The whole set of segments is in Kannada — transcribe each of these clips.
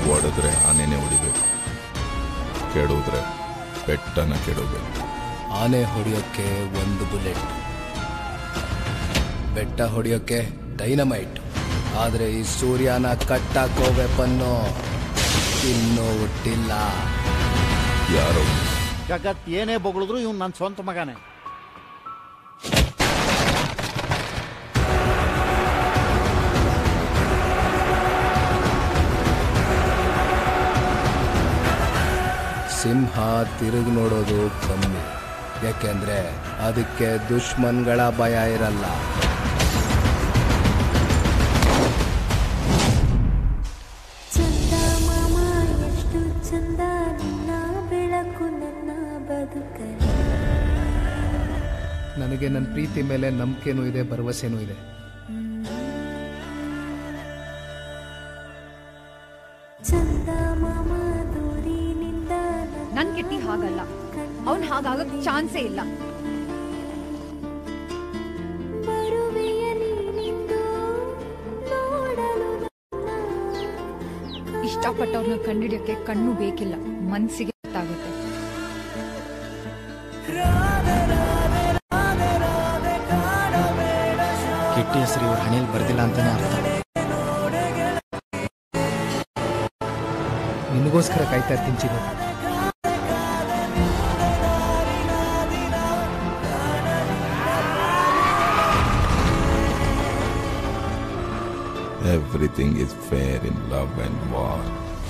ಹೊಡೆದ್ರೆ ಆನೆನೆ ಹೊಡಿಬೇಕು ಕೆಡೋದ್ರೆ ಬೆಟ್ಟನ ಕೆಡೋಬೇಕು ಆನೆ ಹೊಡೆಯೋಕ್ಕೆ ಒಂದು ಬುಲೆಟ್ ಬೆಟ್ಟ ಹೊಡೆಯೋಕ್ಕೆ ಡೈನಮೈಟ್ ಆದ್ರೆ ಈ ಸೂರ್ಯನ ಕಟ್ಟಾಕೋ ವೆಪನ್ನು ಇನ್ನೂ ಹುಟ್ಟಿಲ್ಲ ಯಾರೋ ಜಗತ್ ಏನೇ ಬೊಗಳಿದ್ರು ಇವ್ನು ನನ್ನ ಸ್ವಂತ ಮಗನೇ ಸಿಂಹ ತಿರುಗಿ ನೋಡೋದು ಕಮ್ಮಿ ಯಾಕೆಂದ್ರೆ ಅದಕ್ಕೆ ದುಶ್ಮನ್ಗಳ ಭಯ ಇರಲ್ಲ ಚಂದ ಮಾಮ ಎಷ್ಟು ಚಂದ ನಿನ್ನ ಬೆಳಕು ನನ್ನ ಬದುಕಲಿ ನನಗೆ ನನ್ನ ಪ್ರೀತಿ ಮೇಲೆ ನಂಬಿಕೆನೂ ಇದೆ ಭರವಸೆನೂ ಇದೆ ಚಂದ ಮಾಮ ದೂರಿನಿಂದ ನನ್ ಕಿಟ್ಟಿ ಹಾಗಲ್ಲ ಅವ್ನ್ ಹಾಗಾಗಕ್ ಚಾನ್ಸೇ ಇಲ್ಲ ಬರುವೆಯ ನೀನಿಂದು ನೋಡಲು ಇಷ್ಟಪಟ್ಟವ್ರನ್ನ ಕಂಡಿಡಿಯೋಕೆ ಕಣ್ಣು ಬೇಕಿಲ್ಲ ಮನ್ಸಿಗೆ ಗೊತ್ತಾಗುತ್ತೆ ಕಿಟ್ಟಿ ಹೆಸರು ಇವ್ರ ಹಣೆಯಲ್ಲಿ ಬರ್ದಿಲ್ಲ ಅಂತಾನೆ ಅರ್ಥ ನಿನಗೋಸ್ಕರ ಕಾಯ್ತಾ ಇರ್ತೀನಿ Chinnu everything is fair in love and war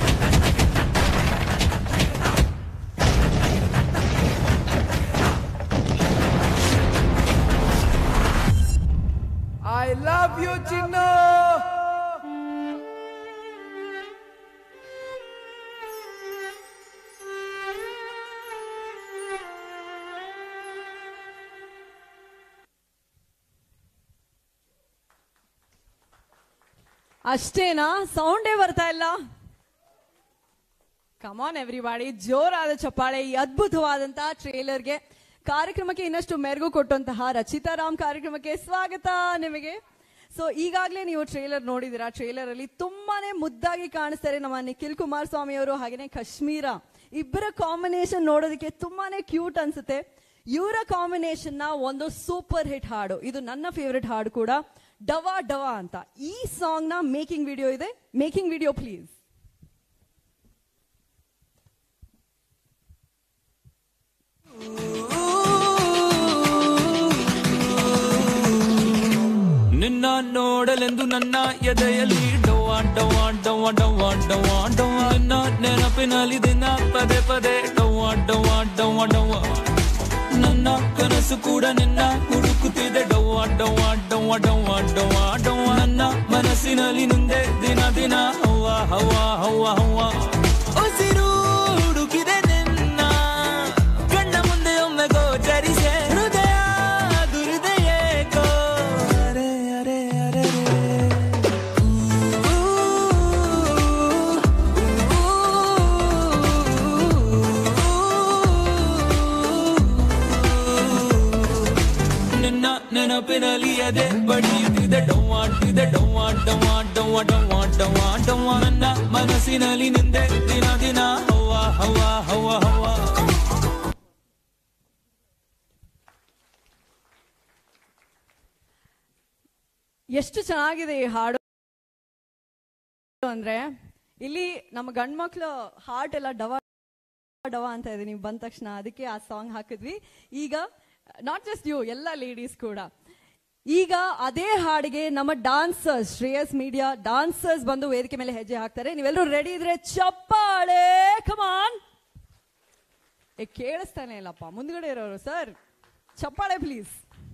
I love you Chinnu ಅಷ್ಟೇನಾ ಸೌಂಡೇ ಬರ್ತಾ ಇಲ್ಲ ಕಮಾನ್ ಎವ್ರಿಬಾಡಿ ಜೋರಾದ ಚಪ್ಪಾಳೆ ಈ ಅದ್ಭುತವಾದಂತಹ ಟ್ರೇಲರ್ಗೆ ಕಾರ್ಯಕ್ರಮಕ್ಕೆ ಇನ್ನಷ್ಟು ಮೆರುಗು ಕೊಟ್ಟಂತಹ ರಚಿತಾ ರಾಮ್ ಕಾರ್ಯಕ್ರಮಕ್ಕೆ ಸ್ವಾಗತ ನಿಮಗೆ ಸೊ ಈಗಾಗಲೇ ನೀವು ಟ್ರೇಲರ್ ನೋಡಿದಿರಾ ಟ್ರೇಲರ್ ಅಲ್ಲಿ ತುಂಬಾನೇ ಮುದ್ದಾಗಿ ಕಾಣಿಸ್ತಾರೆ ನಮ್ಮ ನಿಖಿಲ್ ಕುಮಾರಸ್ವಾಮಿ ಅವರು ಹಾಗೇನೆ ಕಾಶ್ಮೀರ ಇಬ್ಬರ ಕಾಂಬಿನೇಷನ್ ನೋಡೋದಕ್ಕೆ ತುಂಬಾನೇ ಕ್ಯೂಟ್ ಅನ್ಸುತ್ತೆ ಇವರ ಕಾಂಬಿನೇಷನ್ ನ ಒಂದು ಸೂಪರ್ ಹಿಟ್ ಹಾಡು ಇದು ನನ್ನ ಫೇವರಿಟ್ ಹಾಡು ಕೂಡ ಡವಾ ಡವಾ ಅಂತ ಈ ಸಾಂಗ್ ನ ಮೇಕಿಂಗ್ ವಿಡಿಯೋ ಇದೆ ಮೇಕಿಂಗ್ ವಿಡಿಯೋ ಪ್ಲೀಸ್ ನಿನ್ನ ನೋಡಲೆಂದು ನನ್ನ ಎದೆಯಲ್ಲಿ ಡವ್ವ ಡವ್ವ ಡವ್ವ ಡವ್ವ ಡವ್ವ ಡವ್ವ ನಿನ್ನ ನೆನಪಿನಲ್ಲಿ ದಿನ ಪದೇ ಪದೇ ಡವ್ವ ಡವ್ವ ಡವ್ವ ಡವ್ವ ನನ್ನ ಕನಸು ಕೂಡ ನಿನ್ನ ಹುಡುಕುತ್ತಿದೆ ಡವ್ವ ಡವ್ವ ಡವ್ವ ಡವ್ವ ಡವ್ವ ಡವ್ವ ನನ್ನ ಮನಸ್ಸಿನಲ್ಲಿ ನಿಂದೆ ದಿನ ದಿನ ಹವ್ವ ಹವ್ವ ಹವ್ವ ಹವ್ವ ಉಸಿರು ಹುಡುಕಿದೆ ನಿನ್ನ ಕಣ್ಣ ಮುಂದೆ ಒಮ್ಮೆ ಗೋಚರಿಸೆ ಹೃದಯ ದುರಿದೆ ಏಕೋ ಅರೆ ಅರೆ ಅರೆ ನಿನ್ನ ನೆನಪಿನಲ್ಲಿ ಅದೇ ಬಡಿಯುತ್ತಿದೆ ಡವ್ವಾಡ್ತಿದೆ ಡವ್ವಾ ಡವ್ವಾ ಡವ್ವ ಡವ್ವಾ ಡವ್ವಾ ಡವ್ವ ನನ್ನ ಮನಸ್ಸಿನಲ್ಲಿ ನಿಂದೆ ದಿನ ದಿನ ಹವ್ವ ಹವ್ವ ಹವ್ವ ಹವ್ವ ಎಷ್ಟು ಚೆನ್ನಾಗಿದೆ ಈ ಹಾಡು ಅಂದ್ರೆ ಇಲ್ಲಿ ನಮ್ಮ ಗಂಡ್ಮಕ್ಳು ಹಾರ್ಟ್ ಎಲ್ಲ ಡವ ಡವ ಅಂತ ಇದೆ ನೀವು ಬಂದ ತಕ್ಷಣ ಅದಕ್ಕೆ ಆ ಸಾಂಗ್ ಹಾಕಿದ್ವಿ ಈಗ ನಾಟ್ ಜಸ್ಟ್ ಯು ಎಲ್ಲ ಲೇಡೀಸ್ ಕೂಡ ಈಗ ಅದೇ ಹಾಡಿಗೆ ನಮ್ಮ ಡಾನ್ಸರ್ಸ್ ಶ್ರೇಯಸ್ ಮೀಡಿಯಾ ಡಾನ್ಸರ್ಸ್ ಬಂದು ವೇದಿಕೆ ಮೇಲೆ ಹೆಜ್ಜೆ ಹಾಕ್ತಾರೆ ನೀವೆಲ್ಲರೂ ರೆಡಿ ಇದ್ರೆ ಚಪ್ಪಾಳೆ ಕಮಾನ್ ಏ ಕೇಳಿಸ್ತಾನೆ ಇಲ್ಲಪ್ಪ ಮುಂದ್ಗಡೆ ಇರೋರು ಸರ್ ಚಪ್ಪಾಳೆ ಪ್ಲೀಸ್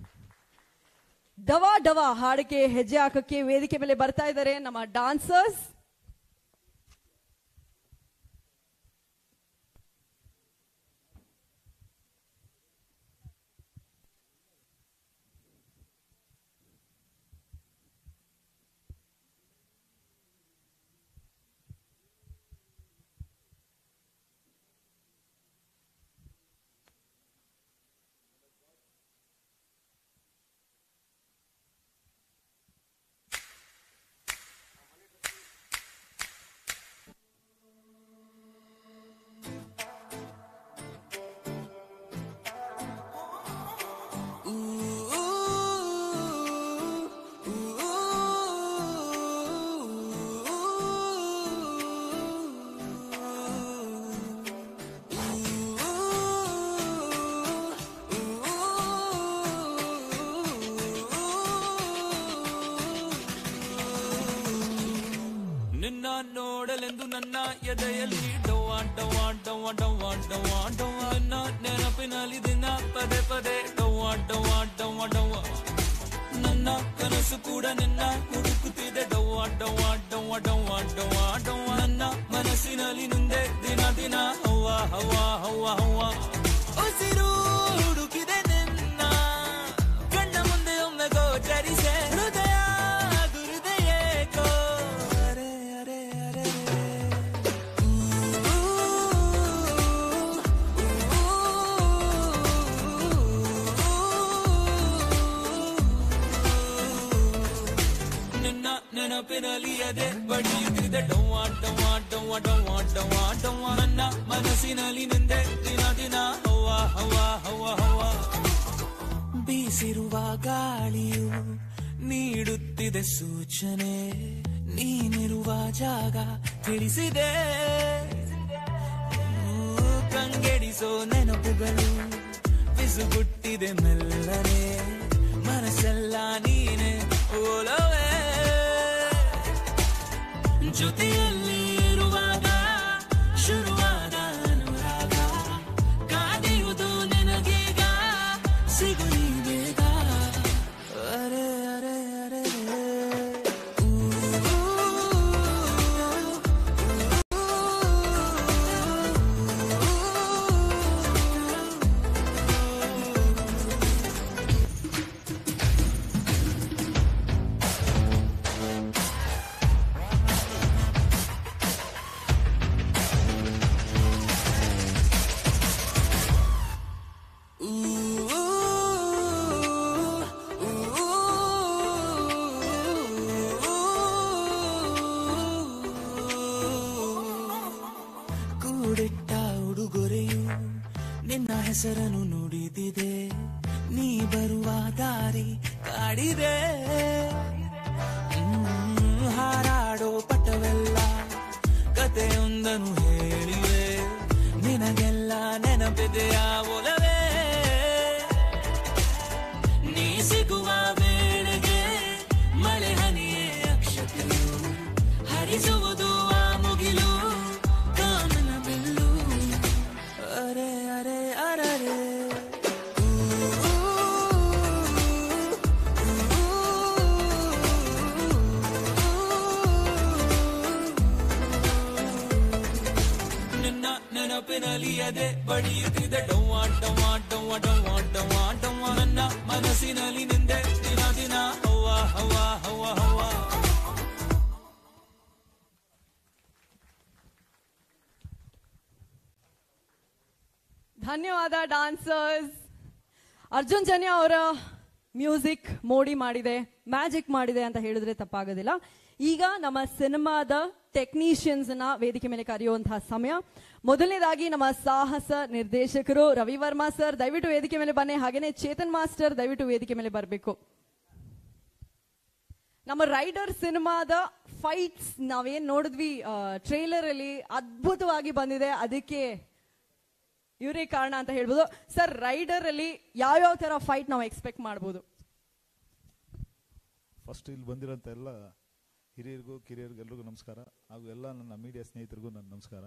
ಡವಾ ಡವಾ ಹಾಡಿಗೆ ಹೆಜ್ಜೆ ಹಾಕಕ್ಕೆ ವೇದಿಕೆ ಮೇಲೆ ಬರ್ತಾ ಇದ್ದಾರೆ ನಮ್ಮ ಡಾನ್ಸರ್ಸ್ ನಿನ್ನ ನೋಡಲೆಂದು ನನ್ನ ಎದೆಯಲ್ಲಿ ಡವ್ವ ಡವ್ವ ಡವ್ವ ಡವ್ವ ಡವ್ವ ಡವ್ವ ನಿನ್ನ ನೆನಪಿನಲ್ಲಿ ದಿನ ಪದೇ ಪದೇ ಡವ್ವ ಡವ್ವ ಡವ್ವ ಡವ್ವ ನನ್ನ ಕನಸು ಕೂಡ ನಿನ್ನ ಹುಡುಕುತ್ತಿದೆ ಡವ್ವ ಡವ್ವ ಡವ್ವ ಡವ್ವ ಡವ್ವ ಡವ್ವ ನನ್ನ ಮನಸ್ಸಿನಲ್ಲಿ ನಿಂದೆ ದಿನ ದಿನ ಹವ್ವ ಹವ್ವ ಹವ್ವ ಹವ್ವ ಉಸಿರು ಹುಡುಕಿದೆ ನಿನ್ನ ಕಣ್ಣ ಮುಂದೆ ಒಮ್ಮೆ ಗೋಚರಿಸೆ ಹೃದಯ ದುರಿದೆಯ ಅರೆ ಅರೆ ಅರೆ ನಿನ್ನ ನೆನಪಿನಲ್ಲಿ ಎದೆ ಬಡಿಯುತ್ತಿದೆ ಡವ್ವ ಡವ್ವ ಡವ್ವ ಡವ್ವ ಡವ್ವ ಡವ್ವ ನನ್ನ ಮನಸ್ಸಿನಲ್ಲಿ ನಿಂದೆ ದಿನ ದಿನ ಹವ್ವ ಹವ್ವ ಹವ್ವ ಹವ್ವ ಬೀಸಿರುವ ಗಾಳಿಯು ನೀಡುತ್ತಿದೆ ಸೂಚನೆ ನೀನಿರುವ ಜಾಗ ತಿಳಿಸಿದೆ ಊ, ಕಂಗೆಡಿಸೋ ನೆನಪುಗಳು ಬಿಸುಗುಟ್ಟಿದೆ ಮೆಲ್ಲನೆ ಮನಸ್ಸೆಲ್ಲ ನೀನೆ ಓಲವೇ ಜೊತೆಯಲ್ಲಿ ಇರುವಾಗ ಶುರುವಾದ ಅನುರಾಗ ಕಾದಿರುವುದು ನಿನಗೀಗ ಸಿಗುನಿ ಬೇಗ ಅರೆ ಅರೆ ಅರೆ ಊ, ಕೂಡಿಟ್ಟ ಉಡುಗೊರೆಯು ನಿನ್ನ ಹೆಸರನ್ನು ನುಡಿದಿದೆ ನೀ ಬರುವ ದಾರಿ ಕಾಡಿದೆ ಹ್ಮ್, ಹಾರಾಡೋ ಪಟವೆಲ್ಲ ಕಥೆಯೊಂದನ್ನು ಹೇಳಿವೆ ನಿನಗೆಲ್ಲ ನೆನಪಿದೆಯ ಒಲವೇ ನೀ ಸಿಗುವ ವೇಳೆಗೆ ಮಳೆ ಹನಿಯೇ ಅಕ್ಷತೆಯು ಹರಿಸುವುದು ಆ ಮುಗಿಲು ಕಾಮನ ಬೆಲ್ಲು ಅರೆ ಅರೆ ಅರರೆ ನಿನ್ನ ನೆನಪಿನಲ್ಲಿ ಎದೆ ಬಡಿಯುತ್ತಿದೆ ಡವ್ವ ಡವ್ವ ಡವ್ವ ಡವ್ವ ಡವ್ವ ಡವ್ವ ನನ್ನ ಮನಸ್ಸಿನಲ್ಲಿ ನಿಂದೆ ದಿನ ದಿನ ಹವ್ವ ಹವ್ವ ಹವ್ವ ಹವ್ವ ಧನ್ಯವಾದ ಡಾನ್ಸರ್ಸ್ ಅರ್ಜುನ್ ಜನ್ಯ ಅವರ ಮ್ಯೂಸಿಕ್ ಮೋಡಿ ಮಾಡಿದೆ ಮ್ಯಾಜಿಕ್ ಮಾಡಿದೆ ಅಂತ ಹೇಳಿದ್ರೆ ತಪ್ಪಾಗೋದಿಲ್ಲ ಈಗ ನಮ್ಮ ಸಿನಿಮಾದ ಟೆಕ್ನಿಷಿಯನ್ಸ್ ನ ವೇದಿಕೆ ಮೇಲೆ ಕರೆಯುವಂತಹ ಸಮಯ ಮೊದಲನೇದಾಗಿ ನಮ್ಮ ಸಾಹಸ ನಿರ್ದೇಶಕರು ರವಿ ವರ್ಮಾ ಸರ್ ದಯವಿಟ್ಟು ವೇದಿಕೆ ಮೇಲೆ ಬನ್ನಿ ಹಾಗೇನೆ ಚೇತನ್ ಮಾಸ್ಟರ್ ದಯವಿಟ್ಟು ವೇದಿಕೆ ಮೇಲೆ ಬರಬೇಕು ನಮ್ಮ ರೈಡರ್ ಸಿನಿಮಾದ ಫೈಟ್ಸ್ ನಾವೇನ್ ನೋಡಿದ್ವಿ ಟ್ರೇಲರ್ ಅಲ್ಲಿ ಅದ್ಭುತವಾಗಿ ಬಂದಿದೆ ಅದಕ್ಕೆ ಇವರೇ ಕಾರಣ ಅಂತ ಹೇಳ್ಬೋದು ಸರ್ ರೈಡರ್ ಅಲ್ಲಿ ಯಾವ್ಯಾವ ತರ ಫೈಟ್ ನಾವು ಎಕ್ಸ್ಪೆಕ್ಟ್ ಮಾಡ್ಬೋದು ಫಸ್ಟ್ ಇಲ್ಲಿ ಬಂದಿರೋಂಥ ಎಲ್ಲ ಹಿರಿಯರಿಗೂ ಕಿರಿಯರಿಗೂ ಎಲ್ರಿಗೂ ನಮಸ್ಕಾರ ಹಾಗೂ ಎಲ್ಲ ನನ್ನ ಮೀಡಿಯಾ ಸ್ನೇಹಿತರಿಗೂ ನನ್ನ ನಮಸ್ಕಾರ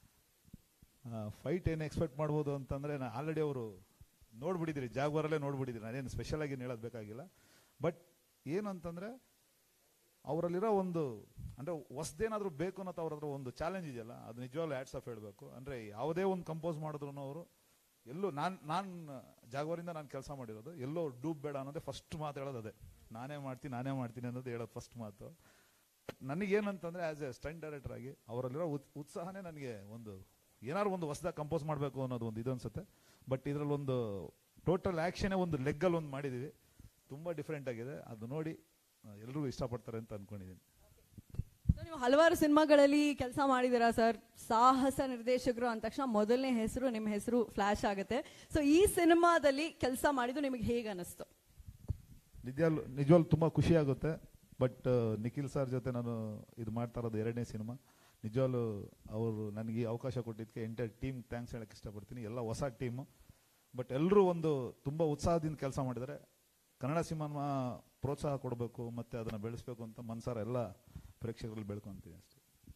ಫೈಟ್ ಏನು ಎಕ್ಸ್ಪೆಕ್ಟ್ ಮಾಡ್ಬೋದು ಅಂತಂದರೆ ನಾನು ಆಲ್ರೆಡಿ ಅವರು ನೋಡ್ಬಿಟ್ಟಿದ್ದೀರಿ ಜಾಗ್ವಾರಲ್ಲೇ ನೋಡ್ಬಿಟ್ಟಿದ್ದೀರಿ ನಾನೇನು ಸ್ಪೆಷಲ್ ಆಗಿ ಏನು ಹೇಳೋದು ಬೇಕಾಗಿಲ್ಲ ಬಟ್ ಏನು ಅಂತಂದರೆ ಅವರಲ್ಲಿರೋ ಒಂದು ಅಂದರೆ ಹೊಸ್ದೇನಾದರೂ ಬೇಕು ಅನ್ನೋ ಅವ್ರ ಹತ್ರ ಒಂದು ಚಾಲೆಂಜ್ ಇದೆಯಲ್ಲ ಅದು ನಿಜವಾಗ್ಲೂ ಆ್ಯಡ್ಸ್ ಆಫ್ ಹೇಳಬೇಕು ಅಂದರೆ ಯಾವುದೇ ಒಂದು ಕಂಪೋಸ್ ಮಾಡಿದ್ರು ಅವರು ಎಲ್ಲೂ ನಾನು ನಾನು ಜಾಗವಾರಿಂದ ನಾನು ಕೆಲಸ ಮಾಡಿರೋದು ಎಲ್ಲೋ ಡೂಬ್ ಬೇಡ ಅನ್ನೋದೇ ಫಸ್ಟ್ ಮಾತು ಹೇಳೋದು ಅದೇ ನಾನೇ ಮಾಡ್ತೀನಿ ನಾನೇ ಮಾಡ್ತೀನಿ ಅನ್ನೋದು ಹೇಳೋದು ಫಸ್ಟ್ ಮಾತು ನನಗೇನಂತಂದರೆ ಆ್ಯಸ್ ಎ ಸ್ಟಂಟ್ ಡೈರೆಕ್ಟರ್ ಆಗಿ ಅವರಲ್ಲಿರೋ ಉತ್- ಉತ್ಸಾಹನೇ ನನಗೆ ಒಂದು ಏನಾದ್ರು ಒಂದು ಹೊಸದಾಗಿ ಕಂಪೋಸ್ ಮಾಡಬೇಕು ಅನ್ನೋದು ಒಂದು ಇದು ಅನ್ಸುತ್ತೆ ಬಟ್ ಇದರಲ್ಲಿ ಒಂದು ಟೋಟಲ್ ಆ್ಯಕ್ಷನೇ ಒಂದು ಲೆಗ್ಗಲ್ಲಿ ಒಂದು ಮಾಡಿದ್ದೀವಿ ತುಂಬ ಡಿಫ್ರೆಂಟ್ ಆಗಿದೆ ಅದು ನೋಡಿ ಆ, ಎಲ್ರಿಗೂ ಇಷ್ಟಪಡ್ತಾರೆ ಅಂತ ಅನ್ಕೊಂಡಿದ್ದೀನಿ So, ನೀವು ಹಲವಾರು ಸಿನಿಮಾಗಳಲ್ಲಿ ಕೆಲಸ ಮಾಡಿದ್ದೀರಾ ಸರ್ ಸಾಹಸ ನಿರ್ದೇಶಕರು ಅಂದ ತಕ್ಷಣ ಮೊದಲನೇ ಹೆಸರು ನಿಮ್ಮ ಹೆಸರು ಫ್ಲಾಶ್ ಆಗುತ್ತೆ ಸೊ ಈ ಸಿನಿಮಾದಲ್ಲಿ ಕೆಲಸ ಮಾಡಿದ್ದು ನಿಮಗೆ ಹೇಗೆ ಅನಿಸ್ತು ನಿಜವಾಗ್ಲು ನಿಜವಾಗ್ಲು ತುಂಬ ಖುಷಿ ಆಗುತ್ತೆ ಬಟ್ ನಿಖಿಲ್ ಸರ್ ಜೊತೆ ನಾನು ಇದು ಮಾಡ್ತಾ ಇರೋದು ಎರಡನೇ ಸಿನಿಮಾ ನಿಜವಾಗ್ಲು ಅವರು ನನಗೆ ಈ ಅವಕಾಶ ಕೊಟ್ಟಿದ್ದಕ್ಕೆ ಎಂಟೈರ್ ಟೀಮ್ ಥ್ಯಾಂಕ್ಸ್ ಹೇಳಕ್ಕೆ ಇಷ್ಟಪಡ್ತೀನಿ ಎಲ್ಲ ಹೊಸ ಟೀಮು ಬಟ್ ಎಲ್ಲರೂ ಒಂದು ತುಂಬ ಉತ್ಸಾಹದಿಂದ ಕೆಲಸ ಮಾಡಿದ್ದಾರೆ ಕನ್ನಡ ಸಿನಿಮಾ ಪ್ರೋತ್ಸಾಹ ಕೊಡಬೇಕು ಮತ್ತು ಅದನ್ನು ಬೆಳೆಸಬೇಕು ಅಂತ ಮನ್ಸಾರ ಎಲ್ಲ ಪ್ರೇಕ್ಷಕರಲ್ಲಿ ಬೆಳ್ಕೊಂತೀನಿ ಅಷ್ಟೇ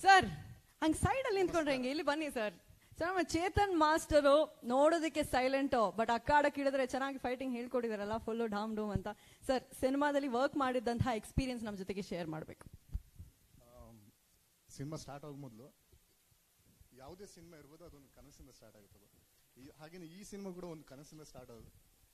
ಸರ್ ಹಂಗ್ ಸೈಡ್ ಅಲ್ಲಿ ನಿಂತ್ಕೊಂಡ್ರೆ ಹೆಂಗೆ ಇಲ್ಲಿ ಬನ್ನಿ ಸರ್ ಸರ್ ನಮ್ಮ ಚೇತನ್ ಮಾಸ್ಟರು ನೋಡೋದಕ್ಕೆ ಸೈಲೆಂಟ್ ಬಟ್ ಅಕ್ಕಾಡಕ್ ಹಿಡಿದ್ರೆ ಚೆನ್ನಾಗಿ ಫೈಟಿಂಗ್ ಹೇಳ್ಕೊಟ್ಟಿದಾರಲ್ಲ ಫುಲ್ಲು ಢಾಮ್ ಡೂಮ್ ಅಂತ ಸರ್ ಸಿನಿಮಾದಲ್ಲಿ ವರ್ಕ್ ಮಾಡಿದಂತಹ ಎಕ್ಸ್ಪೀರಿಯನ್ಸ್ ನಮ್ಮ ಜೊತೆಗೆ ಶೇರ್ ಮಾಡಬೇಕು ಸಿನಿಮಾ ಸ್ಟಾರ್ಟ್ ಆಗೋ ಮೊದಲು ಯಾವುದೇ ಸಿನಿಮಾ ಇರ್ಬೋದು ಅದೊಂದು ಕನಸಿಂದ ಸ್ಟಾರ್ಟ್ ಆಗುತ್ತದೆ ಈ ಹಾಗೇನೆ ಈ ಸಿನಿಮಾ ಕೂಡ ಒಂದು ಕನಸಿಂದ ಸ್ಟಾರ್ಟ್ ಆಗೋದು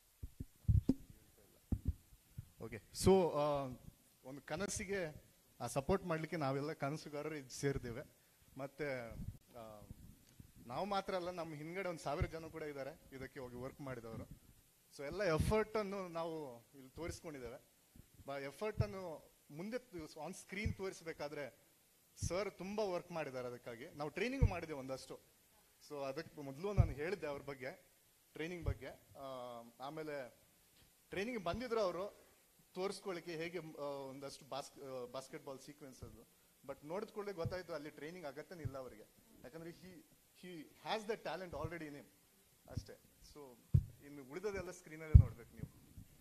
ಓಕೆ ಸೊ ಒಂದು ಕನಸಿಗೆ ಸಪೋರ್ಟ್ ಮಾಡಲಿಕ್ಕೆ ನಾವೆಲ್ಲ ಕನಸುಗಾರರು ಇದು ಸೇರಿದ್ದೇವೆ ಮತ್ತೆ ಆ, ನಾವು ಮಾತ್ರ ಅಲ್ಲ ನಮ್ಮ ಹಿಂದ್ಗಡೆ ಒಂದು ಸಾವಿರ ಜನ ಕೂಡ ಇದ್ದಾರೆ ಇದಕ್ಕೆ ಹೋಗಿ ವರ್ಕ್ ಮಾಡಿದವರು ಸೊ ಎಲ್ಲ ಎಫರ್ಟ್ ಅನ್ನು ನಾವು ಇಲ್ಲಿ ತೋರಿಸ್ಕೊಂಡಿದ್ದೇವೆ ಎಫರ್ಟ್ ಅನ್ನು ಮುಂದೆ ಆನ್ ಸ್ಕ್ರೀನ್ ತೋರಿಸಬೇಕಾದ್ರೆ ಸರ್ ತುಂಬಾ ವರ್ಕ್ ಮಾಡಿದ್ದಾರೆ ಅದಕ್ಕಾಗಿ ನಾವು ಟ್ರೈನಿಂಗ್ ಮಾಡಿದೆ ಒಂದಷ್ಟು ಸೊ ಅದಕ್ಕೆ ಮೊದಲು ನಾನು ಹೇಳಿದ್ದೆ ಅವ್ರ ಬಗ್ಗೆ ಟ್ರೈನಿಂಗ್ ಬಗ್ಗೆ ಆ, ಆಮೇಲೆ ಟ್ರೈನಿಂಗ್ ಬಂದಿದ್ರು ಅವರು ತೋರಿಸ್ಕೊಳ್ಳಿಕ್ಕೆ ಹೇಗೆ ಆ, ಒಂದಷ್ಟು ಬಾಸ್ಕ್ ಬಾಸ್ಕೆಟ್ ಬಾಲ್ ಸೀಕ್ವೆನ್ಸ್ ಅದು ಬಟ್ ನೋಡಿದ ಕೂಡಲೇ ಗೊತ್ತಾಯ್ತು ಅಲ್ಲಿ ಟ್ರೈನಿಂಗ್ ಅಗತ್ಯನೇ ಇಲ್ಲ ಅವರಿಗೆ ಯಾಕಂದ್ರೆ he he has the talent already in ಅಷ್ಟೇ ಸೊ ಇನ್ನು ಉಳಿದದೆಲ್ಲ ಸ್ಕ್ರೀನಲ್ಲೇ ನೋಡ್ಬೇಕು ನೀವು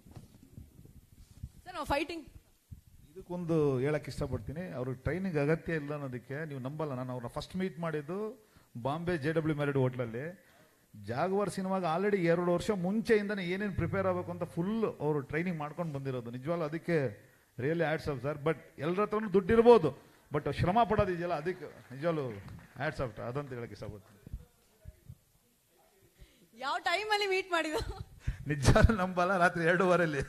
ಸರ್ ನಾವು ಫೈಟಿಂಗ್ ಇದಕ್ಕೊಂದು ಹೇಳಕ್ ಇಷ್ಟಪಡ್ತೀನಿ ಅವ್ರಿಗೆ ಟ್ರೈನಿಂಗ್ ಅಗತ್ಯ ಇಲ್ಲ ಅನ್ನೋದಕ್ಕೆ ನೀವು ನಂಬಲ್ಲ ನಾನು ಅವ್ರನ್ನ ಫಸ್ಟ್ ಮೀಟ್ ಮಾಡಿದ್ದು ಬಾಂಬೆ ಜೆ ಡಬ್ಲ್ಯೂ ಮ್ಯಾರಿಡ್ ಹೋಟ್ಲಲ್ಲಿ ಜಾಗವಾರ್ ಸಿನಿಮಾಗ ಆಲ್ರೆಡಿ ಎರಡು ವರ್ಷ ಮುಂಚೆಯಿಂದನೇ ಏನೇನು ಪ್ರಿಪೇರ್ ಆಗಬೇಕು ಅಂತ ಫುಲ್ ಅವರು ಟ್ರೈನಿಂಗ್ ಮಾಡ್ಕೊಂಡು ಬಂದಿರೋದು ನಿಜವಾಗ್ಲೂ ಅದಕ್ಕೆ really hats off sir but ಎಲ್ಲರ ಹತ್ರನೂ ದುಡ್ಡು ಇರ್ಬೋದು ಬಟ್ ಶ್ರಮ ಪಡೋದಿದೆಯಲ್ಲ ಅದಕ್ಕೆ ನಿಜವಾಗ್ಲೂ ಆಡ್ಸ್ ಆಫ್ ಅದಂತ ಹೇಳಕ್ ಇಷ್ಟಪಡ್ತೀನಿ ಯಾವ ಟೈಮಲ್ಲಿ ಮೀಟ್ ಮಾಡಿದ ನಿಜ ನಂಬಲ್ಲ ರಾತ್ರಿ ಎರಡೂವರೆಲ್ಲಿ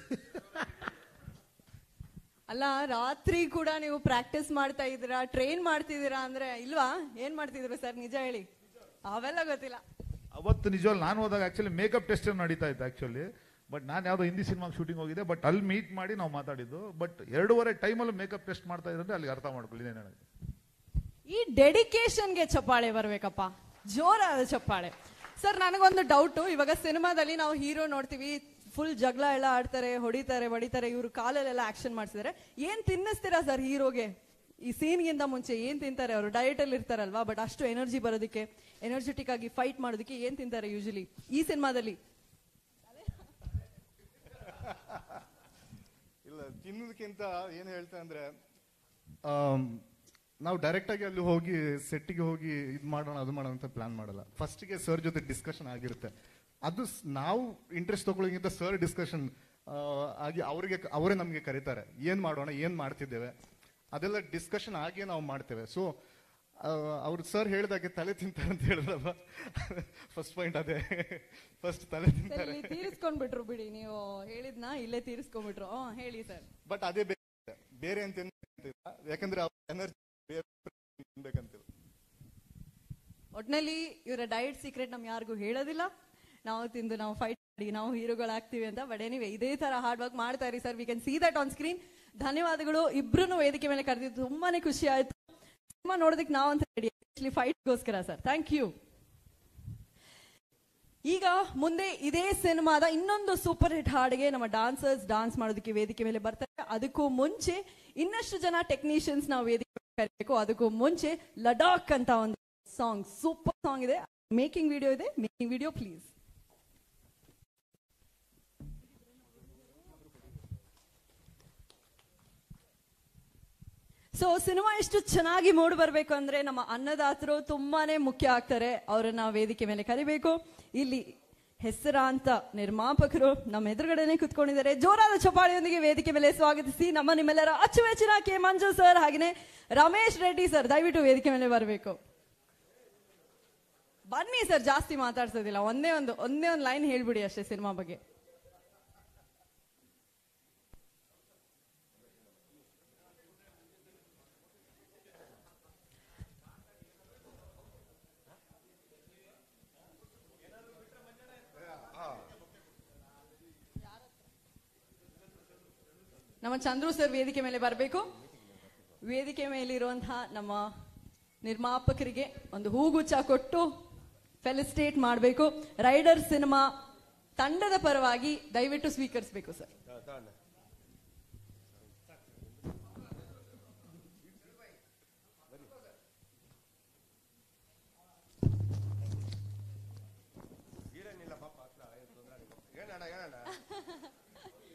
ಅಲ್ಲ ರಾತ್ರಿ ಕೂಡ ನೀವು ಪ್ರಾಕ್ಟೀಸ್ ಮಾಡ್ತಾ ಇದ್ದೀರಾ ಟ್ರೈನ್ ಮಾಡ್ತಿದ್ದೀರಾ ಅಂದ್ರೆ ಇಲ್ವಾ ಏನ್ ಮಾಡ್ತಿದ್ರು ಸರ್ ನಿಜ ಹೇಳಿ ಅವೆಲ್ಲ ಗೊತ್ತಿಲ್ಲ ಅವತ್ತು ನಿಜವಾಗ್ಲು ನಾನು ಹೋದಾಗ ಆಕ್ಚುಲಿ ಮೇಕಪ್ ಟೆಸ್ಟ್ ನಡೀತಾ ಇತ್ತು ಆಕ್ಚುಲಿ ಬಟ್ ನಾನು ಯಾವುದೋ ಹಿಂದಿ ಸಿನಿಮಾ ಶೂಟಿಂಗ್ ಹೋಗಿದ್ದೆ ಬಟ್ ಅಲ್ಲಿ ಮೀಟ್ ಮಾಡಿ ನಾವು ಮಾತಾಡಿದ್ದು ಬಟ್ ಎರಡೂವರೆ ಟೈಮಲ್ಲಿ ಮೇಕಪ್ ಟೆಸ್ಟ್ ಮಾಡ್ತಾ ಇದ್ರೆ ಅಲ್ಲಿ ಅರ್ಥ ಮಾಡ್ಕೊಳ್ಳಿ ಏನ್ ಹೇಳೋದು. ಈ ಡೆಡಿಕೇಶನ್ಗೆ ಚಪ್ಪಾಳೆ ಬರ್ಬೇಕಪ್ಪ ಜೋರಾದ ಚಪ್ಪಾಳೆ ಸರ್ ನನಗೊಂದು ಡೌಟು ಇವಾಗ ಸಿನಿಮಾದಲ್ಲಿ ನಾವು ಹೀರೋ ನೋಡ್ತೀವಿ ಫುಲ್ ಜಗಳ ಎಲ್ಲ ಆಡ್ತಾರೆ ಹೊಡಿತಾರೆ ಹೊಡಿತಾರೆ ಇವರು ಕಾಲಲ್ಲೆಲ್ಲ ಆಕ್ಷನ್ ಮಾಡ್ತಿದ್ದಾರೆ ಏನ್ ತಿನ್ನಿಸ್ತೀರಾ ಸರ್ ಹೀರೋಗೆ ಈ ಸೀನ್ಗಿಂತ ಮುಂಚೆ ಏನ್ ತಿಂತಾರೆ ಅವರು ಡಯಟ್ ಅಲ್ಲಿ ಇರ್ತಾರಲ್ವಾ ಬಟ್ ಅಷ್ಟು ಎನರ್ಜಿ ಬರೋದಕ್ಕೆ ಎನರ್ಜೆಟಿಕ್ ಆಗಿ ಫೈಟ್ ಮಾಡೋದಕ್ಕೆ ಏನ್ ತಿಂತಾರೆ ಯೂಶಲಿ ಈ ಸಿನಿಮಾದಲ್ಲಿ ಇಲ್ಲ ತಿನ್ನೋದಕ್ಕಿಂತ ಏನು ಹೇಳ್ತಾ ಅಂದ್ರೆ ಆಮ್, ನಾವು ಡೈರೆಕ್ಟ್ ಆಗಿ ಅಲ್ಲಿ ಹೋಗಿ ಸೆಟ್ಟಿಗೆ ಹೋಗಿ ಇದು ಮಾಡೋಣ ಅದು ಮಾಡೋಣ ಅಂತ ಪ್ಲಾನ್ ಮಾಡಲ್ಲ ಫಸ್ಟಿಗೆ ಸರ್ ಜೊತೆ ಡಿಸ್ಕಷನ್ ಆಗಿರುತ್ತೆ ಅದು ಸ್- ನಾವು ಇಂಟ್ರೆಸ್ಟ್ ತಗೊಳ್ಳೋಕ್ಕಿಂತ ಸರ್ ಡಿಸ್ಕಷನ್ ಆಗಿ ಅವರಿಗೆ ಅವರೇ ನಮಗೆ ಕರೀತಾರೆ ಏನ್ ಮಾಡೋಣ ಏನ್ ಮಾಡ್ತಿದ್ದೇವೆ ಅದೆಲ್ಲ ಡಿಸ್ಕಷನ್ ಆಗಿ ನಾವು ಮಾಡ್ತೇವೆ ಸೊ ಅವ್ರು ಸರ್ ಹೇಳಿದಾಗೆ ತಲೆ ತಿಂತಾರೆ ಅಂತ ಹೇಳಿದ್ರಲ್ಲ ಫಸ್ಟ್ ಪಾಯಿಂಟ್ ಅದೇ ಫಸ್ಟ್ ತಲೆ ಸರ್ ತಿಂತಾರೆ ಇಲ್ಲಿ ತೀರಿಸ್ಕೊಂಡ್ಬಿಟ್ರು ಬಿಡಿ ನೀವು ಹೇಳಿದ್ನ ಇಲ್ಲೇ ತೀರಿಸ್ಕೊಂಡ್ಬಿಟ್ರು ಹ್ಮ್, ಹೇಳಿ ಸರ್ ಬಟ್ ಅದೇ ಬೇರೆ ಬೇರೆ ಅಂತ ಏನ್ ಅಂತಿಲ್ಲ. ಯಾಕಂದ್ರೆ ಎನರ್ಜಿ ಬೇಕಂತಿಲ್ಲ ಒಟ್ನಲ್ಲಿ ಇವರ ಡಯಟ್ ಸೀಕ್ರೆಟ್ ನಮ್ ಯಾರಿಗೂ ಹೇಳೋದಿಲ್ಲ ನಾವು ತಿಂದು ನಾವು ಫೈಟ್ ಮಾಡಿ ನಾವು ಹೀರೋಗಳಾಗ್ತೀವಿ ಅಂತ ಬಟ್ ಎನಿವೆ ಇದೇ ತರ ಹಾರ್ಡ್ ವರ್ಕ್ ಮಾಡ್ತಾ ಇರಿ sir we can see that on screen ಧನ್ಯವಾದಗಳು ಇಬ್ರು ವೇದಿಕೆ ಮೇಲೆ ಕರೆದಿದ್ದು ತುಂಬಾನೇ ಖುಷಿ ಆಯ್ತು ಸಿನಿಮಾ ನೋಡೋದಕ್ಕೆ ನಾವಂತ ರೆಡಿ ಫೈಟ್ಗೋಸ್ಕರ ಸರ್ ಥ್ಯಾಂಕ್ ಯು ಈಗ ಮುಂದೆ ಇದೇ ಸಿನಿಮಾದ ಇನ್ನೊಂದು ಸೂಪರ್ ಹಿಟ್ ಹಾಡಿಗೆ ನಮ್ಮ ಡಾನ್ಸರ್ಸ್ ಡಾನ್ಸ್ ಮಾಡೋದಕ್ಕೆ ವೇದಿಕೆ ಮೇಲೆ ಬರ್ತಾರೆ ಅದಕ್ಕೂ ಮುಂಚೆ ಇನ್ನಷ್ಟು ಜನ ಟೆಕ್ನಿಷಿಯನ್ಸ್ ನಾವು ವೇದಿಕೆ ಮೇಲೆ ಕರೀಬೇಕು ಅದಕ್ಕೂ ಮುಂಚೆ ಲಡಾಕ್ ಅಂತ ಒಂದು ಸಾಂಗ್ ಸೂಪರ್ ಸಾಂಗ್ ಇದೆ ಮೇಕಿಂಗ್ ವಿಡಿಯೋ ಇದೆ making video please so cinema ಎಷ್ಟು ಚೆನ್ನಾಗಿ ಮೂಡ್ ಬರ್ಬೇಕು ಅಂದ್ರೆ ನಮ್ಮ ಅನ್ನದಾತರು ತುಂಬಾನೇ ಮುಖ್ಯ ಆಗ್ತಾರೆ ಅವರನ್ನ ವೇದಿಕೆ ಮೇಲೆ ಕರಿಬೇಕು ಇಲ್ಲಿ ಹೆಸರಾಂತ ನಿರ್ಮಾಪಕರು ನಮ್ಮ ಎದುರುಗಡೆನೆ ಕುತ್ಕೊಂಡಿದ್ದಾರೆ ಜೋರಾದ ಚಪಾಳಿಯೊಂದಿಗೆ ವೇದಿಕೆ ಮೇಲೆ ಸ್ವಾಗತಿಸಿ ನಮ್ಮ ನಿಮ್ಮೆಲ್ಲರ ಅಚ್ಚುಮೆಚ್ಚಿನ ಕೆ ಮಂಜು ಸರ್ ಹಾಗೆಯೇ ರಮೇಶ್ ರೆಡ್ಡಿ ಸರ್ ದಯವಿಟ್ಟು ವೇದಿಕೆ ಮೇಲೆ ಬರಬೇಕು ಬನ್ನಿ ಸರ್ ಜಾಸ್ತಿ ಮಾತಾಡ್ಸೋದಿಲ್ಲ ಒಂದೇ ಒಂದು ಒಂದೇ ಒಂದು ಲೈನ್ ಹೇಳ್ಬಿಡಿ ಅಷ್ಟೇ ಸಿನಿಮಾ ಬಗ್ಗೆ ನಮ್ಮ ಚಂದ್ರು ಸರ್ ವೇದಿಕೆ ಮೇಲೆ ಬರಬೇಕು ವೇದಿಕೆ ಮೇಲಿರುವಂತಹ ನಮ್ಮ ನಿರ್ಮಾಪಕರಿಗೆ ಒಂದು ಹೂಗುಚ್ಛ ಕೊಟ್ಟು ಫೆಲಿಸ್ಟೇಟ್ ಮಾಡಬೇಕು ರೈಡರ್ ಸಿನಿಮಾ ತಂಡದ ಪರವಾಗಿ ದಯವಿಟ್ಟು ಸ್ವೀಕರಿಸಬೇಕು ಸರ್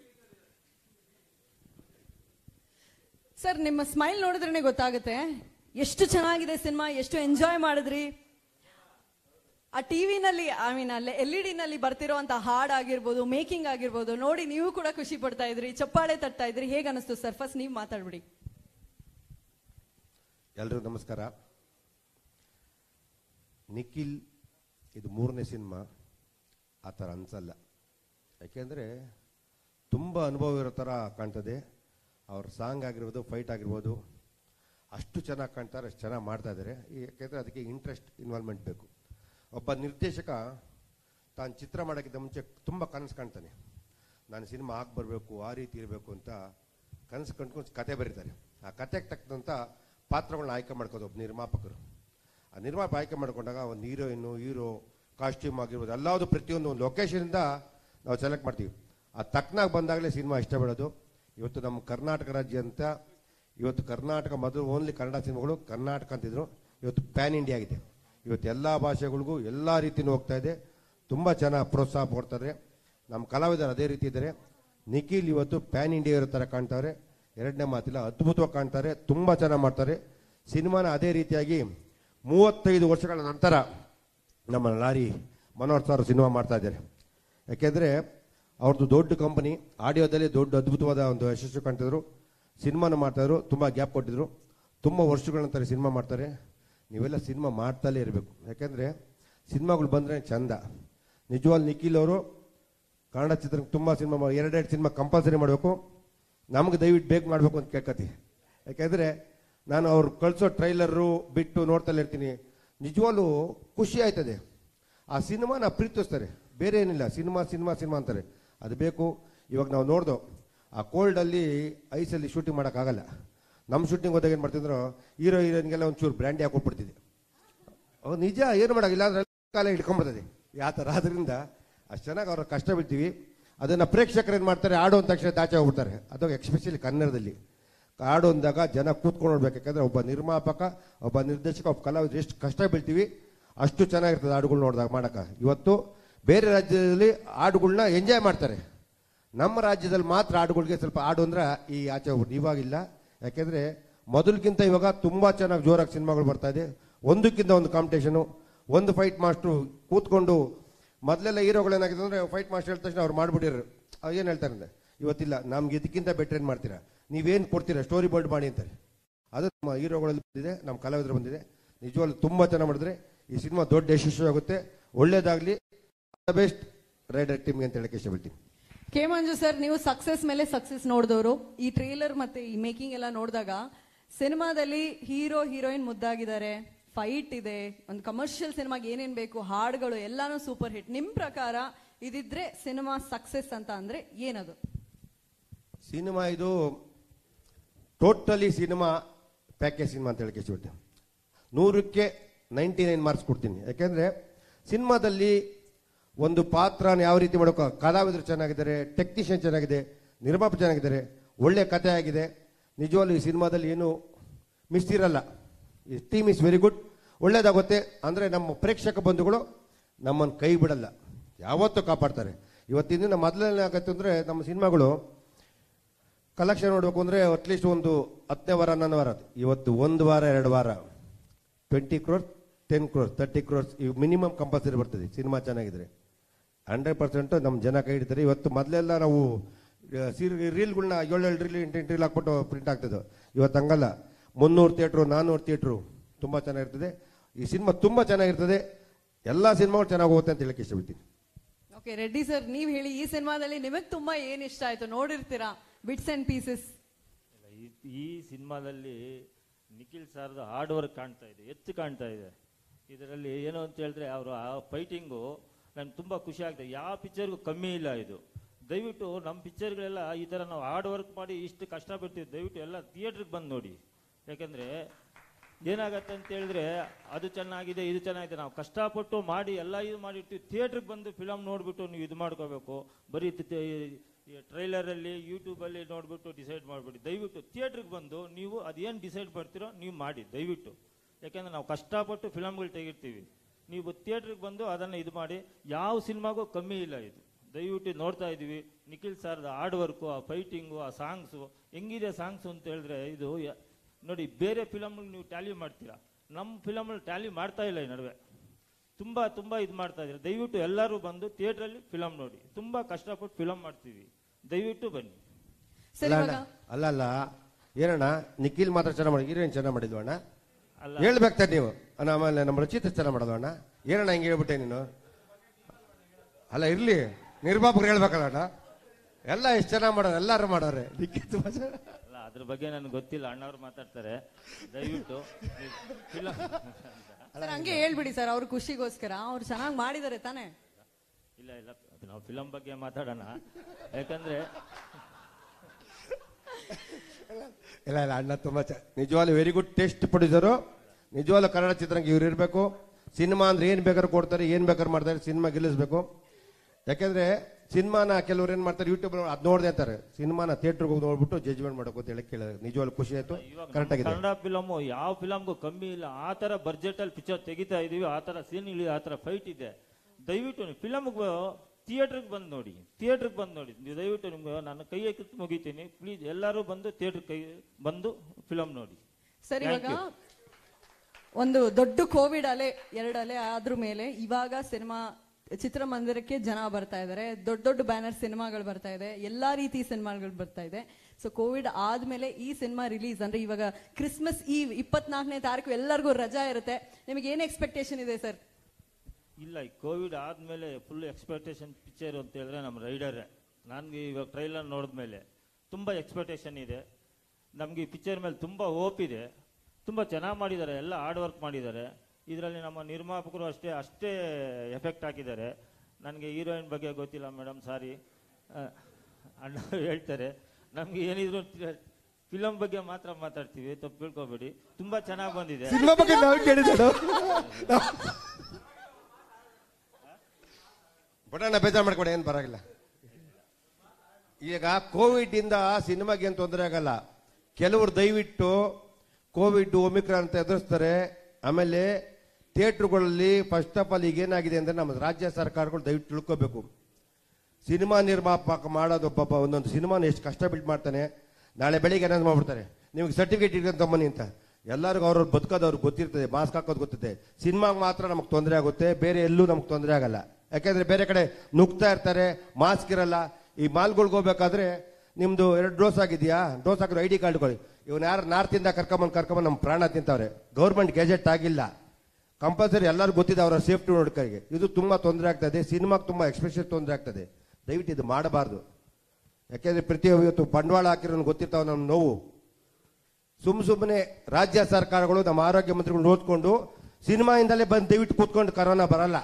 ಸರ್ ನಿಮ್ಮ ಸ್ಮೈಲ್ ನೋಡಿದ್ರೇನೆ ಗೊತ್ತಾಗುತ್ತೆ ಎಷ್ಟು ಚೆನ್ನಾಗಿದೆ ಸಿನಿಮಾ ಎಷ್ಟು ಎಂಜಾಯ್ ಮಾಡಿದ್ರಿ ಆ ಟಿವಿನಲ್ಲಿ ಐ ಮೀನ್ ಅಲ್ಲಿ ಎಲ್ ಇ ಡಿನಲ್ಲಿ ಬರ್ತಿರೋಂಥ ಹಾಡ್ ಆಗಿರ್ಬೋದು ಮೇಕಿಂಗ್ ಆಗಿರ್ಬೋದು ನೋಡಿ ನೀವು ಕೂಡ ಖುಷಿ ಪಡ್ತಾ ಇದ್ರಿ ಚಪ್ಪಾಳೆ ತಟ್ತಾ ಇದ್ರಿ ಹೇಗೆ ಅನಿಸ್ತು ಸರ್ ಫಸ್ಟ್ ನೀವು ಮಾತಾಡ್ಬಿಡಿ ಎಲ್ರಿಗೂ ನಮಸ್ಕಾರ ನಿಖಿಲ್ ಇದು ಮೂರನೇ ಸಿನಿಮಾ ಆ ಥರ ಅನ್ಸಲ್ಲ ಯಾಕೆಂದರೆ ತುಂಬ ಅನುಭವ ಇರೋ ಥರ ಕಾಣ್ತದೆ ಅವ್ರ ಸಾಂಗ್ ಆಗಿರ್ಬೋದು ಫೈಟ್ ಆಗಿರ್ಬೋದು ಅಷ್ಟು ಚೆನ್ನಾಗಿ ಕಾಣ್ತಾರೆ ಅಷ್ಟು ಚೆನ್ನಾಗಿ ಮಾಡ್ತಾ ಇದ್ದಾರೆ ಯಾಕೆಂದರೆ ಅದಕ್ಕೆ ಇಂಟ್ರೆಸ್ಟ್ ಇನ್ವಾಲ್ವ್ಮೆಂಟ್ ಬೇಕು ಒಬ್ಬ ನಿರ್ದೇಶಕ ತಾನು ಚಿತ್ರ ಮಾಡೋಕ್ಕಿಂತ ಮುಂಚೆ ತುಂಬ ಕನಸು ಕಾಣ್ತಾನೆ ನಾನು ಸಿನಿಮಾ ಆಗಿ ಬರಬೇಕು ಆ ರೀತಿ ಇರಬೇಕು ಅಂತ ಕನಸು ಕಂಡ್ಕೊಂಡು ಕತೆ ಬರೀತಾರೆ ಆ ಕತೆಗೆ ತಕ್ಕಂಥ ಪಾತ್ರಗಳನ್ನ ಆಯ್ಕೆ ಮಾಡ್ಕೋದು ಒಬ್ಬ ನಿರ್ಮಾಪಕರು ಆ ನಿರ್ಮಾಪಕ ಆಯ್ಕೆ ಮಾಡ್ಕೊಂಡಾಗ ಒಂದು ಹೀರೋಯಿನ್ನು ಹೀರೋ ಕಾಸ್ಟ್ಯೂಮ್ ಆಗಿರ್ಬೋದು ಎಲ್ಲಾವುದು ಪ್ರತಿಯೊಂದು ಒಂದು ಲೊಕೇಶನಿಂದ ನಾವು ಸೆಲೆಕ್ಟ್ ಮಾಡ್ತೀವಿ ಆ ತಕ್ಕನಾಗಿ ಬಂದಾಗಲೇ ಸಿನಿಮಾ ಇಷ್ಟಪಡೋದು ಇವತ್ತು ನಮ್ಮ ಕರ್ನಾಟಕ ರಾಜ್ಯ ಅಂತ ಇವತ್ತು ಕರ್ನಾಟಕ ಮೊದಲು ಓನ್ಲಿ ಕನ್ನಡ ಸಿನಿಮಾಗಳು ಕರ್ನಾಟಕ ಅಂತಿದ್ರು ಇವತ್ತು ಪ್ಯಾನ್ ಇಂಡಿಯಾ ಆಗಿದೆ ಇವತ್ತು ಎಲ್ಲ ಭಾಷೆಗಳಿಗೂ ಎಲ್ಲ ರೀತಿಯೂ ಹೋಗ್ತಾ ಇದೆ ತುಂಬ ಚೆನ್ನಾಗಿ ಪ್ರೋತ್ಸಾಹ ಕೊಡ್ತಾರೆ ನಮ್ಮ ಕಲಾವಿದರು ಅದೇ ರೀತಿ ಇದ್ದಾರೆ ನಿಖಿಲ್ ಇವತ್ತು ಪ್ಯಾನ್ ಇಂಡಿಯಾ ಇರೋ ಥರ ಕಾಣ್ತಾರೆ ಎರಡನೇ ಮಾತಿಲ್ಲ ಅದ್ಭುತವಾಗಿ ಕಾಣ್ತಾರೆ ತುಂಬ ಚೆನ್ನಾಗಿ ಮಾಡ್ತಾರೆ ಸಿನಿಮಾನ ಅದೇ ರೀತಿಯಾಗಿ ಮೂವತ್ತೈದು ವರ್ಷಗಳ ನಂತರ ನಮ್ಮ ಲಾರಿ ಮನೋಹರ್ ಸರ್ ಸಿನಿಮಾ ಮಾಡ್ತಾ ಇದ್ದಾರೆ ಯಾಕೆಂದರೆ ಅವ್ರದ್ದು ದೊಡ್ಡ ಕಂಪನಿ ಆಡಿಯೋದಲ್ಲಿ ದೊಡ್ಡ ಅದ್ಭುತವಾದ ಒಂದು ಯಶಸ್ಸು ಕಾಣ್ತಿದ್ರು ಸಿನಿಮಾನ ಮಾಡ್ತಾಯಿದ್ರು ತುಂಬ ಗ್ಯಾಪ್ ಕೊಟ್ಟಿದ್ರು ತುಂಬ ವರ್ಷಗಳ ನಂತರ ಸಿನಿಮಾ ಮಾಡ್ತಾರೆ ನೀವೆಲ್ಲ ಸಿನಿಮಾ ಮಾಡ್ತಲೇ ಇರಬೇಕು ಯಾಕೆಂದರೆ ಸಿನಿಮಾಗಳು ಬಂದರೆ ಚಂದ ನಿಜವಾಗ್ಲೂ ನಿಖಿಲ್ ಅವರು ಕನ್ನಡ ಚಿತ್ರ ತುಂಬ ಸಿನಿಮಾ ಎರಡೆರಡು ಸಿನಿಮಾ ಕಂಪಲ್ಸರಿ ಮಾಡಬೇಕು ನಮಗೆ ದಯವಿಟ್ಟು ಬೇಗ ಮಾಡಬೇಕು ಅಂತ ಕೇಳ್ಕತಿ ಯಾಕೆಂದರೆ ನಾನು ಅವ್ರು ಕಳಿಸೋ ಟ್ರೈಲರು ಬಿಟ್ಟು ನೋಡ್ತಲೇ ಇರ್ತೀನಿ ನಿಜವಾಗ್ಲೂ ಖುಷಿ ಆಯ್ತದೆ ಆ ಸಿನಿಮಾನ ಪ್ರೀತಿಸ್ತಾರೆ ಬೇರೆ ಏನಿಲ್ಲ ಸಿನಿಮಾ ಸಿನಿಮಾ ಸಿನಿಮಾ ಅಂತಾರೆ ಅದು ಬೇಕು ಇವಾಗ ನಾವು ನೋಡ್ದೋ ಆ ಕೋಲ್ಡಲ್ಲಿ ಐಸಲ್ಲಿ ಶೂಟಿಂಗ್ ಮಾಡೋಕ್ಕಾಗಲ್ಲ ನಮ್ಮ ಶೂಟಿಂಗ್ ಹೋದಾಗ ಏನು ಮಾಡ್ತಿದ್ರು ಹೀರೋ ಹೀರೋಯಿನ್ಗೆಲ್ಲ ಒಂಚೂರು ಬ್ರ್ಯಾಂಡಿ ಹಾಕೊಟ್ಬಿಡ್ತಿದ್ದೆ ಅವ್ರು ನಿಜ ಏನು ಮಾಡೋಗಿಲ್ಲ ಅಂದ್ರೆ ಕಾಲ ಹಿಡ್ಕೊಂಬಿಡ್ತದೆ ಆ ಥರ ಆದ್ರಿಂದ ಅಷ್ಟು ಚೆನ್ನಾಗಿ ಅವ್ರ ಕಷ್ಟ ಬೀಳ್ತೀವಿ ಅದನ್ನು ಪ್ರೇಕ್ಷಕರು ಏನು ಮಾಡ್ತಾರೆ ಆಡೋ ಅಂದ ತಕ್ಷಣ ದಾಚೆ ಹೋಗ್ಬಿಡ್ತಾರೆ ಅದು ಎಕ್ಸ್ಪೆಷಲಿ ಕನ್ನಡದಲ್ಲಿ ಆಡು ಅಂದಾಗ ಜನ ಕೂತ್ಕೊಂಡು ನೋಡ್ಬೇಕು ಯಾಕಂದ್ರೆ ಒಬ್ಬ ನಿರ್ಮಾಪಕ ಒಬ್ಬ ನಿರ್ದೇಶಕ ಒಬ್ಬ ಕಲಾವಿದ್ರು ಎಷ್ಟು ಕಷ್ಟ ಬೀಳ್ತೀವಿ ಅಷ್ಟು ಚೆನ್ನಾಗಿರ್ತದೆ ಹಾಡುಗಳು ನೋಡಿದಾಗ ಮಾಡಕ ಇವತ್ತು ಬೇರೆ ರಾಜ್ಯದಲ್ಲಿ ಹಾಡುಗಳ್ನ ಎಂಜಾಯ್ ಮಾಡ್ತಾರೆ ನಮ್ಮ ರಾಜ್ಯದಲ್ಲಿ ಮಾತ್ರ ಹಾಡುಗಳಿಗೆ ಸ್ವಲ್ಪ ಹಾಡು ಅಂದ್ರೆ ಈ ಆಚೆ ಹೋಗ್ಬಿಟ್ಟು ಇವಾಗಿಲ್ಲ ಯಾಕೆಂದ್ರೆ ಮೊದಲಿಗಿಂತ ಇವಾಗ ತುಂಬಾ ಚೆನ್ನಾಗಿ ಜೋರಾಗಿ ಸಿನಿಮಾಗಳು ಬರ್ತಾ ಇದೆ ಒಂದಕ್ಕಿಂತ ಒಂದು ಕಾಂಪಿಟೇಷನು ಒಂದು ಫೈಟ್ ಮಾಸ್ಟ್ರು ಕೂತ್ಕೊಂಡು ಮೊದಲೆಲ್ಲ ಹೀರೋಗಳೇನಾಗಿದೆ ಅಂದ್ರೆ ಫೈಟ್ ಮಾಸ್ಟರ್ ಹೇಳಿದ ತಕ್ಷಣ ಅವ್ರು ಮಾಡ್ಬಿಟ್ಟಿರು ಅವ್ರು ಏನು ಹೇಳ್ತಾರೆ ಅಂದ್ರೆ ಇವತ್ತಿಲ್ಲ ನಮ್ಗೆ ಇದಕ್ಕಿಂತ ಬೆಟರ್ ಏನು ಮಾಡ್ತೀರಾ ನೀವೇನು ಕೊಡ್ತೀರಾ ಸ್ಟೋರಿ ಬೋರ್ಡ್ ಮಾಡಿ ಅಂತಾರೆ ಅದು ನಮ್ಮ ಹೀರೋಗಳಲ್ಲಿ ಬಂದಿದೆ ನಮ್ಮ ಕಲಾವಿದರು ಬಂದಿದೆ ನಿಜವಾಗ್ಲೂ ತುಂಬಾ ಚೆನ್ನಾಗಿ ಮಾಡಿದ್ರೆ ಈ ಸಿನಿಮಾ ದೊಡ್ಡ ಯಶಸ್ವಿ ಆಗುತ್ತೆ ಒಳ್ಳೇದಾಗ್ಲಿ ಬೆಸ್ಟ್ ರೈಡರ್ ಟೀಮ್ಗೆ ಅಂತ ಹೇಳಕ್ಕೆ ಇಷ್ಟಪಡ್ತೀನಿ ಕೆ ಮಂಜು ಸರ್ ನೀವು ಸಕ್ಸಸ್ ಮೇಲೆ ಸಕ್ಸಸ್ ನೋಡಿದವರು ಈ ಟ್ರೇಲರ್ ಮತ್ತೆ ಈ ಮೇಕಿಂಗ್ ಎಲ್ಲ ನೋಡಿದಾಗ ಸಿನಿಮಾದಲ್ಲಿ ಹೀರೋ ಹೀರೋಯಿನ್ ಮುದ್ದಾಗಿದ್ದಾರೆ ಫೈಟ್ ಇದೆ ಒಂದು ಕಮರ್ಷಿಯಲ್ ಸಿನಿಮಾಗೆ ಏನೇನ್ ಬೇಕು ಹಾಡುಗಳು ಎಲ್ಲಾನು ಸೂಪರ್ ಹಿಟ್ ನಿಮ್ ಪ್ರಕಾರ ಇದಿದ್ರೆ ಸಿನಿಮಾ ಸಕ್ಸಸ್ ಅಂತ ಅಂದ್ರೆ ಏನದು ಸಿನಿಮಾ ಇದು ಟೋಟಲಿ ಸಿನಿಮಾ ಪ್ಯಾಕೇಜ್ ಸಿನಿಮಾ ಅಂತ ಹೇಳಕ್ಕೆ ಇಷ್ಟಪಡ್ತೀನಿ ನೂರಕ್ಕೆ ನೈಂಟಿ ನೈನ್ ಮಾರ್ಕ್ಸ್ ಕೊಡ್ತೀನಿ ಯಾಕೆಂದ್ರೆ ಸಿನಿಮಾದಲ್ಲಿ ಒಂದು ಪಾತ್ರನ ಯಾವ ರೀತಿ ಮಾಡೋಕೆ ಕಲಾವಿದರು ಚೆನ್ನಾಗಿದ್ದಾರೆ ಟೆಕ್ನಿಷಿಯನ್ ಚೆನ್ನಾಗಿದೆ ನಿರ್ಮಾಪಕ ಚೆನ್ನಾಗಿದ್ದಾರೆ ಒಳ್ಳೆ ಕಥೆ ಆಗಿದೆ ನಿಜವಾಗ್ಲೂ ಈ ಸಿನಿಮಾದಲ್ಲಿ ಏನು ಮಿಸ್ ಇರಲ್ಲ ಈ ಟೀಮ್ ಇಸ್ ವೆರಿ ಗುಡ್ ಒಳ್ಳೇದಾಗುತ್ತೆ ಅಂದರೆ ನಮ್ಮ ಪ್ರೇಕ್ಷಕ ಬಂಧುಗಳು ನಮ್ಮನ್ನು ಕೈ ಬಿಡಲ್ಲ ಯಾವತ್ತೂ ಕಾಪಾಡ್ತಾರೆ ಇವತ್ತಿನ ದಿನ ಮೊದಲನೇ ಆಗತ್ತೆ ಅಂದರೆ ನಮ್ಮ ಸಿನಿಮಾಗಳು ಕಲೆಕ್ಷನ್ ನೋಡಬೇಕು ಅಂದರೆ ಅಟ್ಲೀಸ್ಟ್ ಒಂದು ಹತ್ತನೇ ವಾರ ಹನ್ನೊಂದು ವಾರ ಅದು. ಇವತ್ತು ಒಂದು ವಾರ ಎರಡು ವಾರ twenty crores ten crores thirty crores ಇವು ಮಿನಿಮಮ್ ಕಂಪಲ್ಸರಿ ಬರ್ತದೆ ಸಿನಿಮಾ ಚೆನ್ನಾಗಿದ್ರೆ ಹಂಡ್ರೆಡ್ ಪರ್ಸೆಂಟ್ ನಮ್ಮ ಜನ ಕೈ ಹಿಡಿತಾರೆ ಇವತ್ತು ಮೊದಲೆಲ್ಲ ನಾವು ಸೀರ್ ರೀಲ್ಗಳನ್ನ ಏಳೇಳು ರೀಲ್ ಎಂಟು ಎಂಟು ರೀಲ್ ಹಾಕ್ಬಿಟ್ಟು ಪ್ರಿಂಟ್ ಆಗ್ತದೆ ಇವತ್ತು ಹಂಗಲ್ಲ ಮುನ್ನೂರು ಥಿಯೇಟ್ರು ನಾನ್ನೂರು ಥಿಯೇಟ್ರು ತುಂಬ ಚೆನ್ನಾಗಿರ್ತದೆ ಈ ಸಿನಿಮಾ ತುಂಬ ಚೆನ್ನಾಗಿರ್ತದೆ ಎಲ್ಲ ಸಿನಿಮಾಗಳು ಚೆನ್ನಾಗಿ ಹೋಗುತ್ತೆ ಅಂತ ಹೇಳಕ್ಕೆ ಇಷ್ಟಪಡ್ತೀನಿ ಓಕೆ ರೆಡ್ಡಿ ಸರ್ ನೀವ್ ಹೇಳಿ ಈ ಸಿನಿಮಾದಲ್ಲಿ ನಿಮಗ್ ತುಂಬಾ ಏನ್ ಇಷ್ಟ ಆಯ್ತು ನೋಡಿರ್ತೀರಾ ಬಿಟ್ಸ್ ಅಂಡ್ ಪೀಸಸ್ ಈ- ಈ ಸಿನಿಮಾದಲ್ಲಿ ನಿಖಿಲ್ ಸರ್ದು ಹಾರ್ಡ್ ವರ್ಕ್ ಕಾಣ್ತಾ ಇದೆ ಎತ್ತು ಕಾಣ್ತಾ ಇದೆ ಇದರಲ್ಲಿ ಏನು ಅಂತ ಹೇಳಿದ್ರೆ ಅವರು ಆ ಫೈಟಿಂಗು ನನ್ಗೆ ತುಂಬ ಖುಷಿ ಆಗ್ತದೆ ಯಾವ ಪಿಕ್ಚರ್ಗೂ ಕಮ್ಮಿ ಇಲ್ಲ ಇದು ದಯವಿಟ್ಟು ನಮ್ಮ ಪಿಕ್ಚರ್ಗಳೆಲ್ಲ ಈ ಥರ ನಾವು ಹಾರ್ಡ್ ವರ್ಕ್ ಮಾಡಿ ಇಷ್ಟು ಕಷ್ಟಪಡ್ತೀವಿ ದಯವಿಟ್ಟು ಎಲ್ಲ ಥಿಯೇಟ್ರಿಗೆ ಬಂದು ನೋಡಿ ಯಾಕಂದರೆ ಏನಾಗತ್ತೆ ಅಂತ ಹೇಳಿದ್ರೆ ಅದು ಚೆನ್ನಾಗಿದೆ ಇದು ಚೆನ್ನಾಗಿದೆ ನಾವು ಕಷ್ಟಪಟ್ಟು ಮಾಡಿ ಎಲ್ಲ ಇದು ಮಾಡಿರ್ತೀವಿ ಥಿಯೇಟ್ರಿಗೆ ಬಂದು ಫಿಲಮ್ ನೋಡಿಬಿಟ್ಟು ನೀವು ಇದು ಮಾಡ್ಕೋಬೇಕು ಬರೀ ಟ್ರೈಲರಲ್ಲಿ ಯೂಟ್ಯೂಬಲ್ಲಿ ನೋಡಿಬಿಟ್ಟು ಡಿಸೈಡ್ ಮಾಡಿಬಿಡಿ ದಯವಿಟ್ಟು ಥಿಯೇಟ್ರಿಗೆ ಬಂದು ನೀವು ಅದೇನು ಡಿಸೈಡ್ ಮಾಡ್ತೀರೋ ನೀವು ಮಾಡಿ ದಯವಿಟ್ಟು ಯಾಕೆಂದ್ರೆ ನಾವು ಕಷ್ಟಪಟ್ಟು ಫಿಲಮ್ಗಳು ತೆಗಿರ್ತೀವಿ ನೀವು ಥಿಯೇಟ್ರಿಗೆ ಬಂದು ಅದನ್ನು ಇದು ಮಾಡಿ ಯಾವ ಸಿನಿಮಾಗೂ ಕಮ್ಮಿ ಇಲ್ಲ ಇದು ದಯವಿಟ್ಟು ನೋಡ್ತಾ ಇದ್ದೀವಿ ನಿಖಿಲ್ ಸರ್ದ ಹಾರ್ಡ್ ವರ್ಕು ಆ ಫೈಟಿಂಗು ಆ ಸಾಂಗ್ಸು ಹೆಂಗಿದೆ ಸಾಂಗ್ಸು ಅಂತ ಹೇಳಿದ್ರೆ ಇದು ಯ- ನೋಡಿ ಬೇರೆ ಫಿಲಮ್ ನೀವು ಟ್ಯಾಲಿ ಮಾಡ್ತೀರಾ ನಮ್ಮ ಫಿಲಮಲ್ಲಿ ಟ್ಯಾಲಿ ಮಾಡ್ತಾ ಇಲ್ಲ ಈ ನಡುವೆ ತುಂಬ ತುಂಬ ಇದು ಮಾಡ್ತಾ ಇದ್ದೀರಾ ದಯವಿಟ್ಟು ಎಲ್ಲರೂ ಬಂದು ಥಿಯೇಟ್ರಲ್ಲಿ ಫಿಲಮ್ ನೋಡಿ ತುಂಬ ಕಷ್ಟಪಟ್ಟು ಫಿಲಮ್ ಮಾಡ್ತೀವಿ ದಯವಿಟ್ಟು ಬನ್ನಿ ಅಲ್ಲ ಅಣ್ಣ ಅಲ್ಲ ಅಲ್ಲ ಏನಣ್ಣ ನಿಖಿಲ್ ಮಾತ್ರ ಚೆನ್ನಾಗಿ ಮಾಡಿ ಹೀರೋಯಿನ್ ಚೆನ್ನಾಗಿ ಮಾಡಿದ್ವು ಅಣ್ಣ ಅಲ್ಲ. ಹೇಳ್ಬೇಕು ತಾನೆ ನೀವು ಅಣ್ಣ, ಆಮೇಲೆ ನಮ್ಮ ರಚಿತ ಚೆನ್ನಾಗಿ ಮಾಡೋದು ಅಣ್ಣ ಏನಣ್ಣ ಹಿಂಗೆ ಹೇಳ್ಬಿಟ್ಟೆ ನೀನು ಅಲ್ಲ ಇರ್ಲಿ ನಿರ್ಮಾಪಕರು ಹೇಳ್ಬೇಕಲ್ಲ ಅಣ್ಣ ಎಲ್ಲ ಎಷ್ಟು ಚೆನ್ನಾಗಿ ಮಾಡೋರು ಎಲ್ಲರೂ ಮಾಡೋರೆ ನಿಖಿಲ್ ತುಂಬಾ ಚೆನ್ನಾಗಿ ಅಲ್ಲ ಅದ್ರ ಬಗ್ಗೆ ನನಗೆ ಗೊತ್ತಿಲ್ಲ ಅಣ್ಣವ್ರು ಮಾತಾಡ್ತಾರೆ ದಯವಿಟ್ಟು ಫಿಲಮ್ ಸರ್ ಹಂಗೆ ಹೇಳ್ಬಿಡಿ ಸರ್ ಅವ್ರ ಖುಷಿಗೋಸ್ಕರ ಅವ್ರು ಚೆನ್ನಾಗಿ ಮಾಡಿದ್ದಾರೆ ತಾನೇ ಇಲ್ಲ ಇಲ್ಲ ಅದು ನಾವು ಫಿಲಮ್ ಬಗ್ಗೆ ಮಾತಾಡೋಣ ಯಾಕಂದ್ರೆ ಇಲ್ಲ ಇಲ್ಲ ಅಣ್ಣ ತುಂಬಾ ಚ ನಿಜವಾಗ್ಲೂ ವೆರಿ ಗುಡ್ ಟೆಸ್ಟ್ ಪ್ರೊಡ್ಯೂಸರು ನಿಜವಾಗ್ಲೂ ಕನ್ನಡ ಚಿತ್ರರಂಗ ಇವ್ರು ಇರಬೇಕು ಸಿನಿಮಾ ಅಂದ್ರೆ ಏನು ಬೇಕಾದ್ರೂ ಕೊಡ್ತಾರೆ ಏನು ಬೇಕಾದ್ರೂ ಮಾಡ್ತಾರೆ ಸಿನಿಮಾ ಗೆಲ್ಲಿಸ್ಬೇಕು ಯಾಕಂದ್ರೆ ಸಿನಿಮಾನ ಕೆಲವ್ರು ಏನ್ ಮಾಡ್ತಾರೆ ಯೂಟ್ಯೂಬ್ ಅದ್ ನೋಡ್ದೆ ಅಂತಾರೆ ಸಿನಿಮಾನ ಥಿಯೇಟರ್ಗೆ ಹೋಗಿ ನೋಡ್ಬಿಟ್ಟು ಜಜ್ಮೆಂಟ್ ಮಾಡೋಕೆ ಅಂತ ಹೇಳಿ ಕೇಳ ನಿಜವಾಗ್ಲೂ ಖುಷಿ ಆಯ್ತು ಇವಾಗ ಕರೆಕ್ಟ್ ನಮ್ಮ ಆಗಿದೆ ಕನ್ನಡ ಫಿಲಮ್ ಯಾವ ಫಿಲಮ್ಗೂ ಕಮ್ಮಿ ಇಲ್ಲ ಆ ತರ ಬಡ್ಜೆಟ್ ಅಲ್ಲಿ ಪಿಕ್ಚರ್ ತೆಗಿತಾ ಇದೀವಿ ಆ ತರ ಸೀನ್ ಇಲ್ಲಿ ಆ ತರ ಫೈಟ್ ಇದೆ ದಯವಿಟ್ಟು ನೀವು ಫಿಲಮ್ಗೆ ಥಿಯೇಟರ್ಗೆ ಬಂದು ನೋಡಿ ಥಿಯೇಟರ್ಗೆ ಬಂದು ನೋಡಿ ನೀವು ದಯವಿಟ್ಟು ನಿಮ್ಗೆ ನಾನು ಕೈ ಎತ್ತಿ ಮುಗಿತೀನಿ ಪ್ಲೀಸ್ ಎಲ್ಲರೂ ಬಂದು ಥಿಯೇಟರ್ ಕೈ ಬಂದು ಫಿಲಮ್ ನೋಡಿ ಸರ್ Thank ಇವಾಗ you. ಒಂದು ದೊಡ್ಡ ಕೋವಿಡ್ ಅಲೆ ಎರಡು ಅಲೆ ಆದ್ರ ಮೇಲೆ ಇವಾಗ ಸಿನಿಮಾ ಚಿತ್ರಮಂದಿರಕ್ಕೆ ಜನ ಬರ್ತಾ ಇದ್ದಾರೆ ದೊಡ್ಡ ದೊಡ್ಡ ಬ್ಯಾನರ್ ಸಿನಿಮಾಗಳು ಬರ್ತಾ ಇದೆ ಎಲ್ಲಾ ರೀತಿ ಸಿನಿಮಾಗಳು ಬರ್ತಾ ಇದೆ ಸೊ ಕೋವಿಡ್ ಆದ್ಮೇಲೆ ಈ ಸಿನಿಮಾ ರಿಲೀಸ್ ಅಂದ್ರೆ ಇವಾಗ ಕ್ರಿಸ್ಮಸ್ ಈವ್ ಇಪ್ಪತ್ನಾಲ್ಕನೇ ತಾರೀಕು ಎಲ್ಲರಿಗೂ ರಜಾ ಇರುತ್ತೆ ನಿಮಗೆ ಏನ್ ಎಕ್ಸ್ಪೆಕ್ಟೇಷನ್ ಇದೆ ಸರ್ ಇಲ್ಲ ಈ ಕೋವಿಡ್ ಆದ್ಮೇಲೆ ಫುಲ್ ಎಕ್ಸ್ಪೆಕ್ಟೇಷನ್ ಪಿಕ್ಚರ್ ಅಂತ ಹೇಳಿದ್ರೆ ನಮ್ಮ ರೈಡರೇ ನನಗೆ ಇವಾಗ ಟ್ರೈಲರ್ ನೋಡಿದ್ಮೇಲೆ ತುಂಬ ಎಕ್ಸ್ಪೆಕ್ಟೇಷನ್ ಇದೆ ನಮಗೆ ಈ ಪಿಕ್ಚರ್ ಮೇಲೆ ತುಂಬ ಹೋಪ್ ಇದೆ ತುಂಬ ಚೆನ್ನಾಗಿ ಮಾಡಿದ್ದಾರೆ ಎಲ್ಲ ಹಾರ್ಡ್ ವರ್ಕ್ ಮಾಡಿದ್ದಾರೆ ಇದರಲ್ಲಿ ನಮ್ಮ ನಿರ್ಮಾಪಕರು ಅಷ್ಟೇ ಅಷ್ಟೇ ಎಫೆಕ್ಟ್ ಹಾಕಿದ್ದಾರೆ ನನಗೆ ಹೀರೋಯಿನ್ ಬಗ್ಗೆ ಗೊತ್ತಿಲ್ಲ ಮೇಡಮ್ ಸಾರಿ ಅಣ್ಣ ಹೇಳ್ತಾರೆ ನಮ್ಗೆ ಏನಿದ್ರು ಫಿಲಮ್ ಬಗ್ಗೆ ಮಾತ್ರ ಮಾತಾಡ್ತೀವಿ ತಪ್ಪು ತಿಳ್ಕೊಬೇಡಿ ತುಂಬ ಚೆನ್ನಾಗಿ ಬಂದಿದೆ ಸಿನಿಮಾ ಬಗ್ಗೆ ನಾವು ಕೇಳಿದ್ರು ಬಟಣ್ಣ ಬೇಜಾರು ಮಾಡ್ಕೊಡಿ ಏನು ಬರಾಗಿಲ್ಲ ಈಗ ಕೋವಿಡ್ ಇಂದ ಸಿನಿಮಾಗೆ ಏನು ತೊಂದರೆ ಆಗಲ್ಲ ಕೆಲವರು ದಯವಿಟ್ಟು ಕೋವಿಡ್ ಒಮಿಕ್ರಾನ್ ಅಂತ ಎದುರಿಸ್ತಾರೆ ಆಮೇಲೆ ಥಿಯೇಟ್ರುಗಳಲ್ಲಿ ಫಸ್ಟ್ ಆಫ್ ಆಲ್ ಈಗ ಏನಾಗಿದೆ ಅಂದ್ರೆ ನಮ್ಮ ರಾಜ್ಯ ಸರ್ಕಾರಗಳು ದಯವಿಟ್ಟು ತಿಳ್ಕೋಬೇಕು ಸಿನಿಮಾ ನಿರ್ಮಾಪಕ ಮಾಡೋದು ಪಾಪ ಒಂದೊಂದು ಸಿನಿಮಾನ ಎಷ್ಟು ಕಷ್ಟ ಬಿಟ್ಟು ಮಾಡ್ತಾನೆ ನಾಳೆ ಬೆಳಿಗ್ಗೆ ಏನಾದ್ರು ಮಾಡ್ಬಿಡ್ತಾರೆ ನಿಮಗೆ ಸರ್ಟಿಫಿಕೇಟ್ ಇಟ್ಕೊಂಡು ತಮ್ಮನಿ ಅಂತ ಎಲ್ಲರಿಗೂ ಅವ್ರವ್ರು ಬದುಕೋದು ಗೊತ್ತಿರ್ತದೆ ಮಾಸ್ಕ್ ಹಾಕೋದು ಗೊತ್ತಿದೆ ಸಿನಿಮಾಗೆ ಮಾತ್ರ ನಮಗೆ ತೊಂದರೆ ಆಗುತ್ತೆ ಬೇರೆ ಎಲ್ಲೂ ನಮ್ಗೆ ತೊಂದರೆ ಆಗಲ್ಲ ಯಾಕಂದ್ರೆ ಬೇರೆ ಕಡೆ ನುಗ್ತಾ ಇರ್ತಾರೆ ಮಾಸ್ಕ್ ಇರಲ್ಲ ಈ ಮಾಲ್ಗಳಿಗೆ ಹೋಗ್ಬೇಕಾದ್ರೆ ನಿಮ್ದು ಎರಡು ಡೋಸ್ ಆಗಿದೆಯಾ ಡೋಸ್ ಹಾಕಿದ್ರೆ ಐ ಡಿ ಕಾರ್ಡ್ಗಳು ಇವನ್ ಯಾರು ನಾರ್ತಿಂದ ಕರ್ಕೊಂಬಂದು ಕರ್ಕೊಂಬಂದು ನಮ್ಮ ಪ್ರಾಣ ತಿಂತವ್ರೆ ಗೌರ್ಮೆಂಟ್ ಗೆಜೆಟ್ ಆಗಿಲ್ಲ ಕಂಪಲ್ಸರಿ ಎಲ್ಲರೂ ಗೊತ್ತಿದೆ ಅವರ ಸೇಫ್ಟಿ ನೋಡ್ಕರಿಗೆ ಇದು ತುಂಬಾ ತೊಂದರೆ ಆಗ್ತದೆ ಸಿನಿಮಾಗೆ ತುಂಬಾ ಎಕ್ಸ್ಪೆಷಲ್ ತೊಂದರೆ ಆಗ್ತದೆ ದಯವಿಟ್ಟು ಇದು ಮಾಡಬಾರ್ದು ಯಾಕೆಂದ್ರೆ ಪ್ರತಿ ಇವತ್ತು ಬಂಡವಾಳ ಹಾಕಿರೋ ಗೊತ್ತಿರ್ತಾವ ನಮ್ಮ ನೋವು ಸುಮ್ ಸುಮ್ಮನೆ ರಾಜ್ಯ ಸರ್ಕಾರಗಳು ನಮ್ಮ ಆರೋಗ್ಯ ಮಂತ್ರಿಗಳು ನೋಡ್ಕೊಂಡು ಸಿನಿಮಾಯಿಂದಲೇ ಬಂದು ದಯವಿಟ್ಟು ಕೂತ್ಕೊಂಡು ಕರೋನಾ ಬರಲ್ಲ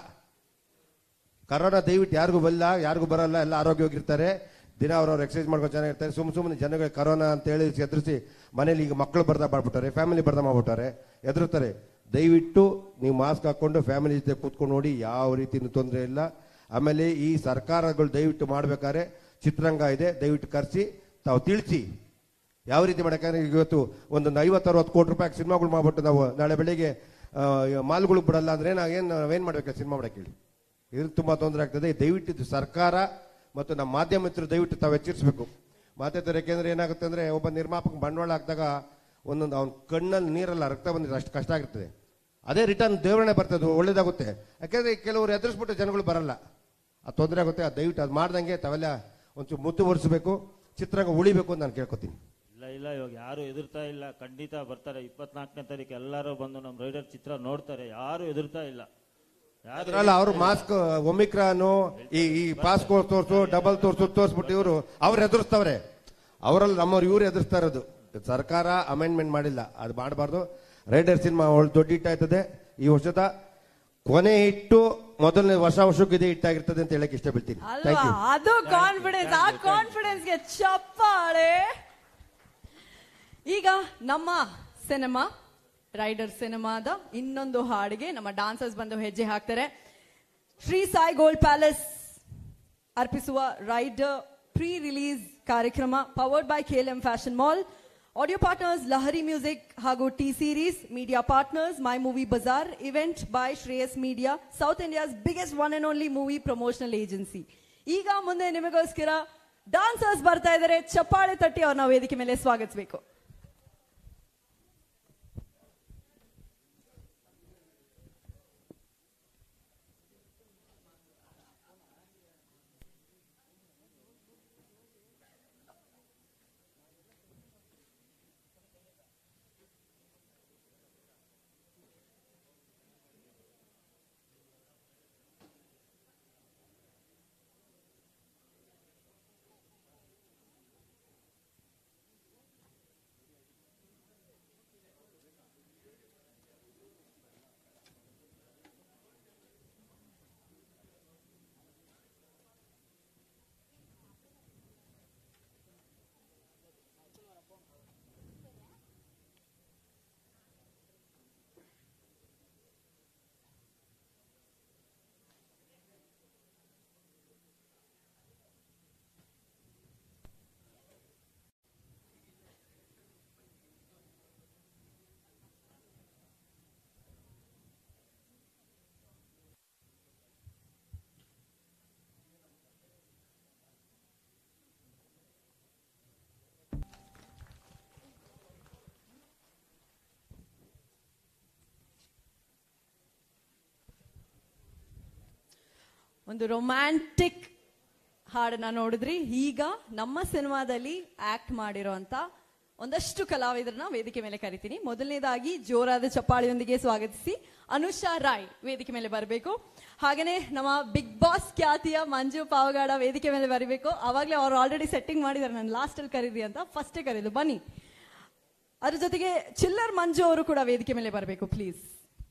ಕರೋನಾ ದಯವಿಟ್ಟು ಯಾರಿಗೂ ಬಲ್ಲ ಯಾರಿಗೂ ಬರಲ್ಲ ಎಲ್ಲ ಆರೋಗ್ಯವಾಗಿರ್ತಾರೆ ದಿನ ಅವ್ರವ್ರು ಎಕ್ಸರ್ಸೈಸ್ ಮಾಡ್ಕೊಂಡು ಚೆನ್ನಾಗಿರ್ತಾರೆ ಸುಮ್ ಸುಮ್ಮನೆ ಜನಗಳಿಗೆ ಕರೋನಾ ಅಂತ ಹೇಳಿ ಎದುರಿಸಿ ಮನೇಲಿ ಈಗ ಮಕ್ಕಳು ಬರ್ದ ಮಾಡ್ಬಿಟ್ಟಾರೆ ಫ್ಯಾಮಿಲಿ ಬರ್ದ ಮಾಡ್ಬಿಟ್ಟಾರೆ ಎದುರುತ್ತಾರೆ ದಯವಿಟ್ಟು ನೀವು ಮಾಸ್ಕ್ ಹಾಕೊಂಡು ಫ್ಯಾಮಿಲಿ ಜೊತೆ ಕೂತ್ಕೊಂಡು ನೋಡಿ ಯಾವ ರೀತಿ ತೊಂದರೆ ಇಲ್ಲ ಆಮೇಲೆ ಈ ಸರ್ಕಾರಗಳು ದಯವಿಟ್ಟು ಮಾಡ್ಬೇಕಾದ್ರೆ ಚಿತ್ರರಂಗ ಇದೆ ದಯವಿಟ್ಟು ಕರೆಸಿ ತಾವು ತಿಳಿಸಿ ಯಾವ ರೀತಿ ಮಾಡಕ್ಕೆ ಇವತ್ತು ಒಂದು ಐವತ್ತು ಅರವತ್ತು ಕೋಟಿ ರೂಪಾಯಿ ಸಿನಿಮಾಗಳು ಮಾಡ್ಬಿಟ್ಟು ನಾವು ನಾಳೆ ಬೆಳಿಗ್ಗೆ ಮಾಲ್ಗಳಿಗೆ ಬಿಡಲ್ಲ ಅಂದ್ರೆ ನಾವೇನು ನಾವೇನು ಮಾಡ್ಬೇಕು ಸಿನಿಮಾ ಮಾಡಕ್ಕೆ ಹೇಳಿ ಇದ್ರಲ್ಲಿ ತುಂಬಾ ತೊಂದರೆ ಆಗ್ತದೆ ದಯವಿಟ್ಟು ಇದು ಸರ್ಕಾರ ಮತ್ತು ನಮ್ಮ ಮಾಧ್ಯಮ ಮಿತ್ರರು ದಯವಿಟ್ಟು ತಾವು ಎಚ್ಚರಿಸಬೇಕು ಮಾತಾಡ್ತಾರೆ ಯಾಕೆಂದ್ರೆ ಏನಾಗುತ್ತೆ ಅಂದ್ರೆ ಒಬ್ಬ ನಿರ್ಮಾಪಕ ಬಂಡವಾಳ ಹಾಕಿದಾಗ ಒಂದೊಂದು ಅವ್ನ ಕಣ್ಣಲ್ಲಿ ನೀರಲ್ಲ ರಕ್ತ ಬಂದಿದ್ರೆ ಅಷ್ಟು ಕಷ್ಟ ಆಗಿರ್ತದೆ ಅದೇ ರಿಟರ್ನ್ ದೇವರಣೆ ಬರ್ತದೆ ಒಳ್ಳೇದಾಗುತ್ತೆ ಯಾಕೆಂದ್ರೆ ಕೆಲವರು ಎದುರಿಸ್ಬಿಟ್ಟು ಜನಗಳು ಬರಲ್ಲ ಆ ತೊಂದರೆ ಆಗುತ್ತೆ ಆ ದಯವಿಟ್ಟು ಅದು ಮಾಡ್ದಂಗೆ ತಾವೆಲ್ಲ ಒಂಚೂರು ಮುತ್ತುವರಿಸಬೇಕು ಚಿತ್ರರಂಗ ಉಳಿಬೇಕು ಅಂತ ನಾನು ಕೇಳ್ಕೊತೀನಿ ಇಲ್ಲ ಇಲ್ಲ ಇವಾಗ ಯಾರು ಎದುರ್ತಾ ಇಲ್ಲ ಖಂಡಿತ ಬರ್ತಾರೆ ಇಪ್ಪತ್ನಾಲ್ಕನೇ ತಾರೀಕು ಎಲ್ಲರೂ ಬಂದು ನಮ್ಮ ರೈಡರ್ ಚಿತ್ರ ನೋಡ್ತಾರೆ ಯಾರು ಎದುರ್ತಾ ಇಲ್ಲ ಯಾರು ಅದ್ರಲ್ಲ ಅವರು ಮಾಸ್ಕ್ ಒಮಿಕ್ರಾನು ಈ ಈ ಪಾಸ್ಪೋರ್ಟ್ ತೋರ್ಸು ಡಬಲ್ ತೋರ್ಸು ತೋರ್ಸ್ಬಿಟ್ಟು ಇವರು ಅವ್ರು ಎದುರಿಸ್ತವ್ರೆ ಅವರಲ್ಲಿ ನಮ್ಮವ್ರು ಇವ್ರು ಎದುರಿಸ್ತಾ ಇರೋದು ಸರ್ಕಾರ ಅಮೆಂಡ್ಮೆಂಟ್ ಮಾಡಿಲ್ಲ ಅದು ಮಾಡಬಾರ್ದು ರೈಡರ್ ಸಿನಿಮಾ ಒಳ್ಳೆ ದೊಡ್ಡ ಹಿಟ್ ಆಯ್ತದೆ ಈ ವರ್ಷದ ಕೊನೆ ಹಿಟ್ಟು ಮೊದಲನೇ ವರ್ಷ ವರ್ಷಕ್ಕೆ ಇದೇ ಹಿಟ್ಟಾಗಿರ್ತದೆ ಅಂತ ಹೇಳಕ್ ಇಷ್ಟಪಡ್ತೀನಿ ಥ್ಯಾಂಕ್ ಅಲ್ವಾ ಯು ಅದು ಕಾನ್ಫಿಡೆನ್ಸ್ ಆ ಕಾನ್ಫಿಡೆನ್ಸ್ ಗೆ ಚಪ್ಪಾಳೆ ಈಗ ನಮ್ಮ ಸಿನಿಮಾ ರೈಡರ್ ಸಿನಿಮಾದ ಇನ್ನೊಂದು ಹಾಡಿಗೆ ನಮ್ಮ ಡಾನ್ಸರ್ಸ್ ಬಂದು ಹೆಜ್ಜೆ ಹಾಕ್ತಾರೆ ಶ್ರೀ ಸಾಯಿ ಗೋಲ್ಡ್ ಪ್ಯಾಲೇಸ್ ಅರ್ಪಿಸುವ ರೈಡರ್ ಪ್ರೀ ರಿಲೀಸ್ ಕಾರ್ಯಕ್ರಮ powered by KLM fashion mall audio partners Lahari music ಹಾಗೂ T series media partners my movie bazaar event by Shreyas media South India's biggest one and only movie promotional agency ಈಗ ಮುಂದೆ ನಿಮಗೋಸ್ಕರ ಡಾನ್ಸರ್ಸ್ ಬರ್ತಾ ಇದ್ದಾರೆ ಚಪ್ಪಾಳೆ ತಟ್ಟಿ ಅವ್ರನ್ನ ವೇದಿಕೆ ಮೇಲೆ ಸ್ವಾಗತಿಸಬೇಕು ಒಂದು ರೊಮ್ಯಾಂಟಿಕ್ ಹಾಡನ್ನ ನೋಡಿದ್ರಿ ಈಗ ನಮ್ಮ ಸಿನಿಮಾದಲ್ಲಿ ಆಕ್ಟ್ ಮಾಡಿರೋಂತ ಒಂದಷ್ಟು ಕಲಾವಿದರನ್ನ ವೇದಿಕೆ ಮೇಲೆ ಕರಿತೀನಿ ಮೊದಲನೇದಾಗಿ ಜೋರಾದ ಚಪ್ಪಾಳಿಯೊಂದಿಗೆ ಸ್ವಾಗತಿಸಿ ಅನುಷಾ ರಾಯ್ ವೇದಿಕೆ ಮೇಲೆ ಬರಬೇಕು ಹಾಗೇನೆ ನಮ್ಮ ಬಿಗ್ ಬಾಸ್ ಖ್ಯಾತಿಯ ಮಂಜು ಪಾವಗಾಡ ವೇದಿಕೆ ಮೇಲೆ ಬರಬೇಕು ಅವಾಗಲೇ ಅವ್ರು ಆಲ್ರೆಡಿ ಸೆಟ್ಟಿಂಗ್ ಮಾಡಿದ್ದಾರೆ ನಾನು ಲಾಸ್ಟ್ ಅಲ್ಲಿ ಕರೀರಿ ಅಂತ ಫಸ್ಟೇ ಕರೀದು ಬನ್ನಿ ಅದ್ರ ಜೊತೆಗೆ ಚಿಲ್ಲರ್ ಮಂಜು ಅವರು ಕೂಡ ವೇದಿಕೆ ಮೇಲೆ ಬರಬೇಕು ಪ್ಲೀಸ್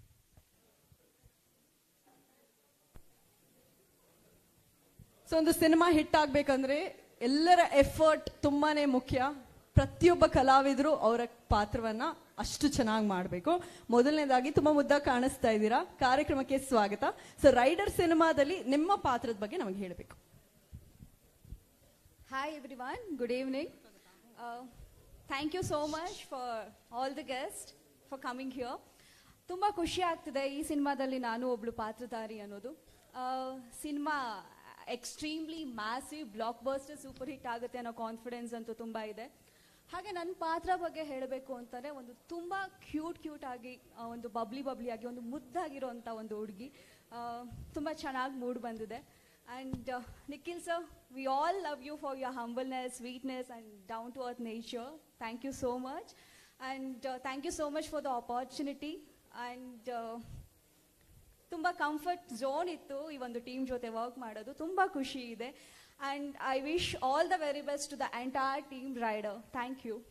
ಸೊ ಒಂದು ಸಿನಿಮಾ ಹಿಟ್ ಆಗ್ಬೇಕಂದ್ರೆ ಎಲ್ಲರ ಎಫರ್ಟ್ ತುಂಬಾನೇ ಮುಖ್ಯ ಪ್ರತಿಯೊಬ್ಬ ಕಲಾವಿದರು ಅವರ ಪಾತ್ರವನ್ನ ಅಷ್ಟು ಚೆನ್ನಾಗಿ ಮಾಡಬೇಕು ಮೊದಲನೇದಾಗಿ ತುಂಬಾ ಮುದ್ದ ಕಾಣಿಸ್ತಾ ಇದ್ದೀರಾ ಕಾರ್ಯಕ್ರಮಕ್ಕೆ ಸ್ವಾಗತ ಸೊ ರೈಡರ್ ಸಿನಿಮಾದಲ್ಲಿ ನಿಮ್ಮ ಪಾತ್ರದ ಬಗ್ಗೆ ನಮಗೆ ಹೇಳಬೇಕು Hi everyone, good evening. Uh, thank you so much for all the guests for coming here. ತುಂಬ ಖುಷಿ ಆಗ್ತಿದೆ ಈ ಸಿನಿಮಾದಲ್ಲಿ ನಾನು ಒಬ್ಳು ಪಾತ್ರಧಾರಿ ಅನ್ನೋದು cinema extremely massive blockbuster super hit ಆಗುತ್ತೆ ಅನ್ನೋ ಕಾನ್ಫಿಡೆನ್ಸ್ ಅಂತೂ ತುಂಬ ಇದೆ ಹಾಗೆ ನನ್ನ ಪಾತ್ರ ಬಗ್ಗೆ ಹೇಳಬೇಕು ಅಂತಂದರೆ ಒಂದು ತುಂಬ ಕ್ಯೂಟ್ ಕ್ಯೂಟ್ ಆಗಿ ಆ, ಒಂದು ಬಬ್ಲಿ ಬಬ್ಲಿ ಆಗಿ ಒಂದು ಮುದ್ದಾಗಿರೋಂಥ ಒಂದು ಹುಡುಗಿ ತುಂಬ ಚೆನ್ನಾಗಿ ಮೂಡ್ ಬಂದಿದೆ And uh, Nikhil sir, we all love you for your humbleness, sweetness, and down to earth nature. Thank you so much. And uh, thank you so much for the opportunity. And uh, ತುಂಬ ಕಂಫರ್ಟ್ ಝೋನ್ ಇತ್ತು ಈ ಒಂದು ಟೀಮ್ ಜೊತೆ ವರ್ಕ್ ಮಾಡೋದು ತುಂಬ ಖುಷಿ ಇದೆ and I wish all the very best to the entire team Rider thank you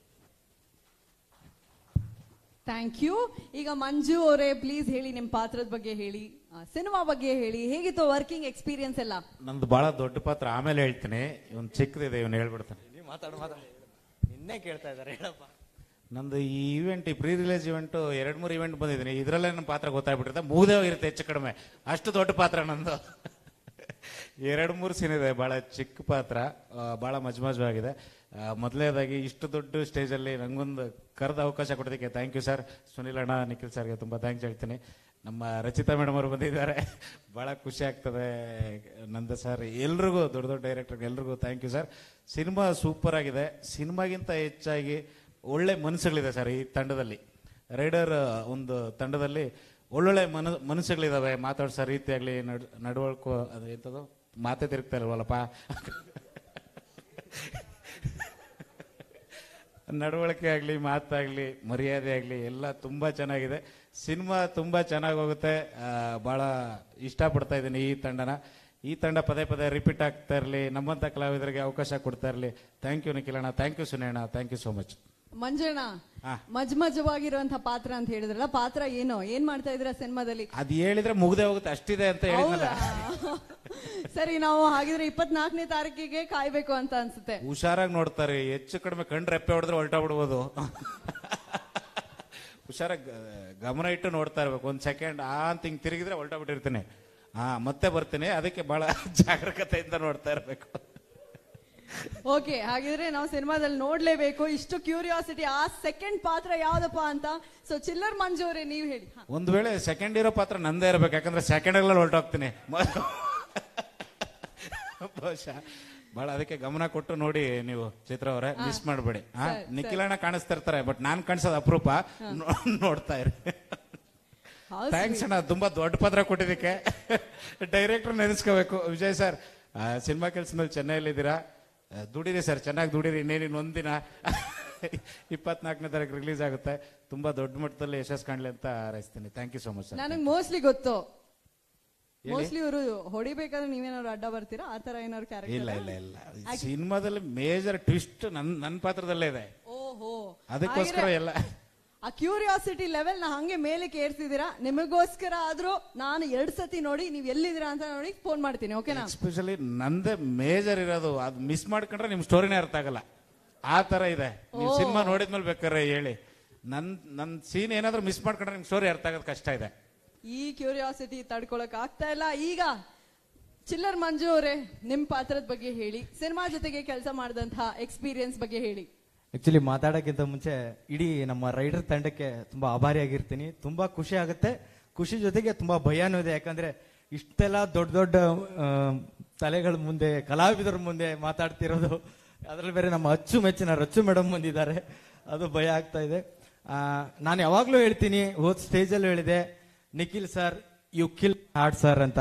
thank you ಈಗ ಮಂಜು ಅವರೇ ಪ್ಲೀಸ್ ಹೇಳಿ ನಿಮ್ಮ ಪಾತ್ರದ ಬಗ್ಗೆ ಹೇಳಿ ಸಿನಿಮಾ ಬಗ್ಗೆ ಹೇಳಿ ಹೇಗಿತ್ತು ವರ್ಕಿಂಗ್ ಎಕ್ಸ್ಪೀರಿಯನ್ಸ್ ಎಲ್ಲ ನಂದು ಬಹಳ ದೊಡ್ಡ ಪಾತ್ರ ಆಮೇಲೆ ಹೇಳ್ತೀನಿ ಇವನ್ ಚಿಕ್ಕದಿದೆ ಇವನು ಹೇಳ್ಬಿಡ್ತಾನೆ ಮಾತಾಡು ಮಾತಾಡು ನಿನ್ನೆ ಕೇಳ್ತಾ ಇದ್ದಾರೆ ಹೇಳಪ್ಪ ನಂದು ಈ ಇವೆಂಟ್ ಈ ಪ್ರೀ ರಿಲೀಸ್ ಇವೆಂಟ್ ಎರಡ್ ಮೂರು ಇವೆಂಟ್ ಬಂದಿದ್ದೀನಿ ಇದ್ರಲ್ಲೇ ನನ್ನ ಪಾತ್ರ ಗೊತ್ತಾಗ್ಬಿಟ್ಟಿರುತ್ತೆ ಮುಗ್ದೇ ಹೋಗಿರುತ್ತೆ ಹೆಚ್ಚು ಕಡಿಮೆ ಅಷ್ಟು ದೊಡ್ಡ ಪಾತ್ರ ನಂದು ಎರಡು ಮೂರು ಸೀನ್ ಇದೆ ಬಹಳ ಚಿಕ್ಕ ಪಾತ್ರ ಆ, ಬಹಳ ಮಜ್ ಮಜವಾಗಿದೆ ಮೊದಲನೇದಾಗಿ ಇಷ್ಟು ದೊಡ್ಡ ಸ್ಟೇಜಲ್ಲಿ ನಂಗೊಂದು ಕರೆದ ಅವಕಾಶ ಕೊಡೋದಕ್ಕೆ ಥ್ಯಾಂಕ್ ಯು ಸರ್ ಸುನಿಲ್ ಅಣ್ಣ ನಿಖಿಲ್ ಸರ್ಗೆ ತುಂಬ ಥ್ಯಾಂಕ್ಸ್ ಹೇಳ್ತೀನಿ ನಮ್ಮ ರಚಿತಾ ಮೇಡಮ್ ಅವರು ಬಂದಿದ್ದಾರೆ ಬಹಳ ಖುಷಿ ಆಗ್ತದೆ ನಂದ ಸರ್ ಎಲ್ರಿಗೂ ದೊಡ್ಡ ದೊಡ್ಡ ಡೈರೆಕ್ಟರ್ಗೆ ಎಲ್ರಿಗೂ thank you sir cinema super ಆಗಿದೆ ಸಿನಿಮಾಗಿಂತ ಹೆಚ್ಚಾಗಿ ಒಳ್ಳೆ ಮನಸ್ಸುಗಳಿದೆ ಸರ್ ಈ ತಂಡದಲ್ಲಿ ರೈಡರ್ ಒಂದು ತಂಡದಲ್ಲಿ ಒಳ್ಳೊಳ್ಳೆ ಮನ ಮನಸ್ಸುಗಳಿದಾವೆ ಮಾತಾಡ್ಸೋ ರೀತಿ ಆಗಲಿ ನಡ್ ನಡವಳ್ಕೋ ಅದು ಎಂಥದ್ದು ಮಾತೇ ತಿರುಗ್ತಾ ಇಲ್ವಲ್ಲಪ್ಪ ನಡವಳಿಕೆ ಆಗಲಿ ಮಾತಾಗಲಿ ಮರ್ಯಾದೆ ಆಗಲಿ ಎಲ್ಲ ತುಂಬ ಚೆನ್ನಾಗಿದೆ ಸಿನಿಮಾ ತುಂಬ ಚೆನ್ನಾಗಿ ಹೋಗುತ್ತೆ ಆ, ಭಾಳ ಇಷ್ಟಪಡ್ತಾ ಇದ್ದೀನಿ ಈ ತಂಡನ ಈ ತಂಡ ಪದೇ ಪದೇ ರಿಪೀಟ್ ಆಗ್ತಾ ಇರಲಿ ನಮ್ಮಂಥ ಕಲಾವಿದರಿಗೆ ಅವಕಾಶ ಕೊಡ್ತಾ ಇರಲಿ ಥ್ಯಾಂಕ್ ಯು ನಿಖಿಲಣ್ಣ ಥ್ಯಾಂಕ್ ಯು ಸುನೇಣ ಥ್ಯಾಂಕ್ ಯು ಸೋ ಮಚ್ ಮಂಜಣ್ಣ ಹಾ. ಮಜ್ ಮಜವಾಗಿರುವಂತ ಪಾತ್ರ ಅಂತ ಹೇಳಿದ್ರಲ್ಲ ಪಾತ್ರ ಏನು ಏನ್ ಮಾಡ್ತಾ ಇದ್ರ ಸಿನಿಮಾದಲ್ಲಿ ಅದು ಹೇಳಿದ್ರೆ ಮುಗ್ದೇ ಹೋಗುತ್ತೆ ಅಷ್ಟಿದೆ ಅಂತ ಹೇಳಿದ್ನಲ್ಲ ಸರಿ ನಾವು ಹಾಗಿದ್ರೆ ಇಪ್ಪತ್ನಾಲ್ಕನೇ ತಾರೀಕಿಗೆ ಕಾಯ್ಬೇಕು ಅಂತ ಅನ್ಸುತ್ತೆ ಹುಷಾರಾಗಿ ನೋಡ್ತಾರೆ ಹೆಚ್ಚು ಕಡಿಮೆ ಕಣ್ಣು ರೆಪ್ಪೆ ಹೊಡೆದ್ರೆ ಹೊಲ್ಟಾ ಬಿಡ್ಬೋದು ಹುಷಾರಾಗಿ ಗಮನ ಇಟ್ಟು ನೋಡ್ತಾ ಇರ್ಬೇಕು ಒಂದ್ ಸೆಕೆಂಡ್ ಆ ಅಂತ ಹಿಂಗ್ ತಿರುಗಿದ್ರೆ ಹೊಲ್ಟಾ ಬಿಟ್ಟಿರ್ತೀನಿ ಹಾ ಮತ್ತೆ ಬರ್ತೀನಿ ಅದಕ್ಕೆ ಬಹಳ ಜಾಗರೂಕತೆಯಿಂದ ನೋಡ್ತಾ ಇರ್ಬೇಕು ಓಕೆ ಹಾಗಿದ್ರೆ ನಾವು ಸಿನಿಮಾದಲ್ಲಿ ನೋಡ್ಲೇಬೇಕು ಇಷ್ಟು ಕ್ಯೂರಿಯಾಸಿಟಿ ಆ ಸೆಕೆಂಡ್ ಪಾತ್ರ ಯಾವ್ದಪ್ಪ ಅಂತ ಸೊ ಚಿಲ್ಲರ್ ಮಂಜು ಅವರೇ ನೀವ್ ಹೇಳಿ ಹಾ. ಒಂದ್ ವೇಳೆ ಸೆಕೆಂಡ್ ಇರೋ ಪಾತ್ರ ನಂದೇ ಇರ್ಬೇಕು ಯಾಕಂದ್ರೆ ಸೆಕೆಂಡ್ ಅಲ್ಲಿ ಹೊರಟೋಗ್ತೀನಿ ಬಹುಶಃ ಬಹಳ ಅದಕ್ಕೆ ಗಮನ ಕೊಟ್ಟು ನೋಡಿ ನೀವು ಚಿತ್ರ ಅವರೇ ಮಿಸ್ ಮಾಡಬೇಡಿ ಸರಿ, ನಿಖಿಲಣ್ಣ ಕಾಣಿಸ್ತಾ ಇರ್ತಾರೆ ಬಟ್ ನಾನ್ ಕಾಣಿಸೋದು ಅಪರೂಪ ನೋ- ನೋಡ್ತಾ ಇರಿ ಹೌದು ಥ್ಯಾಂಕ್ಸ್ ಅಣ್ಣ ತುಂಬಾ ದೊಡ್ಡ ಪತ್ರ ಕೊಟ್ಟಿದ್ದಕ್ಕೆ ಡೈರೆಕ್ಟರ್ ನೆನೆಸ್ಕೋಬೇಕು ವಿಜಯ್ ಸರ್ ಸಿನಿಮಾ ಕೆಲಸದಲ್ಲಿ ಚೆನ್ನೈಲಿದ್ದೀರಾ ಆ, ದುಡೀರಿ ಸರ್ ಚೆನ್ನಾಗಿ ದುಡೀರಿ ಇನ್ನೇನಿನ್ ಒಂದಿನ ಇಪ್ಪತ್ನಾಲ್ಕನೇ ತಾರೀಕು ರಿಲೀಸ್ ಆಗುತ್ತೆ ತುಂಬಾ ದೊಡ್ಡ ಮಟ್ಟದಲ್ಲಿ ಯಶಸ್ಸು ಕಾಣಲಿ ಅಂತ ಹಾರೈಸ್ತೀನಿ thank you so much sir ನನಗ್ ಮೋಸ್ಟ್ಲಿ ಗೊತ್ತು ಹೇಳಿ. ಮೋಸ್ಟ್ಲಿ ಇವರು ಹೊಡಿಬೇಕಾದ್ರೆ ನೀವೇನಾದ್ರು ಅಡ್ಡ ಬರ್ತೀರಾ ಆ ತರ ಏನಾದ್ರು ಇಲ್ಲ ಕ್ಯಾರೆಕ್ಟರ್ ಇಲ್ಲ ಇಲ್ಲ ಸಿನಿಮಾದಲ್ಲಿ ಮೇಜರ್ ಟ್ವಿಸ್ಟ್ ನನ್ ನನ್ನ ಪಾತ್ರದಲ್ಲೇ ಇದೆ ಓಹೋ ಅದಕ್ಕೋಸ್ಕರ ಹಾಗಿದ್ರೆ ಎಲ್ಲ ಆ ಕ್ಯೂರಿಯಾಸಿಟಿ ಲೆವೆಲ್ ನ ಹಂಗೆ ಮೇಲೆ ಏರ್ಸಿದೀರಾ ನಿಮಗೋಸ್ಕರ ಆದ್ರೂ ನಾನು ಎರಡ್ ಸತಿ ನೋಡಿ ನೀವ್ ಎಲ್ಲಿದ್ದೀರಾ ಅಂತ ನೋಡಿ ಫೋನ್ ಮಾಡ್ತೀನಿ ಓಕೆನಾ ಎಸ್ಪೆಷಲಿ ನಂದೇ ಮೇಜರ್ ಇರೋದು ಅದು ಮಿಸ್ ಮಾಡ್ಕೊಂಡ್ರೆ ನಿಮ್ ಸ್ಟೋರಿನೇ ಅರ್ಥ ಆಗಲ್ಲ ಆ ತರ ಇದೆ ನೀವು ಓ. ಸಿನಿಮಾ ನೋಡಿದ್ಮೇಲೆ ಬೇಕಾದ್ರೆ ಹೇಳಿ ನನ್ ನನ್ ಸೀನ್ ಏನಾದ್ರೂ ಮಿಸ್ ಮಾಡ್ಕೊಂಡ್ರೆ ನಿಮ್ ಸ್ಟೋರಿ ಅರ್ಥ ಆಗೋದು ಕಷ್ಟ ಇದೆ ಈ ಕ್ಯೂರಿಯಾಸಿಟಿ ತಡ್ಕೊಳಕ್ ಆಗ್ತಾ ಇಲ್ಲ ಈಗ ಚಿಲ್ಲರ್ ಮಂಜು ಅವರೇ ನಿಮ್ ಪಾತ್ರದ ಬಗ್ಗೆ ಹೇಳಿ ಸಿನಿಮಾ ಜೊತೆಗೆ ಕೆಲಸ ಮಾಡಿದಂತಹ ಎಕ್ಸ್ಪೀರಿಯನ್ಸ್ ಬಗ್ಗೆ ಹೇಳಿ ಆಕ್ಚುಲಿ ಮಾತಾಡೋಕ್ಕಿಂತ ಮುಂಚೆ ಇಡೀ ನಮ್ಮ ರೈಡರ್ ತಂಡಕ್ಕೆ ತುಂಬಾ ಆಭಾರಿಯಾಗಿರ್ತೀನಿ ತುಂಬಾ ಖುಷಿ ಆಗುತ್ತೆ ಖುಷಿ ಜೊತೆಗೆ ತುಂಬಾ ಭಯನೂ ಇದೆ ಯಾಕಂದ್ರೆ ಇಷ್ಟೆಲ್ಲ ದೊಡ್ಡ ದೊಡ್ಡ ಆ, ತಲೆಗಳ ಮುಂದೆ ಕಲಾವಿದರ ಮುಂದೆ ಮಾತಾಡ್ತಿರೋದು ಅದ್ರಲ್ಲಿ ಬೇರೆ ನಮ್ಮ ಅಚ್ಚುಮೆಚ್ಚಿನ ರಚ್ಚು ಮೇಡಮ್ ಬಂದಿದ್ದಾರೆ ಅದು ಭಯ ಆಗ್ತಾ ಇದೆ ಆ, ನಾನು ಯಾವಾಗ್ಲೂ ಹೇಳ್ತೀನಿ ಹೋದ್ ಸ್ಟೇಜಲ್ಲಿ ಹೇಳಿದೆ Nikhil sir you kill heart sir ಅಂತ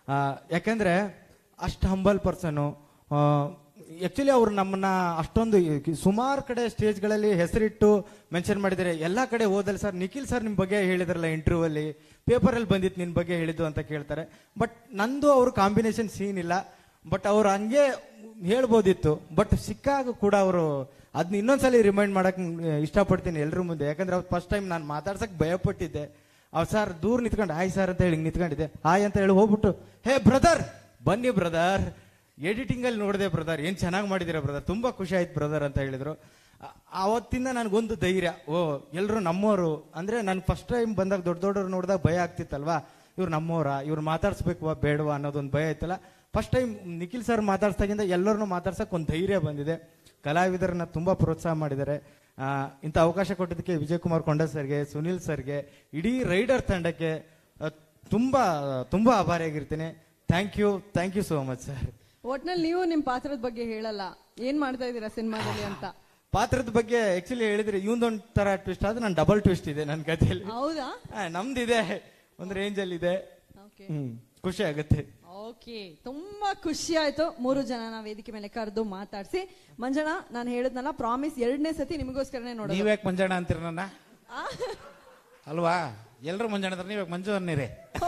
ಆ, ಯಾಕಂದ್ರೆ ಅಷ್ಟು ಹಂಬಲ್ ಪರ್ಸನು ಆಕ್ಚುಲಿ ಅವ್ರು ನಮ್ಮನ್ನ ಅಷ್ಟೊಂದು ಸುಮಾರು ಕಡೆ ಸ್ಟೇಜ್ಗಳಲ್ಲಿ ಹೆಸರಿಟ್ಟು ಮೆನ್ಷನ್ ಮಾಡಿದ್ದಾರೆ ಎಲ್ಲ ಕಡೆ ಹೋದಲ್ಲಿ ಸರ್ ನಿಖಿಲ್ ಸರ್ ನಿಮ್ಮ ಬಗ್ಗೆ ಹೇಳಿದ್ರಲ್ಲ ಇಂಟರ್ವ್ಯೂ ಅಲ್ಲಿ ಪೇಪರಲ್ಲಿ ಬಂದಿತ್ತು ನಿನ್ನ ಬಗ್ಗೆ ಹೇಳಿದ್ದು ಅಂತ ಕೇಳ್ತಾರೆ ಬಟ್ ನಂದು ಅವ್ರ ಕಾಂಬಿನೇಷನ್ ಸೀನ್ ಇಲ್ಲ ಬಟ್ ಅವ್ರು ಹಂಗೆ ಹೇಳ್ಬೋದಿತ್ತು ಬಟ್ ಸಿಕ್ಕಾಗ ಕೂಡ ಅವರು ಅದನ್ನ ಇನ್ನೊಂದ್ಸಲಿ ರಿಮೈಂಡ್ ಮಾಡಕ್ ಇಷ್ಟಪಡ್ತೀನಿ ಎಲ್ರ ಮುಂದೆ ಯಾಕಂದ್ರೆ ಅವ್ರು ಫಸ್ಟ್ ಟೈಮ್ ನಾನು ಮಾತಾಡ್ಸಕ್ ಭಯಪಟ್ಟಿದ್ದೆ ಅವ್ರು ಸರ್ ದೂರ ನಿಂತ್ಕೊಂಡು ಹಾಯ್ ಸರ್ ಅಂತ ಹೇಳಿ ಹಿಂಗ್ ನಿಂತ್ಕೊಂಡಿದ್ದೆ ಹಾಯ್ ಅಂತ ಹೇಳಿ ಹೋಗ್ಬಿಟ್ಟು ಹೇ ಬ್ರದರ್ ಬನ್ನಿ ಬ್ರದರ್ ಎಡಿಟಿಂಗ್ ಅಲ್ಲಿ ನೋಡಿದೆ ಬ್ರದರ್ ಏನ್ ಚೆನ್ನಾಗಿ ಮಾಡಿದಿರ ಬ್ರದರ್ ತುಂಬಾ ಖುಷಿ ಆಯ್ತು ಬ್ರದರ್ ಅಂತ ಹೇಳಿದ್ರು ಆ- ಆವತ್ತಿಂದ ನನಗೊಂದು ಧೈರ್ಯ ಓ ಎಲ್ಲರೂ ನಮ್ಮವರು ಅಂದ್ರೆ ನಾನು ಫಸ್ಟ್ ಟೈಮ್ ಬಂದಾಗ ದೊಡ್ಡ ದೊಡ್ಡವ್ರು ನೋಡಿದಾಗ ಭಯ ಆಗ್ತಿತ್ತಲ್ವಾ ಇವ್ರು ನಮ್ಮವರ ಇವ್ರು ಮಾತಾಡ್ಸ್ಬೇಕವಾ ಬೇಡವಾ ಅನ್ನೋದೊಂದು ಭಯ ಇತ್ತಲ್ಲ ಫಸ್ಟ್ ಟೈಮ್ ನಿಖಿಲ್ ಸರ್ ಮಾತಾಡ್ಸ್ದಾಗಿಂದ ಎಲ್ಲರನ್ನೂ ಮಾತಾಡ್ಸಕ್ ಒಂದು ಧೈರ್ಯ ಬಂದಿದೆ ಕಲಾವಿದರನ್ನ ತುಂಬಾ ಪ್ರೋತ್ಸಾಹ ಮಾಡಿದ್ದಾರೆ ಆ, ಇಂಥ ಅವಕಾಶ ಕೊಟ್ಟಿದ್ದಕ್ಕೆ ವಿಜಯ್ ಕುಮಾರ್ ಕೊಂಡ ಸರ್ಗೆ ಸುನಿಲ್ ಸರ್ಗೆ ಇಡೀ ರೈಡರ್ ತಂಡಕ್ಕೆ ಆ, ತುಂಬಾ ತುಂಬಾ ಆಭಾರಿಯಾಗಿರ್ತೀನಿ thank you thank you so much sir ಒಟ್ನಲ್ಲಿ ನೀವು ನಿಮ್ ಪಾತ್ರದ ಬಗ್ಗೆ ಹೇಳಲ್ಲ ಏನ್ ಮಾಡ್ತಾ ಇದ್ದೀರಾ ಸಿನಿಮಾದಲ್ಲಿ ಅಂತ ಪಾತ್ರದ ಬಗ್ಗೆ ಆಕ್ಚುಲಿ ಹೇಳಿದ್ರೆ ಇವಂದೊಂದ್ ತರ ಟ್ವಿಸ್ಟ್ ಆದ್ರೆ ನಾನು ಡಬಲ್ ಟ್ವಿಸ್ಟ್ ಇದೆ ನನ್ನ ಕಥೆಯಲ್ಲಿ ಹೌದಾ ಆ, ನಮ್ದಿದೆ ಒಂದು ರೇಂಜ್ ಅಲ್ಲಿ ಇದೆ Okay. ಹ್ಮ್ ಖುಷಿ ಆಗುತ್ತೆ ಓಕೆ ತುಂಬಾ ಖುಷಿ ಆಯ್ತು ಮೂರು ಜನನ ವೇದಿಕೆ ಮೇಲೆ ಕರೆದು ಮಾತಾಡಿಸಿ ಮಂಜಣ್ಣ ನಾನು ಹೇಳಿದ್ನಲ್ಲ ಪ್ರಾಮಿಸ್ ಎರಡನೇ ಸತಿ ನಿಮಗೋಸ್ಕರನೇ ನೋಡೋದು ನೀವ್ಯಾಕೆ ಮಂಜಣ್ಣ ಅಂತೀರ ನನ್ನ ಅಲ್ವಾ ಎಲ್ರು ಮಂಜಣ್ಣ ಅಂತಾರೆ ನೀವ್ಯಾಕೆ ಮಂಜು ಅನ್ನಿರಿ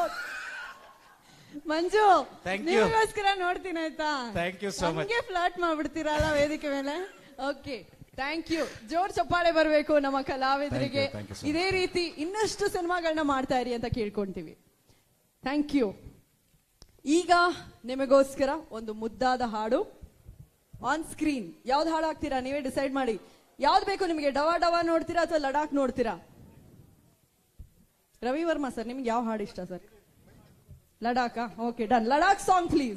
ಮಂಜು Thank you. ನಿಮಗೋಸ್ಕರ ನೋಡ್ತೀನಿ ಆಯ್ತಾ Thank you so much. ಹಂಗೆ ಫ್ಲಾಟ್ ಮಾಡ್ಬಿಡ್ತೀರಲ್ಲ ವೇದಿಕೆ ಮೇಲೆ ಓಕೆ ಥ್ಯಾಂಕ್ ಯು ಜೋರ್ ಚಪ್ಪಾಳೆ ಬರಬೇಕು ನಮ್ಮ ಕಲಾವಿದರಿಗೆ Thank you, thank you so much. ಇದೇ ರೀತಿ ಇನ್ನಷ್ಟು ಸಿನಿಮಾಗಳನ್ನ ಮಾಡ್ತಾ ಇರಿ ಅಂತ ಕೇಳ್ಕೊಂತೀವಿ ಥ್ಯಾಂಕ್ ಯು ಈಗ ನಿಮಗೋಸ್ಕರ ಒಂದು ಮುದ್ದಾದ ಹಾಡು ಆನ್ ಸ್ಕ್ರೀನ್ ಯಾವ್ದು ಹಾಡು ಹಾಕ್ತೀರಾ ನೀವೇ ಡಿಸೈಡ್ ಮಾಡಿ ಯಾವ್ದು ಬೇಕು ನಿಮಗೆ ಡವಾ ಡವಾ ನೋಡ್ತೀರಾ ಅಥವಾ ಲಡಾಖ್ ನೋಡ್ತೀರಾ ರವಿ ವರ್ಮಾ ಸರ್ ನಿಮ್ಗೆ ಯಾವ ಹಾಡು ಇಷ್ಟ sir Ladakh okay done Ladakh song please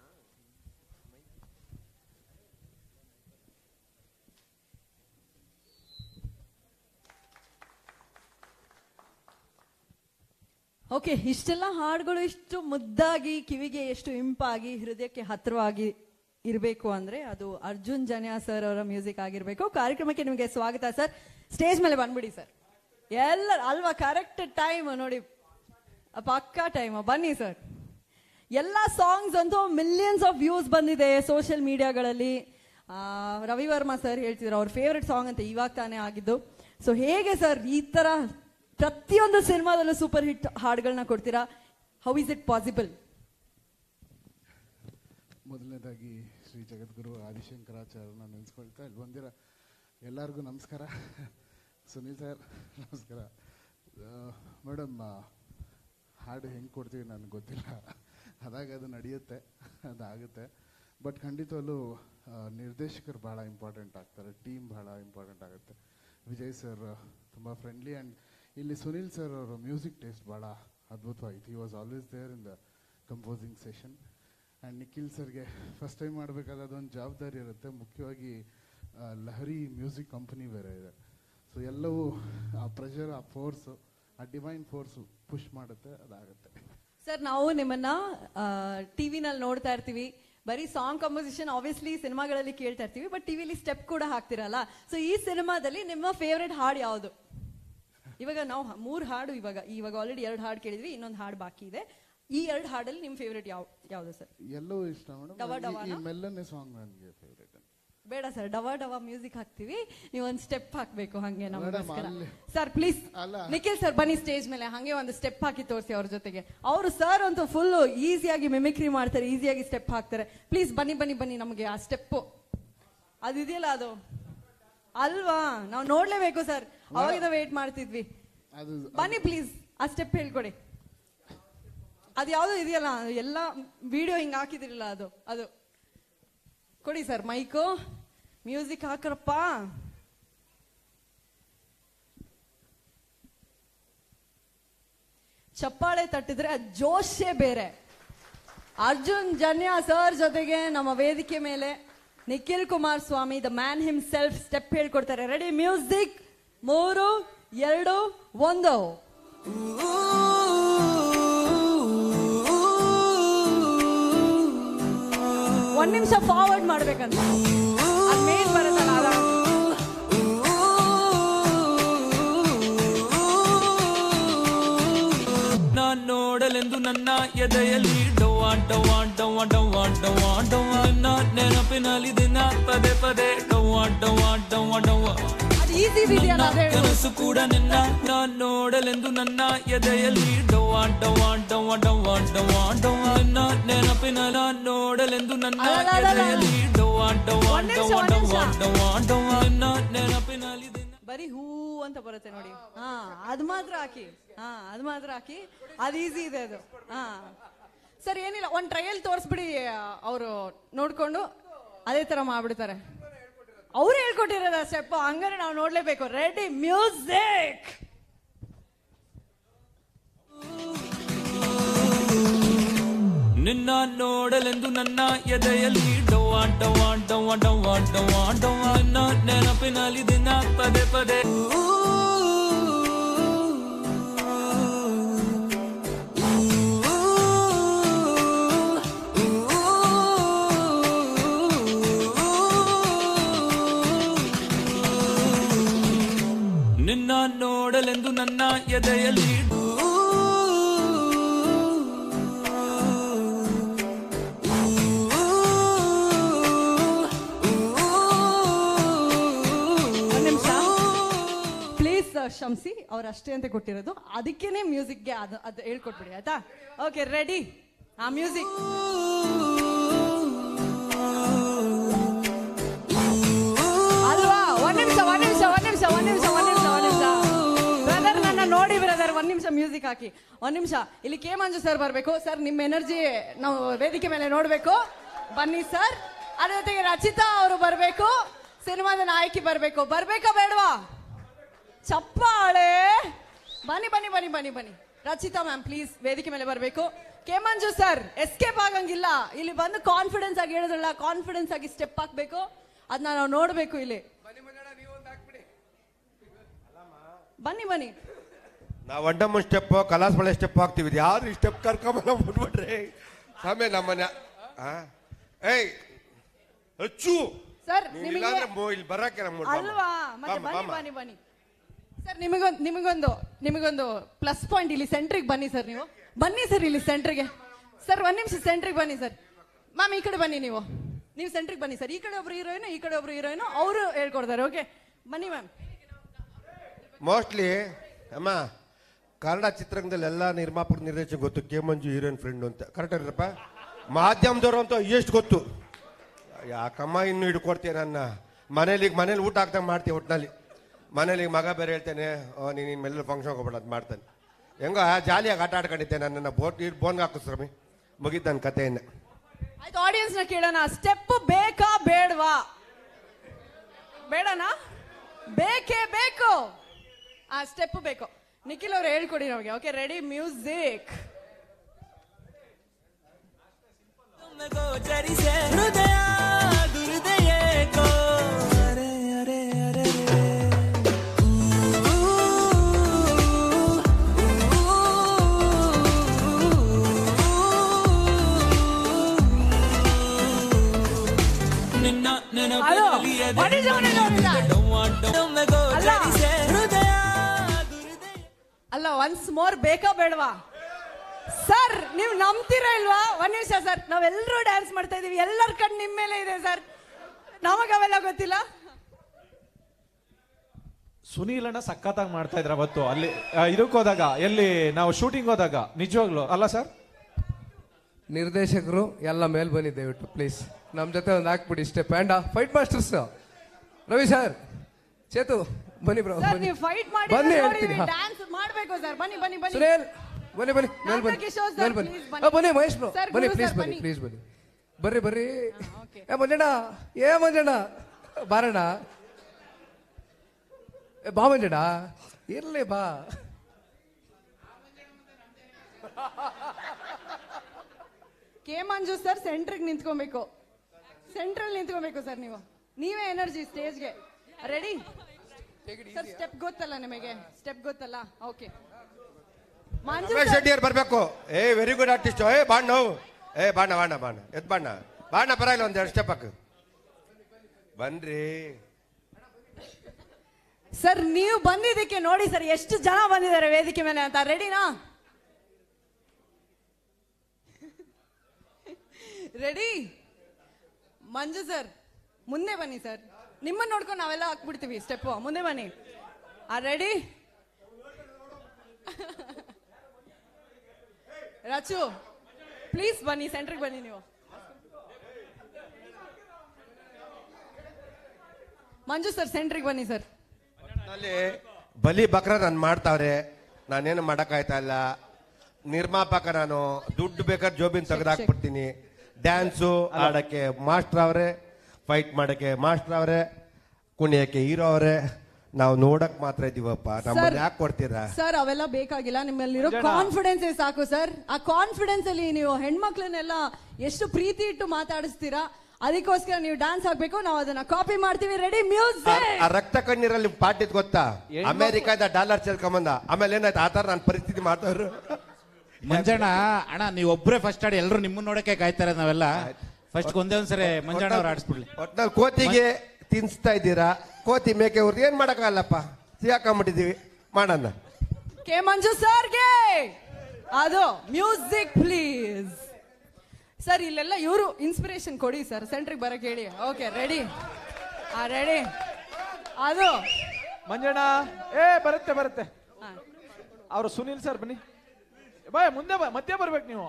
okay ಇಷ್ಟೆಲ್ಲ ಹಾಡುಗಳು ಇಷ್ಟು ಮುದ್ದಾಗಿ ಕಿವಿಗೆ ಎಷ್ಟು ಇಂಪಾಗಿ ಹೃದಯಕ್ಕೆ ಹತ್ತಿರವಾಗಿ ಇರಬೇಕು ಅಂದ್ರೆ ಅದು ಅರ್ಜುನ್ ಜನ್ಯಾ ಸರ್ ಅವರ ಮ್ಯೂಸಿಕ್ ಆಗಿರ್ಬೇಕು ಕಾರ್ಯಕ್ರಮಕ್ಕೆ ನಿಮಗೆ ಸ್ವಾಗತ ಸರ್ ಸ್ಟೇಜ್ ಮೇಲೆ ಬಂದ್ಬಿಡಿ ಸರ್ ಎಲ್ಲ ಅಲ್ವಾ ಕರೆಕ್ಟ್ ಟೈಮ್ ನೋಡಿ ಪಕ್ಕಾ ಟೈಮ್ ಬನ್ನಿ ಸರ್ ಎಲ್ಲ ಸಾಂಗ್ಸ್ ಅಂತೂ ಮಿಲಿಯನ್ಸ್ ಆಫ್ ವ್ಯೂಸ್ ಬಂದಿದೆ ಸೋಷಿಯಲ್ ಮೀಡಿಯಾಗಳಲ್ಲಿ ರವಿ ವರ್ಮಾ ಸರ್ ಹೇಳ್ತಿದ್ರು ಅವ್ರ ಫೇವ್ರೆಟ್ ಸಾಂಗ್ ಅಂತ ಇವಾಗ ತಾನೇ ಆಗಿದ್ದು ಸೊ ಹೇಗೆ ಸರ್ ಈ ತರ ಪ್ರತಿಯೊಂದು ಸಿನಿಮಾದಲ್ಲೂ ಸೂಪರ್ ಹಿಟ್ ಹಾಡುಗಳನ್ನ ಕೊಡ್ತೀರಾ ಹೌ ಇಸ್ ಇಟ್ ಪಾಸಿಬಲ್ ಮೊದಲನೇದಾಗಿ ಶ್ರೀ ಜಗದ್ಗುರು ಆದಿಶಂಕರಾಚಾರ್ಯನ ನೆನೆಸ್ಕೊಳ್ತಾ ಇಲ್ಲಿ ಬಂದಿರೋ ಎಲ್ಲರಿಗೂ ನಮಸ್ಕಾರ ಸುನೀಲ್ ಸರ್ ನಮಸ್ಕಾರ ಮೇಡಮ್ ಹಾಡು ಹೆಂಗೆ ಕೊಡ್ತೀವಿ ನನಗೆ ಗೊತ್ತಿಲ್ಲ ಅದಾಗ ಅದು ನಡೆಯುತ್ತೆ ಅದಾಗುತ್ತೆ ಬಟ್ ಖಂಡಿತವಲ್ಲೂ ಆ, ನಿರ್ದೇಶಕರು ಭಾಳ ಇಂಪಾರ್ಟೆಂಟ್ ಆಗ್ತಾರೆ ಟೀಮ್ ಭಾಳ ಇಂಪಾರ್ಟೆಂಟ್ ಆಗುತ್ತೆ ವಿಜಯ್ ಸರ್ ತುಂಬ ಫ್ರೆಂಡ್ಲಿ ಆ್ಯಂಡ್ ಇಲ್ಲಿ ಸುನೀಲ್ ಸರ್ ಅವರ ಮ್ಯೂಸಿಕ್ ಟೇಸ್ಟ್ ಭಾಳ ಅದ್ಭುತವಾಯಿತು he was always there in the composing session and Nikhil ಸರ್ಗೆ ಫಸ್ಟ್ ಟೈಮ್ ಮಾಡಬೇಕಾದ್ರೆ ಅದೊಂದು ಜವಾಬ್ದಾರಿ ಇರುತ್ತೆ ಮುಖ್ಯವಾಗಿ ಆ, ಲಹರಿ ಮ್ಯೂಸಿಕ್ ಕಂಪನಿ ಬೇರೆ ಇದೆ ಸೊ ಎಲ್ಲವೂ ಆ ಪ್ರೆಷರ್ ಆ ಫೋರ್ಸು ಆ ಡಿವೈನ್ ಫೋರ್ಸು ಪುಷ್ ಮಾಡುತ್ತೆ ಅದಾಗುತ್ತೆ ಸರ್ ನಾವು ನಿಮ್ಮನ್ನ ಟಿವಿನಲ್ಲಿ ನೋಡ್ತಾ ಇರ್ತೀವಿ ಬರೀ ಸಾಂಗ್ ಕಂಪೋಸಿಷನ್ ಆಬ್ವಿಯಸ್ಲಿ ಸಿನಿಮಾಗಳಲ್ಲಿ ಕೇಳ್ತಾ ಇರ್ತೀವಿ ಬಟ್ ಟಿವಿಲಿ ಸ್ಟೆಪ್ ಕೂಡ ಹಾಕ್ತಿರಲ್ಲ ಸೊ ಈ ಸಿನಿಮಾದಲ್ಲಿ ನಿಮ್ಮ ಫೇವ್ರೆಟ್ ಹಾಡು ಯಾವುದು ಇವಾಗ ನಾವು ಹ- ಮೂರ್ ಹಾಡು ಇವಾಗ ಇವಾಗ ಆಲ್ರೆಡಿ ಎರಡು ಹಾಡು ಕೇಳಿದ್ವಿ ಇನ್ನೊಂದು ಹಾಡು ಬಾಕಿ ಇದೆ ಈ ಎರಡು ಹಾಡಲ್ಲಿ ನಿಮ್ ಫೇವ್ರೆಟ್ ಯಾವ ಯಾವ್ದು ಸರ್ ಎಲ್ಲವೂ ಇಷ್ಟ ಡವ ಮೇಡಮ್ ಈ ಡವನಾ? ಮೆಲ್ಲನೆ ಸಾಂಗ್ ನನಗೆ ಫೇವ್ರೇಟ್ ಬೇಡ ಸರ್ ಡವ ಡವ ಮ್ಯೂಸಿಕ್ ಹಾಕ್ತಿವಿ ನೀವು ಒಂದು ಸ್ಟೆಪ್ ಹಾಕ್ಬೇಕು ಹಂಗೆ ನಮಗೋಸ್ಕರ ಅಲ್ಲಿ- ಸರ್ ಪ್ಲೀಸ್ ಅಲ್ಲ. ನಿಖಿಲ್ ಸರ್ ಬನ್ನಿ ಸ್ಟೇಜ್ ಮೇಲೆ ಹಂಗೆ ಒಂದು ಸ್ಟೆಪ್ ಹಾಕಿ ತೋರಿಸಿ ಅವ್ರ ಜೊತೆಗೆ ಅವರು ಸರ್ ಅಂತೂ ಫುಲ್ ಈಸಿಯಾಗಿ ಮಿಮಿಕ್ರಿ ಮಾಡ್ತಾರೆ ಈಸಿಯಾಗಿ ಸ್ಟೆಪ್ ಹಾಕ್ತಾರೆ ಪ್ಲೀಸ್ ಬನ್ನಿ ಬನ್ನಿ ಬನ್ನಿ ನಮಗೆ ಆ ಸ್ಟೆಪ್ ಅದಿದೆಯಲ್ಲ ಅದು ಅಲ್ವಾ ನಾವು ನೋಡ್ಲೇಬೇಕು ಸರ್ ಅವಾಗಿಂದ ವೇಟ್ ಮಾಡ್ತಿದ್ವಿ ಅದು ಬನ್ನಿ ಪ್ಲೀಸ್ ಆ ಸ್ಟೆಪ್ ಹೇಳ್ಕೊಡಿ ಅದು ಯಾವ್ದು ಇದೆಯಲ್ಲ ಎಲ್ಲ ವಿಡಿಯೋ ಹಿಂಗ್ ಹಾಕಿದಿರಲ್ಲ ಅದು ಅದು ಕೊಡಿ ಸರ್ ಮೈಕು ಮ್ಯೂಸಿಕ್ ಹಾಕ್ರಪ್ಪ ಚಪ್ಪಾಳೆ ತಟ್ಟಿದ್ರೆ ಅದ್ ಜೋಶೇ ಬೇರೆ ಅರ್ಜುನ್ ಜನ್ಯಾ ಸರ್ ಜೊತೆಗೆ ನಮ್ಮ ವೇದಿಕೆ ಮೇಲೆ Nikhil Kumaraswamy the man himself step ಹೇಳ್ಕೊಡ್ತಾರೆ ರೆಡಿ ಮ್ಯೂಸಿಕ್ ಮೂರು ಎರಡು ಒಂದು ಒಂದ್ ನಿಮಿಷ ಫಾರ್ವರ್ಡ್ ಮಾಡ್ಬೇಕಂತ ಅದ್ ಮೇಲ್ ಬರುತ್ತಲ್ಲ ಆರಾಮ್ ನಾನ್ ನೋಡಲೆಂದು ನೋಡಲೆಂದು ನನ್ನ ಎದೆಯಲ್ಲಿ ಡವ್ವ ಡವ್ವ ಡವ್ವ ಡವ್ವ ಡವ್ವ ಡವ್ವ ನಿನ್ನ ನೆನಪಿನಲ್ಲಿ ದಿನ ಪದೇ ಪದೇ ಡವ್ವ ಡವ್ವ ಡವ್ವ ಡವ್ವ ಅದು ಈಸಿ ಇದೆಯಲ್ಲ ನನ್ನ ಕನಸು ಕೂಡ ನಿನ್ನ ನಾನ್ ನೋಡಲೆಂದು ನನ್ನ ಎದೆಯಲ್ಲಿ ಡವ್ವ ಡವ್ವ ಡವ್ವ ಡವ್ವ ಡವ್ವ ಡವ್ವ ನಿನ್ನ ನೆನಪಿನ ನಾನ್ ನೋಡಲೆಂದು ನನ್ನ ಅಲಲಲಲ. ಎದೆಯಲ್ಲಿ ಡವ್ವ ಡವ್ವ ಒಂದ್ ನಿಮಿಷ, ಡವ್ವ ಒಂದ್ ಡವ್ವ ನಿಮಿಷ. ಡವ್ವ ಡವ್ವ ನಿನ್ನ ನೆನಪಿನಲ್ಲಿ ದಿನ ಬರೀ ಹೂ ಅಂತ ಬರುತ್ತೆ ನೋಡಿ ಹಾ ಅದು ಮಾತ್ರ ಹಾಕಿ ಹಾ ಅದು ಮಾತ್ರ ಹಾಕಿ ಅದು ಈಸಿ ಇದೆ ಅದು ಹಾ ಸರ್ ಏನಿಲ್ಲ ಒಂದ್ ಟ್ರಯಲ್ ತೋರಿಸ್ಬಿಡಿ ಅವರು ನೋಡ್ಕೊಂಡು ಅದೇ ತರ ಮಾಡ್ಬಿಡ್ತಾರೆ ಅವ್ರು ಹೇಳ್ಕೊಟ್ಟಿರೋದ ಸ್ಟೆಪ್ ಹಂಗಾರೆ ನಾವು ನೋಡ್ಲೇಬೇಕು ರೆಡಿ ಮ್ಯೂಸಿಕ್ ನಿನ್ನ ನೋಡಲೆಂದು ನನ್ನ ಎದೆಯಲ್ಲಿ ಡವ್ವ ಡವ್ವ ಡವ್ವ ಡವ್ವ ಡವ್ವ ಡವ್ವ ನಿನ್ನ ನೆನಪಿನಲ್ಲಿ ದಿನ ಪದೇ ಪದೇ ನಿನ್ನ ನೋಡಲೆಂದು ನನ್ನ ಎದೆಯಲ್ಲಿ ಒಂದ್ ನಿಮಿಷ ಪ್ಲೀಸ್ ಶಂಸಿ ಅವ್ರು ಅಷ್ಟೇ ಅಂತ ಕೊಟ್ಟಿರೋದು ಅದಕ್ಕೇನೆ ಮ್ಯೂಸಿಕ್ಗೆ ಅದು ಅದು ಹೇಳ್ಕೊಟ್ಬಿಡಿ ಆಯ್ತಾ ಓಕೆ ರೆಡಿ ಆ ಮ್ಯೂಸಿಕ್ ಅಲ್ವಾ ಒಂದ್ ನಿಮಿಷ ಒಂದ್ ನಿಮಿಷ ಒಂದ್ ನಿಮಿಷ ಒಂದ್ ನಿಮಿಷ ಒಂದ್ ನಿಮಿಷ ಒಂದ್ ನಿಮಿಷ ಬ್ರದರ್ ನನ್ನ ನೋಡಿ ಬ್ರದರ್ ಒಂದ್ ನಿಮಿಷ ಮ್ಯೂಸಿಕ್ ಹಾಕಿ ಒಂದ್ ನಿಮಿಷ ಇಲ್ಲಿ ಕೆ ಮಂಜು ಸರ್ ಬರ್ಬೇಕು ಸರ್ ನಿಮ್ಮ ಎನರ್ಜಿ ನಾವು ವೇದಿಕೆ ಮೇಲೆ ನೋಡ್ಬೇಕು ಬನ್ನಿ ಸರ್ ಅದ್ರ ಜೊತೆಗೆ ರಚಿತಾ ಅವರು ಬರ್ಬೇಕು ಸಿನಿಮಾದ ನಾಯಕಿ ಬರ್ಬೇಕು ಬರ್ಬೇಕಾ ಬೇಡವಾ ಚಪ್ಪಾಳೆ ಬನ್ನಿ ಬನ್ನಿ ಬನ್ನಿ ಬನ್ನಿ ಬನ್ನಿ ರಚಿತಾ ಮ್ಯಾಮ್ ಪ್ಲೀಸ್ ವೇದಿಕೆ ಮೇಲೆ ಬರಬೇಕು ಕೆ ಮಂಜು ಸರ್ ಎಸ್ಕೇಪ್ ಆಗಂಗಿಲ್ಲ ಇಲ್ಲಿ ಬಂದು ಕಾನ್ಫಿಡೆನ್ಸ್ ಆಗಿ ಹೇಳಿದ್ರಲ್ಲ ಕಾನ್ಫಿಡೆನ್ಸ್ ಆಗಿ ಸ್ಟೆಪ್ ಹಾಕ್ಬೇಕು ಅದನ್ನ ನಾವು ನೋಡ್ಬೇಕು ಇಲ್ಲಿ ಬನ್ನಿ ಬನ್ನಿ ನಾವು ಅಡ್ಡಮ್ಮ ಸ್ಟೆಪ್ ಕಲಾಸ್ ಬಳೆ ಸ್ಟೆಪ್ ಹಾಕ್ತೀವಿ ಇದು ಯಾವ್ದು ಈ ಸ್ಟೆಪ್ ಕರ್ಕೊಂಬಲ್ಲ ಬಿಟ್ಬಿಟ್ರಿ ಸ್ವಾಮಿ ನಮ್ಮನೆ ಆ? ಏಯ್ ಹಚ್ಚು ಸರ್ ನೀವ್ ನಿಮಗೆ ಇಲ್ಲಾಂದ್ರೆ ಮೊ- ಇಲ್ಲಿ ಬರಕ್ಕೆ ನಮ್ಮ ಅಲ್ವಾ ಮತ್ತೆ ಬನ್ನಿ ಬನ್ನಿ ಬನ್ನಿ ಸರ್ ನಿಮಗೊಂದು ನಿಮಗೊಂದು ನಿಮಗೊಂದು ಪ್ಲಸ್ ಪಾಯಿಂಟ್ ಇಲ್ಲಿ ಸೆಂಟ್ರಿಗೆ ಬನ್ನಿ ಸರ್ ನೀವು ಬನ್ನಿ ಸರ್ ಇಲ್ಲಿ ಸೆಂಟ್ರಿಗೆ ಸರ್ ಒಂದ್ ನಿಮಿಷ ಸೆಂಟ್ರಿಗೆ ಬನ್ನಿ ಸರ್ ಮ್ಯಾಮ್ ಈ ಕಡೆ ಬನ್ನಿ ನೀವು ನೀವು ಸೆಂಟ್ರಿಗೆ ಬನ್ನಿ ಸರ್ ಈ ಕಡೆ ಒಬ್ರು ಹೀರೋಯಿನ್ ಈ ಕಡೆ ಒಬ್ರು ಹೀರೋಯಿನ್ ಅವರು ಹೇಳ್ಕೊಡ್ತಾರೆ ಓಕೆ ಬನ್ನಿ ಮ್ಯಾಮ್ ಮೋಸ್ಟ್ಲಿ ಅಮ್ಮ ಕನ್ನಡ ಚಿತ್ರರಂಗದಲ್ಲಿ ಎಲ್ಲ ನಿರ್ಮಾಪಕ ನಿರ್ದೇಶಕ ಗೊತ್ತು ಕೆ ಮಂಜು ಹೀರೋಯಿನ್ ಫ್ರೆಂಡ್ ಅಂತ ಕರೆಕ್ಟ್ ಇರಪ್ಪ ಮಾಧ್ಯಮದವ್ರು ಅಂತ ಎಷ್ಟು ಗೊತ್ತು ಯಾಕಮ್ಮ ಇನ್ನು ಹಿಡ್ಕೊಡ್ತೀಯ ನನ್ನ ಮನೇಲಿ ಈಗ ಮನೇಲಿ ಊಟ ಹಾಕ್ದಂಗೆ ಮಾಡ್ತೀವಿ ಒಟ್ಟಿನಲ್ಲಿ ಮನೇಲಿ ಈಗ ಮಗ ಬೇರೆ ಹೇಳ್ತೇನೆ ಓ ನೀನು ಇನ್ಮೇಲೆ ಫಂಕ್ಷನ್ ಹೋಗ್ಬೇಡ ಅದು ಮಾಡ್ತಾನೆ ಹೆಂಗೋ ಜಾಲಿಯಾಗಿ ಆಟ ಆಡ್ಕೊಂಡಿದ್ದೆ ನನ್ನನ್ನು ಬೋಟ್ ಬೋನ್ಗೆ ಹಾಕು ಸ್ವಾಮಿ ಮುಗೀತು ನನ್ನ ಕಥೆಯನ್ನು ಆಯ್ತು ಆಡಿಯನ್ಸ್ ನ ಕೇಳೋಣ ಸ್ಟೆಪ್ ಬೇಕಾ ಬೇಡವಾ ಬೇಡನಾ ಬೇಕೇ ಬೇಕು ಆ ಸ್ಟೆಪ್ ಬೇಕು ನಿಖಿಲ್ ಅವ್ರು ಹೇಳ್ಕೊಡಿ ನಮಗೆ ಓಕೆ ರೆಡಿ ಮ್ಯೂಸಿಕ್ ಗೋಚರಿಸೆ ಹೃದಯ ದುರ್ದಯೇಕೋ ಅರೆ ಅರೆ ಅರೆ ನಿನ್ನ ನೆನಪಿನಲ್ಲಿ ಎದೆ ಡವ್ವ ಡವ್ವ ಗೋಚರಿಸೆ ಹೃದಯ ಅಲ್ಲ ಒನ್ಸ್ ಮೋರ್ ಬೇಕಾ ಬೇಡವಾ ಸರ್ ನೀವು ನಂಬ್ತೀರಾ ಇಲ್ವಾ ಒಂದ್ ನಿಮಿಷ ಸರ್ ನಾವೆಲ್ಲರೂ ಡ್ಯಾನ್ಸ್ ಮಾಡ್ತಾ ಇದೀವಿ ಎಲ್ಲರ ಕಣ್ಣು ನಿಮ್ಮ ಮೇಲೆ ಇದೆ ಸರ್ ನಮಗ ಅವೆಲ್ಲ ಗೊತ್ತಿಲ್ಲ ಸುನೀಲ್ ಅಣ್ಣ ಸಖತ್ತಾಗಿ ಮಾಡ್ತಾ ಇದ್ರ ಅವತ್ತು ಅಲ್ಲಿ ಆ, ಇದಕ್ಕೆ ಹೋದಾಗ ಎಲ್ಲಿ ನಾವು ಶೂಟಿಂಗ್ ಹೋದಾಗ ನಿಜವಾಗ್ಲು ಅಲ್ಲ ಸರ್ ನಿರ್ದೇಶಕರು ಎಲ್ಲ ಮೇಲ್ ಬನ್ನಿ ದಯವಿಟ್ಟು ಪ್ಲೀಸ್ ನಮ್ಮ ಜೊತೆ ಒಂದು ಹಾಕ್ಬಿಡಿ step and fight masters Ravi sir Chethu ಬನ್ನಿ ಬ್ರೋ ಸರ್ ನೀವು ಫೈಟ್ ಮಾಡಿ ಬನ್ನಿ ಹೇಳ್ತೀನಿ ಹಾ. ಡ್ಯಾನ್ಸ್ ಮಾಡ್ಬೇಕು ಸರ್ ಬನ್ನಿ ಬನ್ನಿ ಬನ್ನಿ ಸುರೇಲ್ ಬನ್ನಿ ಬನ್ನಿ ಮೇಲ್ ಬನ್ನಿ ಕಿಶೋರ್ sir, ಮೇಲ್ ಬನ್ನಿ please ಬನ್ನಿ. ಆ, ಬನ್ನಿ ಮಹೇಶ್ ಬ್ರೋ Sir, ಬನ್ನಿ ಗುರು ಪ್ಲೀಸ್ sir, ಬನ್ನಿ ಬನ್ನಿ. ಪ್ಲೀಸ್ ಬನ್ನಿ ಬರ್ರಿ ಬರ್ರಿ ಏ ಮಂಜಣ್ಣ ಏ ಮಂಜಣ್ಣ ಬಾರಣ್ಣ ಏ, ಬಾ ಮಂಜಣ್ಣ ಇರ್ಲಿ ಬಾ ಕೆ ಮಂಜು ಸರ್ ಸೆಂಟ್ರಿಗೆ ನಿಂತ್ಕೊಬೇಕು ಸೆಂಟ್ರಲ್ಲಿ ನಿಂತ್ಕೊಬೇಕು ಸರ್ ನೀವು ನೀವೇ ಎನರ್ಜಿ ಸ್ಟೇಜ್ಗೆ ರೆಡಿ ಸರ್ ಸ್ಟೆಪ್ ಗೊತ್ತಲ್ಲ ನಿಮಗೆ ಸ್ಟೆಪ್ ಗೊತ್ತಲ್ಲ ಓಕೆ ಮಂಜು ರಮೇಶ್ ಶೆಟ್ಟಿ ಅವ್ರು ಬರ್ಬೇಕು ಏ ವೆರಿ ಗುಡ್ ಆರ್ಟಿಸ್ಟ್ ಏ ಬಾಣ್ ನಾವು ಏ ಬಾಣ ಬಾಣ ಬಾಣ ಎದ್ ಬಾಣ ಬಾಣ ಪರವಾಗಿಲ್ಲ ಒಂದ್ ಎರಡು ಸ್ಟೆಪ್ ಹಾಕು ಬನ್ರಿ ಸರ್ ನೀವು ಬಂದಿದ್ದಕ್ಕೆ ನೋಡಿ ಸರ್ ಎಷ್ಟು ಜನ ಬಂದಿದ್ದಾರೆ ವೇದಿಕೆ ಮೇಲೆ ಅಂತ ರೆಡಿನಾ ರೆಡಿ ಮಂಜು ಸರ್ ಮುಂದೆ ಬನ್ನಿ ಸರ್ ನಿಮ್ಮನ್ನ ನೋಡ್ಕೊಂಡು ನಾವೆಲ್ಲ ಹಾಕ್ಬಿಡ್ತೀವಿ ಸ್ಟೆಪ್ ಮುಂದೆ ಬನ್ನಿ ಆ ರೆಡಿ ರಾಚು ಪ್ಲೀಸ್ ಬನ್ನಿ ಸೆಂಟ್ರಿಗೆ ಬನ್ನಿ ನೀವು ಮಂಜು ಸರ್ ಸೆಂಟ್ರಿಗೆ ಬನ್ನಿ ಸರ್ ಅಲ್ಲಿ ಬಲಿ ಬಕ್ರ ನಾನು ಮಾಡ್ತಾವ್ರೆ ನಾನೇನು ಮಾಡಕ್ಕಾಯ್ತಾ ಇಲ್ಲ ನಿರ್ಮಾಪಕ ನಾನು ದುಡ್ಡು ಬೇಕಾದ್ರೆ ಜೋಬಿನ್ ತೆಗೆದಾಕ್ಬಿಡ್ತೀನಿ ಡ್ಯಾನ್ಸು ಆಡಕ್ಕೆ ಮಾಸ್ಟರ್ ಅವರೇ ಫೈಟ್ ಮಾಡಕ್ಕೆ ಮಾಸ್ಟರ್ ಅವರೇ ಕುಣಿಯಕ್ಕೆ ಹೀರೋ ಅವರೇ ನಾವು ನೋಡಕ್ ಮಾತ್ರ ಇದೀವಪ್ಪ ನಮ್ಮಲ್ಲಿ ಯಾಕೆ ಕೊಡ್ತೀರಾ ಸರ್ ಅವೆಲ್ಲ ಬೇಕಾಗಿಲ್ಲ ನಿಮ್ಮಲ್ಲಿರೋ ಮಂಜಣ್ಣ. ಕಾನ್ಫಿಡೆನ್ಸ್ ಸಾಕು ಸರ್ ಆ ಕಾನ್ಫಿಡೆನ್ಸ್ ಅಲ್ಲಿ ನೀವು ಹೆಣ್ಮಕ್ಳನ್ನೆಲ್ಲ ಎಷ್ಟು ಪ್ರೀತಿ ಇಟ್ಟು ಮಾತಾಡಿಸ್ತೀರಾ ಅದಕ್ಕೋಸ್ಕರ ನೀವು ಡ್ಯಾನ್ಸ್ ಹಾಕ್ಬೇಕು ನಾವು ಅದನ್ನ ಕಾಪಿ ಮಾಡ್ತೀವಿ ರೆಡಿ ಮ್ಯೂಸಿಕ್ ಆ ರಕ್ತ ಕಣ್ಣೀರಲ್ಲಿ ಪಾಟಿದ್ ಗೊತ್ತಾ ಅಮೆರಿಕಾದ ಡಾಲರ್ ಚೆಲ್ಕೊಂಬಂದ ಆಮೇಲೆ ಏನಾಯ್ತು ಆ ಥರ ನನ್ನ ಪರಿಸ್ಥಿತಿ ಮಾಡ್ತಾವ್ರು ಮಂಜಣ್ಣ ಅಣ್ಣ ನೀವು ಒಬ್ಬರೇ ಫಸ್ಟ್ ಆಡಿ ಎಲ್ಲರೂ ನಿಮ್ಮನ್ನ ನೋಡಕ್ಕೆ ಕಾಯ್ತಾರೆ ನಾವೆಲ್ಲ ಫಸ್ಟ್ ಒಂದೇ ಒಂದ್ಸರಿ ಮಂಜಣ್ಣ ಅವ್ರು ಆಡಿಸ್ಬಿಡ್ಲಿ ಒಟ್ನಲ್ಲಿ ಕೋತಿಗೆ ತಿನ್ಸ್ತಾ ಇದ್ದೀರಾ ಕೋತಿ ಮೇಕೆ ಅವ್ರದ್ದು ಏನ್ ಮಾಡಕ್ಕಾಗಲ್ಲಪ್ಪ ಸಿಗಾಕೊಂಬಿಟ್ಟಿದೀವಿ ಮಾಡೋಣ ಕೆ ಮಂಜು ಸರ್ಗೆ ಅದು ಮ್ಯೂಸಿಕ್ ಪ್ಲೀಸ್ ಸರ್ ಇಲ್ಲೆಲ್ಲ ಇವರು ಇನ್ಸ್ಪಿರೇಷನ್ ಕೊಡಿ ಸರ್ ಸೆಂಟ್ರಿಗೆ ಬರಕ್ ಹೇಳಿ ಓಕೆ ರೆಡಿ ಆ ರೆಡಿ ಅದು ಮಂಜಣ್ಣ ಏ ಬರುತ್ತೆ ಬರುತ್ತೆ ಅವರು ಸುನಿಲ್ ಸರ್ ಬನ್ನಿ ಬಾಯ್ ಮುಂದೆ ಬಾ ಮಧ್ಯೆ ಬರ್ಬೇಕು ನೀವು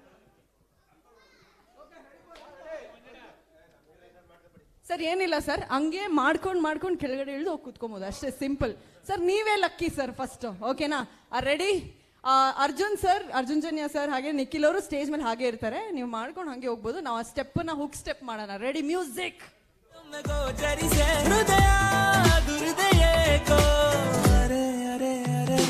ಸರ್ ಏನಿಲ್ಲ ಸರ್ ಹಂಗೆ ಮಾಡ್ಕೊಂಡು ಮಾಡ್ಕೊಂಡು ಕೆಳಗಡೆ ಇಳಿದು ಹೋಗಿ ಕೂತ್ಕೊಬೋದು ಅಷ್ಟೇ ಸಿಂಪಲ್ ಸರ್ ನೀವೇ ಲಕ್ಕಿ ಸರ್ ಫಸ್ಟ್ ಓಕೆನಾ ready Arjun sir Arjun Janya sir ಹಾಗೆ ನಿಖಿಲ್ ಅವರು ಸ್ಟೇಜ್ ಮೇಲೆ ಹಾಗೆ ಇರ್ತಾರೆ ನೀವು ಮಾಡ್ಕೊಂಡು ಹಂಗೆ ಹೋಗ್ಬೋದು ನಾವು ಆ ಸ್ಟೆಪ್ನ ಹುಕ್ ಸ್ಟೆಪ್ ಮಾಡೋಣ ರೆಡಿ ಮ್ಯೂಸಿಕ್ ಗೋಚರಿಸೆ ಹೃದಯ ದುರ್ದಯೇಕೋ ಅರೆ ಅರೆ ಅರೆ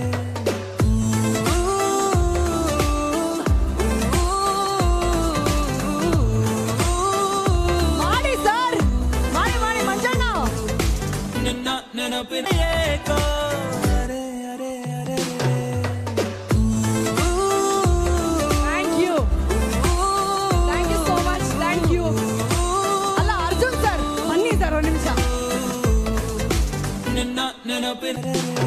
ಮಾಡಿ ಸರ್ ಮಾಡಿ ಮಾಡಿ ಮಂಜಣ್ಣ ನಿನ್ನ ನೆನಪಿನ ಏಕೋ ಅರೆ ಅರೆ ಅರೆ thank you thank you so much thank you ಅಲ್ಲ ಅರ್ಜುನ್ ಸರ್ ಬನ್ನಿ ಸರ್ ಒಂದು ನಿಮಿಷ ನಿನ್ನ ನೆನಪಿನ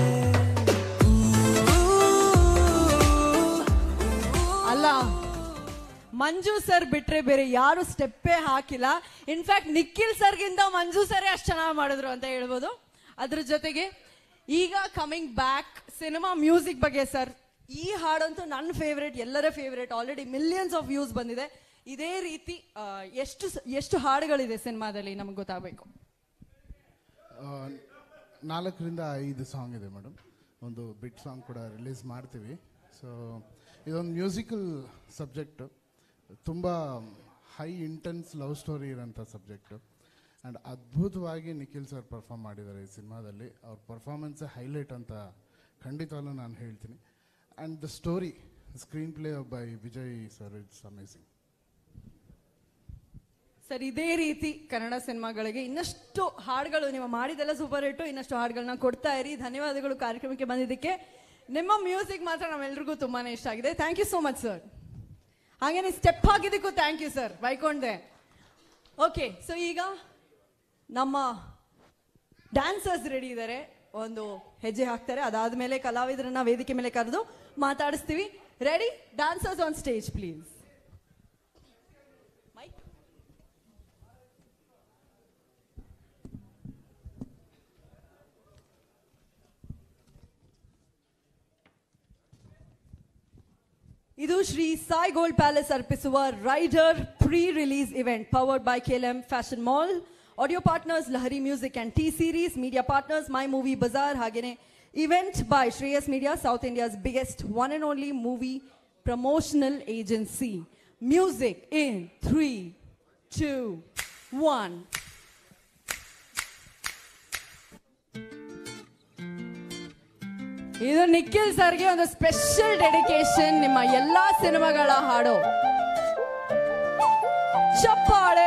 ಅಲ್ಲ ಮಂಜು ಸರ್ ಬಿಟ್ರೆ ಬೇರೆ ಯಾರು ಸ್ಟೆಪ್ಪೇ ಹಾಕಿಲ್ಲ ಇನ್ಫ್ಯಾಕ್ಟ್ ನಿಖಿಲ್ ಸರ್ಗಿಂತ ಮಂಜು ಸರೇ ಅಷ್ಟು ಚೆನ್ನಾಗಿ ಮಾಡಿದ್ರು ಅಂತ ಹೇಳ್ಬೋದು ಅದ್ರ ಜೊತೆಗೆ ಈಗ ಕಮಿಂಗ್ ಬ್ಯಾಕ್ ಸಿನಿಮಾ ಮ್ಯೂಸಿಕ್ ಬಗ್ಗೆ ಸರ್ ಈ ಹಾಡಂತೂ ನನ್ನ ಫೇವ್ರೇಟ್ ಎಲ್ಲರ favourite already millions of views ಬಂದಿದೆ ಇದೇ ರೀತಿ ಆ, ಎಷ್ಟು ಸ- ಎಷ್ಟು ಹಾಡುಗಳಿದೆ ಸಿನಿಮಾದಲ್ಲಿ ನಮಗೆ ಗೊತ್ತಾಗಬೇಕು ಆ, ನಾಲ್ಕರಿಂದ ಐದು ಸಾಂಗ್ ಇದೆ ಮೇಡಮ್ ಒಂದು ಬಿಟ್ ಸಾಂಗ್ ಕೂಡ ರಿಲೀಸ್ ಮಾಡ್ತೀವಿ ಸೊ ಇದೊಂದು ಮ್ಯೂಸಿಕಲ್ ಸಬ್ಜೆಕ್ಟು ತುಂಬ ಹೈ ಇಂಟೆನ್ಸ್ ಲವ್ ಸ್ಟೋರಿ ಇರೋಂಥ ಸಬ್ಜೆಕ್ಟು ಆ್ಯಂಡ್ ಅದ್ಭುತವಾಗಿ ನಿಖಿಲ್ ಸರ್ ಪರ್ಫಾರ್ಮ್ ಮಾಡಿದ್ದಾರೆ ಈ ಸಿನಿಮಾದಲ್ಲಿ ಅವ್ರ ಪರ್ಫಾರ್ಮೆನ್ಸೇ ಹೈಲೈಟ್ ಅಂತ ಖಂಡಿತವಾಗ್ಲೂ ನಾನು ಹೇಳ್ತೀನಿ and the story screenplay by Vijay sir it's amazing sir ಇದೇ ರೀತಿ ಕನ್ನಡ ಸಿನಿಮಾಗಳಿಗೆ ಇನ್ನಷ್ಟು ಹಾಡುಗಳು ನೀವು ಮಾಡಿದೆಲ್ಲ ಸೂಪರ್ ಹಿಟ್ಟು ಇನ್ನಷ್ಟು ಹಾಡುಗಳನ್ನ ಕೊಡ್ತಾ ಇರಿ ಧನ್ಯವಾದಗಳು ಕಾರ್ಯಕ್ರಮಕ್ಕೆ ಬಂದಿದ್ದಕ್ಕೆ ನಿಮ್ಮ ಮ್ಯೂಸಿಕ್ ಮಾತ್ರ ನಮ್ಮೆಲ್ರಿಗೂ ತುಂಬಾನೇ ಇಷ್ಟ ಆಗಿದೆ thank you so much sir ಹಾಗೇನೆ ಸ್ಟೆಪ್ ಹಾಕಿದ್ದಕ್ಕೂ ಥ್ಯಾಂಕ್ ಯು ಸರ್ ಬೈಕೊಂಡೆ ಓಕೆ ಸೊ ಈಗ ನಮ್ಮ ಡ್ಯಾನ್ಸರ್ಸ್ ರೆಡಿ ಇದ್ದಾರೆ ಒಂದು ಹೆಜ್ಜೆ ಹಾಕ್ತಾರೆ ಅದಾದ್ಮೇಲೆ ಕಲಾವಿದರನ್ನ ವೇದಿಕೆ ಮೇಲೆ ಕರೆದು ಮಾತಾಡಿಸ್ತೀವಿ ready dancers on stage please ಇದು ಶ್ರೀ ಸಾಯಿ ಗೋಲ್ಡ್ ಪ್ಯಾಲೇಸ್ ಅರ್ಪಿಸುವ Rider pre release event powered by KLM fashion mall audio partners Lahari music and T series media partners my movie bazaar ಹಾಗೇನೆ event by Shreyas media South India's biggest one and only movie promotional agency music in three two one ಇದು ನಿಖಿಲ್ ಸರ್ಗೆ ಒಂದು ಸ್ಪೆಷಲ್ ಡೆಡಿಕೇಶನ್ ನಿಮ್ಮ ಎಲ್ಲಾ ಸಿನಿಮಾಗಳ ಹಾಡು ಚಪ್ಪಾಳೆ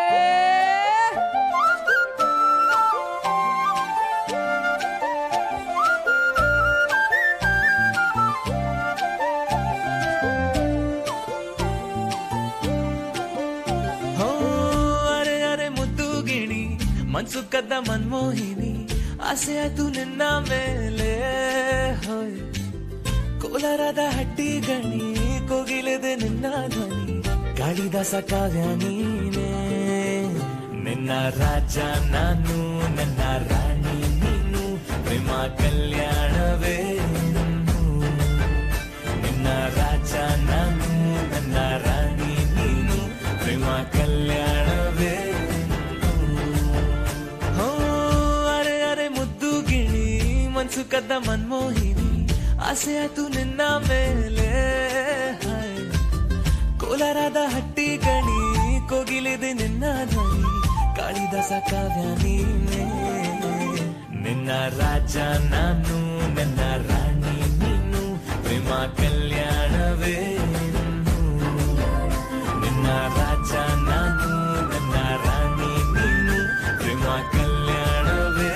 ಹೋ ಅರೆ ಅರೆ ಮುದ್ದು ಗಿಣಿ ಮನ್ಸು ಕದ್ದ ಮನ್ಮೋಹಿನಿ ಆಸೆ ಆಯ್ತು ನಿನ್ನ ಮೇಲೆ ಹೋಯ್ ಕೋಲಾರದ ಹಟ್ಟಿ ಗಣಿ ಕೋಗಿಲೆದೆ ನಿನ್ನ ಧ್ವನಿ ಕಾಳಿದಾಸ ಕಾವ್ಯ ನೀನೇ ನಿನ್ನ ರಾಜ ನಾನು ನನ್ನ ರಾಣಿ ನೀನು ಪ್ರೇಮ ಕಲ್ಯಾಣವೇ ನನ್ನು. ನಿನ್ನ ರಾಜ ನಾನು ನನ್ನ ರಾಣಿ ನೀನು ಪ್ರೇಮ ಕಲ್ಯಾಣವೇ ಹೋ ಅರೆ ಅರೆ ಮುದ್ದು ಗಿಣಿ ಮನ್ಸು ಕದ್ದ ಮನ್ಮೋಹಿನಿ ಆಸೆ ಆಯ್ತು ನಿನ್ನ ಮೇಲೆ ಹಾಯ್. ಕೋಲಾರದ ಹಟ್ಟಿ ಗಣಿ ಕೋಗಿಲಿದೆ ನಿನ್ನ ಧ್ವನಿ ಕಾಳಿದಾಸ ಕಾವ್ಯ ನೀನೇ ನಿನ್ನ ರಾಜ ನಾನು ನನ್ನ ರಾಣಿ ನೀನು ಪ್ರೇಮ ಕಲ್ಯಾಣವೇ ನನ್ನು. ನಿನ್ನ ರಾಜ ನಾನು ನನ್ನ ರಾಣಿ ನೀನು ಪ್ರೇಮ ಕಲ್ಯಾಣವೇ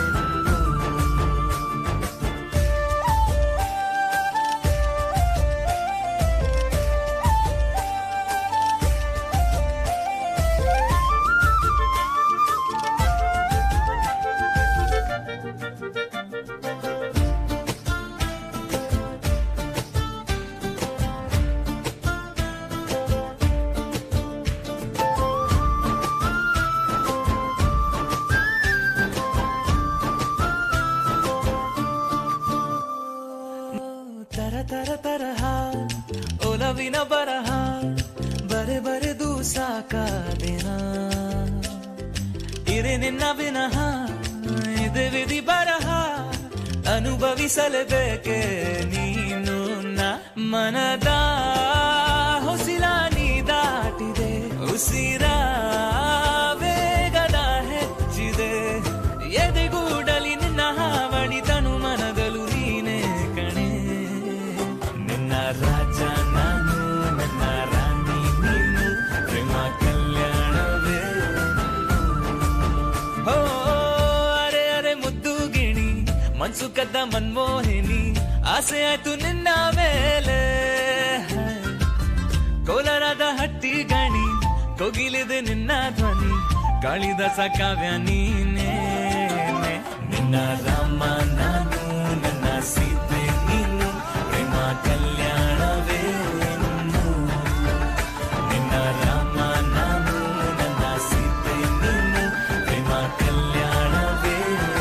ತರ ತರ ತರಹ ಒಲವಿನ ಬರಹ ಬರೆ ಬರೆದು ಸಾಕಾದೆನ ಇರೆ ನಿನ್ನ ವಿನಃ ಇದೆ ವಿಧಿ ಬರಹ ಅನುಭವಿಸಲೇಬೇಕೆ ನೀನು ನ ಮನದ ಹೊಸಿಲ ನೀ ದಾಟಿದೆ ಉಸಿರ ವೇಗದ ಹೆಚ್ಚಿದೆ ಎದೆಗೂಡಲಿ ನಿನ್ನ ಹಾವಳಿ ತನು ಮನದಲು ನೀನೇ ಕಣೆ ನಿನ್ನ ರಾಜ ನಾನು ನನ್ನ ರಾಣಿ ನೀನು ಪ್ರೇಮ ಕಲ್ಯಾಣವೇ ಹೋ ಅರೆ ಅರೆ ಮುದ್ದು ಗಿಣಿ ಮನ್ಸು ಕದ್ದ ಮನ್ಮೋಹಿನಿ ಆಸೆ ಆಯ್ತು ನಿನ್ನ ಮೇಲೆ ಕೋಲಾರದ ಹಟ್ಟಿ ಗಣಿ ಕೋಗಿಲಿದೆ ನಿನ್ನ ಧ್ವನಿ ಕಾಳಿದಾಸ ಕಾವ್ಯ ನೀನೇ ನಿನ್ನ ರಾಮ ನಾನು ನನ್ನ ಸೀತೆ ನೀನು ಪ್ರೇಮ ಕಲ್ಯಾಣವೇ ನಿನ್ನು. ನಿನ್ನ ರಾಮ ನಾನು ನನ್ನ ಸೀತೆ ನೀನು ಪ್ರೇಮ ಕಲ್ಯಾಣವೇ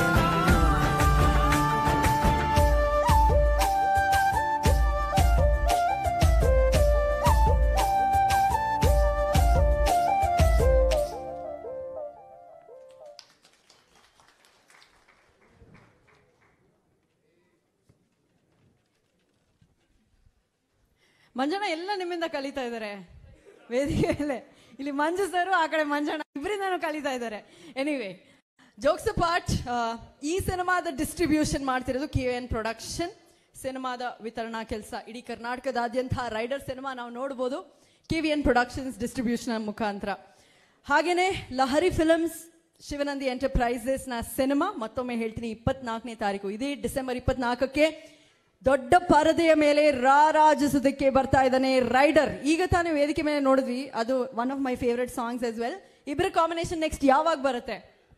ಮಂಜಣ್ಣ ಎಲ್ಲ ನಿಮ್ಮಿಂದ ಕಲಿತಾ ಇದ್ದಾರೆ ವೇದಿಕೆಯಲ್ಲೇ ಇಲ್ಲಿ ಮಂಜು ಸರ್ ಆ ಕಡೆ ಮಂಜಣ್ಣ ಇಬ್ಬರಿಂದನೂ ಕಲಿತಾ ಇದ್ದಾರೆ ಎನಿವೆ ಜೋಕ್ಸ್ ಪಾರ್ಟ್ ಈ ಸಿನಿಮಾದ ಡಿಸ್ಟ್ರಿಬ್ಯೂಷನ್ ಮಾಡ್ತಿರೋದು ಕೆ ಎನ್ ಪ್ರೊಡಕ್ಷನ್ ಸಿನಿಮಾದ ವಿತರಣಾ ಕೆಲಸ ಇಡೀ ಕರ್ನಾಟಕದಾದ್ಯಂತ ರೈಡರ್ ಸಿನಿಮಾ ನಾವು ನೋಡ್ಬೋದು K V N productions distribution ಮುಖಾಂತರ ಹಾಗೇನೆ ಲಹರಿ ಫಿಲ್ಮ್ಸ್ ಶಿವನಂದಿ ಎಂಟರ್ಪ್ರೈಸಸ್ ನ ಸಿನಿಮಾ ಮತ್ತೊಮ್ಮೆ ಹೇಳ್ತೀನಿ ಇಪ್ಪತ್ನಾಲ್ಕನೇ ತಾರೀಕು ಇದೇ ಡಿಸೆಂಬರ್ ಇಪ್ಪತ್ನಾಲ್ಕಕ್ಕೆ ದೊಡ್ಡ ಪರದೆಯ ಮೇಲೆ ರಾರಾಜಿಸೋದಕ್ಕೆ ಬರ್ತಾ ಇದ್ದಾನೆ ರೈಡರ್ ಈಗ ತಾನೇ ವೇದಿಕೆ ಮೇಲೆ ನೋಡಿದ್ವಿ ಅದು one of my favourite songs as well ಇಬ್ಬರ ಕಾಂಬಿನೇಷನ್ ನೆಕ್ಸ್ಟ್ ಯಾವಾಗ ಬರುತ್ತೆ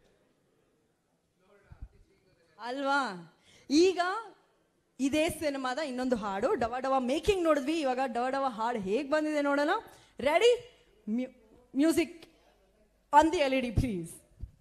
ಅಲ್ವಾ ಈಗ ಇದೇ ಸಿನಿಮಾದ ಇನ್ನೊಂದು ಹಾಡು ಡವ ಡವ ಮೇಕಿಂಗ್ ನೋಡಿದ್ವಿ ಇವಾಗ ಡವ ಡವ ಹಾಡು ಹೇಗೆ ಬಂದಿದೆ ನೋಡೋಣ ready music on the L E D please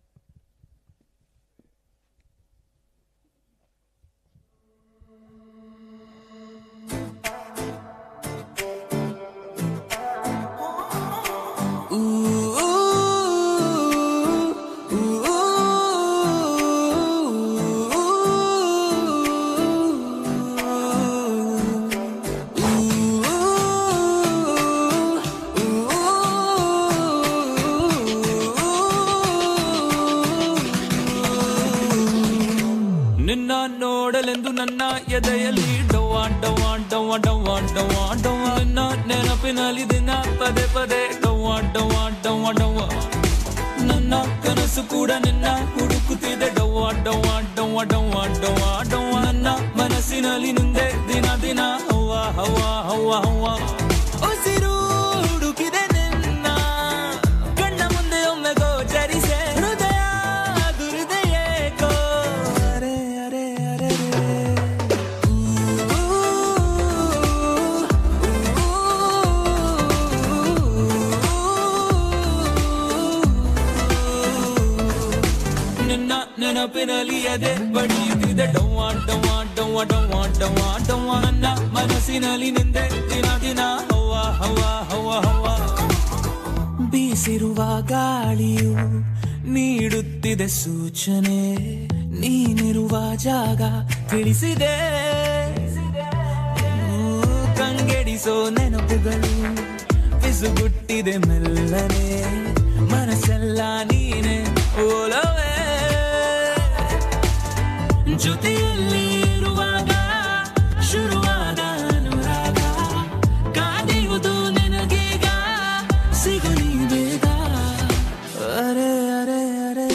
ನಿನ್ನ ನೋಡಲೆಂದು ನನ್ನ ಎದೆಯಲ್ಲಿ ಡವ್ವ ಡವ್ವ ಡವ್ವ ಡವ್ವ ಡವ್ವ ಡವ್ವ ನಿನ್ನ ನೆನಪಿನಲ್ಲಿ ದಿನ ಪದೇ ಪದೇ ಡವ್ವ ಡವ್ವ ಡವ್ವ ಡವ್ವ ನನ್ನ ಕನಸು ಕೂಡ ನಿನ್ನ ಹುಡುಕುತ್ತಿದೆ ಡವ್ವ ಡವ್ವ ಡವ್ವ ಡವ್ವ ಡವ್ವ ಡವ್ವ ನನ್ನ ಮನಸ್ಸಿನಲ್ಲಿ ನಿಂದೆ ದಿನ ದಿನ ಹವ್ವ ಹವ್ವ ಹವ್ವ ಹವ್ವ ಉಸಿರು ಹುಡುಕಿದೆ ನಿನ್ನ ಕಣ್ಣ ಮುಂದೆ ಒಮ್ಮೆ ಗೋಚರಿಸೆ ಹೃದಯ ದುರಿದೆಯ ಏಕೋ ಅರೆ ಅರೆ ಅರೆ ಊ, ಊ, ಊ, ಊ, ನೆನಪಿನಲ್ಲಿ ಎದೆ ಬಡಿಯುತ್ತಿದೆ ಡವ್ವ ಡವ್ವ ಡವ್ವ ಡವ್ವ ಡವ್ವ ಡವ್ವ ನನ್ನ ಮನಸ್ಸಿನಲ್ಲಿ ನಿಂದೆ ದಿನ ದಿನ ಹವ್ವ ಹವ್ವ ಹವ್ವ ಹವ್ವ ಬೀಸಿರುವ ಗಾಳಿಯು ನೀಡುತ್ತಿದೆ ಸೂಚನೆ ನೀನಿರುವ ಜಾಗ ತಿಳಿಸಿದೆ ಊ, ಕಂಗೆಡಿಸೋ ನೆನಪುಗಳು ಪಿಸುಗುಟ್ಟಿದೆ ಮೆಲ್ಲನೆ ಮನಸ್ಸೆಲ್ಲ ನೀನೆ ಓಲವೇ ಜೊತೆಯಲ್ಲಿ ಇರುವಾಗ ಶುರುವಾದ ಅನುರಾಗ ಕಾದಿರುವುದು ನಿನಗೀಗ ಸಿಗಲಿ ಬೇಗ ಅರೆ ಅರೆ ಅರೆ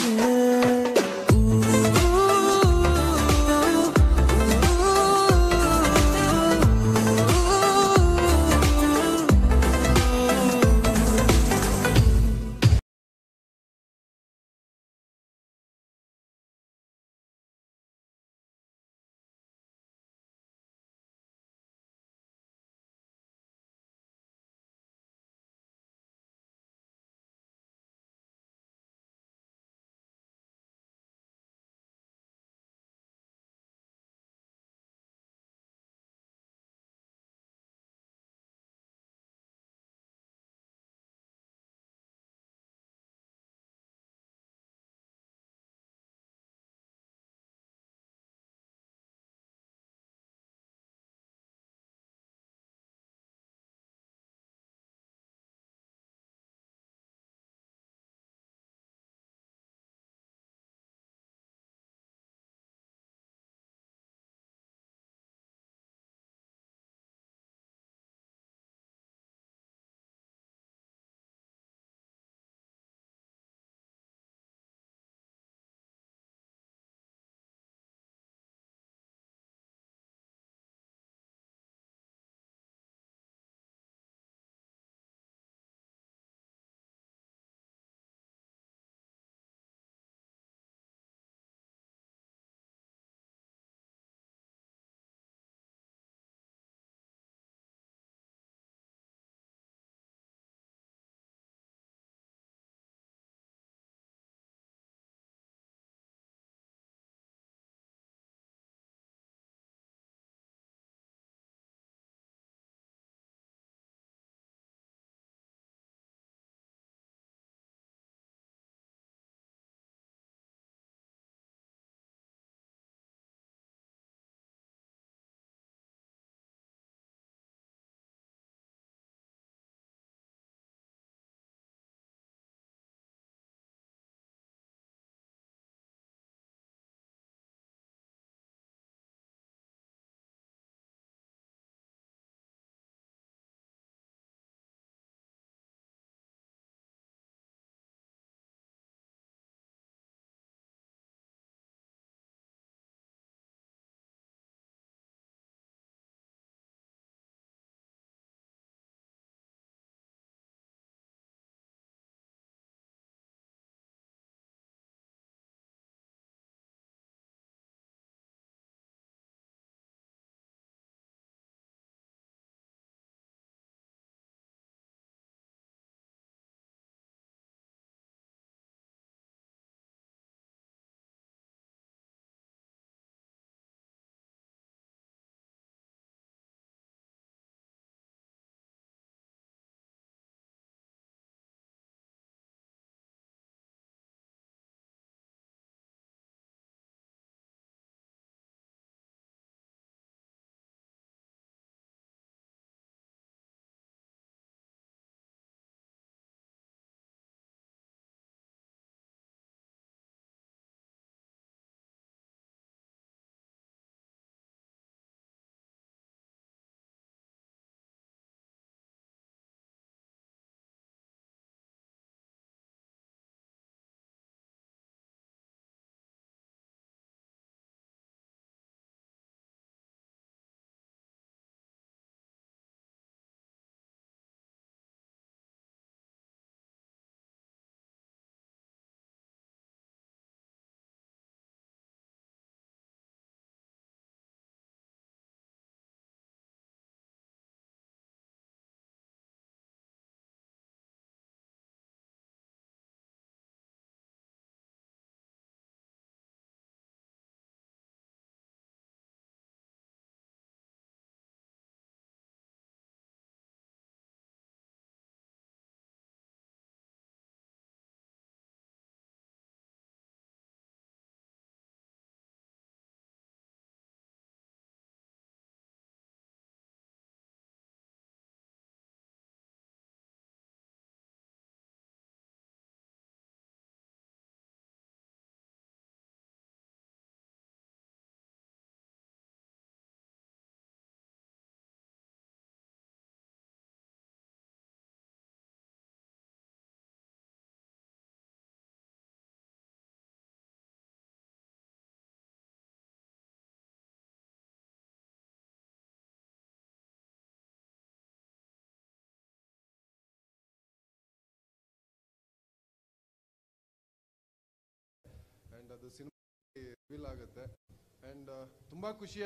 ಅದು ಸಿನಿಮಾ ರಿವೀಲ್ ಆಗುತ್ತೆ ಆ್ಯಂಡ್ ತುಂಬ ಖುಷಿ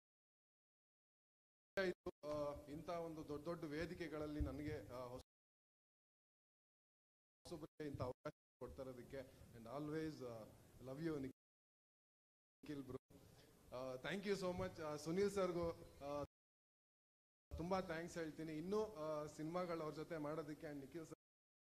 ಆಯಿತು ಇಂಥ ಒಂದು ದೊಡ್ಡ ದೊಡ್ಡ ವೇದಿಕೆಗಳಲ್ಲಿ ನನಗೆ ಹೊಸ ಹೊಸಬ್ರಿಗೆ ಇಂಥ ಅವಕಾಶ ಕೊಡ್ತಾ ಇರೋದಕ್ಕೆ and always love you Nikhil bro thank you so much Sunil ಸರ್ಗೂ ತುಂಬ ಥ್ಯಾಂಕ್ಸ್ ಹೇಳ್ತೀನಿ ಇನ್ನೂ ಸಿನಿಮಾಗಳು ಅವ್ರ ಜೊತೆ ಮಾಡೋದಕ್ಕೆ and Nikhil sir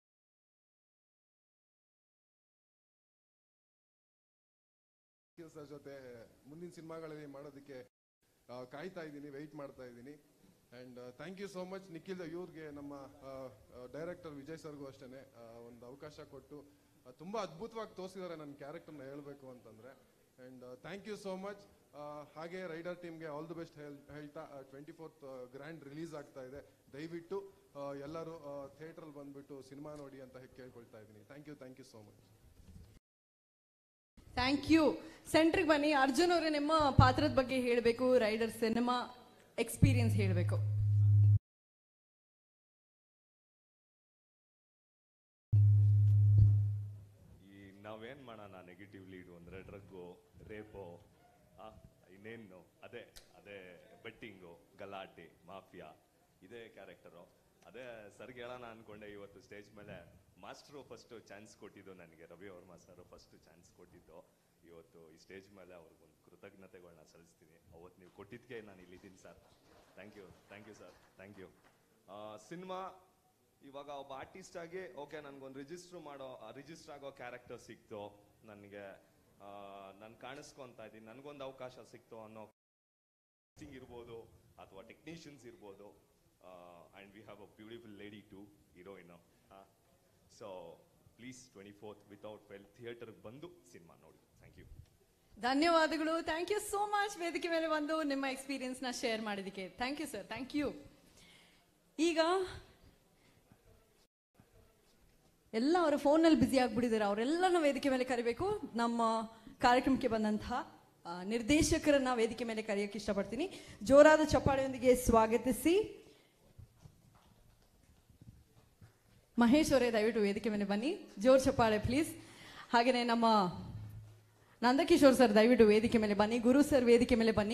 Nikhil sir ಜೊತೆ ಮುಂದಿನ ಸಿನಿಮಾಗಳಲ್ಲಿ ಮಾಡೋದಕ್ಕೆ ಆ, ಕಾಯ್ತಾ ಇದ್ದೀನಿ ವೆಯ್ಟ್ ಮಾಡ್ತಾ ಇದ್ದೀನಿ and thank you so much Nikhil ಇವ್ರಿಗೆ ನಮ್ಮ ಡೈರೆಕ್ಟರ್ ವಿಜಯ್ ಸರ್ಗೂ ಅಷ್ಟೇ ಒಂದು ಅವಕಾಶ ಕೊಟ್ಟು ಆ, ತುಂಬ ಅದ್ಭುತವಾಗಿ ತೋರಿಸಿದ್ದಾರೆ ನನ್ನ ಕ್ಯಾರೆಕ್ಟರ್ನ ಹೇಳಬೇಕು ಅಂತಂದರೆ and thank you so much ಹಾಗೆ ರೈಡರ್ ಟೀಮ್ಗೆ ಆಲ್ ದಿ ಬೆಸ್ಟ್ ಹೇಳ್ತಾ ಟ್ವೆಂಟಿ ಫೋರ್ತ್ ಗ್ರ್ಯಾಂಡ್ ರಿಲೀಸ್ ಆಗ್ತಾ ಇದೆ ದಯವಿಟ್ಟು ಆ, ಎಲ್ಲರೂ ಥಿಯೇಟ್ರಲ್ಲಿ ಬಂದ್ಬಿಟ್ಟು ಸಿನಿಮಾ ನೋಡಿ ಅಂತ ಕೇಳ್ಕೊಳ್ತಾ ಇದ್ದೀನಿ thank you thank you so much thank you ಸೆಂಟ್ರಿಗೆ ಬನ್ನಿ ಅರ್ಜುನ್ ಅವರೇ ನಿಮ್ಮ ಪಾತ್ರದ ಬಗ್ಗೆ ಹೇಳಬೇಕು ರೈಡರ್ ಸಿನಿಮಾ ಎಕ್ಸ್ಪೀರಿಯನ್ಸ್ ಹೇಳಬೇಕು ಈ ನಾವೇನ್ ಮಾಡೋಣ ನೆಗೆಟಿವ್ ಲೀಡು ಅಂದ್ರೆ ಡ್ರಗ್ಗು ರೇಪು ಇನ್ನೇನು ಅದೇ ಅದೇ ಬೆಟ್ಟಿಂಗು ಗಲಾಟೆ ಮಾಫಿಯಾ ಇದೇ ಕ್ಯಾರೆಕ್ಟರು ಅದೇ ಸರ್ಗೆ ಹೇಳೋಣ ಅನ್ಕೊಂಡೆ ಇವತ್ತು ಸ್ಟೇಜ್ ಮೇಲೆ ಮಾಸ್ಟ್ರು ಫಸ್ಟ್ ಚಾನ್ಸ್ ಕೊಟ್ಟಿದ್ದು ನನಗೆ Ravi Varma sir first chance ಕೊಟ್ಟಿದ್ದು ಇವತ್ತು ಈ ಸ್ಟೇಜ್ ಮೇಲೆ ಅವ್ರಿಗೊಂದು ಕೃತಜ್ಞತೆಗಳನ್ನ ಸಲ್ಲಿಸ್ತೀನಿ ಅವತ್ತು ನೀವು ಕೊಟ್ಟಿದ್ದಕ್ಕೆ ನಾನು ಇಲ್ಲಿದ್ದೀನಿ sir thank you thank you sir thank you cinema ಇವಾಗ ಒಬ್ಬ ಆರ್ಟಿಸ್ಟ್ ಆಗಿ ಓಕೆ ನನ್ಗೊಂದು ರಿಜಿಸ್ಟರ್ ಮಾಡೋ ರಿಜಿಸ್ಟರ್ ಆಗೋ ಕ್ಯಾರೆಕ್ಟರ್ ಸಿಕ್ತು ನನಗೆ ನಾನು ಕಾಣಿಸ್ಕೊಂತ ಇದ್ದೀನಿ ನನಗೊಂದು ಅವಕಾಶ ಸಿಕ್ತು ಅನ್ನೋ acting ಇರ್ಬೋದು ಅಥವಾ ಟೆಕ್ನಿಷಿಯನ್ಸ್ ಇರ್ಬೋದು and we have a beautiful lady to heroine so please twenty fourth without fail ಥಿಯೇಟರ್ಗೆ ಬಂದು ಸಿನಿಮಾ ನೋಡಿ ಥ್ಯಾಂಕ್ ಯು ಧನ್ಯವಾದಗಳು ಥ್ಯಾಂಕ್ ಯು ಸೋ ಮಚ್ ವೇದಿಕೆ ಮೇಲೆ ಬಂದು ನಿಮ್ಮ ಎಕ್ಸ್ಪೀರಿಯನ್ಸ್ ನ ಶೇರ್ ಮಾಡಿದಕ್ಕೆ thank you sir thank you ಈಗ ಎಲ್ಲ ಅವರ ಫೋನಲ್ಲಿ ಬ್ಯುಸಿ ಆಗ್ಬಿಟ್ಟಿದ್ದಾರೆ ಅವರೆಲ್ಲನ ವೇದಿಕೆ ಮೇಲೆ ಕರಿಬೇಕು ನಮ್ಮ ಕಾರ್ಯಕ್ರಮಕ್ಕೆ ಬಂದಂತಹ ಆ, ನಿರ್ದೇಶಕರನ್ನ ವೇದಿಕೆ ಮೇಲೆ ಕರೆಯೋಕೆ ಇಷ್ಟಪಡ್ತೀನಿ ಜೋರಾದ ಚಪ್ಪಾಳೆಯೊಂದಿಗೆ ಸ್ವಾಗತಿಸಿ ಮಹೇಶ್ ಅವರೇ ದಯವಿಟ್ಟು ವೇದಿಕೆ ಮೇಲೆ ಬನ್ನಿ ಜೋರ್ ಚಪ್ಪಾಳೆ ಪ್ಲೀಸ್ ಹಾಗೆಯೇ ನಮ್ಮ ನಂದಕಿಶೋರ್ ಸರ್ ದಯವಿಟ್ಟು ವೇದಿಕೆ ಮೇಲೆ ಬನ್ನಿ ಗುರು ಸರ್ ವೇದಿಕೆ ಮೇಲೆ ಬನ್ನಿ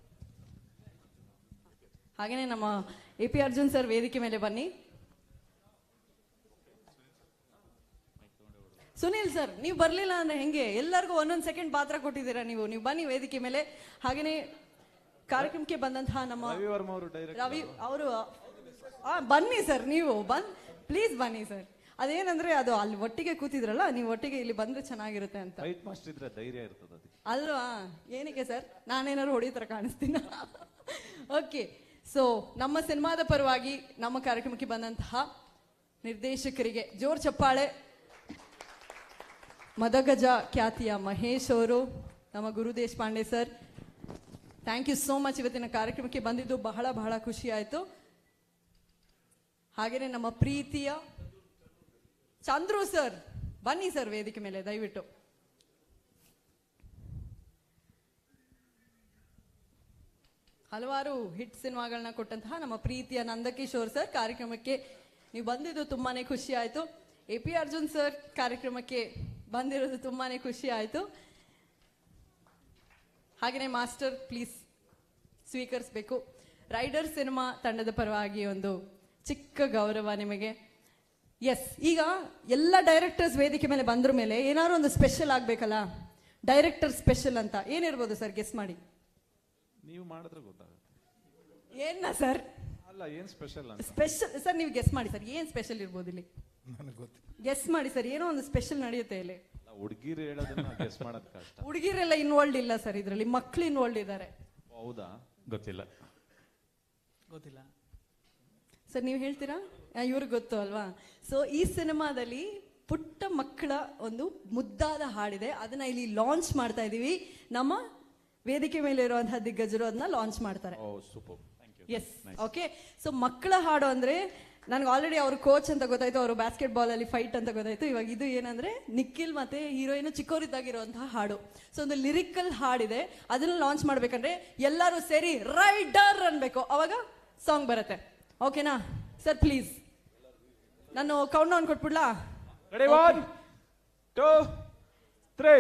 ಹಾಗೆಯೇ ನಮ್ಮ ಎ ಪಿ ಅರ್ಜುನ್ ಸರ್ ವೇದಿಕೆ ಮೇಲೆ ಬನ್ನಿ ಸುನೀಲ್ ಸರ್ ನೀವು ಬರಲಿಲ್ಲ ಅಂದ್ರೆ ಹೆಂಗೆ ಎಲ್ಲರಿಗೂ ಒಂದೊಂದು ಸೆಕೆಂಡ್ ಪಾತ್ರ ಕೊಟ್ಟಿದ್ದೀರಾ ನೀವು ನೀವು ಬನ್ನಿ ವೇದಿಕೆ ಮೇಲೆ ಹಾಗೆಯೇ ಕಾರ್ಯಕ್ರಮಕ್ಕೆ ಬಂದಂತಹ ನಮ್ಮ ರವಿ ವರ್ಮ ಅವರು ಡೈರೆಕ್ಟ್ ರವಿ ಅವರು ಬನ್ನಿ ಸರ್ ನೀವು ಬಂದ್ ಪ್ಲೀಸ್ ಬನ್ನಿ ಸರ್ ಅದೇನಂದ್ರೆ ಅದು ಅಲ್ಲಿ ಒಟ್ಟಿಗೆ ಕೂತಿದ್ರಲ್ಲ ನೀವು ಒಟ್ಟಿಗೆ ಇಲ್ಲಿ ಬಂದ್ರೆ ಚೆನ್ನಾಗಿರುತ್ತೆ ಅಂತ ಫೈಟ್ ಮಾಸ್ಟರ್ ಇದ್ರೆ ಧೈರ್ಯ ಇರ್ತದೆ ಅದಕ್ಕೆ ಅಲ್ವಾ ಏನಕ್ಕೆ ಸರ್ ನಾನೇನಾದ್ರು ಹೊಡಿ ಥರ ಕಾಣಿಸ್ತೀನ ಓಕೆ ಸೊ ನಮ್ಮ ಸಿನಿಮಾದ ಪರವಾಗಿ ನಮ್ಮ ಕಾರ್ಯಕ್ರಮಕ್ಕೆ ಬಂದಂತಹ ನಿರ್ದೇಶಕರಿಗೆ ಜೋರ್ ಚಪ್ಪಾಳೆ ಮದಗಜ ಖ್ಯಾತಿಯ ಮಹೇಶ್ ಅವರು ನಮ್ಮ Guru Deshpande sir thank you so much ಇವತ್ತಿನ ಕಾರ್ಯಕ್ರಮಕ್ಕೆ ಬಂದಿದ್ದು ಬಹಳ ಬಹಳ ಖುಷಿ ಆಯಿತು ಹಾಗೆಯೇ ನಮ್ಮ ಪ್ರೀತಿಯ ಚಂದ್ರು ಸರ್ ಬನ್ನಿ ಸರ್ ವೇದಿಕೆ ಮೇಲೆ ದಯವಿಟ್ಟು ಹಲವಾರು ಹಿಟ್ ಸಿನಿಮಾಗಳನ್ನ ಕೊಟ್ಟಂತಹ ನಮ್ಮ ಪ್ರೀತಿಯ ನಂದಕಿಶೋರ್ ಸರ್ ಕಾರ್ಯಕ್ರಮಕ್ಕೆ ನೀವು ಬಂದಿದ್ದು ತುಂಬಾನೇ ಖುಷಿ ಆಯ್ತು ಎ ಪಿ ಅರ್ಜುನ್ ಸರ್ ಕಾರ್ಯಕ್ರಮಕ್ಕೆ ಬಂದಿರೋದು ತುಂಬಾನೇ ಖುಷಿ ಆಯ್ತು ಹಾಗೆಯೇ ಮಾಸ್ಟರ್ ಪ್ಲೀಸ್ ಸ್ವೀಕರಿಸಬೇಕು ರೈಡರ್ ಸಿನಿಮಾ ತಂಡದ ಪರವಾಗಿ ಒಂದು ಚಿಕ್ಕ ಗೌರವ ನಿಮಗೆ ಎಸ್ ಈಗ ಎಲ್ಲ ಡೈರೆಕ್ಟರ್ಸ್ ವೇದಿಕೆ ಮೇಲೆ ಬಂದ್ರ ಮೇಲೆ ಏನಾದ್ರು ಒಂದು ಸ್ಪೆಷಲ್ ಆಗ್ಬೇಕಲ್ಲ ಡೈರೆಕ್ಟರ್ ಸ್ಪೆಷಲ್ ಅಂತ ಏನಿರ್ಬೋದು ಸರ್ ಗೆಸ್ ಮಾಡಿ ನೀವು ಮಾಡಿದ್ರೆ ಗೊತ್ತಾಗುತ್ತೆ ಏನ ಸರ್ ಅಲ್ಲ ಏನ್ ಸ್ಪೆಷಲ್ ಅಂತ ಸ್ಪೆಷಲ್ ಸರ್ ನೀವು ಗೆಸ್ ಮಾಡಿ ಸರ್ ಏನ್ ಸ್ಪೆಷಲ್ ಇರ್ಬೋದು ಇಲ್ಲಿ ನನಗೆ ಗೊತ್ತಿಲ್ಲ ಗೆಸ್ ಮಾಡಿ ಸರ್ ಏನೋ ಒಂದು ಸ್ಪೆಷಲ್ ನಡೆಯುತ್ತೆ ಇಲ್ಲಿ ಹುಡುಗಿರು ಹೇಳೋದನ್ನ ಗೆಸ್ ಮಾಡೋದು ಕಷ್ಟ ಹುಡುಗಿರೆಲ್ಲ ಇನ್ವಾಲ್ಡ್ ಇಲ್ಲ ಸರ್ ಇದರಲ್ಲಿ ಮಕ್ಳು ಇನ್ವಾಲ್ಡ್ ಇದ್ದಾರೆ ಹೌದಾ ಗೊತ್ತಿಲ್ಲ ಗೊತ್ತಿಲ್ಲ ಸರ್ ನೀವು ಹೇಳ್ತೀರಾ ಇವ್ರಿಗೆ ಗೊತ್ತು ಅಲ್ವಾ ಸೊ ಈ ಸಿನಿಮಾದಲ್ಲಿ ಪುಟ್ಟ ಮಕ್ಕಳ ಒಂದು ಮುದ್ದಾದ ಹಾಡಿದೆ ಅದನ್ನ ಇಲ್ಲಿ ಲಾಂಚ್ ಮಾಡ್ತಾ ಇದೀವಿ ನಮ್ಮ ವೇದಿಕೆ ಮೇಲೆ ಇರುವಂತಹ ದಿಗ್ಗಜರು ಅದನ್ನ ಲಾಂಚ್ ಮಾಡ್ತಾರೆ oh super thank you yes okay so ಮಕ್ಕಳ ಹಾಡು ಅಂದ್ರೆ ನನಗೆ ಆಲ್ರೆಡಿ ಅವ್ರ ಕೋಚ್ ಅಂತ ಗೊತ್ತಾಯ್ತು ಅವರು ಬಾಸ್ಕೆಟ್ ಬಾಲ್ ಅಲ್ಲಿ ಫೈಟ್ ಅಂತ ಗೊತ್ತಾಯ್ತು ಇವಾಗ ಇದು ಏನಂದ್ರೆ ನಿಖಿಲ್ ಮತ್ತೆ ಹೀರೋಯಿನ್ ಚಿಕ್ಕವರಿದ್ದಾಗಿರುವಂತಹ ಹಾಡು ಸೊ ಒಂದು ಲಿರಿಕಲ್ ಹಾಡಿದೆ ಅದನ್ನ ಲಾಂಚ್ ಮಾಡ್ಬೇಕಂದ್ರೆ ಎಲ್ಲರೂ ಸೇರಿ ರೈಡರ್ ಅನ್ಬೇಕು ಅವಾಗ ಸಾಂಗ್ ಬರುತ್ತೆ ಓಕೆನಾ ಸರ್ ಪ್ಲೀಸ್ ನಾನು ಕೌಂಟ್ ಡೌನ್ ಕೊಟ್ಬಿಡ್ಲಾ ರೆಡಿ ಒನ್ ಟೂ ತ್ರೀ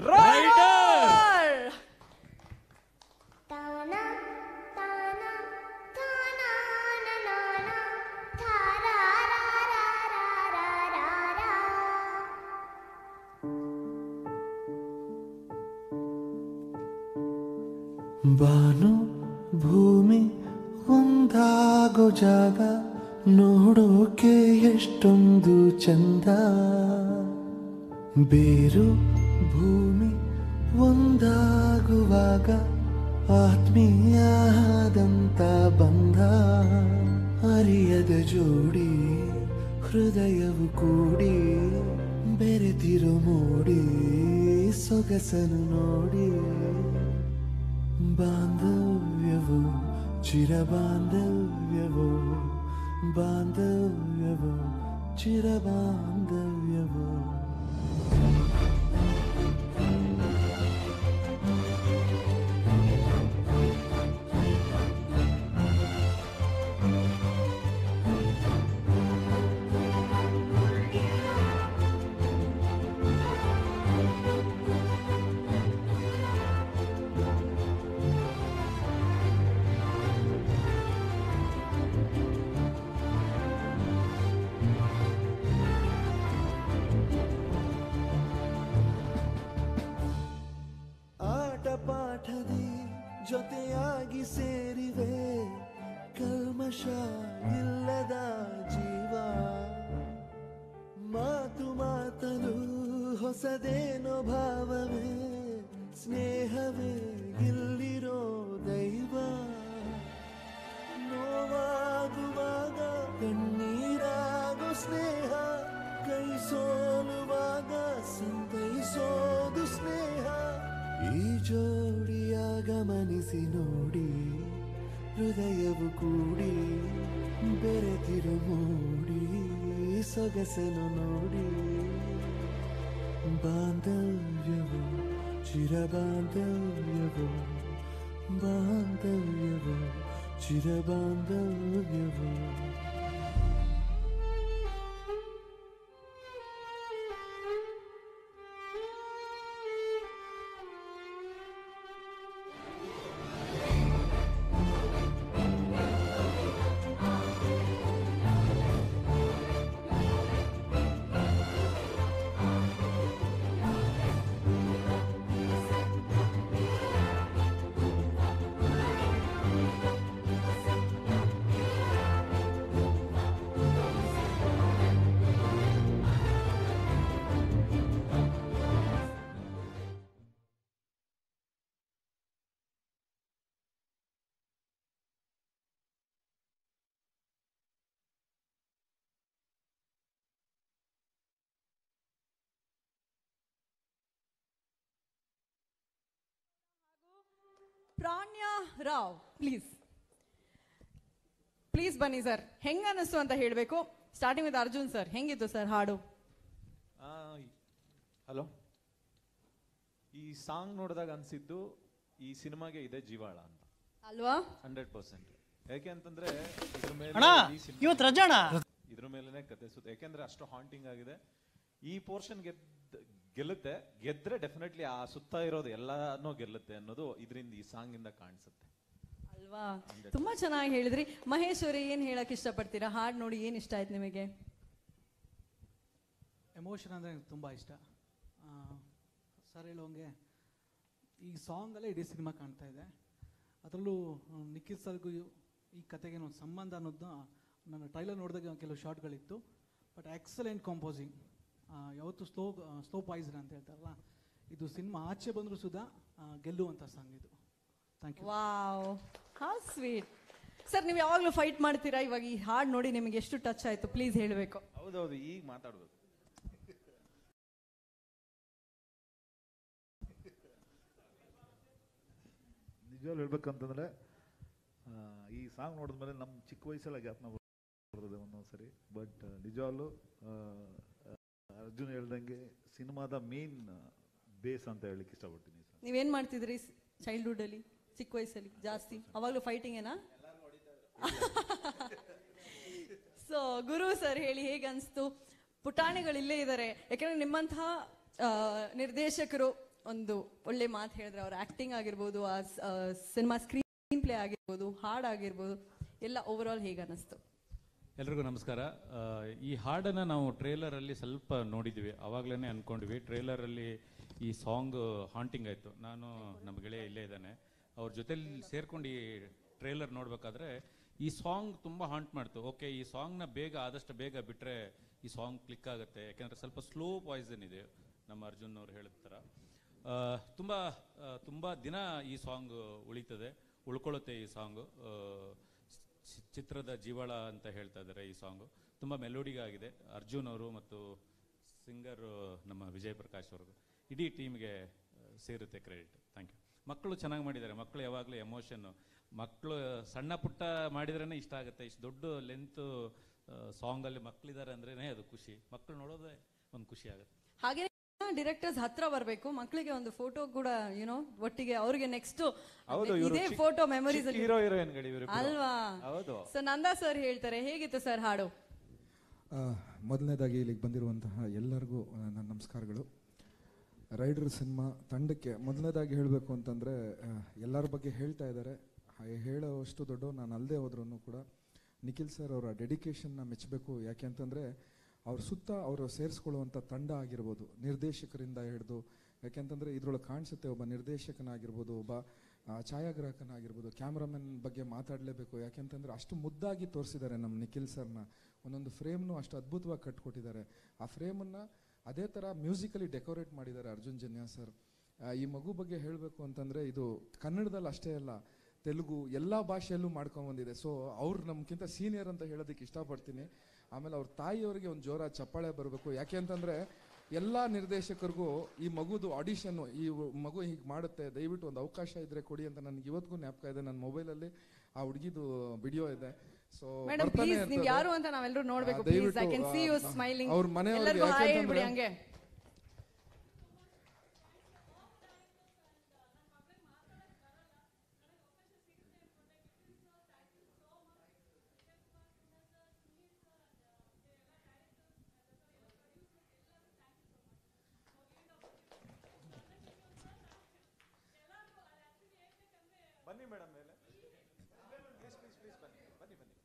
ಬಾನು ಭೂಮಿ ಒಂದಾಗೋ ಜಾಗ ನೋಡೋಕೆ ಎಷ್ಟೊಂದು ಚಂದ ಬೇರು ಭೂಮಿ ಒಂದಾಗುವಾಗ ಆತ್ಮೀಯಾದಂತ ಬಂಧ ಅರಿಯದ ಜೋಡಿ ಹೃದಯವು ಕೂಡಿ ಬೆರೆತಿರು ಮೂಡಿ ಸೊಗಸನು ನೋಡಿ ಬಾಂಧವ್ಯವು ಚಿರ ಬಾಂಧವ್ಯವು ಬಾಂಧವ್ಯವು ಚಿರ ಬಾಂಧವ್ಯವು ಆಟ ಪಾಠದಿ ಜೊತೆಯಾಗಿ ಸೇರಿವೆ ಕಲ್ಮಶ ಇಲ್ಲದ ಜೀವ ಮಾತು ಮಾತಲು ಹೊಸದೇನೋ ಭಾವವೇ ಸ್ನೇಹವೇ ಇಲ್ಲಿರೋ ದೈವ ನೋವಾಗುವಾಗ ಕಣ್ಣೀರಾಗೋ ಸ್ನೇಹ ಕೈ ಸೋಲುವಾಗ ಸಂತೈಸೋದು ಸ್ನೇಹ ಈ ಜೋಡಿಯ ಗಮನಿಸಿ ನೋಡಿ ಹೃದಯವು ಕೂಡಿ ಬೆರೆತಿರು ಮೂಡಿ ಸೊಗಸನು ನೋಡಿ ಬಾಂಧವ್ಯವು ಚಿರ ಬಾಂಧವ್ಯವು ಬಾಂಧವ್ಯವು ಚಿರ ಬಾಂಧವ್ಯವು ಪ್ರಾಣ್ಯ ರಾವ್ ಪ್ಲೀಸ್ ಪ್ಲೀಸ್ ಬನ್ನಿ ಸರ್ ಹೆಂಗ ಅನಿಸ್ತು ಅಂತ ಹೇಳಬೇಕು ಸ್ಟಾರ್ಟಿಂಗ್ ವಿತ್ ಅರ್ಜುನ್ ಸರ್ ಹೆಂಗಿತ್ತು ಸರ್ ಹಾಡು ಹಲೋ ಈ ಸಾಂಗ್ ನೋಡಿದಾಗ ಅನ್ಸಿದ್ದು ಈ ಸಿನಿಮಾಗೆ ಇದೆ ಜೀವಾಳ ಅಂತ ಅಲ್ವಾ ಹಂಡ್ರೆಡ್ ಪರ್ಸೆಂಟ್ ಯಾಕೆ ಅಂತಂದ್ರೆ ಇದ್ರ ಮೇಲೆ ಅಣ್ಣ, ಈ cinema- ಇವತ್ತು ರಜೆ ಅಣ್ಣ. ಇದ್ರ ಮೇಲೆನೆ ಕತೆ ಸುತ್ತ ಯಾಕೆಂದ್ರೆ ಅಷ್ಟು ಹಾಂಟಿಂಗ್ ಆಗಿದೆ ಈ ಪೋರ್ಷನ್ ಗೆದ್ದ ಗೆಲ್ಲುತ್ತೆ ಗೆದ್ರೆ ಡೆಫಿನೆಟ್ಲಿ ಆ ಸುತ್ತ ಇರೋದು ಎಲ್ಲಾನು ಗೆಲ್ಲುತ್ತೆ ಅನ್ನೋದು ಇದರಿಂದ ಈ ಸಾಂಗ್ ಇಂದ ಕಾಣಿಸುತ್ತೆ ಅಲ್ವಾ ತುಂಬಾ ಚೆನ್ನಾಗಿ ಹೇಳಿದ್ರಿ ಮಹೇಶ್ ಅವರೇ ಏನ್ ಹೇಳಕ್ ಇಷ್ಟಪಡ್ತೀರಾ ಹಾಡ್ ನೋಡಿ ಏನ್ ಇಷ್ಟ ಆಯ್ತು ನಿಮಗೆ ಎಮೋಷನ್ ಅಂದರೆ ನನಗೆ ತುಂಬ ಇಷ್ಟ ಸರ್ ಹೇಳೋಂಗೆ ಈ ಸಾಂಗಲ್ಲೇ ಇಡೀ ಸಿನಿಮಾ ಕಾಣ್ತಾ ಇದೆ ಅದರಲ್ಲೂ ಆ, ನಿಖಿಲ್ ಸರ್ಗೂ ಇವ್- ಈ ಕತೆಗೆ ಒಂದು ಸಂಬಂಧ ಅನ್ನೋದನ್ನ ನನ್ನ ಟ್ರೈಲರ್ ನೋಡಿದಾಗ ಕೆಲವು ಶಾರ್ಟ್ಗಳಿತ್ತು ಬಟ್ ಎಕ್ಸಲೆಂಟ್ ಕಾಂಪೋಸಿಂಗ್ ಯಾವತ್ತು ಸ್ಲೋ ಸ್ಲೋ ಪಾಯ್ಸನ್ ಅಂತ ಹೇಳ್ತಾರಲ್ಲ ಇದು ಸಿನಿಮಾ ಆಚೆ ಬಂದರೂ ಸುಧಾ ಆ, ಗೆಲ್ಲುವಂಥ ಸಾಂಗ್ ಇದು ಥ್ಯಾಂಕ್ ಯು ವಾವ್ ಹಾ ಸ್ವೀಟ್ ಸರ್ ನೀವು ಯಾವಾಗಲೂ ಫೈಟ್ ಮಾಡ್ತೀರಾ ಇವಾಗ ಈ ಹಾಡ್ ನೋಡಿ ನಿಮಗೆ ಎಷ್ಟು ಟಚ್ ಆಯ್ತು ಪ್ಲೀಸ್ ಹೇಳಬೇಕು ಹೌದೌದು ಈಗ ಮಾತಾಡ್ಬೇಕು ನಿಜವಾಗ್ಲೂ ಹೇಳ್ಬೇಕಂತಂದ್ರೆ ಆ, ಈ ಸಾಂಗ್ ನೋಡಿದ್ಮೇಲೆ ನಮ್ಮ ಚಿಕ್ಕ ವಯಸ್ಸೆಲ್ಲ ಜ್ಞಾಪನ ಬರ್ತದೆ ಒಂದೊಂದ್ಸರಿ ಬಟ್ ನಿಜವಾಗ್ಲೂ ಆ, ಅರ್ಜುನ್ ಹೇಳ್ದಂಗೆ ಸಿನಿಮಾದ ಮೇನ್ ಬೇಸ್ ಅಂತ ಹೇಳಲಿಕ್ಕೆ ಇಷ್ಟಪಡ್ತೀನಿ ನೀವೇನ್ ಮಾಡ್ತಿದ್ರಿ ಚೈಲ್ಡ್ಹುಡ್ ಅಲ್ಲಿ ಚಿಕ್ಕ ವಯಸ್ಸಲ್ಲಿ ಜಾಸ್ತಿ ಅವಾಗಲೂ ಫೈಟಿಂಗ್ ಏನಾ ಸೊ ಗುರು ಸರ್ ಹೇಳಿ ಹೇಗೆ ಅನ್ಸ್ತು ಪುಟಾಣಿಗಳು ಇಲ್ಲೇ ಇದ್ದಾರೆ ಯಾಕಂದ್ರೆ ನಿಮ್ಮಂತಹ ಆ, ನಿರ್ದೇಶಕರು ಒಂದು ಒಳ್ಳೆ ಮಾತು ಹೇಳಿದ್ರೆ ಅವ್ರ ಆಕ್ಟಿಂಗ್ ಆಗಿರ್ಬೋದು ಆ ಸಿನಿಮಾ ಸ್ಕ್ರೀನ್ ಪ್ಲೇ ಆಗಿರ್ಬೋದು ಹಾಡ್ ಆಗಿರ್ಬೋದು ಎಲ್ಲ ಓವರ್ ಆಲ್ ಹೇಗೆ ಅನ್ನಿಸ್ತು ಎಲ್ರಿಗೂ ನಮಸ್ಕಾರ ಆ, ಈ ಹಾಡನ್ನು ನಾವು ಟ್ರೇಲರಲ್ಲಿ ಸ್ವಲ್ಪ ನೋಡಿದ್ವಿ ಅವಾಗಲೇ ಅಂದ್ಕೊಂಡ್ವಿ ಟ್ರೇಲರಲ್ಲಿ ಈ ಸಾಂಗ್ ಹಾಂಟಿಂಗ್ ಆಯಿತು ನಾನು ನಮ್ಮ ಗೆಳೆಯ ಇಲ್ಲೇ ಇದ್ದಾನೆ ಅವ್ರ ಜೊತೆಲಿ ಸೇರ್ಕೊಂಡು ಈ ಟ್ರೇಲರ್ ನೋಡಬೇಕಾದ್ರೆ ಈ ಸಾಂಗ್ ತುಂಬ ಹಾಂಟ್ ಮಾಡ್ತು ಓಕೆ ಈ ಸಾಂಗ್ನ ಬೇಗ ಆದಷ್ಟು ಬೇಗ ಬಿಟ್ಟರೆ ಈ ಸಾಂಗ್ ಕ್ಲಿಕ್ ಆಗುತ್ತೆ ಯಾಕೆಂದರೆ ಸ್ವಲ್ಪ ಸ್ಲೋ ಪಾಯ್ಸನ್ ಇದೆ ನಮ್ಮ ಅರ್ಜುನ್ ಅವ್ರು ಹೇಳಿದ ಥರ ಆ, ತುಂಬ ಆ, ತುಂಬ ದಿನ ಈ ಸಾಂಗ್ ಉಳಿತದೆ ಉಳ್ಕೊಳ್ಳುತ್ತೆ ಈ ಸಾಂಗು ಚಿತ್ರದ ಜೀವಾಳ ಅಂತ ಹೇಳ್ತಾ ಇದ್ದಾರೆ ಈ ಸಾಂಗು ತುಂಬ ಮೆಲೋಡಿಗೆ ಆಗಿದೆ ಅರ್ಜುನ್ ಅವರು ಮತ್ತು ಸಿಂಗರ್ ನಮ್ಮ ವಿಜಯ್ ಪ್ರಕಾಶ್ ಅವ್ರದ್ದು ಇಡೀ ಟೀಮ್ಗೆ ಸೇರುತ್ತೆ ಕ್ರೆಡಿಟ್ ಥ್ಯಾಂಕ್ ಯು ಮಕ್ಕಳು ಚೆನ್ನಾಗಿ ಮಾಡಿದ್ದಾರೆ ಮಕ್ಕಳು ಯಾವಾಗಲೂ ಎಮೋಷನ್ನು ಮಕ್ಕಳು ಸಣ್ಣ ಪುಟ್ಟ ಮಾಡಿದ್ರೇ ಇಷ್ಟ ಆಗುತ್ತೆ ಇಷ್ಟು ದೊಡ್ಡ ಲೆಂತ್ ಸಾಂಗಲ್ಲಿ ಮಕ್ಕಳಿದ್ದಾರೆ ಅಂದ್ರೇ ಅದು ಖುಷಿ ಮಕ್ಕಳು ನೋಡೋದೇ ಒಂದು ಖುಷಿ ಆಗುತ್ತೆ ಹಾಗೆ ಡಿರೆಕ್ಟರ್ಸ್ ಹತ್ರ ಬರಬೇಕು ಮಕ್ಕಳಿಗೆ ಒಂದು ಫೋಟೋ ಕೂಡ ಯುನೋ ಒಟ್ಟಿಗೆ ಅವ್ರಿಗೆ ನೆಕ್ಸ್ಟ್ ಹೌದು, ಇವ್ರು ಇದೇ ಚಿಕ್ಕ- ಫೋಟೋ ಮೆಮೊರೀಸ್ ಚಿಕ್ಕ hero heroineಗಳು ಇವ್ರಿಬ್ರು. ಅಲ್ವಾ ಹೌದು. ಸೊ ನಂದಾ ಸರ್ ಹೇಳ್ತಾರೆ ಹೇಗಿತ್ತು ಸರ್ ಹಾಡು ಆ, ಮೊದಲನೇದಾಗಿ ಇಲ್ಲಿಗೆ ಬಂದಿರುವಂತಹ ಎಲ್ಲರಿಗೂ ಆ, ನನ್ನ ನಮಸ್ಕಾರಗಳು ರೈಡರ್ ಸಿನಿಮಾ ತಂಡಕ್ಕೆ ಮೊದಲನೇದಾಗಿ ಹೇಳಬೇಕು ಅಂತಂದರೆ ಎಲ್ಲರ ಬಗ್ಗೆ ಹೇಳ್ತಾ ಇದ್ದಾರೆ ಹಾಗೆ ಹೇಳೋಷ್ಟು ದೊಡ್ಡ ನಾನು ಅಲ್ಲದೆ ಹೋದ್ರೂ ಕೂಡ ನಿಖಿಲ್ ಸರ್ ಅವರ ಡೆಡಿಕೇಶನ್ನ ಮೆಚ್ಚಬೇಕು ಯಾಕೆ ಅಂತಂದರೆ ಅವ್ರ ಸುತ್ತ ಅವರು ಸೇರಿಸ್ಕೊಳ್ಳುವಂಥ ತಂಡ ಆಗಿರ್ಬೋದು ನಿರ್ದೇಶಕರಿಂದ ಹಿಡಿದು ಯಾಕೆಂತಂದರೆ ಇದ್ರೊಳಗೆ ಕಾಣಿಸುತ್ತೆ ಒಬ್ಬ ನಿರ್ದೇಶಕನಾಗಿರ್ಬೋದು ಒಬ್ಬ ಆ, ಛಾಯಾಗ್ರಾಹಕನಾಗಿರ್ಬೋದು ಕ್ಯಾಮ್ರಾಮನ್ ಬಗ್ಗೆ ಮಾತಾಡಲೇಬೇಕು ಯಾಕೆಂತಂದರೆ ಅಷ್ಟು ಮುದ್ದಾಗಿ ತೋರಿಸಿದ್ದಾರೆ ನಮ್ಮ ನಿಖಿಲ್ ಸರ್ನ ಒಂದೊಂದು ಫ್ರೇಮ್ನು ಅಷ್ಟು ಅದ್ಭುತವಾಗಿ ಕಟ್ಕೊಟ್ಟಿದ್ದಾರೆ ಆ ಫ್ರೇಮನ್ನು ಅದೇ ಥರ ಮ್ಯೂಸಿಕಲಿ ಡೆಕೋರೇಟ್ ಮಾಡಿದ್ದಾರೆ ಅರ್ಜುನ್ ಜನ್ಯ ಸರ್ ಆ, ಈ ಮಗು ಬಗ್ಗೆ ಹೇಳಬೇಕು ಅಂತಂದರೆ ಇದು ಕನ್ನಡದಲ್ಲಿ ಅಷ್ಟೇ ಅಲ್ಲ ತೆಲುಗು ಎಲ್ಲ ಭಾಷೆಯಲ್ಲೂ ಮಾಡ್ಕೊಂಬಂದಿದೆ ಸೊ ಅವ್ರು ನಮ್ಗಿಂತ ಸೀನಿಯರ್ ಅಂತ ಹೇಳೋದಕ್ಕೆ ಇಷ್ಟಪಡ್ತೀನಿ ಆಮೇಲೆ ಅವ್ರ ತಾಯಿಯವರಿಗೆ ಒಂದು ಜೋರ ಚಪ್ಪಾಳೆ ಬರಬೇಕು ಯಾಕೆ ಅಂತಂದರೆ ಎಲ್ಲ ನಿರ್ದೇಶಕರಿಗೂ ಈ ಮಗುದು ಆಡಿಷನ್ನು ಈ ವ- ಮಗು ಹೀಗೆ ಮಾಡುತ್ತೆ ದಯವಿಟ್ಟು ಒಂದು ಅವಕಾಶ ಇದ್ರೆ ಕೊಡಿ ಅಂತ ನನಗೆ ಇವತ್ತಿಗೂ ಜ್ಞಾಪಕ ಇದೆ ನನ್ನ ಮೊಬೈಲಲ್ಲಿ ಆ ಹುಡುಗಿದು ವಿಡಿಯೋ ಇದೆ ಸೊ ಮೇಡಮ್ ಪ್ಲೀಸ್ ನೀವು ಯಾರು ಅಂತ ನಾವೆಲ್ಲರೂ ನೋಡ್ಬೇಕು please I can see you smiling ಅವ್ರ ಮನೆಯವ್ರಿಗೆ ಎಲ್ಲರಿಗೂ ಹಾಯ್ ಯಾಕೆಂತಂದ್ರೆ- ಹೇಳ್ಬಿಡಿ ಹಂಗೆ ಬನ್ನಿ ಮೇಡಮ್ ಮೇಲೆ ಪ್ಲೀಸ್ ಪ್ಲೀಸ್ ಪ್ಲೀಸ್ ಬನ್ನಿ ಬನ್ನಿ ಬನ್ನಿ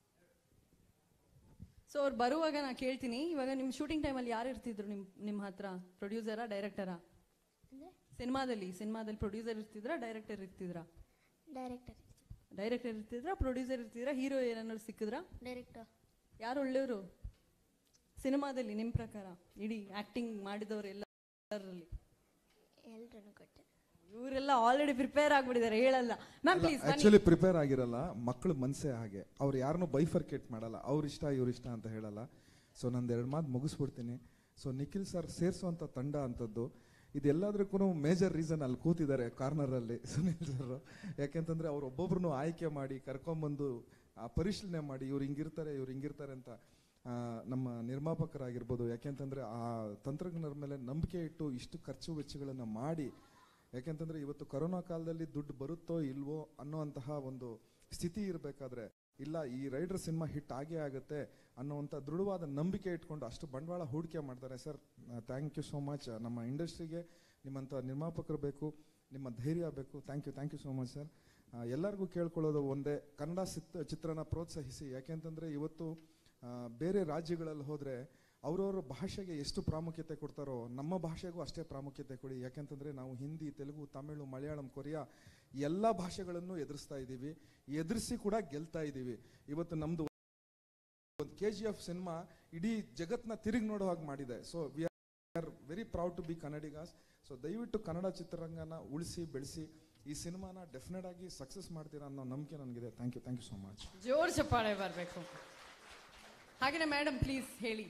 ಸೊ ಅವ್ರು ಬರುವಾಗ ನಾ ಕೇಳ್ತೀನಿ ಇವಾಗ ನಿಮ್ ಶೂಟಿಂಗ್ ಟೈಮಲ್ಲಿ ಯಾರು ಇರ್ತಿದ್ರು ನಿಮ್ ನಿಮ್ಮ ಹತ್ರ ಪ್ರೊಡ್ಯೂಸರಾ ಡೈರೆಕ್ಟರಾ ಸಿನಿಮಾದಲ್ಲಿ ಸಿನಿಮಾದಲ್ಲಿ ಪ್ರೊಡ್ಯೂಸರ್ ಇರ್ತಿದ್ರಾ ಡೈರೆಕ್ಟರ್ ಇರ್ತಿದ್ರಾ ಡೈರೆಕ್ಟರ್ ಡೈರೆಕ್ಟರ್ ಇರ್ತಿದ್ರಾ ಪ್ರೊಡ್ಯೂಸರ್ ಇರ್ತಿದ್ರಾ ಹೀರೋ ಏನಾದ್ರು ಸಿಕ್ಕಿದ್ರಾ ಡೈರೆಕ್ಟರ್ ಯಾರು ಒಳ್ಳೆಯವರು ಸಿನಿಮಾದಲ್ಲಿ ನಿಮ್ಮ ಪ್ರಕಾರ ಇಡೀ ಆಕ್ಟಿಂಗ್ ಮಾಡಿದವರು ಎಲ್ಲರಲ್ಲಿ ಎಲ್ರನ್ನು ಕೊಟ್ಟೆ ಇವರೆಲ್ಲ ಆಲ್ರೆಡಿ ಪ್ರಿಪೇರ್ ಆಗ್ಬಿಟ್ಟಿದ್ದಾರೆ ಹೇಳಲ್ಲ ಮ್ಯಾಮ್ ಪ್ಲೀಸ್ ಆಕ್ಚುಲಿ ಪ್ರಿಪೇರ್ ಆಗಿರಲ್ಲ ಮಕ್ಕಳು ಮನಸ್ಸೇ ಹಾಗೆ ಅವ್ರು ಯಾರನ್ನೂ ಬೈಫರ್ಕೇಟ್ ಮಾಡಲ್ಲ ಅವ್ರ ಇಷ್ಟ ಇವ್ರ ಇಷ್ಟ ಅಂತ ಹೇಳಲ್ಲ ಸೊ ನಂದು ಎರಡು ಮಾತು ಮುಗಿಸ್ಬಿಡ್ತೀನಿ ಸೊ ನಿಖಿಲ್ ಸರ್ ಸೇರಿಸುವಂಥ ತಂಡ ಅಂಥದ್ದು ಇದೆಲ್ಲದಕ್ಕೂ ಮೇಜರ್ ರೀಸನ್ ಅಲ್ಲಿ ಕೂತಿದ್ದಾರೆ ಕಾರ್ನರಲ್ಲಿ ಸುನಿಲ್ ಸರ್ ಯಾಕೆಂತಂದ್ರೆ ಅವ್ರು ಒಬ್ಬೊಬ್ರು ಆಯ್ಕೆ ಮಾಡಿ ಕರ್ಕೊಂಬಂದು ಆ ಪರಿಶೀಲನೆ ಮಾಡಿ ಇವ್ರು ಹಿಂಗಿರ್ತಾರೆ ಇವ್ರು ಹಿಂಗಿರ್ತಾರೆ ಅಂತ ಆ, ನಮ್ಮ ನಿರ್ಮಾಪಕರಾಗಿರ್ಬೋದು ಯಾಕೆಂತಂದ್ರೆ ಆ ತಂತ್ರಜ್ಞರ ಮೇಲೆ ನಂಬಿಕೆ ಇಟ್ಟು ಇಷ್ಟು ಖರ್ಚು ವೆಚ್ಚಗಳನ್ನು ಮಾಡಿ ಯಾಕೆಂತಂದ್ರೆ ಇವತ್ತು ಕೊರೋನಾ ಕಾಲದಲ್ಲಿ ದುಡ್ಡು ಬರುತ್ತೋ ಇಲ್ವೋ ಅನ್ನೋಂತಹ ಒಂದು ಸ್ಥಿತಿ ಇರಬೇಕಾದ್ರೆ ಇಲ್ಲ ಈ ರೈಡರ್ ಸಿನಿಮಾ ಹಿಟ್ ಆಗೇ ಆಗುತ್ತೆ ಅನ್ನೋವಂಥ ದೃಢವಾದ ನಂಬಿಕೆ ಇಟ್ಕೊಂಡು ಅಷ್ಟು ಬಂಡವಾಳ ಹೂಡಿಕೆ ಮಾಡ್ತಾರೆ sir thank you so much ನಮ್ಮ ಇಂಡಸ್ಟ್ರಿಗೆ ನಿಮ್ಮಂಥ ನಿರ್ಮಾಪಕರು ಬೇಕು ನಿಮ್ಮ ಧೈರ್ಯ ಬೇಕು thank you thank you so much sir ಎಲ್ಲರಿಗೂ ಕೇಳ್ಕೊಳ್ಳೋದು ಒಂದೇ ಕನ್ನಡ ಸಿತ್ ಚಿತ್ರನ ಪ್ರೋತ್ಸಾಹಿಸಿ ಯಾಕೆಂತಂದರೆ ಇವತ್ತು ಆ, ಬೇರೆ ರಾಜ್ಯಗಳಲ್ಲಿ ಹೋದರೆ ಅವ್ರವ್ರ ಭಾಷೆಗೆ ಎಷ್ಟು ಪ್ರಾಮುಖ್ಯತೆ ಕೊಡ್ತಾರೋ ನಮ್ಮ ಭಾಷೆಗೂ ಅಷ್ಟೇ ಪ್ರಾಮುಖ್ಯತೆ ಕೊಡಿ ಯಾಕೆಂತಂದರೆ ನಾವು ಹಿಂದಿ ತೆಲುಗು ತಮಿಳು ಮಲಯಾಳಂ ಕೊರಿಯಾ ಎಲ್ಲ ಭಾಷೆಗಳನ್ನು ಎದುರಿಸ್ತಾ ಇದ್ದೀವಿ ಎದುರಿಸಿ ಕೂಡ ಗೆಲ್ತಾ ಇದ್ದೀವಿ ಇವತ್ತು ನಮ್ಮದು ಒಂದು ಕೆ ಜಿ ಎಫ್ ಸಿನಿಮಾ ಇಡೀ ಜಗತ್ನ ತಿರುಗಿ ನೋಡೋ ಹಾಗೆ ಮಾಡಿದೆ so we are very proud to be Kannadigas so ದಯವಿಟ್ಟು ಕನ್ನಡ ಚಿತ್ರರಂಗನ ಉಳಿಸಿ ಬೆಳೆಸಿ ಈ ಸಿನಿಮಾನ ಡೆಫಿನೆಟ್ ಆಗಿ ಸಕ್ಸಸ್ ಮಾಡ್ತೀರಾ ಅನ್ನೋ ನಂಬಿಕೆ ನನಗಿದೆ thank you thank you so much ಜೋರ್ ಚಪ್ಪಾಳೆ ಬರಬೇಕು ಹಾಗೇನೆ ಮೇಡಮ್ ಪ್ಲೀಸ್ ಹೇಳಿ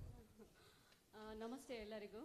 ಆ, ನಮಸ್ತೆ ಎಲ್ಲರಿಗೂ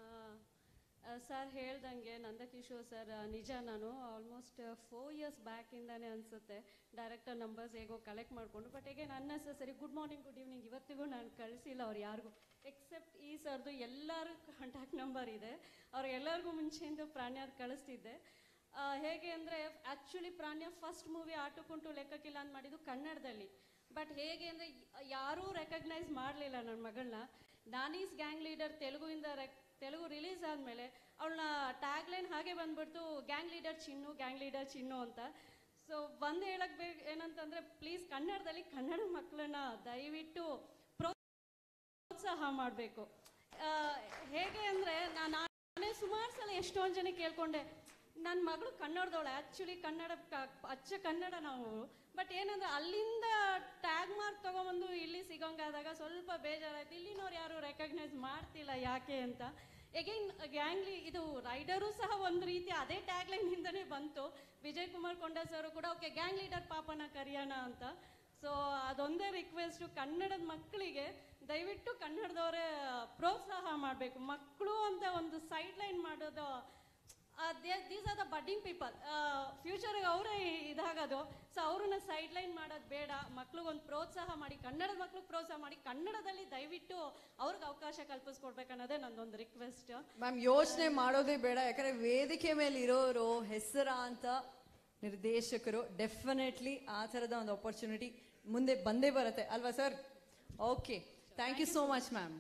ಸರ್ ಹೇಳ್ದಂಗೆ ನಂದಕಿಶೋರ್ ಸರ್ ನಿಜ ನಾನು ಆಲ್ಮೋಸ್ಟ್ ಫೋರ್ ಇಯರ್ಸ್ ಬ್ಯಾಕಿಂದಾನೆ ಅನಿಸುತ್ತೆ ಡೈರೆಕ್ಟರ್ ನಂಬರ್ಸ್ ಹೇಗೋ ಕಲೆಕ್ಟ್ ಮಾಡಿಕೊಂಡು ಬಟ್ ಹೇಗೆ unnecessary good morning good evening ಇವತ್ತಿಗೂ ನಾನು ಕಳಿಸಿಲ್ಲ ಅವ್ರು ಯಾರಿಗೂ ಎಕ್ಸೆಪ್ಟ್ ಈ ಸರ್ದು ಎಲ್ಲರೂ ಕಾಂಟ್ಯಾಕ್ಟ್ ನಂಬರ್ ಇದೆ ಅವ್ರು ಎಲ್ಲರಿಗೂ ಮುಂಚೆಯಿಂದ ಪ್ರಾಣ್ಯಾರ್ ಕಳಿಸ್ತಿದ್ದೆ ಆ, ಹೇಗೆ ಅಂದರೆ ಆ್ಯಕ್ಚುಲಿ ಪ್ರಾಣ್ಯ ಫಸ್ಟ್ ಮೂವಿ ಆಟಕ್ಕುಂಟು ಲೆಕ್ಕಕ್ಕಿಲ್ಲ ಅಂತ ಮಾಡಿದ್ದು ಕನ್ನಡದಲ್ಲಿ ಬಟ್ ಹೇಗೆ ಅಂದರೆ ಯಾರೂ ರೆಕಗ್ನೈಸ್ ಮಾಡಲಿಲ್ಲ ನನ್ನ ಮಗಳನ್ನ ನಾನೀಸ್ ಗ್ಯಾಂಗ್ ಲೀಡರ್ ತೆಲುಗುವಿಂದ ರೆಕ್ ತೆಲುಗು ರಿಲೀಸ್ ಆದಮೇಲೆ ಅವಳನ್ನ ಟ್ಯಾಗ್ಲೈನ್ ಹಾಗೆ ಬಂದ್ಬಿಡ್ತು gang leader Chinnu gang leader Chinnu ಅಂತ ಸೊ ಒಂದು ಹೇಳಕ್ ಬೇಕು ಏನಂತಂದ್ರೆ ಪ್ಲೀಸ್ ಕನ್ನಡದಲ್ಲಿ ಕನ್ನಡ ಮಕ್ಕಳನ್ನ ದಯವಿಟ್ಟು ಪ್ರೋತ್ಸಾಹ ಮಾಡಬೇಕು ಹೇಗೆ ಅಂದರೆ ನಾನು ನಾನೇ ಸುಮಾರು ಸಲ ಎಷ್ಟೊಂದು ಜನ ಕೇಳ್ಕೊಂಡೆ ನನ್ನ ಮಗಳು ಕನ್ನಡದವಳು ಆ್ಯಕ್ಚುಲಿ ಕನ್ನಡ ಕ- ಅಚ್ಚ ಕನ್ನಡ ನಾವು ಬಟ್ ಏನಂದ್ರೆ ಅಲ್ಲಿಂದ ಟ್ಯಾಗ್ ಮಾರ್ಕ್ ತಗೊಂಬಂದು ಇಲ್ಲಿ ಸಿಗೋಂಗಾದಾಗ ಸ್ವಲ್ಪ ಬೇಜಾರಾಯ್ತು ಇಲ್ಲಿನವ್ರು ಯಾರು ರೆಕಗ್ನೈಸ್ ಮಾಡ್ತಿಲ್ಲ ಯಾಕೆ ಅಂತ ಎಗೈನ್ ಗ್ಯಾಂಗ್ಲಿ ಇದು ರೈಡರು ಸಹ ಒಂದು ರೀತಿ ಅದೇ ಟ್ಯಾಗ್ ಲೈನಿಂದನೇ ಬಂತು ವಿಜಯ್ ಕುಮಾರ್ ಕೊಂಡ ಸರ್ ಕೂಡ ಓಕೆ ಗ್ಯಾಂಗ್ ಲೀಡರ್ ಪಾಪನ ಕರಿಯೋಣ ಅಂತ ಸೊ ಅದೊಂದೇ ರಿಕ್ವೆಸ್ಟು ಕನ್ನಡದ ಮಕ್ಕಳಿಗೆ ದಯವಿಟ್ಟು ಕನ್ನಡದವರೇ ಪ್ರೋತ್ಸಾಹ ಮಾಡಬೇಕು ಮಕ್ಕಳು ಅಂತ ಒಂದು ಸೈಡ್ ಲೈನ್ ಮಾಡೋದು these are the budding people ಫ್ಯೂಚರ್ಗೆ ಅವರೇ ಇದಾಗೋದು ಸೊ ಅವ್ರನ್ನ ಸೈಡ್ ಲೈನ್ ಮಾಡೋದು ಬೇಡ ಮಕ್ಳಿಗೊಂದು ಪ್ರೋತ್ಸಾಹ ಮಾಡಿ ಕನ್ನಡದ ಮಕ್ಳಿಗೆ ಪ್ರೋತ್ಸಾಹ ಮಾಡಿ ಕನ್ನಡದಲ್ಲಿ ದಯವಿಟ್ಟು ಅವ್ರಿಗೆ ಅವಕಾಶ ಕಲ್ಪಿಸ್ಕೊಡ್ಬೇಕು ಅನ್ನೋದೇ ನಂದೊಂದು ರಿಕ್ವೆಸ್ಟ್ ಮ್ಯಾಮ್ ಯೋಚನೆ ಮಾಡೋದೇ ಬೇಡ ಯಾಕಂದ್ರೆ ವೇದಿಕೆ ಮೇಲೆ ಇರೋರು ಹೆಸರಾಂತ ನಿರ್ದೇಶಕರು ಡೆಫಿನೆಟ್ಲಿ ಆ ಥರದ ಒಂದು ಆಪರ್ಚುನಿಟಿ ಮುಂದೆ ಬಂದೇ ಬರುತ್ತೆ ಅಲ್ವಾ sir okay thank you so much ma'am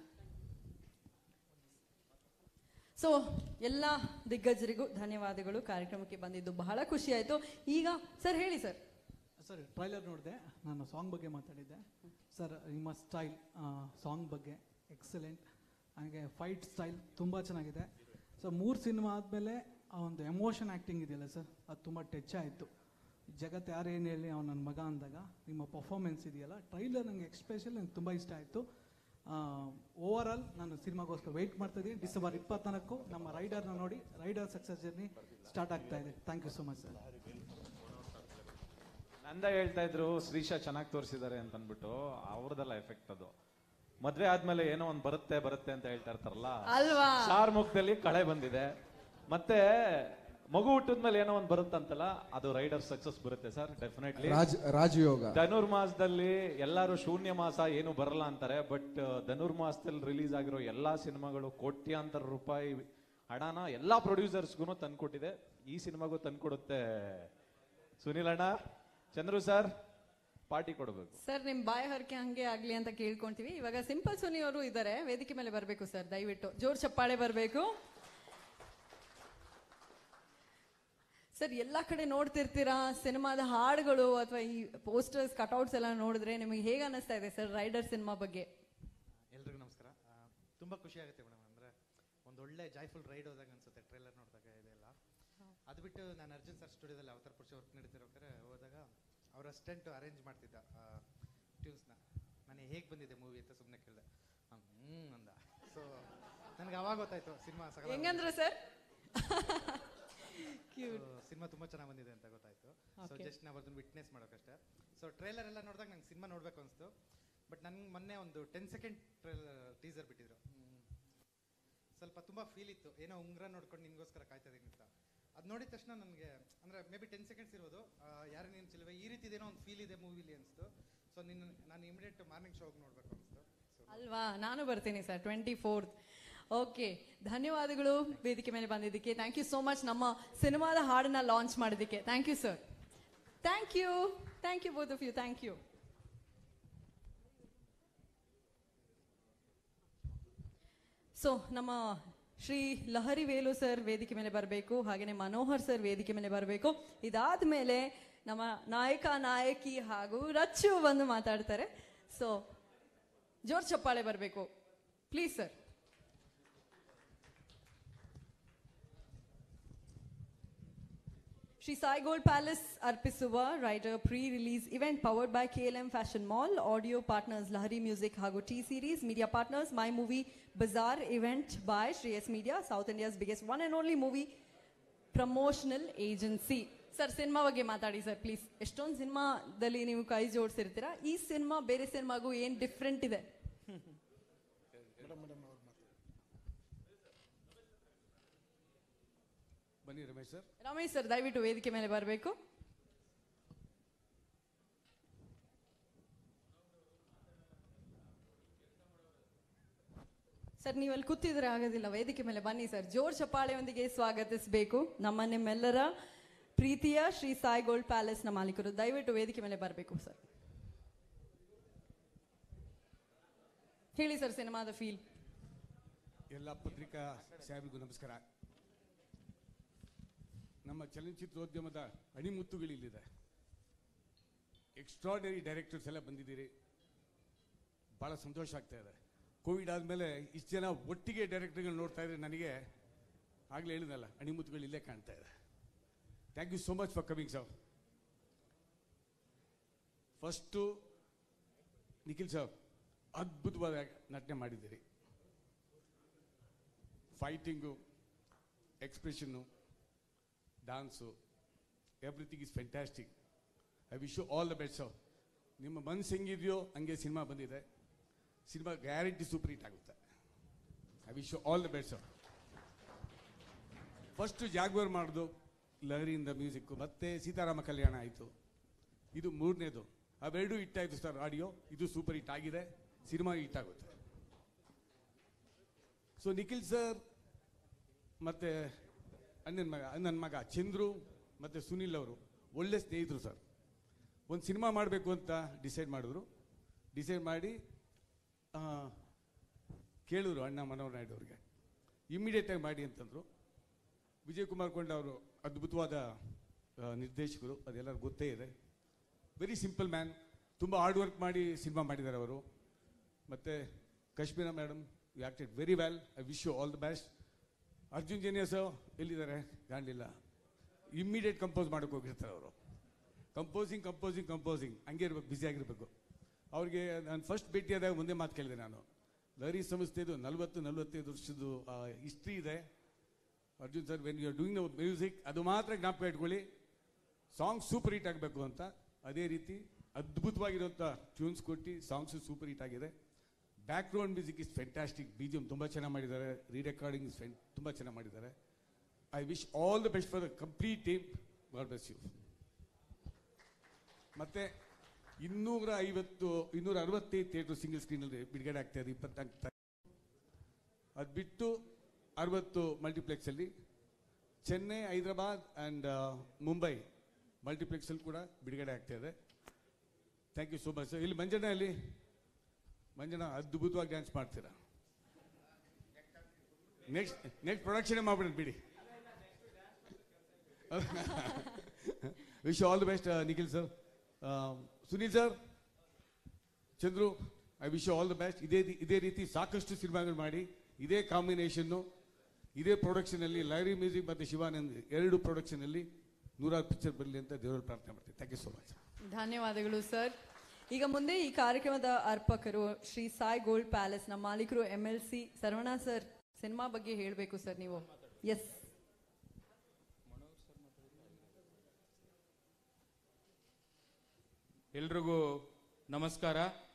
so ಎಲ್ಲ ದಿಗ್ಗಜರಿಗೂ ಧನ್ಯವಾದಗಳು ಕಾರ್ಯಕ್ರಮಕ್ಕೆ ಬಂದಿದ್ದು ಬಹಳ ಖುಷಿ ಆಯ್ತು ಈಗ ಸರ್ ಹೇಳಿ ಸರ್ ಸರ್ ಟ್ರೈಲರ್ ನೋಡಿದೆ ನಾನು ಸಾಂಗ್ ಬಗ್ಗೆ ಮಾತಾಡಿದ್ದೆ ಸರ್ ನಿಮ್ಮ ಸ್ಟೈಲ್ ಸಾಂಗ್ ಬಗ್ಗೆ ಎಕ್ಸಲೆಂಟ್ ಹಾಗೆ ಫೈಟ್ ಸ್ಟೈಲ್ ತುಂಬ ಚೆನ್ನಾಗಿದೆ ಸೊ ಮೂರು ಸಿನಿಮಾ ಆದಮೇಲೆ ಆ ಒಂದು ಎಮೋಷನ್ ಆ್ಯಕ್ಟಿಂಗ್ ಇದೆಯಲ್ಲ ಸರ್ ಅದು ತುಂಬ ಟಚ್ ಆಯಿತು ಜಗತ್ತು ಯಾರೇನು ಹೇಳಿ ಅವ್ನು ನನ್ನ ಮಗ ಅಂದಾಗ ನಿಮ್ಮ ಪರ್ಫಾರ್ಮೆನ್ಸ್ ಇದೆಯಲ್ಲ ಟ್ರೈಲರ್ ನನಗೆ ಎಕ್ಸ್ಪೆಷಲ್ ನಂಗೆ ತುಂಬ ಇಷ್ಟ ಆಯಿತು ಓವರ್ ಆಲ್ ನಾನು ಸಿನಿಮಾಗೋಸ್ಕರ ವೆಯ್ಟ್ ಮಾಡ್ತಾ ಇದ್ದೀನಿ ಡಿಸೆಂಬರ್ ಇಪ್ಪತ್ನಾಲ್ಕು ನಮ್ಮ ರೈಡರ್ನ ನೋಡಿ ರೈಡರ್ ಸಕ್ಸಸ್ ಜರ್ನಿ ಸ್ಟಾರ್ಟ್ ಆಗ್ತಾ ಇದೆ thank you so much sir ನಂದ ಹೇಳ್ತಾ ಇದ್ರು ಶ್ರೀಶಾ ಚೆನ್ನಾಗಿ ತೋರಿಸಿದ್ದಾರೆ ಅಂತ ಅಂದ್ಬಿಟ್ಟು ಅವ್ರದೆಲ್ಲ ಎಫೆಕ್ಟ್ ಅದು ಮದ್ವೆ ಆದ್ಮೇಲೆ ಏನೋ ಒಂದ್ ಬರುತ್ತೆ ಬರುತ್ತೆ ಅಂತ ಹೇಳ್ತಾ ಇರ್ತಾರಲ್ಲ ಅಲ್ವಾ? ಸಾರ್ ಮುಖದಲ್ಲಿ ಕಳೆ ಬಂದಿದೆ ಮತ್ತೆ ಮಗು ಹುಟ್ಟಿದ್ಮೇಲೆ ಏನೋ ಒಂದ್ ಬರುತ್ತಂತಲ್ಲ ಅದು ರೈಡರ್ ಸಕ್ಸಸ್ ಬರುತ್ತೆ ಸರ್ ಡೆಫಿನೆಟ್ಲಿ ರಾಜ್ ರಾಜಯೋಗ ಧನುರ್ಮಾಸದಲ್ಲಿ ಎಲ್ಲರೂ ಶೂನ್ಯ ಮಾಸ ಏನು ಬರಲ್ಲ ಅಂತಾರೆ ಬಟ್ ಧನುರ್ಮಾಸದಲ್ಲಿ ರಿಲೀಸ್ ಆಗಿರೋ ಎಲ್ಲಾ ಸಿನಿಮಾಗಳು ಕೋಟ್ಯಾಂತರ ರೂಪಾಯಿ ಹಣನ ಎಲ್ಲಾ ಪ್ರೊಡ್ಯೂಸರ್ಸ್ಗೂ ತಂದ್ಕೊಟ್ಟಿದೆ ಈ ಸಿನಿಮಾಗೂ ತಂದ್ಕೊಡುತ್ತೆ ಸುನಿಲ್ ಅಣ್ಣ ಚಂದ್ರು ಸರ್ ಪಾರ್ಟಿ ಕೊಡಬೇಕು ಸರ್ ನಿಮ್ ಬಾಯ ಹರಕೆ ಹಂಗೆ ಆಗ್ಲಿ ಅಂತ ಕೇಳ್ಕೊಂತೀವಿ ಇವಾಗ ಸಿಂಪಲ್ ಸುನಿ ಅವರು ಇದ್ದಾರೆ ವೇದಿಕೆ ಮೇಲೆ ಬರಬೇಕು ಸರ್ ದಯವಿಟ್ಟು ಜೋರ್ ಚಪ್ಪಾಳೆ ಬರಬೇಕು ಸರ್ ಎಲ್ಲ ಕಡೆ ನೋಡ್ತಿರ್ತೀರಾ ಸಿನಿಮಾದ ಹಾಡುಗಳು ಅಥವಾ ಈ ಪೋಸ್ಟರ್ಸ್ ಕಟ್ಔಟ್ಸ್ ಎಲ್ಲ ನೋಡಿದ್ರೆ ನಿಮಗೆ ಹೇಗೆ ಅನಿಸ್ತಾ ಇದೆ ಸರ್ ರೈಡರ್ ಸಿನಿಮಾ ಬಗ್ಗೆ ಎಲ್ರಿಗೂ ನಮಸ್ಕಾರ ಆ, ತುಂಬಾ ಖುಷಿ ಆಗುತ್ತೆ ಮೇಡಮ್ ಅಂದ್ರೆ ಒಂದೊಳ್ಳೆ ಜಾಯ್ಫುಲ್ ರೈಡ್ ಹೋದಾಗ ಅನ್ಸುತ್ತೆ ಟ್ರೈಲರ್ ನೋಡಿದಾಗ ಇದೆಲ್ಲ ಅದು ಬಿಟ್ಟು ನಾನು ಅರ್ಜುನ್ ಸರ್ ಸ್ಟುಡಿಯೋದಲ್ಲಿ ಅವತಾರ ಪುರುಷ ವರ್ಕ್ ನಡೀತಿರೋಕೆ ಹೋದಾಗ ಅವ್ರ ಅಸ್ಟೆಂಟ್ ಅರೇಂಜ್ ಮಾಡ್ತಿದ್ದ ಟ್ಯೂನ್ಸ್ನ ನನಗೆ ಹೇಗೆ ಬಂದಿದೆ ಮೂವಿ ಅಂತ ಸುಮ್ಮನೆ ಕೇಳಿದೆ ಹ್ಞೂ ಅಂದ ಸೊ ನನಗೆ ಅವಾಗ ಗೊತ್ತಾಯ್ತು ಸಿನಿಮಾ ಹೆಂಗಂದ್ರೆ ಸರ್ ಸಿನಿಮಾ ತುಂಬಾ ಚೆನ್ನಾಗಿ ಬಂದಿದೆ ಅಂತ ಗೊತ್ತಾಯ್ತು ಸೊ Okay. ಜಸ್ಟ್ ನಾವು ಅದನ್ನ ವಿಟ್ನೆಸ್ ಮಾಡೋಕಷ್ಟೇ ಸೊ ಟ್ರೈಲರ್ ಎಲ್ಲ ನೋಡಿದಾಗ ನಂಗೆ ಸಿನಿಮಾ ನೋಡ್ಬೇಕು ಅನಿಸ್ತು ಬಟ್ ನನ್ಗೆ ಮೊನ್ನೆ ಒಂದು ಟೆನ್ ಸೆಕೆಂಡ್ ಟ್ರೈಲರ್ ಟೀಸರ್ ಬಿಟ್ಟಿದ್ರು ಹ್ಮ್. ಸ್ವಲ್ಪ ತುಂಬಾ ಫೀಲ್ ಇತ್ತು ಏನೋ ಉಂಗ್ರ ನೋಡ್ಕೊಂಡು ನಿನ್ಗೋಸ್ಕರ ಕಾಯ್ತಾ ಇದೀನಿ ಅಂತ ಅದು ನೋಡಿದ ತಕ್ಷಣ ನನಗೆ ಅಂದ್ರೆ ಮೇ ಬಿ ಟೆನ್ ಸೆಕೆಂಡ್ಸ್ ಇರ್ಬೋದು ಯಾರು ನೀನು ಚಿಲ್ವೆ ಈ ರೀತಿದೇನೋ ಒಂದು ಫೀಲ್ ಇದೆ ಮೂವಿಲಿ ಅನಿಸ್ತು ಸೊ ನಿನ್ನ ನಾನು ಇಮಿಡಿಯೇಟ್ ಮಾರ್ನಿಂಗ್ ಶೋಗೆ ನೋಡ್ಬೇಕು ಅನಿಸ್ತು ಅಲ್ವಾ ನಾನು ಬರ್ತೀನಿ ಸರ್ ಟ್ವೆಂಟಿ ಫೋರ್ತ್ ಓಕೆ ಧನ್ಯವಾದಗಳು ವೇದಿಕೆ ಮೇಲೆ ಬಂದಿದ್ದಕ್ಕೆ ಥ್ಯಾಂಕ್ ಯು ಸೋ ಮಚ್ ನಮ್ಮ ಸಿನಿಮಾದ ಹಾಡನ್ನ ಲಾಂಚ್ ಮಾಡಿದ್ದಕ್ಕೆ thank you sir thank you thank you both of you thank you so ನಮ್ಮ ಶ್ರೀ ಲಹರಿ ವೇಲು ಸರ್ ವೇದಿಕೆ ಮೇಲೆ ಬರಬೇಕು ಹಾಗೆಯೇ ಮನೋಹರ್ ಸರ್ ವೇದಿಕೆ ಮೇಲೆ ಬರಬೇಕು ಇದಾದ ಮೇಲೆ ನಮ್ಮ ನಾಯಕ ನಾಯಕಿ ಹಾಗೂ ರಚ್ಚು ಬಂದು ಮಾತಾಡ್ತಾರೆ ಸೊ ಜೋರ್ ಚಪ್ಪಾಳೆ ಬರಬೇಕು please sir Shri Sai gold palace ಅರ್ಪಿಸುವ Rider pre release event powered by K L M fashion mall audio partners Lahari music ಹಾಗೂ T series media partners my movie bazaar event by Shri S media South India's biggest one and only movie promotional agency sir cinema ಬಗ್ಗೆ ಮಾತಾಡಿ ಸರ್ ಪ್ಲೀಸ್ ಎಷ್ಟೊಂದು ಸಿನಿಮಾದಲ್ಲಿ ನೀವು ಕೈ ಜೋಡಿಸಿರ್ತೀರಾ ಈ ಸಿನಿಮಾ ಬೇರೆ ಸಿನಿಮಾಗೂ ಏನು ಡಿಫ್ರೆಂಟ್ ಇದೆ ಬನ್ನಿ ರಮೇಶ್ ಸರ್ ರಮೇಶ್ ಸರ್ ದಯವಿಟ್ಟು ವೇದಿಕೆ ಮೇಲೆ ಬರಬೇಕು ಸರ್ ನೀವು ಅಲ್ಲಿ ಕೂತಿದ್ರೆ ಆಗೋದಿಲ್ಲ ವೇದಿಕೆ ಮೇಲೆ ಬನ್ನಿ ಸರ್ ಜೋರ್ ಚಪ್ಪಾಳೆಯೊಂದಿಗೆ ಸ್ವಾಗತಿಸಬೇಕು ನಮ್ಮ ನಿಮ್ಮೆಲ್ಲರ ಪ್ರೀತಿಯ ಶ್ರೀ ಸಾಯಿ ಗೋಲ್ಡ್ ಪ್ಯಾಲೇಸ್ನ ಮಾಲೀಕರು ದಯವಿಟ್ಟು ವೇದಿಕೆ ಮೇಲೆ ಬರಬೇಕು ಸರ್ ಹೇಳಿ ಸರ್ ಸಿನಿಮಾದ ಫೀಲ್ ಎಲ್ಲ ಪತ್ರಿಕಾ ಸಾಹೇಬರಿಗೂ ನಮಸ್ಕಾರ ನಮ್ಮ ಚಲನಚಿತ್ರೋದ್ಯಮದ ಅಣಿಮುತ್ತುಗಳಿಲ್ಲಿದೆ ಎಕ್ಸ್ಟ್ರಾರ್ಡನರಿ ಡೈರೆಕ್ಟರ್ಸ್ ಎಲ್ಲ ಬಂದಿದ್ದೀರಿ ಭಾಳ ಸಂತೋಷ ಆಗ್ತಾ ಇದೆ ಕೋವಿಡ್ ಆದಮೇಲೆ ಇಷ್ಟು ಜನ ಒಟ್ಟಿಗೆ ಡೈರೆಕ್ಟರ್ಗಳು ನೋಡ್ತಾ ಇದ್ರೆ ನನಗೆ ಆಗಲೇ ಹೇಳಿದ್ನಲ್ಲ ಅಣಿಮುತ್ತುಗಳು ಇಲ್ಲೇ ಕಾಣ್ತಾ ಇದೆ thank you so much for coming sir first Nikhil sir ಅದ್ಭುತವಾದ ನಟನೆ ಮಾಡಿದ್ದೀರಿ fighting expression dance everything is fantastic I wish you all the best sir ನಿಮ್ಮ ಮನಸ್ಸು ಹೆಂಗಿದೆಯೋ ಹಂಗೆ ಸಿನಿಮಾ ಬಂದಿದೆ ಸಿನಿಮಾ ಗ್ಯಾರಂಟಿ ಸೂಪರ್ ಹಿಟ್ ಆಗುತ್ತೆ I wish you all the best sir first Jaguar ಮಾಡೋದು ಲಹರಿಯಿಂದ ಮ್ಯೂಸಿಕ್ಕು ಮತ್ತೆ ಸೀತಾರಾಮ ಕಲ್ಯಾಣ ಆಯಿತು ಇದು ಮೂರನೇದು ಅವೆರಡು ಹಿಟ್ ಆಯಿತು ಸರ್ ಆಡಿಯೋ ಇದು ಸೂಪರ್ ಹಿಟ್ ಆಗಿದೆ ಸಿನಿಮಾ ಹಿಟ್ ಆಗುತ್ತೆ ಸೊ ನಿಖಿಲ್ ಸರ್ ಮತ್ತೆ ಅಣ್ಣನ ಮಗ ನನ್ನ ಮಗ ಚಂದ್ರು ಮತ್ತೆ ಸುನಿಲ್ ಅವರು ಒಳ್ಳೆ ಸ್ನೇಹಿತರು ಸರ್ ಒಂದು ಸಿನಿಮಾ ಮಾಡಬೇಕು ಅಂತ ಡಿಸೈಡ್ ಮಾಡಿದ್ರು ಡಿಸೈಡ್ ಮಾಡಿ ಆ, ಕೇಳಿದ್ರು ಅಣ್ಣ ಮನೋಹರ್ ನಾಯ್ಡು ಅವ್ರಿಗೆ ಇಮ್ಮಿಡಿಯೇಟಾಗಿ ಮಾಡಿ ಅಂತಂದರು ವಿಜಯ್ ಕುಮಾರ್ ಕೊಂಡ ಅವರು ಅದ್ಭುತವಾದ ಆ, ನಿರ್ದೇಶಕರು ಅದೆಲ್ಲರೂ ಗೊತ್ತೇ ಇದೆ ವೆರಿ ಸಿಂಪಲ್ ಮ್ಯಾನ್ ತುಂಬ ಹಾರ್ಡ್ ವರ್ಕ್ ಮಾಡಿ ಸಿನಿಮಾ ಮಾಡಿದ್ದಾರೆ ಅವರು ಮತ್ತು Kashmira madam you acted very well I wish you all the best Arjun genius ಎಲ್ಲಿದ್ದಾರೆ ಕಾಣಲಿಲ್ಲ ಇಮ್ಮಿಡಿಯೇಟ್ ಕಂಪೋಸ್ ಮಾಡೋಕೆ ಹೋಗಿರ್ತಾರೆ ಅವರು ಕಂಪೋಸಿಂಗ್ ಕಂಪೋಸಿಂಗ್ ಕಂಪೋಸಿಂಗ್ ಹಂಗೆ ಇರ್ಬೇಕು ಬ್ಯುಸಿ ಆಗಿರ್ಬೇಕು ಅವ್ರಿಗೆ ನಾನು ಫಸ್ಟ್ ಭೇಟಿಯಾದಾಗ ಮುಂದೆ ಮಾತು ಕೇಳಿದೆ ನಾನು ಲಹರಿ ಸಂಸ್ಥೆದು ನಲವತ್ತು ನಲವತ್ತೈದು ವರ್ಷದ್ದು ಹಿಸ್ಟ್ರಿ ಇದೆ Arjun sir when you are doing music ಅದು ಮಾತ್ರ ಜ್ಞಾಪಕ ಇಟ್ಕೊಳ್ಳಿ ಸಾಂಗ್ ಸೂಪರ್ ಹಿಟ್ ಆಗಬೇಕು ಅಂತ ಅದೇ ರೀತಿ ಅದ್ಭುತವಾಗಿರುವಂಥ ಟ್ಯೂನ್ಸ್ ಕೊಟ್ಟು ಸಾಂಗ್ಸು ಸೂಪರ್ ಹಿಟ್ ಆಗಿದೆ background music is fantastic B G M ತುಂಬ ಚೆನ್ನಾಗಿ ಮಾಡಿದ್ದಾರೆ ರೀ ರೆಕಾರ್ಡಿಂಗ್ ಇಸ್ ತುಂಬ ಚೆನ್ನಾಗಿ ಮಾಡಿದ್ದಾರೆ I wish all the best for the complete team God bless you ಮತ್ತೆ ಇನ್ನೂರ ಐವತ್ತು ಇನ್ನೂರ ಅರವತ್ತೈದು ಥಿಯೇಟರ್ ಸಿಂಗಲ್ ಸ್ಕ್ರೀನಲ್ಲಿ ಬಿಡುಗಡೆ ಆಗ್ತಾ ಇದೆ ಇಪ್ಪತ್ನಾಲ್ಕು ತಾರೀಕು ಅದು ಬಿಟ್ಟು ಅರವತ್ತು ಮಲ್ಟಿಪ್ಲೆಕ್ಸಲ್ಲಿ ಚೆನ್ನೈ ಹೈದರಾಬಾದ್ ಆ್ಯಂಡ್ ಮುಂಬೈ ಮಲ್ಟಿಪ್ಲೆಕ್ಸಲ್ಲಿ ಕೂಡ ಬಿಡುಗಡೆ ಆಗ್ತಾ ಇದೆ ಥ್ಯಾಂಕ್ ಯು ಸೋ ಮಚ್ ಇಲ್ಲಿ ಮಂಜಣ್ಣ ಅಲ್ಲಿ ಮಂಜಣ್ಣ ಅದ್ಭುತವಾಗಿ ಡ್ಯಾನ್ಸ್ ಮಾಡ್ತೀರಾ ನೆಕ್ಸ್ಟ್ ನೆಕ್ಸ್ಟ್ ಪ್ರೊಡಕ್ಷನ್ ಮಾಡ್ಬಿಡೋಣ ಬಿಡಿ wish all the best Nikhil sir Sunil sir Chandru I wish all the best ಇದೇ ರೀ- ಇದೇ ರೀತಿ ಸಾಕಷ್ಟು ಸಿನಿಮಾಗಳು ಮಾಡಿ ಇದೇ ಕಾಂಬಿನೇಷನ್ನು ಇದೇ ಪ್ರೊಡಕ್ಷನಲ್ಲಿ ಲೈರಿ ಮ್ಯೂಸಿಕ್ ಮತ್ತು ಶಿವಾನಂದ್ ಎರಡು ಪ್ರೊಡಕ್ಷನಲ್ಲಿ ನೂರಾರು ಪಿಕ್ಚರ್ ಬರಲಿ ಅಂತ ದೇವರ ಪ್ರಾರ್ಥನೆ ಮಾಡ್ತೀನಿ ಥ್ಯಾಂಕ್ ಯು ಸೋ ಮಚ್ ಧನ್ಯವಾದಗಳು ಸರ್ ಈಗ ಮುಂದೆ ಈ ಕಾರ್ಯಕ್ರಮದ ಅರ್ಪಕರು ಶ್ರೀ ಸಾಯಿ ಗೋಲ್ಡ್ ಪ್ಯಾಲೇಸ್ ನಮ್ಮ ಮಾಲೀಕರು M L C Saravana sir cinema ಬಗ್ಗೆ ಹೇಳಬೇಕು ಸರ್ ನೀವು ಎಸ್ ಎಲ್ರಿಗೂ ನಮಸ್ಕಾರ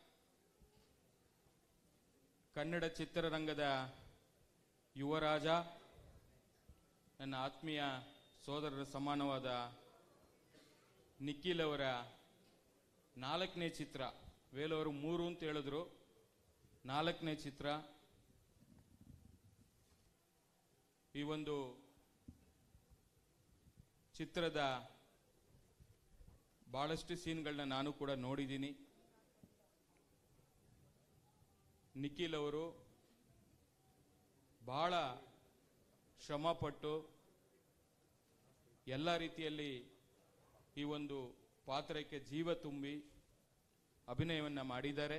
ಕನ್ನಡ ಚಿತ್ರರಂಗದ ಯುವರಾಜ ನನ್ನ ಆತ್ಮೀಯ ಸೋದರರ ಸಮಾನವಾದ ನಿಖಿಲ್ ಅವರ ನಾಲ್ಕನೇ ಚಿತ್ರ ವೇಲು ಅವರು ಮೂರು ಅಂತ ಹೇಳಿದ್ರು ನಾಲ್ಕನೇ ಚಿತ್ರ ಈ ಒಂದು ಚಿತ್ರದ ಭಾಳಷ್ಟು ಸೀನ್ಗಳನ್ನ ನಾನು ಕೂಡ ನೋಡಿದ್ದೀನಿ ನಿಖಿಲ್ ಅವರು ಬಹಳ ಶ್ರಮಪಟ್ಟು ಎಲ್ಲ ರೀತಿಯಲ್ಲಿ ಈ ಒಂದು ಪಾತ್ರಕ್ಕೆ ಜೀವ ತುಂಬಿ ಅಭಿನಯವನ್ನು ಮಾಡಿದ್ದಾರೆ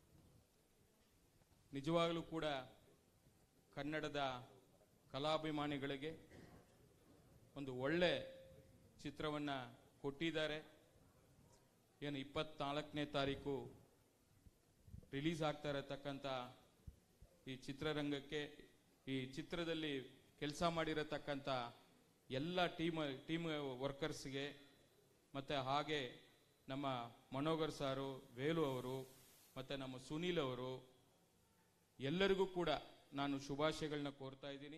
ನಿಜವಾಗಲೂ ಕೂಡ ಕನ್ನಡದ ಕಲಾಭಿಮಾನಿಗಳಿಗೆ ಒಂದು ಒಳ್ಳೆ ಚಿತ್ರವನ್ನು ಕೊಟ್ಟಿದ್ದಾರೆ ಏನು ಇಪ್ಪತ್ನಾಲ್ಕನೇ ತಾರೀಕು ರಿಲೀಸ್ ಆಗ್ತಾ ಇರತಕ್ಕಂಥ ಈ ಚಿತ್ರರಂಗಕ್ಕೆ ಈ ಚಿತ್ರದಲ್ಲಿ ಕೆಲಸ ಮಾಡಿರತಕ್ಕಂಥ ಎಲ್ಲ ಟೀಮ್ ಟೀಮ್ ವರ್ಕರ್ಸ್ಗೆ ಮತ್ತು ಹಾಗೆ ನಮ್ಮ ಮನೋಗರ್ ಸಾರು ವೇಲು ಅವರು ಮತ್ತು ನಮ್ಮ ಸುನೀಲ್ ಅವರು ಎಲ್ಲರಿಗೂ ಕೂಡ ನಾನು ಶುಭಾಶಯಗಳನ್ನ ಕೋರ್ತಾ ಇದ್ದೀನಿ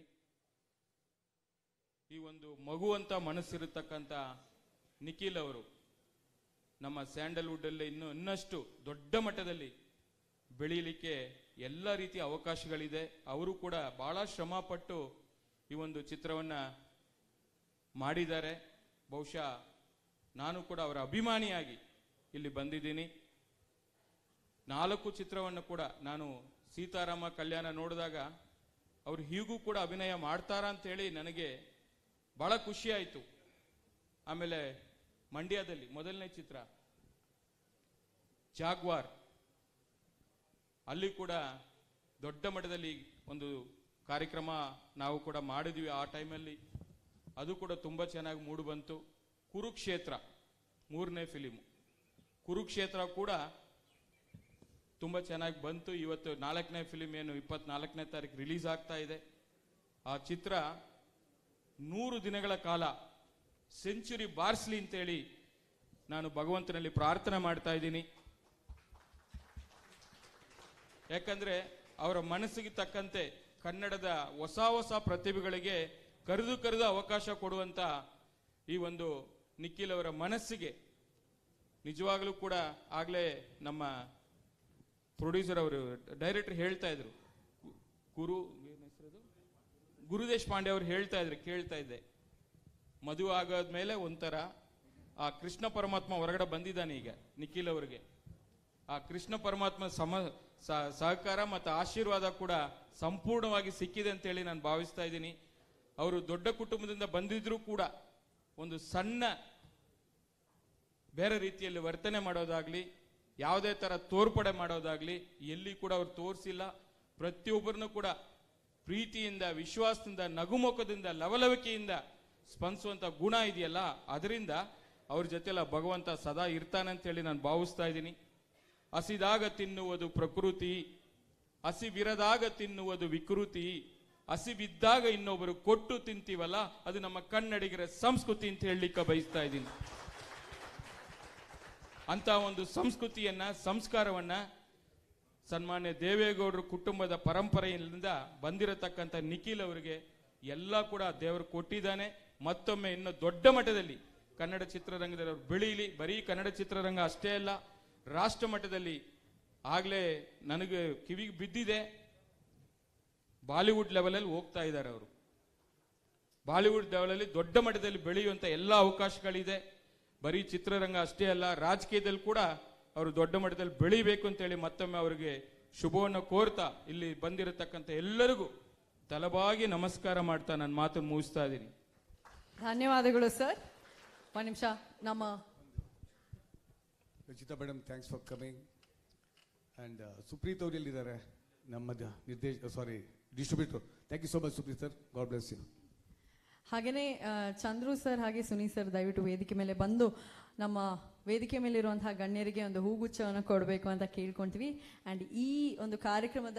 ಈ ಒಂದು ಮಗು ಅಂತ ಮನಸ್ಸಿರತಕ್ಕಂಥ ನಿಖಿಲ್ ಅವರು ನಮ್ಮ ಸ್ಯಾಂಡಲ್ವುಡ್ ಅಲ್ಲಿ ಇನ್ನು ಇನ್ನಷ್ಟು ದೊಡ್ಡ ಮಟ್ಟದಲ್ಲಿ ಬೆಳೀಲಿಕ್ಕೆ ಎಲ್ಲ ರೀತಿಯ ಅವಕಾಶಗಳಿದೆ ಅವರು ಕೂಡ ಬಹಳ ಶ್ರಮ ಪಟ್ಟು ಈ ಒಂದು ಚಿತ್ರವನ್ನ ಮಾಡಿದ್ದಾರೆ ಬಹುಶಃ ನಾನು ಕೂಡ ಅವರ ಅಭಿಮಾನಿಯಾಗಿ ಇಲ್ಲಿ ಬಂದಿದ್ದೀನಿ ನಾಲ್ಕು ಚಿತ್ರವನ್ನು ಕೂಡ ನಾನು ಸೀತಾರಾಮ ಕಲ್ಯಾಣ ನೋಡಿದಾಗ ಅವ್ರು ಹೀಗೂ ಕೂಡ ಅಭಿನಯ ಮಾಡ್ತಾರಾ ಅಂತೇಳಿ ನನಗೆ ಬಹಳ ಖುಷಿ ಆಯಿತು ಆಮೇಲೆ ಮಂಡ್ಯದಲ್ಲಿ ಮೊದಲನೇ ಚಿತ್ರ ಜಾಗ್ವಾರ್ ಅಲ್ಲಿ ಕೂಡ ದೊಡ್ಡ ಮಟ್ಟದಲ್ಲಿ ಒಂದು ಕಾರ್ಯಕ್ರಮ ನಾವು ಕೂಡ ಮಾಡಿದ್ವಿ ಆ ಟೈಮಲ್ಲಿ ಅದು ಕೂಡ ತುಂಬ ಚೆನ್ನಾಗಿ ಮೂಡಿ ಬಂತು ಕುರುಕ್ಷೇತ್ರ ಮೂರನೇ ಫಿಲಿಮು ಕುರುಕ್ಷೇತ್ರ ಕೂಡ ತುಂಬ ಚೆನ್ನಾಗಿ ಬಂತು ಇವತ್ತು ನಾಲ್ಕನೇ ಫಿಲಿಮ್ ಏನು ಇಪ್ಪತ್ನಾಲ್ಕನೇ ತಾರೀಕು ರಿಲೀಸ್ ಆಗ್ತಾ ಇದೆ ಆ ಚಿತ್ರ ನೂರು ದಿನಗಳ ಕಾಲ ಸೆಂಚುರಿ ಬಾರಿಸ್ಲಿ ಅಂತೇಳಿ ನಾನು ಭಗವಂತನಲ್ಲಿ ಪ್ರಾರ್ಥನೆ ಮಾಡ್ತಾ ಇದ್ದೀನಿ ಯಾಕಂದ್ರೆ ಅವರ ಮನಸ್ಸಿಗೆ ತಕ್ಕಂತೆ ಕನ್ನಡದ ಹೊಸ ಹೊಸ ಪ್ರತಿಭೆಗಳಿಗೆ ಕರೆದು ಕರೆದು ಅವಕಾಶ ಕೊಡುವಂತ ಈ ಒಂದು ನಿಖಿಲ್ ಅವರ ಮನಸ್ಸಿಗೆ ನಿಜವಾಗ್ಲೂ ಕೂಡ ಆಗ್ಲೇ ನಮ್ಮ ಪ್ರೊಡ್ಯೂಸರ್ ಅವರು ಡೈರೆಕ್ಟರ್ ಹೇಳ್ತಾ ಇದ್ರು ಗುರು ಏನ್ ಹೆಸ್ರದು? ಗುರುದೇಶ್ ಪಾಂಡೆ ಅವರು ಹೇಳ್ತಾ ಇದ್ರು ಕೇಳ್ತಾ ಇದ್ದೆ ಮದುವೆ ಆಗೋದ್ಮೇಲೆ ಒಂಥರ ಆ ಕೃಷ್ಣ ಪರಮಾತ್ಮ ಹೊರಗಡೆ ಬಂದಿದ್ದಾನೆ ಈಗ ನಿಖಿಲ್ ಅವರಿಗೆ ಆ ಕೃಷ್ಣ ಪರಮಾತ್ಮ ಸಮ ಸ- ಸಹಕಾರ ಮತ್ತು ಆಶೀರ್ವಾದ ಕೂಡ ಸಂಪೂರ್ಣವಾಗಿ ಸಿಕ್ಕಿದೆ ಅಂತೇಳಿ ನಾನು ಭಾವಿಸ್ತಾ ಇದ್ದೀನಿ ಅವರು ದೊಡ್ಡ ಕುಟುಂಬದಿಂದ ಬಂದಿದ್ರು ಕೂಡ ಒಂದು ಸಣ್ಣ ಬೇರೆ ರೀತಿಯಲ್ಲಿ ವರ್ತನೆ ಮಾಡೋದಾಗ್ಲಿ ಯಾವುದೇ ತರ ತೋರ್ಪಡೆ ಮಾಡೋದಾಗ್ಲಿ ಎಲ್ಲಿ ಕೂಡ ಅವ್ರು ತೋರಿಸಿಲ್ಲ ಪ್ರತಿಯೊಬ್ಬರನ್ನು ಕೂಡ ಪ್ರೀತಿಯಿಂದ ವಿಶ್ವಾಸದಿಂದ ನಗುಮುಖದಿಂದ ಲವಲವಿಕೆಯಿಂದ ಸ್ಪಂದಿಸುವಂತ ಗುಣ ಇದೆಯಲ್ಲ ಅದರಿಂದ ಅವ್ರ ಜೊತೆಲ್ಲ ಭಗವಂತ ಸದಾ ಇರ್ತಾನೆ ಅಂತೇಳಿ ನಾನು ಭಾವಿಸ್ತಾ ಇದ್ದೀನಿ ಹಸಿದಾಗ ತಿನ್ನುವುದು ಪ್ರಕೃತಿ ಹಸಿವಿರದಾಗ ತಿನ್ನುವುದು ವಿಕೃತಿ ಹಸಿವಿದ್ದಾಗ ಇನ್ನೊಬ್ಬರು ಕೊಟ್ಟು ತಿಂತೀವಲ್ಲ ಅದು ನಮ್ಮ ಕನ್ನಡಿಗರ ಸಂಸ್ಕೃತಿ ಅಂತ ಹೇಳಲಿಕ್ಕೆ ಬಯಸ್ತಾ ಇದ್ದೀನಿ ಅಂತ ಒಂದು ಸಂಸ್ಕೃತಿಯನ್ನ ಸಂಸ್ಕಾರವನ್ನ ಸನ್ಮಾನ್ಯ ದೇವೇಗೌಡರ ಕುಟುಂಬದ ಪರಂಪರೆಯಿಂದ ಬಂದಿರತಕ್ಕಂಥ ನಿಖಿಲ್ ಅವರಿಗೆ ಎಲ್ಲ ಕೂಡ ದೇವರು ಕೊಟ್ಟಿದ್ದಾನೆ ಮತ್ತೊಮ್ಮೆ ಇನ್ನು ದೊಡ್ಡ ಮಟ್ಟದಲ್ಲಿ ಕನ್ನಡ ಚಿತ್ರರಂಗದಲ್ಲಿ ಅವ್ರು ಬೆಳೀಲಿ ಬರೀ ಕನ್ನಡ ಚಿತ್ರರಂಗ ಅಷ್ಟೇ ಅಲ್ಲ ರಾಷ್ಟ್ರ ಮಟ್ಟದಲ್ಲಿ ಆಗ್ಲೇ ನನಗೆ ಕಿವಿಗೆ ಬಿದ್ದಿದೆ ಬಾಲಿವುಡ್ ಲೆವೆಲಲ್ಲಿ ಹೋಗ್ತಾ ಇದ್ದಾರೆ ಅವರು ಬಾಲಿವುಡ್ ಲೆವೆಲಲ್ಲಿ ದೊಡ್ಡ ಮಟ್ಟದಲ್ಲಿ ಬೆಳೆಯುವಂತ ಎಲ್ಲ ಅವಕಾಶಗಳಿದೆ ಬರೀ ಚಿತ್ರರಂಗ ಅಷ್ಟೇ ಅಲ್ಲ ರಾಜಕೀಯದಲ್ಲಿ ಕೂಡ ಅವರು ದೊಡ್ಡ ಮಟ್ಟದಲ್ಲಿ ಬೆಳಿಬೇಕು ಅಂತೇಳಿ ಮತ್ತೊಮ್ಮೆ ಅವರಿಗೆ ಶುಭವನ್ನು ಕೋರ್ತಾ ಇಲ್ಲಿ ಬಂದಿರತಕ್ಕಂಥ ಎಲ್ಲರಿಗೂ ತಲಬಾಗಿ ನಮಸ್ಕಾರ ಮಾಡ್ತಾ ನನ್ನ ಮಾತನ್ನು ಮುಗಿಸ್ತಾ ಇದ್ದೀನಿ ಧನ್ಯವಾದಗಳು ಸರ್ ಒಂದು ನಿಮಿಷ ನಮ್ಮ Rachita madam thanks for coming and Supreeth ಅವ್ರು ಎಲ್ಲಿದ್ದಾರೆ ನಮ್ಮ ದ- ನಿರ್ದೇಶ sorry distributor thank you so much Supreeth sir God bless you ಹಾಗೇನೆ ಆ, ಚಂದ್ರು ಸರ್ ಹಾಗೆ ಸುನಿ ಸರ್ ದಯವಿಟ್ಟು ವೇದಿಕೆ ಮೇಲೆ ಬಂದು ನಮ್ಮ ವೇದಿಕೆ ಮೇಲಿರುವಂತಹ ಗಣ್ಯರಿಗೆ ಒಂದು ಹೂಗುಚ್ಛವನ್ನು ಕೊಡಬೇಕು ಅಂತ ಕೇಳ್ಕೊಂತೀವಿ ಅಂಡ್ ಈ ಒಂದು ಕಾರ್ಯಕ್ರಮದ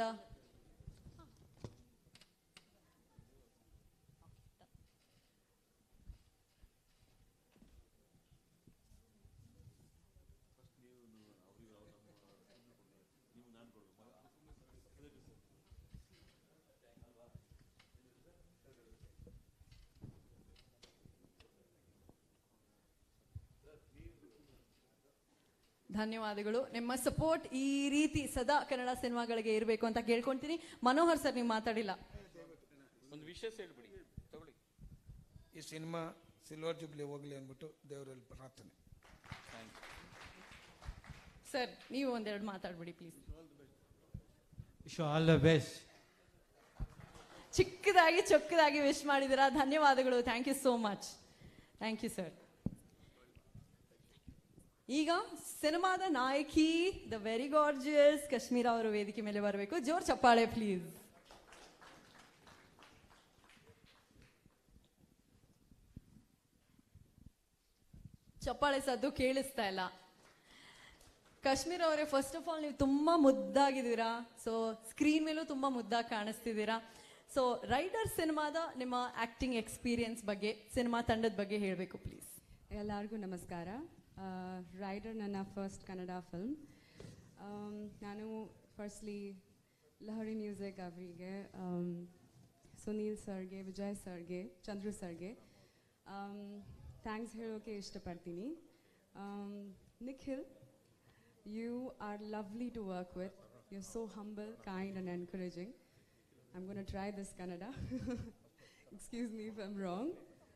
ಧನ್ಯವಾದಗಳು ನಿಮ್ಮ ಸಪೋರ್ಟ್ ಈ ರೀತಿ ಸದಾ ಕನ್ನಡ ಸಿನಿಮಾಗಳಿಗೆ ಇರಬೇಕು ಅಂತ ಕೇಳ್ಕೊಂತೀನಿ ಮನೋಹರ್ ಸರ್ ನೀವು ಮಾತಾಡಿಲ್ಲ ಒಂದು ವಿಷಯ ಹೇಳ್ಬಿಡಿ ತಗೊಳ್ಳಿ ಈ ಸಿನಿಮಾ ಸಿಲ್ವರ್ ಜುಬ್ಲಿ ಹೋಗ್ಲಿ ಅಂದ್ಬಿಟ್ಟು ದೇವರಲ್ಲಿ ಪ್ರಾರ್ಥನೆ ಸರ್ ನೀವು ಒಂದೆರಡು ಮಾತಾಡ್ಬಿಡಿ please wish all the best ಚಿಕ್ಕದಾಗಿ ಚೊಕ್ಕದಾಗಿ ವಿಶ್ ಮಾಡಿದ್ದೀರಾ ಧನ್ಯವಾದಗಳು thank you so much thank you sir ಈಗ ಸಿನಿಮಾದ ನಾಯಕಿ ದ ವೆರಿ ಗಾರ್ಜಿಯಸ್ ಕಾಶ್ಮೀರ ಅವರು ವೇದಿಕೆ ಮೇಲೆ ಬರಬೇಕು ಜೋರ್ ಚಪ್ಪಾಳೆ ಪ್ಲೀಸ್ ಚಪ್ಪಾಳೆ ಸದ್ದು ಕೇಳಿಸ್ತಾ ಇಲ್ಲ ಕಾಶ್ಮೀರ್ ಅವರೇ ಫಸ್ಟ್ ಆಫ್ ಆಲ್ ನೀವು ತುಂಬಾ ಮುದ್ದಾಗಿದ್ದೀರಾ ಸೊ ಸ್ಕ್ರೀನ್ ಮೇಲೂ ತುಂಬಾ ಮುದ್ದಾಗಿ ಕಾಣಿಸ್ತಿದ್ದೀರಾ ಸೊ ರೈಡರ್ ಸಿನಿಮಾದ ನಿಮ್ಮ ಆಕ್ಟಿಂಗ್ ಎಕ್ಸ್ಪೀರಿಯನ್ಸ್ ಬಗ್ಗೆ ಸಿನಿಮಾ ತಂಡದ ಬಗ್ಗೆ ಹೇಳಬೇಕು ಪ್ಲೀಸ್ ಎಲ್ಲರಿಗೂ ನಮಸ್ಕಾರ ರೈಡರ್ ನನ್ನ ಫಸ್ಟ್ ಕನ್ನಡ ಫಿಲ್ಮ್ ನಾನು ಫಸ್ಟ್ಲಿ ಲಹರಿ ಮ್ಯೂಸಿಕ್ ಅವರಿಗೆ ಸುನೀಲ್ ಸರ್ಗೆ ವಿಜಯ್ ಸರ್ಗೆ ಚಂದ್ರು ಸರ್ಗೆ ಥ್ಯಾಂಕ್ಸ್ ಹೇಳೋಕೆ ಇಷ್ಟಪಡ್ತೀನಿ Nikhil you are lovely to work with you so humble kind and encouraging I'm gonna try this Kannada excuse me if I'm wrong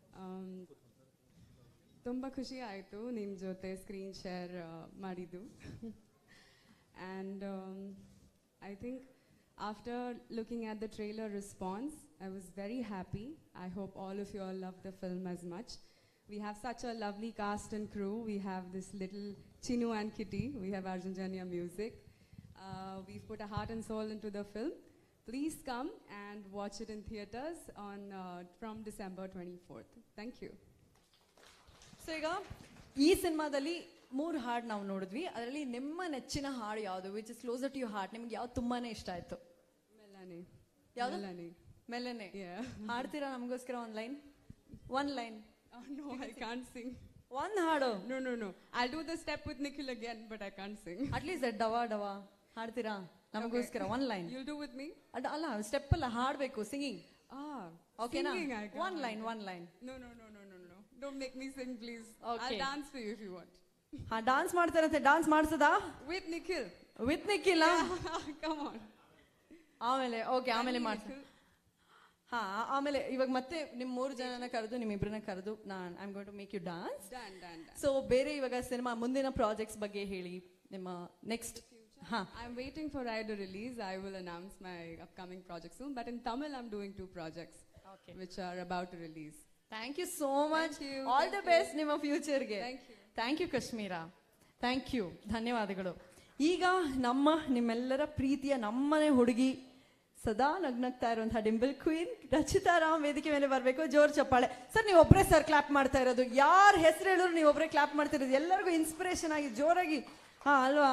ತುಂಬ ಖುಷಿ ಆಯಿತು ನಿಮ್ಮ ಜೊತೆ ಸ್ಕ್ರೀನ್ ಶೇರ್ ಮಾಡಿದ್ದು and I think After looking at the trailer response, I was very happy. I hope all of you all love the film as much. We have such a lovely cast and crew. We have this little Chinu and Kitty. We have Arjanjanya music. Uh, we've put a heart and soul into the film. Please come and watch it in theaters on uh, from December 24th. Thank you. So ಈಗ ಈ ಸಿನಿಮಾದಲ್ಲಿ ಮೂರು ಹಾಡು ನಾವು ನೋಡಿದ್ವಿ ಅದರಲ್ಲಿ ನಿಮ್ಮ ನೆಚ್ಚಿನ ಹಾಡು ಯಾವುದು which is closer to you heart ನಿಮ್ಗೆ ಯಾವ್ದು ತುಂಬಾನೇ ಇಷ್ಟ ಆಯ್ತು Melanie. ಯಾವ್ದು Melanie. ಮೆಲ್ಲನೆ Yeah. ಹಾಡ್ತೀರಾ ನಮಗೋಸ್ಕರ one line one line Oh, no, I can't sing. ಒಂದ್ ಹಾಡು No, no, no. I'll do the step with Nikhil again, but I can't sing. At least ಡವಾ ಡವಾ ಹಾಡ್ತೀರಾ ನಮಗೋಸ್ಕರ one line You'll do with me? ಅಲ್ಲ ಸ್ಟೆಪ್ ಅಲ್ಲ ಹಾಡ್ಬೇಕು ಸಿಂಗಿಂಗ್ Ah, ಓಕೆನಾ singing I one can't. Line one line No, no, no, no, no, no. Don't make me sing, please. Okay. I'll dance for you if you want. ಹಾ ಡಾನ್ಸ್ ಮಾಡ್ತಾರಂತೆ ಡಾನ್ಸ್ ಮಾಡ್ಸದಾ With Nikhil. With Nikhil Come on. ಆಮೇಲೆ ಓಕೆ ಆಮೇಲೆ Bye, ಮಾಡ್ತೀನಿ Nikhil. ಹಾ ಆಮೇಲೆ ಇವಾಗ ಮತ್ತೆ ನಿಮ್ ಮೂರು ಜನನ ಕರೆದು ನಿಮ್ ಇಬ್ಬರನ್ನ ಕರೆದು ನಾನ್ I going to make you dance Done, done, done. So ಬೇರೆ ಇವಾಗ ಸಿನಿಮಾ ಮುಂದಿನ ಪ್ರಾಜೆಕ್ಟ್ಸ್ ಬಗ್ಗೆ ಹೇಳಿ ನಿಮ್ಮ ನೆಕ್ಸ್ಟ್ ಹಾ I'm waiting for Rider release. I will announce my upcoming project soon. But in Tamil, I'm doing two projects, which are about to release. Thank you so much Thank you, all thank the you. Best ನಿಮ್ಮ ಫ್ಯೂಚರ್ಗೆ Thank you. Thank you Kashmira thank you ಧನ್ಯವಾದಗಳು ಈಗ ನಮ್ಮ ನಿಮ್ಮೆಲ್ಲರ ಪ್ರೀತಿಯ ನಮ್ಮನೆ ಹುಡುಗಿ ಸದಾ ನಗ್ನಗ್ತಾ ಇರುವಂತಹ ಡಿಂಬಲ್ ಕ್ವೀನ್ ರಚಿತಾ ರಾಮ್ ವೇದಿಕೆ ಮೇಲೆ ಬರಬೇಕು ಜೋರ್ ಚಪ್ಪಾಳೆ ಸರ್ ನೀವು ಒಬ್ಬರೇ ಸರ್ ಕ್ಲಾಪ್ ಮಾಡ್ತಾ ಇರೋದು ಯಾರ ಹೆಸರು ಹೇಳಿದ್ರು ನೀವು ಒಬ್ಬರೇ ಕ್ಲಾಪ್ ಮಾಡ್ತಿರೋದು ಎಲ್ಲರಿಗೂ ಇನ್ಸ್ಪಿರೇಷನ್ ಆಗಿ ಜೋರಾಗಿ ಹಾ ಅಲ್ವಾ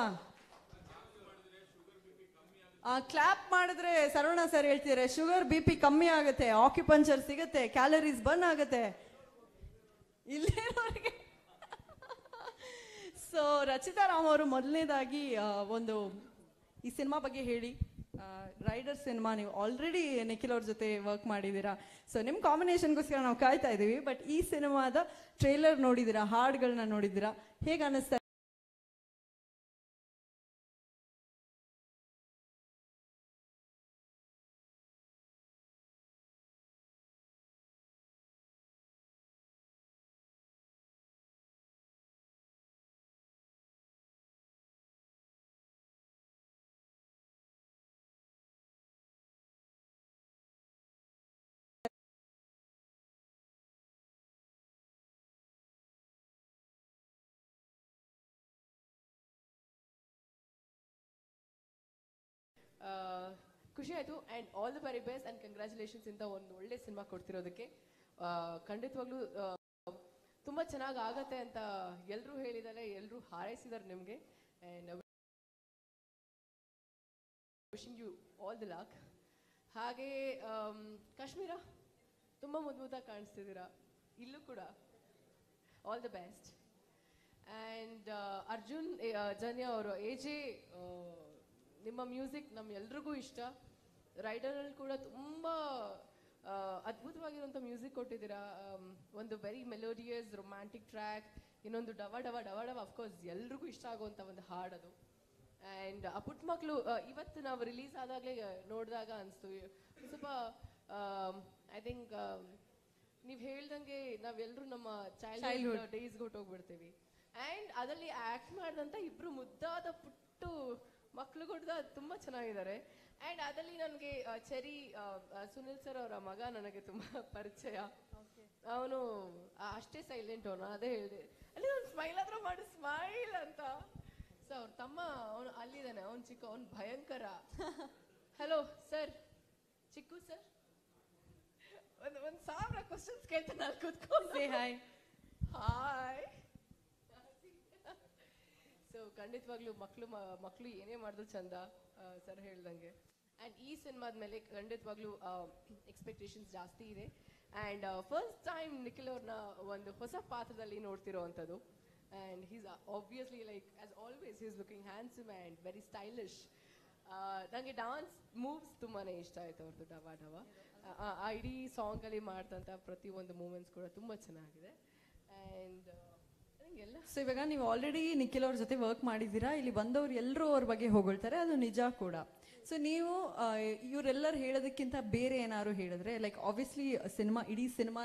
ಕ್ಲಾಪ್ ಮಾಡಿದ್ರೆ ಸರವಣ ಸರ್ ಹೇಳ್ತಿದ್ದಾರೆ ಶುಗರ್ ಬಿ ಪಿ ಕಮ್ಮಿ ಆಗುತ್ತೆ ಆಕ್ಯುಪಂಚರ್ ಸಿಗುತ್ತೆ ಕ್ಯಾಲರೀಸ್ ಬರ್ನ್ ಆಗುತ್ತೆ ಇಲ್ಲಿರೋರಿಗೆ ಸೊ ರಚಿತಾ ರಾಮ್ ಅವರು ಮೊದಲನೇದಾಗಿ ಒಂದು ಈ ಸಿನಿಮಾ ಬಗ್ಗೆ ಹೇಳಿ ರೈಡರ್ ಸಿನಿಮಾ ನೀವು ಆಲ್ರೆಡಿ ನಿಖಿಲ್ ಅವ್ರ ಜೊತೆ ವರ್ಕ್ ಮಾಡಿದ್ದೀರಾ ಸೊ ನಿಮ್ಮ ಕಾಂಬಿನೇಷನ್ಗೋಸ್ಕರ ನಾವು ಕಾಯ್ತಾ ಇದ್ದೀವಿ ಬಟ್ ಈ ಸಿನಿಮಾದ ಟ್ರೇಲರ್ ನೋಡಿದ್ದೀರಾ ಹಾಡುಗಳನ್ನ ನೋಡಿದ್ದೀರಾ ಹೇಗೆ ಅನ್ನಿಸ್ತಾ ಆ, ಖುಷಿ ಆಯಿತು and all the very best and congratulations ಇಂದ ಒಂದು ಒಳ್ಳೆ ಸಿನಿಮಾ ಕೊಡ್ತಿರೋದಕ್ಕೆ ಆ, ಖಂಡಿತವಾಗ್ಲೂ ಆ, ತುಂಬ ಚೆನ್ನಾಗಿ ಆಗತ್ತೆ ಅಂತ ಎಲ್ಲರೂ ಹೇಳಿದ್ದಾರೆ ಎಲ್ಲರೂ ಹಾರೈಸಿದ್ದಾರೆ ನಿಮಗೆ and wishing you all the luck ಹಾಗೆ ಆಮ್, ಕಾಶ್ಮೀರ ತುಂಬ ಮುದ್ದು ಮುದ್ದಾಗಿ ಕಾಣಿಸ್ತಿದ್ದೀರಾ ಇಲ್ಲೂ ಕೂಡ all the best and Arjun Janya ಅವರು ಎ ಜೆ ನಿಮ್ಮ ಮ್ಯೂಸಿಕ್ ನಮ್ಮ ಎಲ್ರಿಗೂ ಇಷ್ಟ ರೈಡರಲ್ಲಿ ಕೂಡ ತುಂಬ ಅದ್ಭುತವಾಗಿರುವಂಥ ಮ್ಯೂಸಿಕ್ ಕೊಟ್ಟಿದ್ದೀರಾ ಆಮ್, ಒಂದು ವೆರಿ ಮೆಲೋಡಿಯಸ್ ರೊಮ್ಯಾಂಟಿಕ್ ಟ್ರ್ಯಾಕ್ ಇನ್ನೊಂದು ಡವ ಡವ ಡವ ಡವ ಅಫ್ಕೋರ್ಸ್ ಎಲ್ರಿಗೂ ಇಷ್ಟ ಆಗುವಂಥ ಒಂದು ಹಾಡದು ಆ್ಯಂಡ್ ಆ ಪುಟ್ಟ ಮಕ್ಕಳು ಇವತ್ತು ನಾವು ರಿಲೀಸ್ ಆದಾಗಲೇ ನೋಡಿದಾಗ ಅನಿಸ್ತು ಸ್ವಲ್ಪ ಐ ಥಿಂಕ್ ನೀವು ಹೇಳ್ದಂಗೆ ನಾವೆಲ್ಲರೂ ನಮ್ಮ ಚೈಲ್ಡ್ಹುಡ್ Childhood. ಡೇಸ್ಗೆ ಹೊಟ್ಟೋಗ್ಬಿಡ್ತೀವಿ ಆ್ಯಂಡ್ ಅದರಲ್ಲಿ ಆ್ಯಕ್ಟ್ ಮಾಡಿದಂಥ ಇಬ್ಬರು ಮುದ್ದಾದ ಪುಟ್ಟು ಮಕ್ಕಳು ಕೂಡ ತುಂಬ ಚೆನ್ನಾಗಿದ್ದಾರೆ ಆ್ಯಂಡ್ ಅದರಲ್ಲಿ ನನಗೆ ಚೆರಿ ಆ, ಆ, ಸುನಿಲ್ ಸರ್ ಅವರ ಮಗ ನನಗೆ ತುಂಬ ಪರಿಚಯ ಅವನು ಅಷ್ಟೇ ಸೈಲೆಂಟ್ ಅವನು ಅದೇ ಹೇಳಿದೆ ಅಲ್ಲಿ ಒಂದು ಸ್ಮೈಲ್ ಆದ್ರೂ ಮಾಡಿ ಸ್ಮೈಲ್ ಅಂತ ಸೊ ಅವ್ರ ತಮ್ಮ ಅವನು ಅಲ್ಲಿದ್ದಾನೆ ಅವನು ಚಿಕ್ಕ ಅವನು ಭಯಂಕರ ಹಲೋ ಸರ್ ಚಿಕ್ಕು ಸರ್ ಒಂದು ಒಂದು ಸಾವಿರ ಕ್ವಶನ್ಸ್ ಕೇಳ್ತಾನೆ ಅಲ್ಲಿ ಕೂತ್ಕೊಂಡು Say hi. ಹಾಯ್ ಸೊ ಖಂಡಿತವಾಗ್ಲೂ ಮಕ್ಕಳು ಮಕ್ಕಳು ಏನೇ ಮಾಡಿದ್ರು ಚಂದ ಸರ್ ಹೇಳ್ದಂಗೆ ಆ್ಯಂಡ್ ಈ ಸಿನಿಮಾದ ಮೇಲೆ ಖಂಡಿತವಾಗ್ಲೂ ಎಕ್ಸ್ಪೆಕ್ಟೇಷನ್ಸ್ ಜಾಸ್ತಿ ಇದೆ ಆ್ಯಂಡ್ ಫಸ್ಟ್ ಟೈಮ್ ನಿಖಿಲ್ ಅವ್ರನ್ನ ಒಂದು ಹೊಸ ಪಾತ್ರದಲ್ಲಿ ನೋಡ್ತಿರೋ ಅಂಥದ್ದು and he's obviously like as always is looking handsome and very stylish ನನಗೆ ಡಾನ್ಸ್ ಮೂವ್ಸ್ ತುಂಬಾ ಇಷ್ಟ ಆಯ್ತು ಅವ್ರದ್ದು ಡವಾ ಡವಾ ಆ- ಆ ಇಡೀ ಸಾಂಗಲ್ಲಿ ಮಾಡ್ದಂಥ ಪ್ರತಿಯೊಂದು ಮೂಮೆಂಟ್ಸ್ ಕೂಡ ತುಂಬ ಚೆನ್ನಾಗಿದೆ ಆ್ಯಂಡ್ ಎಲ್ಲ ಸೊ ಇವಾಗ ನೀವು ಆಲ್ರೆಡಿ ನಿಖಿಲ್ ಅವ್ರ ಜೊತೆ ವರ್ಕ್ ಮಾಡಿದ್ದೀರಾ ಇಲ್ಲಿ ಬಂದವ್ರು ಎಲ್ಲರೂ ಅವ್ರ ಬಗ್ಗೆ ಹೊಗಳ್ತಾರೆ ಅದು ನಿಜ ಕೂಡ ಸೊ ನೀವು ಆ, ಇವರೆಲ್ಲರೂ ಹೇಳೋದಕ್ಕಿಂತ ಬೇರೆ ಏನಾದ್ರು ಹೇಳಿದ್ರೆ ಲೈಕ್ ಆಬ್ವಿಯಸ್ಲಿ ಸಿನಿಮಾ ಇಡೀ ಸಿನಿಮಾ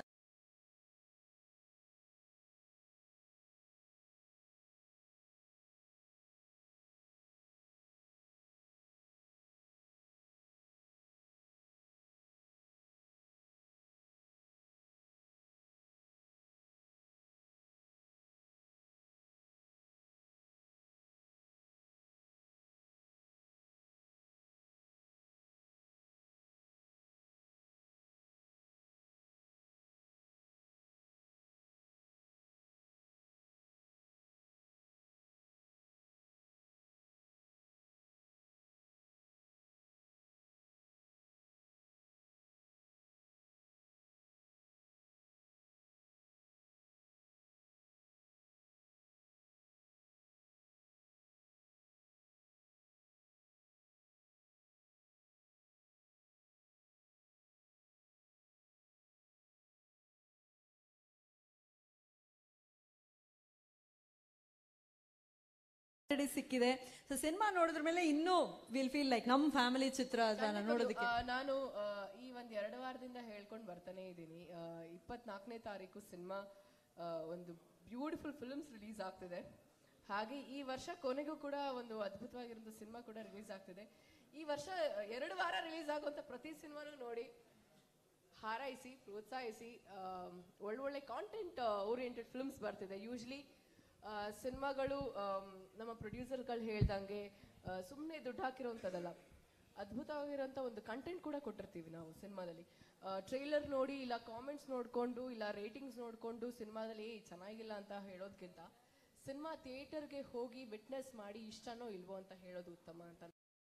ಸಿಕ್ಕಿದೆ ಸೊ ಸಿನಿಮಾ ನೋಡಿದ್ರ ಮೇಲೆ ಇನ್ನೂ ವಿಲ್ ಫೀಲ್ ಲೈಕ್ ನಮ್ ಫ್ಯಾಮಿಲಿ ಚಿತ್ರ ಅದನ್ನ ನೋಡೋದಕ್ಕೆ ಆ, ನಾನು ಆ, ಈ ಒಂದ್ ಎರಡು ವಾರದಿಂದ ಹೇಳ್ಕೊಂಡು ಬರ್ತಾನೆ ಇದ್ದೀನಿ ಇಪ್ಪತ್ನಾಲ್ಕನೇ ತಾರೀಕು ಸಿನಿಮಾ ಒಂದು ಬ್ಯೂಟಿಫುಲ್ ಫಿಲ್ಮ್ಸ್ ರಿಲೀಸ್ ಆಗ್ತಿದೆ ಹಾಗೆ ಈ ವರ್ಷ ಕೊನೆಗೂ ಕೂಡ ಒಂದು ಅದ್ಭುತವಾಗಿರೋ ಸಿನಿಮಾ ಕೂಡ ರಿಲೀಸ್ ಆಗ್ತಿದೆ ಈ ವರ್ಷ ಎರಡು ವಾರ ರಿಲೀಸ್ ಆಗುವಂತ ಪ್ರತಿ ಸಿನಿಮಾನು ನೋಡಿ ಹಾರೈಸಿ ಪ್ರೋತ್ಸಾಹಿಸಿ ಆಮ್, ಒಳ್ಳೊಳ್ಳೆ ಕಾಂಟೆಂಟ್ ಓರಿಯೆಂಟೆಡ್ ಫಿಲ್ಮ್ಸ್ ಬರ್ತಿದೆ ಯೂಶ್ಲಿ ಸಿನಿಮಾಗಳು ನಮ್ಮ ಪ್ರೊಡ್ಯೂಸರ್ಗಳು ಹೇಳ್ದಂಗೆ ಸುಮ್ಮನೆ ದುಡ್ಡು ಹಾಕಿರೋಂಥದ್ದಲ್ಲ ಅದ್ಭುತವಾಗಿರೋಂಥ ಒಂದು ಕಂಟೆಂಟ್ ಕೂಡ ಕೊಟ್ಟಿರ್ತೀವಿ ನಾವು ಸಿನಿಮಾದಲ್ಲಿ ಟ್ರೈಲರ್ ನೋಡಿ ಇಲ್ಲ ಕಾಮೆಂಟ್ಸ್ ನೋಡಿಕೊಂಡು ಇಲ್ಲ ರೇಟಿಂಗ್ಸ್ ನೋಡಿಕೊಂಡು ಸಿನಿಮಾದಲ್ಲಿ ಏ ಚೆನ್ನಾಗಿಲ್ಲ ಅಂತ ಹೇಳೋದಕ್ಕಿಂತ ಸಿನಿಮಾ ಥಿಯೇಟರ್ಗೆ ಹೋಗಿ ವಿಟ್ನೆಸ್ ಮಾಡಿ ಇಷ್ಟನೋ ಇಲ್ವೋ ಅಂತ ಹೇಳೋದು ಉತ್ತಮ ಅಂತ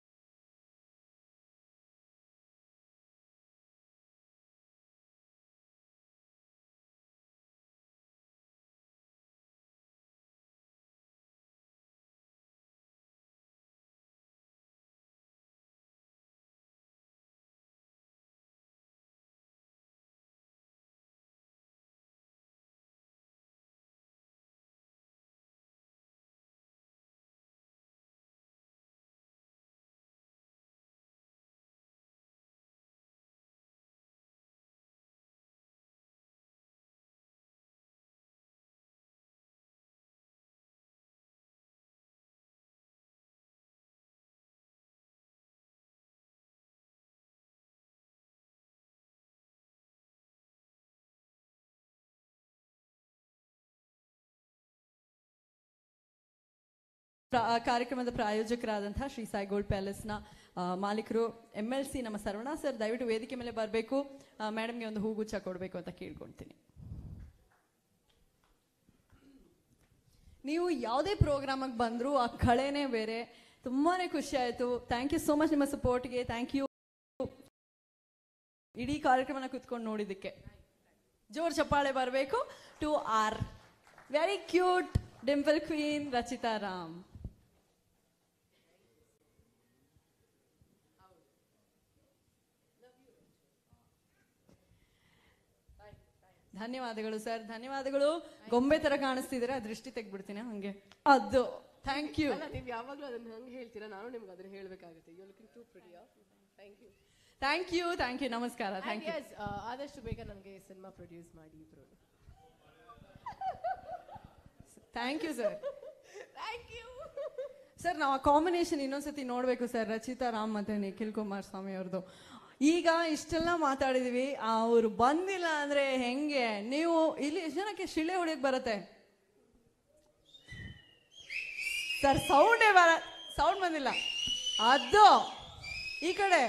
ಪ್ರ- ಆ ಕಾರ್ಯಕ್ರಮದ ಪ್ರಾಯೋಜಕರಾದಂತಹ ಶ್ರೀ ಸಾಯಿ ಗೋಲ್ಡ್ ಪ್ಯಾಲೇಸ್ನ ಆ, ಮಾಲೀಕರು ಎಂ ಎಲ್ ಸಿ ನಮ್ಮ ಸರ್ವಣ ಸರ್ ದಯವಿಟ್ಟು ವೇದಿಕೆ ಮೇಲೆ ಬರಬೇಕು ಮೇಡಮ್ಗೆ ಒಂದು ಹೂಗುಚ್ಛ ಕೊಡಬೇಕು ಅಂತ ಕೇಳ್ಕೊಳ್ತೀನಿ ನೀವು ಯಾವುದೇ ಪ್ರೋಗ್ರಾಮಿಗೆ ಬಂದರೂ ಆ ಕಳೆನೇ ಬೇರೆ ತುಂಬಾನೇ ಖುಷಿ ಆಯಿತು ಥ್ಯಾಂಕ್ ಯು ಸೋ ಮಚ್ ನಿಮ್ಮ ಸಪೋರ್ಟ್ಗೆ ಥ್ಯಾಂಕ್ ಯು ಇಡೀ ಕಾರ್ಯಕ್ರಮನ ಕುತ್ಕೊಂಡು ನೋಡಿದ್ದಕ್ಕೆ ಜೋರ್ ಚಪ್ಪಾಳೆ ಬರಬೇಕು too are very cute dimple queen Rachita Ram ಧನ್ಯವಾದಗಳು ಸರ್ ಧನ್ಯವಾದಗಳು ಗೊಂಬೆ ತರ ಕಾಣಿಸ್ತಿದ್ದೀರಾ ದೃಷ್ಟಿ ತೆಗ್ಬಿಡ್ತೀನಿ ಹಂಗೆ ಅದು ಥ್ಯಾಂಕ್ ಯು ಅಲ್ಲ ನೀವು ಯಾವಾಗಲೂ ಅದನ್ನ ಹಂಗೆ ಹೇಳ್ತೀರಾ ನಾನು ನಿಮ್ಗೆ ಅದನ್ನ ಹೇಳಬೇಕಾಗುತ್ತೆ you looking too pretty thank you thank you thank you ನಮಸ್ಕಾರ ಥ್ಯಾಂಕ್ ಯು ಆದಷ್ಟು ಬೇಗ ನನಗೆ ಸಿನಿಮಾ ಪ್ರೊಡ್ಯೂಸ್ ಮಾಡಿ ಇಬ್ರು thank you sir thank you sir ನಾವು ಆ ಕಾಂಬಿನೇಷನ್ ಇನ್ನೊಂದ್ಸತಿ ನೋಡ್ಬೇಕು ಸರ್ ರಚಿತಾ ರಾಮ್ ಮತ್ತೆ ನಿಖಿಲ್ ಕುಮಾರ್ ಸ್ವಾಮಿ ಅವ್ರದ್ದು ಈಗ ಇಷ್ಟೆಲ್ಲ ಮಾತಾಡಿದೀವಿ ಅವ್ರು ಬಂದಿಲ್ಲ ಅಂದ್ರೆ ಹೆಂಗೆ ನೀವು ಇಲ್ಲಿ ಎಷ್ಟು ಜನಕ್ಕೆ ಶಿಳೆ ಹೊಡಿಯಕ್ ಬರತ್ತೆ ಸರ್ ಸೌಂಡೇ ಬರ ಸೌಂಡ್ ಬಂದಿಲ್ಲ ಅದು ಈ ಕಡೆ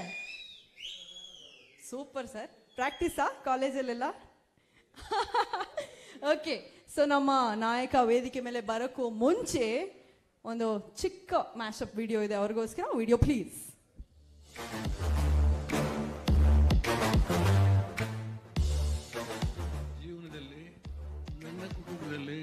ಸೂಪರ್ ಸರ್ ಪ್ರಾಕ್ಟೀಸಾ ಕಾಲೇಜಲ್ಲೆಲ್ಲ ಓಕೆ ಸೊ ನಮ್ಮ ನಾಯಕ ವೇದಿಕೆ ಮೇಲೆ ಬರೋಕ್ಕೂ ಮುಂಚೆ ಒಂದು ಚಿಕ್ಕ ಮ್ಯಾಶಪ್ ವಿಡಿಯೋ ಇದೆ ಅವ್ರಿಗೋಸ್ಕರ ವಿಡಿಯೋ ಪ್ಲೀಸ್ ಜೀವನದಲ್ಲಿ ನನ್ನ ಕುಟುಂಬದಲ್ಲಿ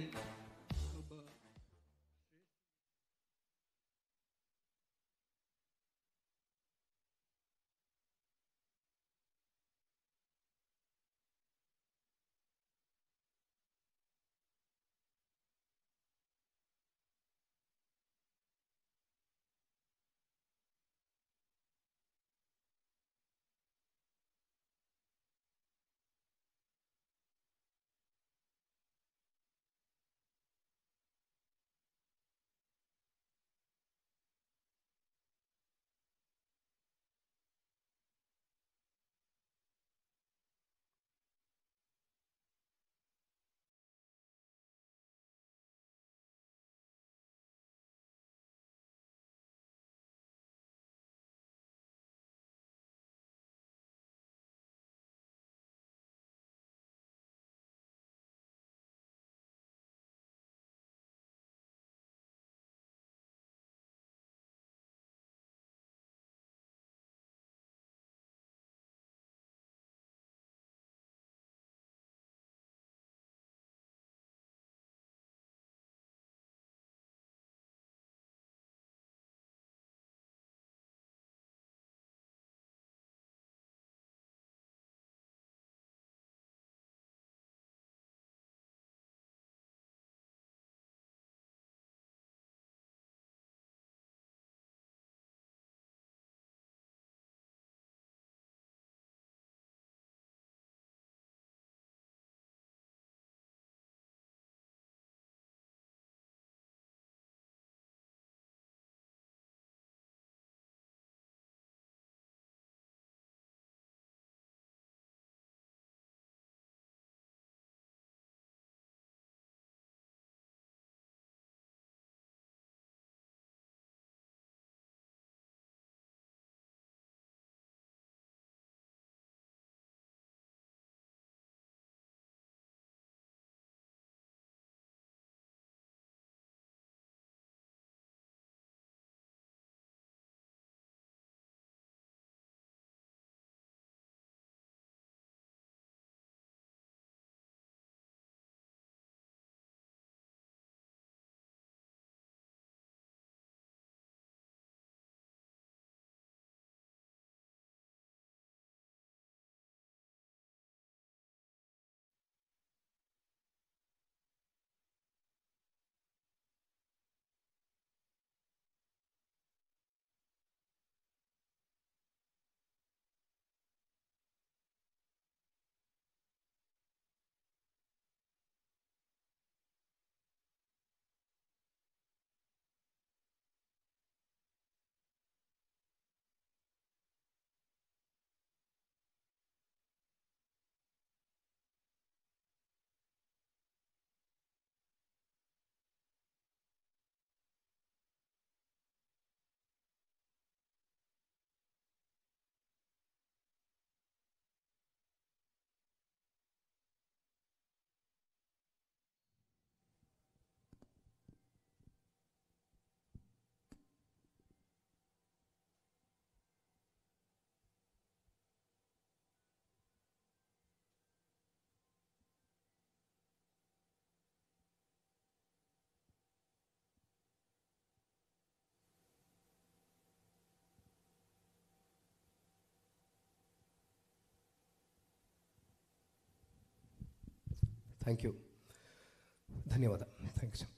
ಥ್ಯಾಂಕ್ ಯು ಧನ್ಯವಾದ ಥ್ಯಾಂಕ್ ಯು ಸರ್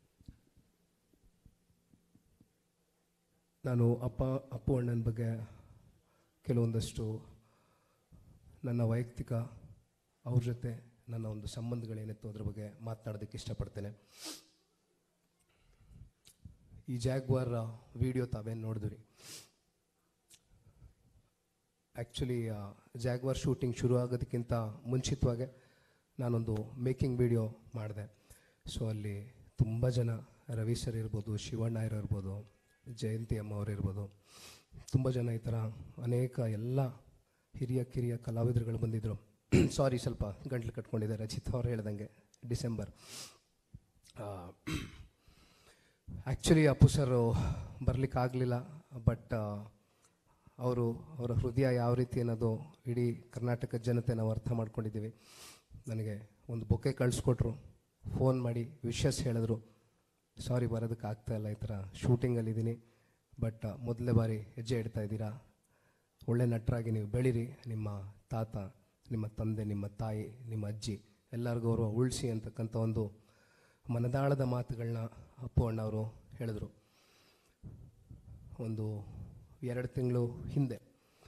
ನಾನು ಅಪ್ಪ ಅಪ್ಪು ಅಣ್ಣನ ಬಗ್ಗೆ ಕೆಲವೊಂದಷ್ಟು ನನ್ನ ವೈಯಕ್ತಿಕ ಅವ್ರ ಜೊತೆ ನನ್ನ ಒಂದು ಸಂಬಂಧಗಳೇನಿತ್ತು ಅದ್ರ ಬಗ್ಗೆ ಮಾತನಾಡೋದಕ್ಕೆ ಇಷ್ಟಪಡ್ತೇನೆ ಈ ಜಾಗ್ವಾರ್ ವಿಡಿಯೋ ತಾವೇನು ನೋಡಿದ್ರಿ ಆ್ಯಕ್ಚುಲಿ ಜಾಗ್ವಾರ್ ಶೂಟಿಂಗ್ ಶುರು ಆಗೋದಕ್ಕಿಂತ ಮುಂಚಿತವಾಗೆ ನಾನೊಂದು ಮೇಕಿಂಗ್ ವಿಡಿಯೋ ಮಾಡಿದೆ ಸೊ ಅಲ್ಲಿ ತುಂಬ ಜನ ರವಿ ಸರ್ ಇರ್ಬೋದು ಶಿವಣ್ಣ ಇರ್ಬೋದು ಜಯಂತಿ ಅಮ್ಮ ಅವರು ಇರ್ಬೋದು ತುಂಬ ಜನ ಈ ಥರ ಅನೇಕ ಎಲ್ಲ ಹಿರಿಯ ಕಿರಿಯ ಕಲಾವಿದರುಗಳು ಬಂದಿದ್ದರು ಸಾರಿ ಸ್ವಲ್ಪ ಗಂಟ್ಲು ಕಟ್ಕೊಂಡಿದೆ ರಚಿತ್ ಅವ್ರು ಹೇಳ್ದಂಗೆ ಡಿಸೆಂಬರ್ ಆ್ಯಕ್ಚುಲಿ ಅಪ್ಪು ಸರ್ ಬರಲಿಕ್ಕಾಗಲಿಲ್ಲ ಬಟ್ ಅವರು ಅವರ ಹೃದಯ ಯಾವ ರೀತಿ ಅನ್ನೋದು ಇಡೀ ಕರ್ನಾಟಕ ಜನತೆ ನಾವು ಅರ್ಥ ಮಾಡ್ಕೊಂಡಿದ್ದೀವಿ ನನಗೆ ಒಂದು ಬೊಕ್ಕೆ ಕಳಿಸ್ಕೊಟ್ರು ಫೋನ್ ಮಾಡಿ ವಿಶಸ್ ಹೇಳಿದ್ರು ಸಾರಿ ಬರೋದಕ್ಕೆ ಆಗ್ತಾ ಇಲ್ಲ ಈ ಥರ ಶೂಟಿಂಗಲ್ಲಿದ್ದೀನಿ ಬಟ್ ಮೊದಲನೇ ಬಾರಿ ಹೆಜ್ಜೆ ಇಡ್ತಾ ಇದ್ದೀರಾ ಒಳ್ಳೆ ನಟರಾಗಿ ನೀವು ಬೆಳೀರಿ ನಿಮ್ಮ ತಾತ ನಿಮ್ಮ ತಂದೆ ನಿಮ್ಮ ತಾಯಿ ನಿಮ್ಮ ಅಜ್ಜಿ ಎಲ್ಲರಿಗೂ ಅವರು ಉಳಿಸಿ ಅಂತಕ್ಕಂಥ ಒಂದು ಮನದಾಳದ ಮಾತುಗಳನ್ನ ಅಪ್ಪು ಅಣ್ಣವರು ಹೇಳಿದ್ರು ಒಂದು ಎರಡು ತಿಂಗಳು ಹಿಂದೆ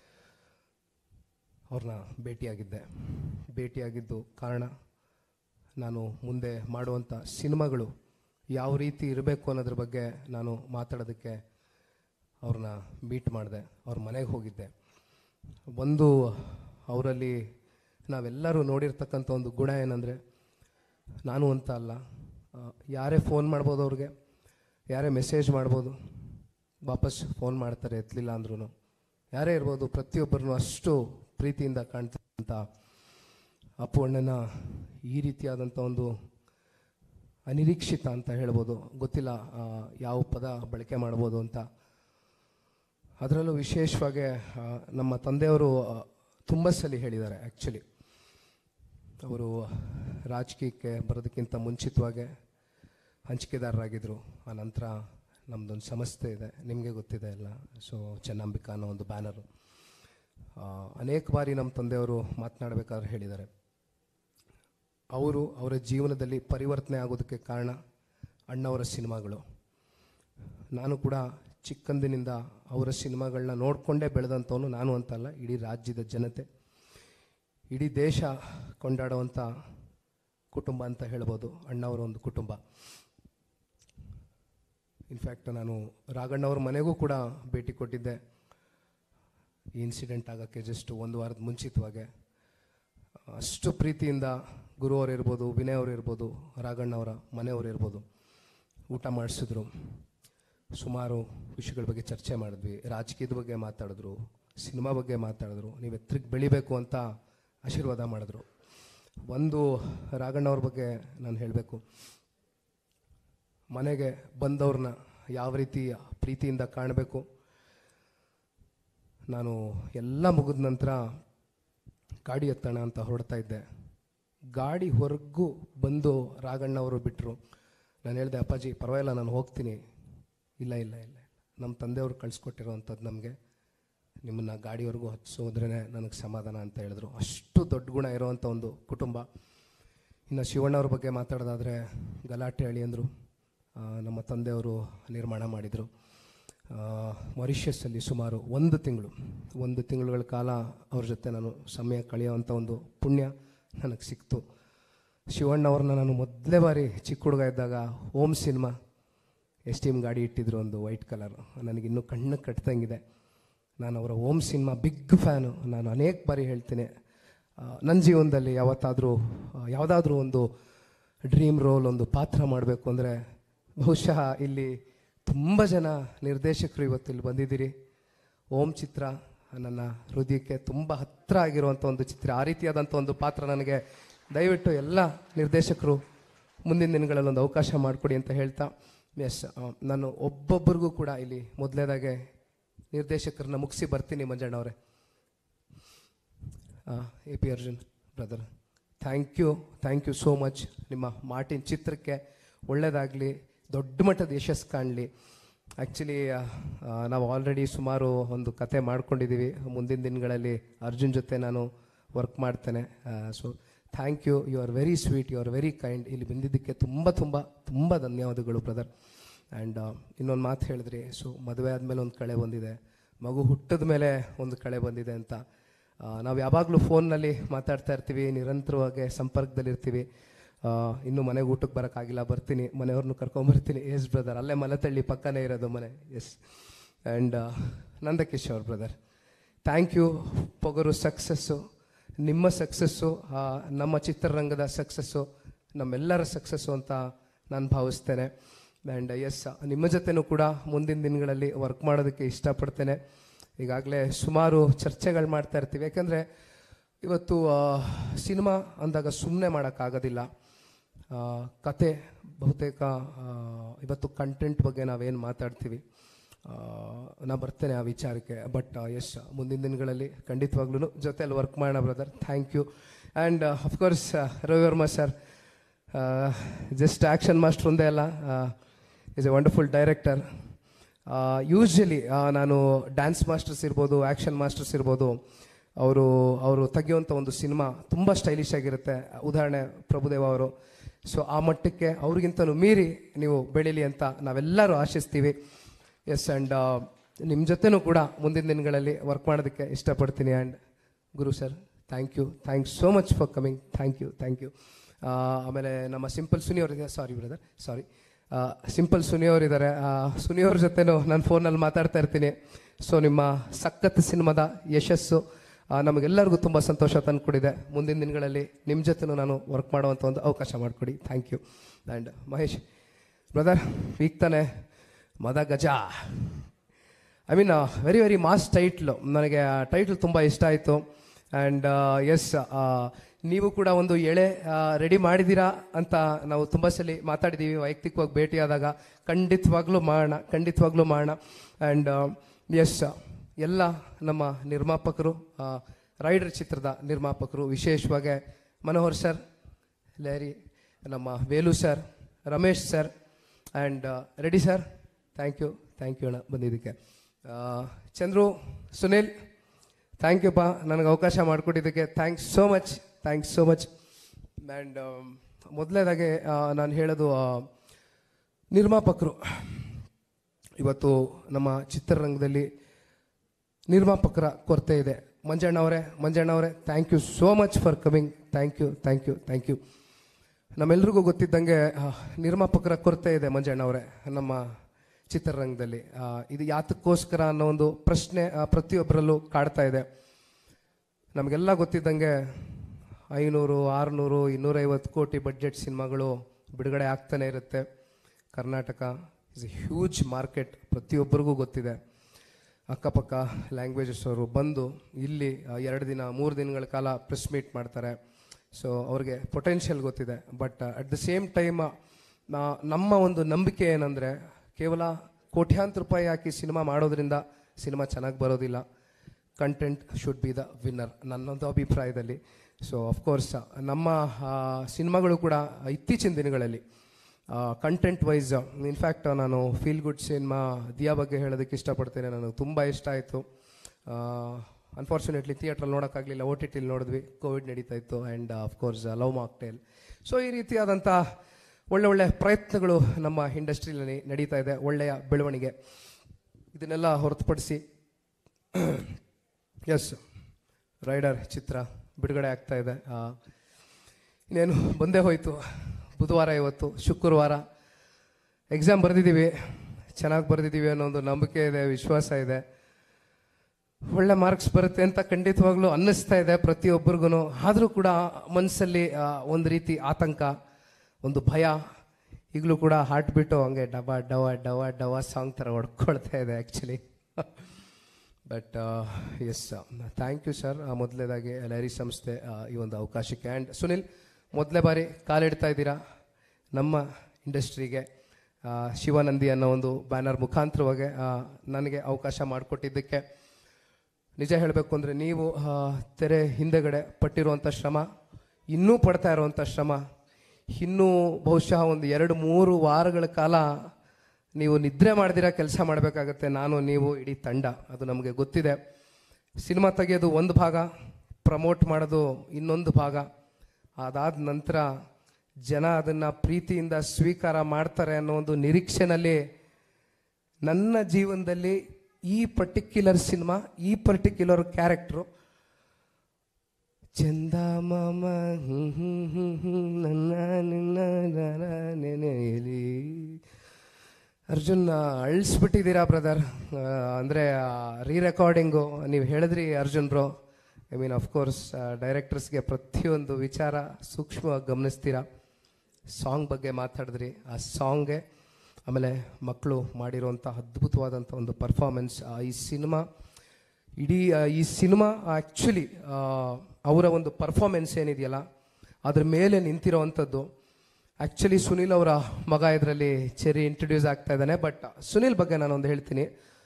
ಅವ್ರನ್ನ ಭೇಟಿಯಾಗಿದ್ದೆ ಭೇಟಿಯಾಗಿದ್ದು ಕಾರಣ ನಾನು ಮುಂದೆ ಮಾಡುವಂಥ ಸಿನಿಮಾಗಳು ಯಾವ ರೀತಿ ಇರಬೇಕು ಅನ್ನೋದ್ರ ಬಗ್ಗೆ ನಾನು ಮಾತಾಡೋದಕ್ಕೆ ಅವ್ರನ್ನ ಮೀಟ್ ಮಾಡಿದೆ ಅವ್ರ ಮನೆಗೆ ಹೋಗಿದ್ದೆ ಒಂದು ಅವರಲ್ಲಿ ನಾವೆಲ್ಲರೂ ನೋಡಿರ್ತಕ್ಕಂಥ ಒಂದು ಗುಣ ಏನಂದರೆ ನಾನು ಅಂತ ಅಲ್ಲ ಆ, ಯಾರೇ ಫೋನ್ ಮಾಡ್ಬೋದು ಅವ್ರಿಗೆ ಯಾರೇ ಮೆಸೇಜ್ ಮಾಡ್ಬೋದು ವಾಪಸ್ ಫೋನ್ ಮಾಡ್ತಾರೆ ಎತ್ತಲಿಲ್ಲ ಅಂದ್ರೂ ಯಾರೇ ಇರ್ಬೋದು ಪ್ರತಿಯೊಬ್ಬರನ್ನು ಅಷ್ಟು ಪ್ರೀತಿಯಿಂದ ಕಾಣ್ತಕ್ಕಂಥ ಅಪ್ಪು ಅಣ್ಣನ ಈ ರೀತಿಯಾದಂಥ ಒಂದು ಅನಿರೀಕ್ಷಿತ ಅಂತ ಹೇಳ್ಬೋದು ಗೊತ್ತಿಲ್ಲ ಆ, ಯಾವ ಪದ ಬಳಕೆ ಮಾಡ್ಬೋದು ಅಂತ ಅದರಲ್ಲೂ ವಿಶೇಷವಾಗಿ ಆ, ನಮ್ಮ ತಂದೆಯವರು ಆ, ತುಂಬ ಸಲ ಹೇಳಿದ್ದಾರೆ ಆ್ಯಕ್ಚುಲಿ ಅವರು ರಾಜಕೀಯಕ್ಕೆ ಬರೋದಕ್ಕಿಂತ ಮುಂಚಿತವಾಗೆ ಹಂಚಿಕೆದಾರರಾಗಿದ್ದರು ಆ ನಂತರ ನಮ್ಮದೊಂದು ಸಂಸ್ಥೆ ಇದೆ ನಿಮಗೆ ಗೊತ್ತಿದೆ ಎಲ್ಲ ಸೊ ಚೆನ್ನಂಬಿಕಾ ಅನ್ನೋ ಒಂದು ಬ್ಯಾನರು ಅನೇಕ ಬಾರಿ ನಮ್ಮ ತಂದೆಯವರು ಮಾತನಾಡಬೇಕಾದ್ರೆ ಹೇಳಿದ್ದಾರೆ ಅವರು ಅವರ ಜೀವನದಲ್ಲಿ ಪರಿವರ್ತನೆ ಆಗೋದಕ್ಕೆ ಕಾರಣ ಅಣ್ಣವರ ಸಿನಿಮಾಗಳು ನಾನು ಕೂಡ ಚಿಕ್ಕಂದಿನಿಂದ ಅವರ ಸಿನಿಮಾಗಳನ್ನ ನೋಡಿಕೊಂಡೇ ಬೆಳೆದಂಥವನು ನಾನು ಅಂತಲ್ಲ ಇಡೀ ರಾಜ್ಯದ ಜನತೆ ಇಡೀ ದೇಶ ಕೊಂಡಾಡುವಂಥ ಕುಟುಂಬ ಅಂತ ಹೇಳ್ಬೋದು ಅಣ್ಣವರ ಒಂದು ಕುಟುಂಬ ಇನ್ಫ್ಯಾಕ್ಟ್ ನಾನು ರಾಘಣ್ಣವ್ರ ಮನೆಗೂ ಕೂಡ ಭೇಟಿ ಕೊಟ್ಟಿದ್ದೆ ಈ ಇನ್ಸಿಡೆಂಟ್ ಆಗೋಕ್ಕೆ ಜಸ್ಟ್ ಒಂದು ವಾರದ ಮುಂಚಿತವಾಗೆ ಅಷ್ಟು ಪ್ರೀತಿಯಿಂದ ಗುರು ಅವರು ಇರ್ಬೋದು ವಿನಯ್ ಅವರು ಇರ್ಬೋದು ರಾಘಣ್ಣವರ ಮನೆಯವರು ಇರ್ಬೋದು ಊಟ ಮಾಡಿಸಿದ್ರು ಸುಮಾರು ವಿಷಯಗಳ ಬಗ್ಗೆ ಚರ್ಚೆ ಮಾಡಿದ್ವಿ ರಾಜಕೀಯದ ಬಗ್ಗೆ ಮಾತಾಡಿದ್ರು ಸಿನಿಮಾ ಬಗ್ಗೆ ಮಾತಾಡಿದ್ರು ನೀವು ಎತ್ತರಕ್ಕೆ ಬೆಳಿಬೇಕು ಅಂತ ಆಶೀರ್ವಾದ ಮಾಡಿದ್ರು ಒಂದು ರಾಘಣ್ಣವ್ರ ಬಗ್ಗೆ ನಾನು ಹೇಳಬೇಕು ಮನೆಗೆ ಬಂದವ್ರನ್ನ ಯಾವ ರೀತಿ ಪ್ರೀತಿಯಿಂದ ಕಾಣಬೇಕು ನಾನು ಎಲ್ಲ ಮುಗಿದ ನಂತರ ಗಾಡಿ ಎತ್ತೋಣ ಅಂತ ಹೊರಡ್ತಾ ಇದ್ದೆ ಗಾಡಿ ಹೊರಗೂ ಬಂದು ರಾಘಣ್ಣವರು ಬಿಟ್ಟರು ನಾನು ಹೇಳಿದೆ ಅಪ್ಪಾಜಿ ಪರವಾಗಿಲ್ಲ ನಾನು ಹೋಗ್ತೀನಿ ಇಲ್ಲ ಇಲ್ಲ ಇಲ್ಲ ನಮ್ಮ ತಂದೆಯವರು ಕಳಿಸ್ಕೊಟ್ಟಿರೋವಂಥದ್ದು ನಮಗೆ ನಿಮ್ಮನ್ನು ಗಾಡಿವರೆಗೂ ಹತ್ಸೋದ್ರೇ ನನಗೆ ಸಮಾಧಾನ ಅಂತ ಹೇಳಿದ್ರು ಅಷ್ಟು ದೊಡ್ಡ ಗುಣ ಇರೋವಂಥ ಒಂದು ಕುಟುಂಬ ಇನ್ನು ಶಿವಣ್ಣವ್ರ ಬಗ್ಗೆ ಮಾತಾಡೋದಾದರೆ ಗಲಾಟೆ ಅಳಿ ಅಂದರು ನಮ್ಮ ತಂದೆಯವರು ನಿರ್ಮಾಣ ಮಾಡಿದರು ಮಾರಿಷಿಯಸ್ಸಲ್ಲಿ ಸುಮಾರು ಒಂದು ತಿಂಗಳು ಒಂದು ತಿಂಗಳುಗಳ ಕಾಲ ಅವ್ರ ಜೊತೆ ನಾನು ಸಮಯ ಕಳೆಯುವಂಥ ಒಂದು ಪುಣ್ಯ ನನಗೆ ಸಿಕ್ತು ಶಿವಣ್ಣವ್ರನ್ನ ನಾನು ಮೊದಲೇ ಬಾರಿ ಚಿಕ್ಕ ಹುಡುಗ ಇದ್ದಾಗ ಓಮ್ ಸಿನಿಮಾ ಎಸ್ ಟೀಮ್ ಗಾಡಿ ಇಟ್ಟಿದ್ರು ಒಂದು ವೈಟ್ ಕಲರ್ ನನಗಿನ್ನೂ ಕಣ್ಣು ಕಟ್ತಂಗಿದೆ ನಾನು ಅವರ ಓಮ್ ಸಿನಿಮಾ ಬಿಗ್ ಫ್ಯಾನು ನಾನು ಅನೇಕ ಬಾರಿ ಹೇಳ್ತೀನಿ ಆ, ನನ್ನ ಜೀವನದಲ್ಲಿ ಯಾವತ್ತಾದರೂ ಯಾವುದಾದ್ರೂ ಒಂದು ಡ್ರೀಮ್ ರೋಲ್ ಒಂದು ಪಾತ್ರ ಮಾಡಬೇಕು ಅಂದರೆ ಬಹುಶಃ ಇಲ್ಲಿ ತುಂಬ ಜನ ನಿರ್ದೇಶಕರು ಇವತ್ತು ಇಲ್ಲಿ ಬಂದಿದ್ದೀರಿ ಓಂ ಚಿತ್ರ ನನ್ನ ಹೃದಯಕ್ಕೆ ತುಂಬ ಹತ್ತಿರ ಆಗಿರುವಂಥ ಒಂದು ಚಿತ್ರ ಆ ರೀತಿಯಾದಂಥ ಒಂದು ಪಾತ್ರ ನನಗೆ ದಯವಿಟ್ಟು ಎಲ್ಲ ನಿರ್ದೇಶಕರು ಮುಂದಿನ ದಿನಗಳಲ್ಲಿ ಒಂದು ಅವಕಾಶ ಮಾಡಿಕೊಡಿ ಅಂತ ಹೇಳ್ತಾ ಎಸ್ ನಾನು ಒಬ್ಬೊಬ್ಬರಿಗೂ ಕೂಡ ಇಲ್ಲಿ ಮೊದಲೇದಾಗೆ ನಿರ್ದೇಶಕರನ್ನ ಮುಗಿಸಿ ಬರ್ತೀನಿ ಮಂಜಣ್ಣವರೇ A P Arjun brother thank you thank you so much ನಿಮ್ಮ ಮಾರ್ಟಿನ್ ಚಿತ್ರಕ್ಕೆ ಒಳ್ಳೆಯದಾಗಲಿ ದೊಡ್ಡ ಮಟ್ಟದ ಯಶಸ್ಸು ಕಾಣಲಿ ಆ್ಯಕ್ಚುಲಿ ನಾವು ಆಲ್ರೆಡಿ ಸುಮಾರು ಒಂದು ಕತೆ ಮಾಡ್ಕೊಂಡಿದ್ದೀವಿ ಮುಂದಿನ ದಿನಗಳಲ್ಲಿ ಅರ್ಜುನ್ ಜೊತೆ ನಾನು ವರ್ಕ್ ಮಾಡ್ತೇನೆ so thank you you are very sweet you are very kind ಇಲ್ಲಿ ಬಂದಿದ್ದಕ್ಕೆ ತುಂಬ ತುಂಬ ತುಂಬ ಧನ್ಯವಾದಗಳು ಬ್ರದರ್ ಆ್ಯಂಡ್ ಇನ್ನೊಂದು ಮಾತು ಹೇಳಿದ್ರಿ ಸೊ ಮದುವೆ ಆದಮೇಲೆ ಒಂದು ಕಳೆ ಬಂದಿದೆ ಮಗು ಹುಟ್ಟಿದ ಮೇಲೆ ಒಂದು ಕಳೆ ಬಂದಿದೆ ಅಂತ ನಾವು ಯಾವಾಗಲೂ ಫೋನ್ನಲ್ಲಿ ಮಾತಾಡ್ತಾ ಇರ್ತೀವಿ ನಿರಂತರವಾಗಿ ಸಂಪರ್ಕದಲ್ಲಿರ್ತೀವಿ ಆ, ಇನ್ನು ಮನೆಗೆ ಊಟಕ್ಕೆ ಬರೋಕ್ಕಾಗಿಲ್ಲ ಬರ್ತೀನಿ ಮನೆಯವ್ರನ್ನೂ ಕರ್ಕೊಂಬರ್ತೀನಿ ಎಸ್ ಬ್ರದರ್ ಅಲ್ಲೇ ಮಲೆತಳ್ಳಿ ಪಕ್ಕನೇ ಇರೋದು ಮನೆ yes and Nandakishore brother thank you Pogaru success ನಿಮ್ಮ ಸಕ್ಸಸ್ಸು ನಮ್ಮ ಚಿತ್ರರಂಗದ ಸಕ್ಸಸ್ಸು ನಮ್ಮೆಲ್ಲರ ಸಕ್ಸಸ್ಸು ಅಂತ ನಾನು ಭಾವಿಸ್ತೇನೆ ಆ್ಯಂಡ್ ಎಸ್ ನಿಮ್ಮ ಜೊತೆನೂ ಕೂಡ ಮುಂದಿನ ದಿನಗಳಲ್ಲಿ ವರ್ಕ್ ಮಾಡೋದಕ್ಕೆ ಇಷ್ಟಪಡ್ತೇನೆ ಈಗಾಗಲೇ ಸುಮಾರು ಚರ್ಚೆಗಳು ಮಾಡ್ತಾ ಇರ್ತೀವಿ ಯಾಕಂದರೆ ಇವತ್ತು ಸಿನಿಮಾ ಅಂದಾಗ ಸುಮ್ಮನೆ ಮಾಡೋಕ್ಕಾಗೋದಿಲ್ಲ ಆ, ಕತೆ ಬಹುತೇಕ ಆ, ಇವತ್ತು ಕಂಟೆಂಟ್ ಬಗ್ಗೆ ನಾವೇನು ಮಾತಾಡ್ತೀವಿ ಆ, ನಾ ಬರ್ತೇನೆ ಆ ವಿಚಾರಕ್ಕೆ ಬಟ್ ಎಸ್ ಮುಂದಿನ ದಿನಗಳಲ್ಲಿ ಖಂಡಿತವಾಗ್ಲೂ ಜೊತೆಯಲ್ಲಿ ವರ್ಕ್ ಮಾಡೋಣ brother thank you and of course Ravivarma sir just action master ಒಂದೇ ಅಲ್ಲ is a wonderful director usually ನಾನು ಡ್ಯಾನ್ಸ್ ಮಾಸ್ಟರ್ಸ್ ಇರ್ಬೋದು ಆ್ಯಕ್ಷನ್ ಮಾಸ್ಟರ್ಸ್ ಇರ್ಬೋದು ಅವರು ಅವರು ತೆಗೆಯುವಂಥ ಒಂದು ಸಿನಿಮಾ ತುಂಬ ಸ್ಟೈಲಿಶ್ ಆಗಿರುತ್ತೆ ಉದಾಹರಣೆ ಪ್ರಭುದೇವ ಅವರು ಸೊ ಆ ಮಟ್ಟಕ್ಕೆ ಅವ್ರಿಗಿಂತಲೂ ಮೀರಿ ನೀವು ಬೆಳೀಲಿ ಅಂತ ನಾವೆಲ್ಲರೂ ಆಶಿಸ್ತೀವಿ ಎಸ್ ಆ್ಯಂಡ್ ನಿಮ್ಮ ಜೊತೆನೂ ಕೂಡ ಮುಂದಿನ ದಿನಗಳಲ್ಲಿ ವರ್ಕ್ ಮಾಡೋದಕ್ಕೆ ಇಷ್ಟಪಡ್ತೀನಿ and Guru sir thank you thanks so much for coming thank you thank you ಆಮೇಲೆ ನಮ್ಮ ಸಿಂಪಲ್ ಸುನಿ ಅವರಿದೆ sorry brother sorry simple Suni ಅವರಿದ್ದಾರೆ ಸುನಿ ಅವ್ರ ಜೊತೆನೂ ನಾನು ಫೋನಲ್ಲಿ ಮಾತಾಡ್ತಾ ಇರ್ತೀನಿ ಸೊ ನಿಮ್ಮ ಸಖತ್ ಸಿನಿಮಾದ ಯಶಸ್ಸು ಆ, ನಮಗೆಲ್ಲರಿಗೂ ತುಂಬ ಸಂತೋಷ ತಂದುಕೊಡಿದೆ ಮುಂದಿನ ದಿನಗಳಲ್ಲಿ ನಿಮ್ಮ ಜೊತೆನೂ ನಾನು ವರ್ಕ್ ಮಾಡುವಂಥ ಒಂದು ಅವಕಾಶ ಮಾಡಿಕೊಡಿ thank you and Mahesh brother ಈಗ ತಾನೆ Madagaja I mean very very mass title ನನಗೆ ಆ ಟೈಟ್ಲ್ ತುಂಬ ಇಷ್ಟ ಆಯಿತು ಆ್ಯಂಡ್ ಎಸ್ ನೀವು ಕೂಡ ಒಂದು ಎಳೆ ರೆಡಿ ಮಾಡಿದ್ದೀರಾ ಅಂತ ನಾವು ತುಂಬ ಸಲ ಮಾತಾಡಿದ್ದೀವಿ ವೈಯಕ್ತಿಕವಾಗಿ ಭೇಟಿಯಾದಾಗ ಖಂಡಿತವಾಗ್ಲೂ ಮಾಡೋಣ ಖಂಡಿತವಾಗ್ಲೂ ಮಾಡೋಣ ಆ್ಯಂಡ್ ಎಸ್ ಎಲ್ಲ ನಮ್ಮ ನಿರ್ಮಾಪಕರು ಆ, ರೈಡರ್ ಚಿತ್ರದ ನಿರ್ಮಾಪಕರು ವಿಶೇಷವಾಗಿ ಮನೋಹರ್ ಸರ್ ಲೇರಿ ನಮ್ಮ Velu sir Ramesh sir and Reddy sir thank you thank you ಅಣ್ಣ ಬಂದಿದ್ದಕ್ಕೆ ಆ, ಚಂದ್ರು ಸುನಿಲ್ ಥ್ಯಾಂಕ್ ಯು ಪಾ ನನಗೆ ಅವಕಾಶ ಮಾಡಿಕೊಟ್ಟಿದ್ದಕ್ಕೆ thanks so much thanks so much and ಮೊದಲನೇದಾಗಿ ನಾನು ಹೇಳೋದು ಆ, ನಿರ್ಮಾಪಕರು ಇವತ್ತು ನಮ್ಮ ಚಿತ್ರರಂಗದಲ್ಲಿ ನಿರ್ಮಾಪಕರ ಕೊರತೆ ಇದೆ ಮಂಜಣ್ಣ ಅವರೇ ಮಂಜಣ್ಣ ಅವರೇ thank you so much for coming thank you thank you thank you ನಮ್ಮೆಲ್ರಿಗೂ ಗೊತ್ತಿದ್ದಂಗೆ ಆ, ನಿರ್ಮಾಪಕರ ಕೊರತೆ ಇದೆ ಮಂಜಣ್ಣ ಅವರೇ ನಮ್ಮ ಚಿತ್ರರಂಗದಲ್ಲಿ ಆ, ಇದು ಯಾತಕ್ಕೋಸ್ಕರ ಅನ್ನೋ ಒಂದು ಪ್ರಶ್ನೆ ಆ, ಪ್ರತಿಯೊಬ್ಬರಲ್ಲೂ ಕಾಡ್ತಾ ಇದೆ ನಮಗೆಲ್ಲ ಗೊತ್ತಿದ್ದಂಗೆ ಐನೂರು ಆರುನೂರು ಇನ್ನೂರೈವತ್ತು ಕೋಟಿ ಬಡ್ಜೆಟ್ ಸಿನಿಮಾಗಳು ಬಿಡುಗಡೆ ಆಗ್ತಾನೆ ಇರುತ್ತೆ Karnataka is a huge market ಪ್ರತಿಯೊಬ್ಬರಿಗೂ ಗೊತ್ತಿದೆ ಅಕ್ಕಪಕ್ಕ ಲ್ಯಾಂಗ್ವೇಜಸ್ ಅವರು ಬಂದು ಇಲ್ಲಿ ಆ, ಎರಡು ದಿನ ಮೂರು ದಿನಗಳ ಕಾಲ ಪ್ರೆಸ್ ಮೀಟ್ ಮಾಡ್ತಾರೆ ಸೊ ಅವ್ರಿಗೆ ಪೊಟೆನ್ಷಿಯಲ್ ಗೊತ್ತಿದೆ but at the same time ನಮ್ಮ ಒಂದು ನಂಬಿಕೆ ಏನಂದರೆ ಕೇವಲ ಕೋಟ್ಯಾಂತರ ರೂಪಾಯಿ ಹಾಕಿ ಸಿನಿಮಾ ಮಾಡೋದ್ರಿಂದ ಸಿನಿಮಾ ಚೆನ್ನಾಗಿ ಬರೋದಿಲ್ಲ content should be the winner ನನ್ನೊಂದು ಅಭಿಪ್ರಾಯದಲ್ಲಿ ಸೊ ಅಫ್ಕೋರ್ಸ್ ನಮ್ಮ ಆ, ಸಿನಿಮಾಗಳು ಕೂಡ ಇತ್ತೀಚಿನ ದಿನಗಳಲ್ಲಿ ಕಂಟೆಂಟ್ ವೈಸ್ ಇನ್ಫ್ಯಾಕ್ಟ್ ನಾನು ಫೀಲ್ ಗುಡ್ ಸಿನಿಮಾ ದಿಯಾ ಬಗ್ಗೆ ಹೇಳೋದಕ್ಕೆ ಇಷ್ಟಪಡ್ತೇನೆ ನನಗೆ ತುಂಬ ಇಷ್ಟ ಆಯಿತು ಅನ್ಫಾರ್ಚುನೇಟ್ಲಿ ಥಿಯೇಟ್ರಲ್ಲಿ ನೋಡೋಕ್ಕಾಗಲಿಲ್ಲ ಓ ಟಿ ಟಿಲಿ ನೋಡಿದ್ವಿ ಕೋವಿಡ್ ನಡೀತಾ ಇತ್ತು and of course Love Mocktail so ಈ ರೀತಿಯಾದಂಥ ಒಳ್ಳೆ ಒಳ್ಳೆ ಪ್ರಯತ್ನಗಳು ನಮ್ಮ ಇಂಡಸ್ಟ್ರಿಯಲ್ಲಿ ನಡೀತಾ ಇದೆ ಒಳ್ಳೆಯ ಬೆಳವಣಿಗೆ ಇದನ್ನೆಲ್ಲ ಹೊರತುಪಡಿಸಿ ಎಸ್ ರೈಡರ್ ಚಿತ್ರ ಬಿಡುಗಡೆ ಆಗ್ತಾ ಇದೆ ಆ, ಇನ್ನೇನು ಬಂದೇ ಹೋಯಿತು ಬುಧವಾರ ಇವತ್ತು ಶುಕ್ರವಾರ ಎಕ್ಸಾಮ್ ಬರೆದಿದ್ದೀವಿ ಚೆನ್ನಾಗಿ ಬರೆದಿದ್ದೀವಿ ಅನ್ನೋ ಒಂದು ನಂಬಿಕೆ ಇದೆ ವಿಶ್ವಾಸ ಇದೆ ಒಳ್ಳೆ ಮಾರ್ಕ್ಸ್ ಬರುತ್ತೆ ಅಂತ ಖಂಡಿತವಾಗ್ಲೂ ಅನ್ನಿಸ್ತಾ ಇದೆ ಪ್ರತಿಯೊಬ್ಬರಿಗೂ ಆದರೂ ಕೂಡ ಮನಸ್ಸಲ್ಲಿ ಆ, ಒಂದು ರೀತಿ ಆತಂಕ ಒಂದು ಭಯ ಈಗಲೂ ಕೂಡ ಹಾರ್ಟ್ ಬಿಟ್ಟು ಹಂಗೆ ಡವ ಡವ ಡವ ಡವ ಸಾಂಗ್ ಥರ ಹೊಡ್ಕೊಳ್ತಾ ಇದೆ actually but yes thank you sir ಮೊದಲನೇದಾಗಿ ಲೈರಿ ಸಂಸ್ಥೆ ಆ, ಈ ಒಂದು ಅವಕಾಶಕ್ಕೆ ಆ್ಯಂಡ್ ಸುನಿಲ್ ಮೊದಲನೇ ಬಾರಿ ಕಾಲಿಡ್ತಾ ಇದ್ದೀರಾ ನಮ್ಮ ಇಂಡಸ್ಟ್ರಿಗೆ ಶಿವಾನಂದಿ ಅನ್ನೋ ಒಂದು ಬ್ಯಾನರ್ ಮುಖಾಂತರವಾಗಿ ಆ, ನನಗೆ ಅವಕಾಶ ಮಾಡಿಕೊಟ್ಟಿದ್ದಕ್ಕೆ ನಿಜ ಹೇಳಬೇಕು ಅಂದರೆ ನೀವು ಆ, ತೆರೆ ಹಿಂದೆಗಡೆ ಪಟ್ಟಿರುವಂಥ ಶ್ರಮ ಇನ್ನೂ ಪಡ್ತಾ ಇರುವಂಥ ಶ್ರಮ ಇನ್ನೂ ಬಹುಶಃ ಒಂದು ಎರಡು ಮೂರು ವಾರಗಳ ಕಾಲ ನೀವು ನಿದ್ರೆ ಮಾಡ್ದಿರ ಕೆಲಸ ಮಾಡಬೇಕಾಗತ್ತೆ ನಾನು ನೀವು ಇಡೀ ತಂಡ ಅದು ನಮಗೆ ಗೊತ್ತಿದೆ ಸಿನಿಮಾ ತೆಗೆಯೋದು ಒಂದು ಭಾಗ ಪ್ರಮೋಟ್ ಮಾಡೋದು ಇನ್ನೊಂದು ಭಾಗ ಅದಾದ ನಂತರ ಜನ ಅದನ್ನು ಪ್ರೀತಿಯಿಂದ ಸ್ವೀಕಾರ ಮಾಡ್ತಾರೆ ಅನ್ನೋ ಒಂದು ನಿರೀಕ್ಷೆನಲ್ಲಿ ನನ್ನ ಜೀವನದಲ್ಲಿ ಈ ಪರ್ಟಿಕ್ಯುಲರ್ ಸಿನಿಮಾ ಈ ಪರ್ಟಿಕ್ಯುಲರ್ ಕ್ಯಾರೆಕ್ಟ್ರು ಚಂದ ಮಾಮ ಹ್ಮ್ ಹ್ಮ್ ಹ್ಮ್ ಹ್ಮ್ ನನ್ನ ನಿನ್ನ ನರ ನೆನೆಯಲಿ ಅರ್ಜುನ್ ಅಳಿಸ್ಬಿಟ್ಟಿದ್ದೀರಾ ಬ್ರದರ್ ಅಂದರೆ ರೀ ರೆಕಾರ್ಡಿಂಗು ನೀವು ಹೇಳಿದ್ರಿ Arjun bro I mean of course ಡೈರೆಕ್ಟರ್ಸ್ಗೆ ಪ್ರತಿಯೊಂದು ವಿಚಾರ ಸೂಕ್ಷ್ಮವಾಗಿ ಗಮನಿಸ್ತೀರಾ ಸಾಂಗ್ ಬಗ್ಗೆ ಮಾತಾಡಿದ್ರಿ ಆ ಸಾಂಗ್ಗೆ ಆಮೇಲೆ ಮಕ್ಕಳು ಮಾಡಿರುವಂಥ ಅದ್ಭುತವಾದಂಥ ಒಂದು ಪರ್ಫಾರ್ಮೆನ್ಸ್ ಈ ಸಿನಿಮಾ ಇಡೀ ಆ, ಈ ಸಿನಿಮಾ ಆ್ಯಕ್ಚುಲಿ ಅವರ ಒಂದು ಪರ್ಫಾರ್ಮೆನ್ಸ್ ಏನಿದೆಯಲ್ಲ ಅದ್ರ ಮೇಲೆ ನಿಂತಿರೋವಂಥದ್ದು ಆ್ಯಕ್ಚುಲಿ ಸುನಿಲ್ ಅವರ ಮಗ ಇದರಲ್ಲಿ ಚೆರಿ ಇಂಟ್ರೊಡ್ಯೂಸ್ ಆಗ್ತಾ ಇದ್ದಾನೆ ಬಟ್ ಸುನಿಲ್ ಬಗ್ಗೆ ನಾನೊಂದು ಹೇಳ್ತೀನಿ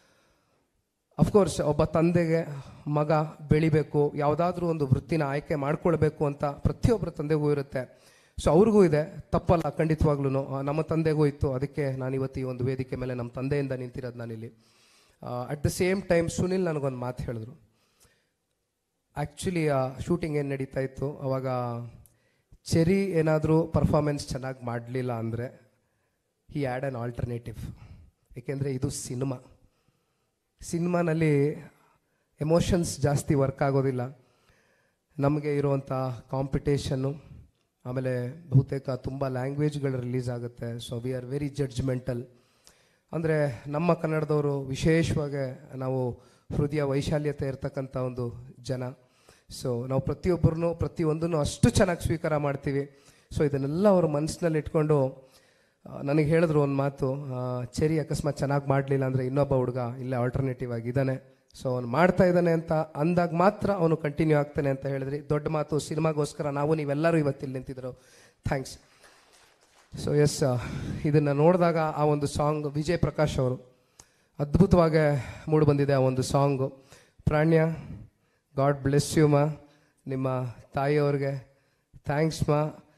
ಅಫ್ಕೋರ್ಸ್ ಒಬ್ಬ ತಂದೆಗೆ ಮಗ ಬೆಳಿಬೇಕು ಯಾವುದಾದ್ರೂ ಒಂದು ವೃತ್ತಿನ ಆಯ್ಕೆ ಮಾಡ್ಕೊಳ್ಬೇಕು ಅಂತ ಪ್ರತಿಯೊಬ್ಬರ ತಂದೆಗೂ ಇರುತ್ತೆ ಸೊ ಅವ್ರಿಗೂ ಇದೆ ತಪ್ಪಲ್ಲ ಖಂಡಿತವಾಗ್ಲೂ ನಮ್ಮ ತಂದೆಗೂ ಇತ್ತು ಅದಕ್ಕೆ ನಾನು ಇವತ್ತು ಈ ಒಂದು ವೇದಿಕೆ ಮೇಲೆ ನಮ್ಮ ತಂದೆಯಿಂದ ನಿಂತಿರೋದು ನಾನಿಲ್ಲಿ at the same time Sunil ನನಗೊಂದು ಮಾತು ಹೇಳಿದ್ರು ಆ್ಯಕ್ಚುಲಿ ಶೂಟಿಂಗ್ ಏನು ನಡೀತಾ ಇತ್ತು ಅವಾಗ ಚೆರಿ ಏನಾದರೂ ಪರ್ಫಾರ್ಮೆನ್ಸ್ ಚೆನ್ನಾಗಿ ಮಾಡಲಿಲ್ಲ ಅಂದರೆ ಹಿ ಆ್ಯಡ್ ಆನ್ ಆಲ್ಟರ್ನೇಟಿವ್ ಏಕೆಂದರೆ ಇದು ಸಿನಿಮಾ ಸಿನಿಮಾನಲ್ಲಿ ಎಮೋಷನ್ಸ್ ಜಾಸ್ತಿ ವರ್ಕ್ ಆಗೋದಿಲ್ಲ ನಮಗೆ ಇರುವಂಥ ಕಾಂಪಿಟೇಷನ್ನು ಆಮೇಲೆ ಬಹುತೇಕ ತುಂಬ ಲ್ಯಾಂಗ್ವೇಜ್ಗಳು ರಿಲೀಸ್ ಆಗುತ್ತೆ so we are very judgmental ಅಂದರೆ ನಮ್ಮ ಕನ್ನಡದವರು ವಿಶೇಷವಾಗಿ ನಾವು ಹೃದಯ ವೈಶಾಲ್ಯತೆ ಇರ್ತಕ್ಕಂಥ ಒಂದು ಜನ ಸೊ ನಾವು ಪ್ರತಿಯೊಬ್ಬರನ್ನು ಪ್ರತಿಯೊಂದನ್ನು ಅಷ್ಟು ಚೆನ್ನಾಗಿ ಸ್ವೀಕಾರ ಮಾಡ್ತೀವಿ ಸೊ ಇದನ್ನೆಲ್ಲ ಅವ್ರ ಮನಸ್ಸಿನಲ್ಲಿ ಇಟ್ಕೊಂಡು ಆ, ನನಗೆ ಹೇಳಿದ್ರು ಒಂದು ಮಾತು ಆ, ಚೆರಿ ಅಕಸ್ಮಾತ್ ಚೆನ್ನಾಗಿ ಮಾಡಲಿಲ್ಲ ಅಂದರೆ ಇನ್ನೊಬ್ಬ ಹುಡುಗ ಇಲ್ಲೇ ಆಲ್ಟರ್ನೇಟಿವ್ ಆಗಿದ್ದಾನೆ ಸೊ ಅವ್ನು ಮಾಡ್ತಾ ಇದ್ದಾನೆ ಅಂತ ಅಂದಾಗ ಮಾತ್ರ ಅವನು ಕಂಟಿನ್ಯೂ ಆಗ್ತಾನೆ ಅಂತ ಹೇಳಿದ್ರಿ ದೊಡ್ಡ ಮಾತು ಸಿನಿಮಾಗೋಸ್ಕರ ನಾವು ನೀವೆಲ್ಲರೂ ಇವತ್ತಿಲ್ಲಿ ನಿಂತಿದ್ರು ಥ್ಯಾಂಕ್ಸ್ ಸೊ ಎಸ್ ಇದನ್ನು ನೋಡಿದಾಗ ಆ ಒಂದು ಸಾಂಗ್ ವಿಜಯ್ ಪ್ರಕಾಶ್ ಅವರು ಅದ್ಭುತವಾಗಿ ಮೂಡಿ ಬಂದಿದೆ ಆ ಒಂದು ಸಾಂಗು ಪ್ರಾಣ್ಯ ಗಾಡ್ ಬ್ಲೆಸ್ ಯು ಮಾ ನಿಮ್ಮ ತಾಯಿಯವ್ರಿಗೆ ಥ್ಯಾಂಕ್ಸ್ ಮಾ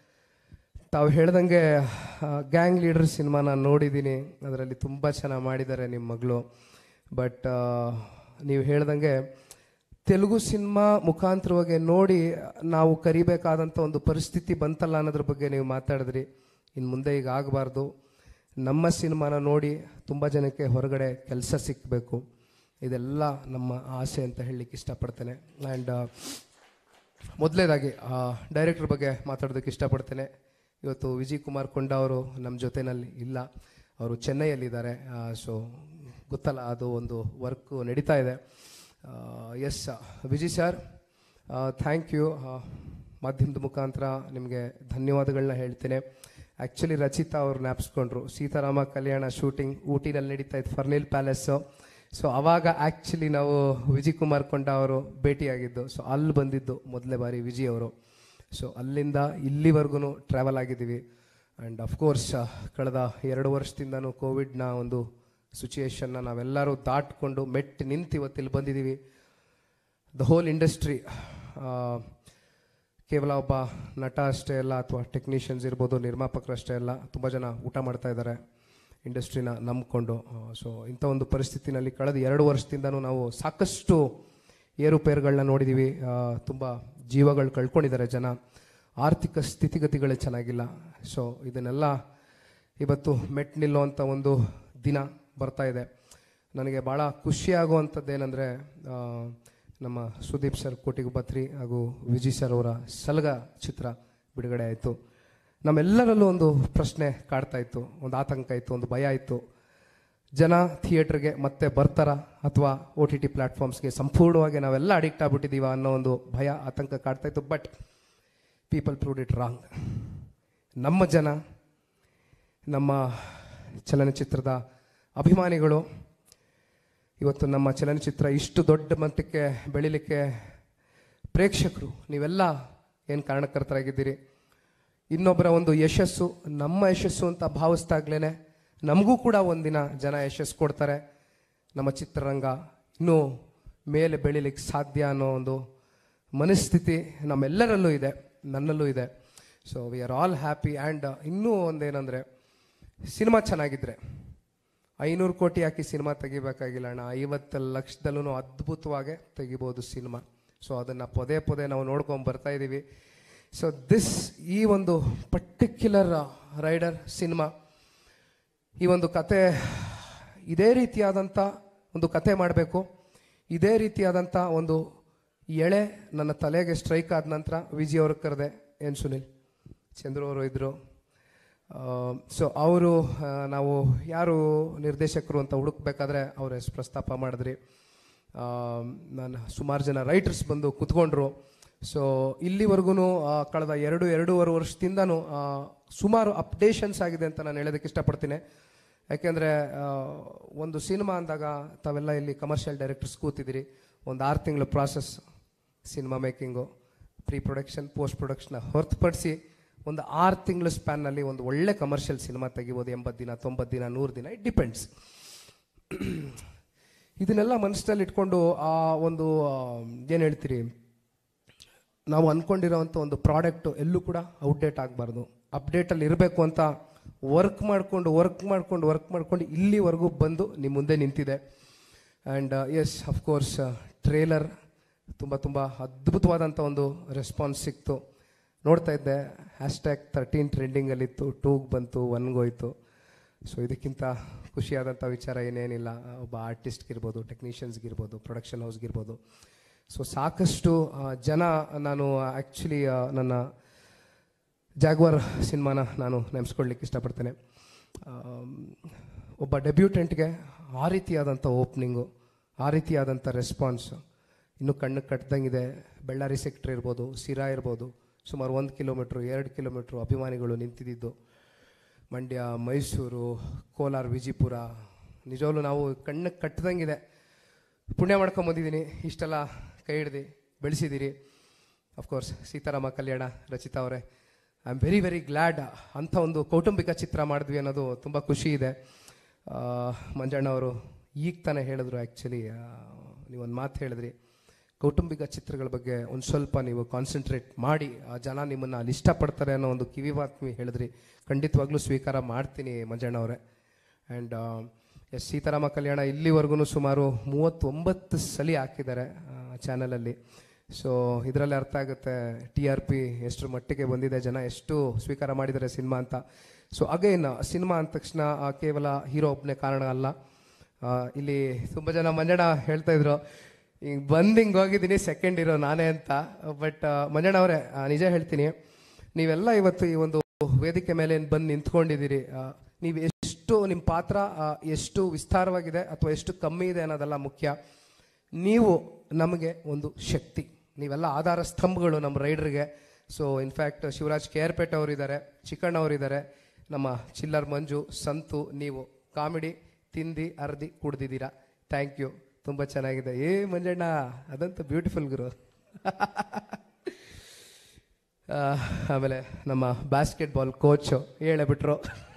ತಾವು ಹೇಳ್ದಂಗೆ ಗ್ಯಾಂಗ್ ಲೀಡರ್ ಸಿನಿಮಾ ನಾನು ನೋಡಿದ್ದೀನಿ ಅದರಲ್ಲಿ ತುಂಬ ಚೆನ್ನಾಗಿ ಮಾಡಿದ್ದಾರೆ ನಿಮ್ಮ ಮಗಳು ಬಟ್ ನೀವು ಹೇಳ್ದಂಗೆ ತೆಲುಗು ಸಿನಿಮಾ ಮುಖಾಂತರವಾಗಿ ನೋಡಿ ನಾವು ಕರಿಬೇಕಾದಂಥ ಒಂದು ಪರಿಸ್ಥಿತಿ ಬಂತಲ್ಲ ಅನ್ನೋದ್ರ ಬಗ್ಗೆ ನೀವು ಮಾತಾಡಿದ್ರಿ ಇನ್ನು ಮುಂದೆ ಈಗ ಆಗಬಾರ್ದು ನಮ್ಮ ಸಿನಿಮಾನ ನೋಡಿ ತುಂಬ ಜನಕ್ಕೆ ಹೊರಗಡೆ ಕೆಲಸ ಸಿಕ್ಕಬೇಕು ಇದೆಲ್ಲ ನಮ್ಮ ಆಸೆ ಅಂತ ಹೇಳಲಿಕ್ಕೆ ಇಷ್ಟಪಡ್ತೇನೆ ಆ್ಯಂಡ್ ಮೊದಲೇದಾಗಿ ಡೈರೆಕ್ಟರ್ ಬಗ್ಗೆ ಮಾತಾಡೋದಕ್ಕೆ ಇಷ್ಟಪಡ್ತೇನೆ ಇವತ್ತು ವಿಜಯ್ ಕುಮಾರ್ ಕೊಂಡ ಅವರು ನಮ್ಮ ಜೊತೆನಲ್ಲಿ ಇಲ್ಲ ಅವರು ಚೆನ್ನೈಯಲ್ಲಿದ್ದಾರೆ ಸೊ ಗೊತ್ತಲ್ಲ ಅದು ಒಂದು ವರ್ಕ್ ನಡೀತಾ ಇದೆ yes Vijay sir thank you ಮಾಧ್ಯಮದ ಮುಖಾಂತರ ನಿಮಗೆ ಧನ್ಯವಾದಗಳನ್ನ ಹೇಳ್ತೇನೆ ಆ್ಯಕ್ಚುಲಿ ರಚಿತಾ ಅವ್ರು ಜ್ಞಾಪಿಸ್ಕೊಂಡ್ರು ಸೀತಾರಾಮ ಕಲ್ಯಾಣ ಶೂಟಿಂಗ್ ಊಟಿನಲ್ಲಿ ನಡೀತಾ ಇತ್ತು ಫರ್ನಿಲ್ ಪ್ಯಾಲೇಸು ಸೊ ಅವಾಗ ಆ್ಯಕ್ಚುಲಿ ನಾವು ವಿಜಯ್ ಕುಮಾರ್ ಕೊಂಡ ಅವರು ಭೇಟಿಯಾಗಿದ್ದು ಸೊ ಅಲ್ಲಿ ಬಂದಿದ್ದು ಮೊದಲನೇ ಬಾರಿ ವಿಜಯ್ ಅವರು ಸೊ ಅಲ್ಲಿಂದ ಇಲ್ಲಿವರೆಗೂ ಟ್ರಾವೆಲ್ ಆಗಿದ್ದೀವಿ ಆ್ಯಂಡ್ ಅಫ್ಕೋರ್ಸ್ ಕಳೆದ ಎರಡು ವರ್ಷದಿಂದನೂ ಕೋವಿಡ್ನ ಒಂದು ಸಿಚುಯೇಷನ್ನ ನಾವೆಲ್ಲರೂ ದಾಟ್ಕೊಂಡು ಮೆಟ್ಟಿ ನಿಂತು ಇವತ್ತು ಇಲ್ಲಿ ಬಂದಿದ್ದೀವಿ ದ ಹೋಲ್ ಇಂಡಸ್ಟ್ರಿ ಕೇವಲ ಒಬ್ಬ ನಟ ಅಷ್ಟೇ ಅಲ್ಲ ಅಥವಾ ಟೆಕ್ನಿಷಿಯನ್ಸ್ ಇರ್ಬೋದು ನಿರ್ಮಾಪಕರು ಅಷ್ಟೇ ಅಲ್ಲ ತುಂಬ ಜನ ಊಟ ಮಾಡ್ತಾ ಇದ್ದಾರೆ ಇಂಡಸ್ಟ್ರಿನ ನಂಬಿಕೊಂಡು ಸೊ ಇಂಥ ಒಂದು ಪರಿಸ್ಥಿತಿನಲ್ಲಿ ಕಳೆದ ಎರಡು ವರ್ಷದಿಂದನೂ ನಾವು ಸಾಕಷ್ಟು ಏರುಪೇರುಗಳನ್ನ ನೋಡಿದ್ದೀವಿ ತುಂಬ ಜೀವಗಳು ಕಳ್ಕೊಂಡಿದ್ದಾರೆ ಜನ ಆರ್ಥಿಕ ಸ್ಥಿತಿಗತಿಗಳೇ ಚೆನ್ನಾಗಿಲ್ಲ ಸೊ ಇದನ್ನೆಲ್ಲ ಇವತ್ತು ಮೆಟ್ ನಿಲ್ಲುವಂಥ ಒಂದು ದಿನ ಬರ್ತಾ ಇದೆ ನನಗೆ ಭಾಳ ಖುಷಿಯಾಗುವಂಥದ್ದು ಏನಂದರೆ ನಮ್ಮ ಸುದೀಪ್ ಸರ್ ಕೋಟಿಗುಬತ್ರಿ ಹಾಗೂ ವಿಜಯ್ ಸರ್ ಅವರ ಸಲಗ ಚಿತ್ರ ಬಿಡುಗಡೆ ಆಯಿತು ನಮ್ಮೆಲ್ಲರಲ್ಲೂ ಒಂದು ಪ್ರಶ್ನೆ ಕಾಡ್ತಾ ಇತ್ತು ಒಂದು ಆತಂಕ ಇತ್ತು ಒಂದು ಭಯ ಇತ್ತು ಜನ ಥಿಯೇಟ್ರಿಗೆ ಮತ್ತೆ ಬರ್ತಾರ ಅಥವಾ ಒ ಟಿ ಟಿ ಪ್ಲ್ಯಾಟ್ಫಾರ್ಮ್ಸ್ಗೆ ಸಂಪೂರ್ಣವಾಗಿ ನಾವೆಲ್ಲ ಅಡಿಕ್ಟ್ ಆಗ್ಬಿಟ್ಟಿದ್ದೀವ ಅನ್ನೋ ಒಂದು ಭಯ ಆತಂಕ ಕಾಡ್ತಾ ಇತ್ತು but people proved it wrong ನಮ್ಮ ಜನ ನಮ್ಮ ಚಲನಚಿತ್ರದ ಅಭಿಮಾನಿಗಳು ಇವತ್ತು ನಮ್ಮ ಚಲನಚಿತ್ರ ಇಷ್ಟು ದೊಡ್ಡ ಮಟ್ಟಕ್ಕೆ ಬೆಳಿಲಿಕ್ಕೆ ಪ್ರೇಕ್ಷಕರು ನೀವೆಲ್ಲ ಏನು ಕಾರಣಕರ್ತರಾಗಿದ್ದೀರಿ ಇನ್ನೊಬ್ಬರ ಒಂದು ಯಶಸ್ಸು ನಮ್ಮ ಯಶಸ್ಸು ಅಂತ ಭಾವಿಸ್ದಾಗ್ಲೇ ನಮಗೂ ಕೂಡ ಒಂದಿನ ಜನ ಯಶಸ್ಸು ಕೊಡ್ತಾರೆ ನಮ್ಮ ಚಿತ್ರರಂಗ ಇನ್ನೂ ಮೇಲೆ ಬೆಳಿಲಿಕ್ಕೆ ಸಾಧ್ಯ ಅನ್ನೋ ಒಂದು ಮನಸ್ಥಿತಿ ನಮ್ಮೆಲ್ಲರಲ್ಲೂ ಇದೆ ನನ್ನಲ್ಲೂ ಇದೆ so we are all happy and ಇನ್ನೂ ಒಂದೇನೆಂದರೆ ಸಿನಿಮಾ ಚೆನ್ನಾಗಿದ್ರೆ ಐನೂರು ಕೋಟಿ ಹಾಕಿ ಸಿನಿಮಾ ತೆಗಿಬೇಕಾಗಿಲ್ಲ ಅಣ್ಣ ಐವತ್ತು ಲಕ್ಷದಲ್ಲೂ ಅದ್ಭುತವಾಗಿ ತೆಗಿಬೋದು ಸಿನಿಮಾ ಸೊ ಅದನ್ನು ಪದೇ ಪದೇ ನಾವು ನೋಡ್ಕೊಂಡು ಬರ್ತಾ ಇದ್ದೀವಿ ಸೊ ದಿಸ್ ಈ ಒಂದು ಪರ್ಟಿಕ್ಯುಲರ್ ರೈಡರ್ ಸಿನಿಮಾ ಈ ಒಂದು ಕತೆ ಇದೇ ರೀತಿಯಾದಂಥ ಒಂದು ಕತೆ ಮಾಡಬೇಕು ಇದೇ ರೀತಿಯಾದಂಥ ಒಂದು ಎಳೆ ನನ್ನ ತಲೆಗೆ ಸ್ಟ್ರೈಕ್ ಆದ ನಂತರ ವಿಜಯ್ ಅವ್ರಿಗೆ ಕರೆದೆ ಎನ್ ಸುನಿಲ್ ಚಂದ್ರು ಅವರು ಇದ್ದರು ಸೊ ಅವರು ನಾವು ಯಾರು ನಿರ್ದೇಶಕರು ಅಂತ ಹುಡುಕ್ಬೇಕಾದ್ರೆ ಅವ್ರ ಹೆಸರು ಪ್ರಸ್ತಾಪ ಮಾಡಿದ್ರಿ ನಾನು ಸುಮಾರು ಜನ ರೈಟರ್ಸ್ ಬಂದು ಕುತ್ಕೊಂಡ್ರು ಸೊ ಇಲ್ಲಿವರೆಗೂ ಕಳೆದ ಎರಡು ಎರಡೂವರೆ ವರ್ಷದಿಂದನೂ ಆ, ಸುಮಾರು ಅಪ್ಡೇಷನ್ಸ್ ಆಗಿದೆ ಅಂತ ನಾನು ಹೇಳೋದಕ್ಕೆ ಇಷ್ಟಪಡ್ತೀನಿ ಯಾಕೆಂದರೆ ಒಂದು ಸಿನಿಮಾ ಅಂದಾಗ ತಾವೆಲ್ಲ ಇಲ್ಲಿ ಕಮರ್ಷಿಯಲ್ ಡೈರೆಕ್ಟರ್ಸ್ ಕೂತಿದ್ದೀರಿ ಒಂದು ಆರು ತಿಂಗಳ process cinema making pre production post production ಹೊರತುಪಡಿಸಿ ಒಂದು ಆರು ತಿಂಗಳ ಸ್ಪ್ಯಾನ್ನಲ್ಲಿ ಒಂದು ಒಳ್ಳೆ ಕಮರ್ಷಿಯಲ್ ಸಿನಿಮಾ ತೆಗಿಬೋದು ಎಂಬತ್ತು ದಿನ ತೊಂಬತ್ತು ದಿನ ನೂರು ದಿನ ಇಟ್ ಡಿಪೆಂಡ್ಸ್ ಇದನ್ನೆಲ್ಲ ಮನಸ್ಸಿನಲ್ಲಿ ಇಟ್ಕೊಂಡು ಆ ಒಂದು ಏನು ಹೇಳ್ತೀರಿ ನಾವು ಅಂದ್ಕೊಂಡಿರೋವಂಥ ಒಂದು ಪ್ರಾಡಕ್ಟು ಎಲ್ಲೂ ಕೂಡ ಔಟ್ಡೇಟ್ ಆಗಬಾರ್ದು ಅಪ್ಡೇಟಲ್ಲಿ ಇರಬೇಕು ಅಂತ ವರ್ಕ್ ಮಾಡಿಕೊಂಡು ವರ್ಕ್ ಮಾಡ್ಕೊಂಡು ವರ್ಕ್ ಮಾಡ್ಕೊಂಡು ಇಲ್ಲಿವರೆಗೂ ಬಂದು ನಿಮ್ಮ ಮುಂದೆ ನಿಂತಿದೆ ಆ್ಯಂಡ್ ಎಸ್ ಅಫ್ಕೋರ್ಸ್ ಟ್ರೇಲರ್ ತುಂಬ ತುಂಬ ಅದ್ಭುತವಾದಂಥ ಒಂದು ರೆಸ್ಪಾನ್ಸ್ ಸಿಕ್ತು ನೋಡ್ತಾ ಇದ್ದೆ ಹ್ಯಾಶ್ಟ್ಯಾಗ್ ತರ್ಟೀನ್ ಟ್ರೆಂಡಿಂಗಲ್ಲಿತ್ತು ಟೂಗೆ ಬಂತು ಒನ್ಗೆ ಹೋಯ್ತು ಸೊ ಇದಕ್ಕಿಂತ ಖುಷಿಯಾದಂಥ ವಿಚಾರ ಏನೇನಿಲ್ಲ ಒಬ್ಬ ಆರ್ಟಿಸ್ಟ್ಗಿರ್ಬೋದು ಟೆಕ್ನಿಷಿಯನ್ಸ್ಗಿರ್ಬೋದು ಪ್ರೊಡಕ್ಷನ್ ಹೌಸ್ಗಿರ್ಬೋದು ಸೊ ಸಾಕಷ್ಟು ಆ, ಜನ ನಾನು ಆ್ಯಕ್ಚುಲಿ ನನ್ನ ಜಾಗ್ವಾರ್ ಸಿನಿಮಾನ ನಾನು ನೆನೆಸ್ಕೊಳ್ಲಿಕ್ಕೆ ಇಷ್ಟಪಡ್ತೇನೆ ಆಮ್, ಒಬ್ಬ ಡೆಬ್ಯೂಟೆಂಟ್ಗೆ ಆ ರೀತಿಯಾದಂಥ ಓಪ್ನಿಂಗು ಆ ರೀತಿಯಾದಂಥ ರೆಸ್ಪಾನ್ಸ್ ಇನ್ನು ಕಣ್ಣು ಕಟ್ಟದಂಗಿದೆ ಬೆಳ್ಳಾರಿ ಸೆಕ್ಟ್ರ್ ಇರ್ಬೋದು ಸಿರಾ ಇರ್ಬೋದು ಸುಮಾರು ಒಂದು ಕಿಲೋಮೀಟ್ರು ಎರಡು ಕಿಲೋಮೀಟ್ರು ಅಭಿಮಾನಿಗಳು ನಿಂತಿದ್ದು ಮಂಡ್ಯ ಮೈಸೂರು ಕೋಲಾರ ವಿಜಯಪುರ ನಿಜವಾಗ್ಲೂ ನಾವು ಕಣ್ಣು ಕಟ್ಟದಂಗಿದೆ ಪುಣ್ಯ ಮಾಡ್ಕೊಂಬಂದಿದ್ದೀನಿ ಇಷ್ಟೆಲ್ಲ ಕೈ ಹಿಡ್ದು ಬೆಳೆಸಿದ್ದೀರಿ ಅಫ್ಕೋರ್ಸ್ ಸೀತಾರಾಮ ಕಲ್ಯಾಣ ರಚಿತಾ ಅವರೇ I am very very glad ಅಂಥ ಒಂದು ಕೌಟುಂಬಿಕ ಚಿತ್ರ ಮಾಡಿದ್ವಿ ಅನ್ನೋದು ತುಂಬ ಖುಷಿ ಇದೆ ಆ, ಮಂಜಣ್ಣ ಅವರು ಈಗ ತಾನೇ ಹೇಳಿದ್ರು ಆ್ಯಕ್ಚುಲಿ ನೀವೊಂದು ಮಾತು ಹೇಳಿದ್ರಿ ಕೌಟುಂಬಿಕ ಚಿತ್ರಗಳ ಬಗ್ಗೆ ಒಂದು ಸ್ವಲ್ಪ ನೀವು ಕಾನ್ಸಂಟ್ರೇಟ್ ಮಾಡಿ ಆ ಜನ ನಿಮ್ಮನ್ನು ಅಲ್ಲಿ ಇಷ್ಟಪಡ್ತಾರೆ ಅನ್ನೋ ಒಂದು ಕಿವಿ ಮಾತು ನೀವು ಹೇಳಿದ್ರಿ ಖಂಡಿತವಾಗ್ಲೂ ಸ್ವೀಕಾರ ಮಾಡ್ತೀನಿ ಮಂಜಣ್ಣ ಅವರೇ ಆ್ಯಂಡ್ ಎಸ್ ಸೀತಾರಾಮ ಕಲ್ಯಾಣ ಇಲ್ಲಿವರೆಗೂ ಸುಮಾರು ಮೂವತ್ತೊಂಬತ್ತು ಸಲ ಹಾಕಿದ್ದಾರೆ ಚಾನಲಲ್ಲಿ ಸೊ ಇದರಲ್ಲಿ ಅರ್ಥ ಆಗುತ್ತೆ ಟಿ ಆರ್ ಪಿ ಎಷ್ಟರ ಮಟ್ಟಿಗೆ ಬಂದಿದೆ ಜನ ಎಷ್ಟು ಸ್ವೀಕಾರ ಮಾಡಿದ್ದಾರೆ ಸಿನಿಮಾ ಅಂತ ಸೊ ಅಗೇನ್ ಸಿನಿಮಾ ಅಂದ ತಕ್ಷಣ ಆ, ಕೇವಲ ಹೀರೋ ಒಬ್ಬನೇ ಕಾರಣ ಅಲ್ಲ ಆ, ಇಲ್ಲಿ ತುಂಬ ಜನ ಮಂಜಣ್ಣ ಹೇಳ್ತಾ ಇದ್ರು ಹಿಂಗೆ ಬಂದು ಹಿಂಗೆ ಹೋಗಿದ್ದೀನಿ ಸೆಕೆಂಡ್ ಇರೋ ನಾನೇ ಅಂತ ಬಟ್ ಮಂಜಣ್ಣ ಅವರೇ ಆ, ನಿಜ ಹೇಳ್ತೀನಿ ನೀವೆಲ್ಲ ಇವತ್ತು ಈ ಒಂದು ವೇದಿಕೆ ಮೇಲೆ ಏನ್ ಬಂದು ನಿಂತ್ಕೊಂಡಿದ್ದೀರಿ ಆ, ನೀವು ಎಷ್ಟು ನಿಮ್ಮ ಪಾತ್ರ ಆ, ಎಷ್ಟು ವಿಸ್ತಾರವಾಗಿದೆ ಅಥವಾ ಎಷ್ಟು ಕಮ್ಮಿ ಇದೆ ಅನ್ನೋದೆಲ್ಲ ಮುಖ್ಯ ನೀವು ನಮಗೆ ಒಂದು ಶಕ್ತಿ ನೀವೆಲ್ಲ ಆಧಾರ ಸ್ತಂಭಗಳು ನಮ್ಮ ರೈಡರ್ಗೆ so in fact Shivaraj K R Pete ಅವರಿದ್ದಾರೆ ಚಿಕ್ಕಣ್ಣ ಅವರಿದ್ದಾರೆ ನಮ್ಮ ಚಿಲ್ಲರ್ ಮಂಜು ಸಂತು ನೀವು ಕಾಮಿಡಿ ತಿಂದಿ ಅರ್ದಿ ಕುಡ್ದಿದ್ದೀರಾ ಥ್ಯಾಂಕ್ ಯು ತುಂಬ ಚೆನ್ನಾಗಿದೆ ಏ ಮಂಜಣ್ಣ ಅದಂತೂ ಬ್ಯೂಟಿಫುಲ್ ಗುರು ಆ, ಆಮೇಲೆ ನಮ್ಮ ಬಾಸ್ಕೆಟ್ಬಾಲ್ ಕೋಚು ಹೇಳೇ ಬಿಟ್ರು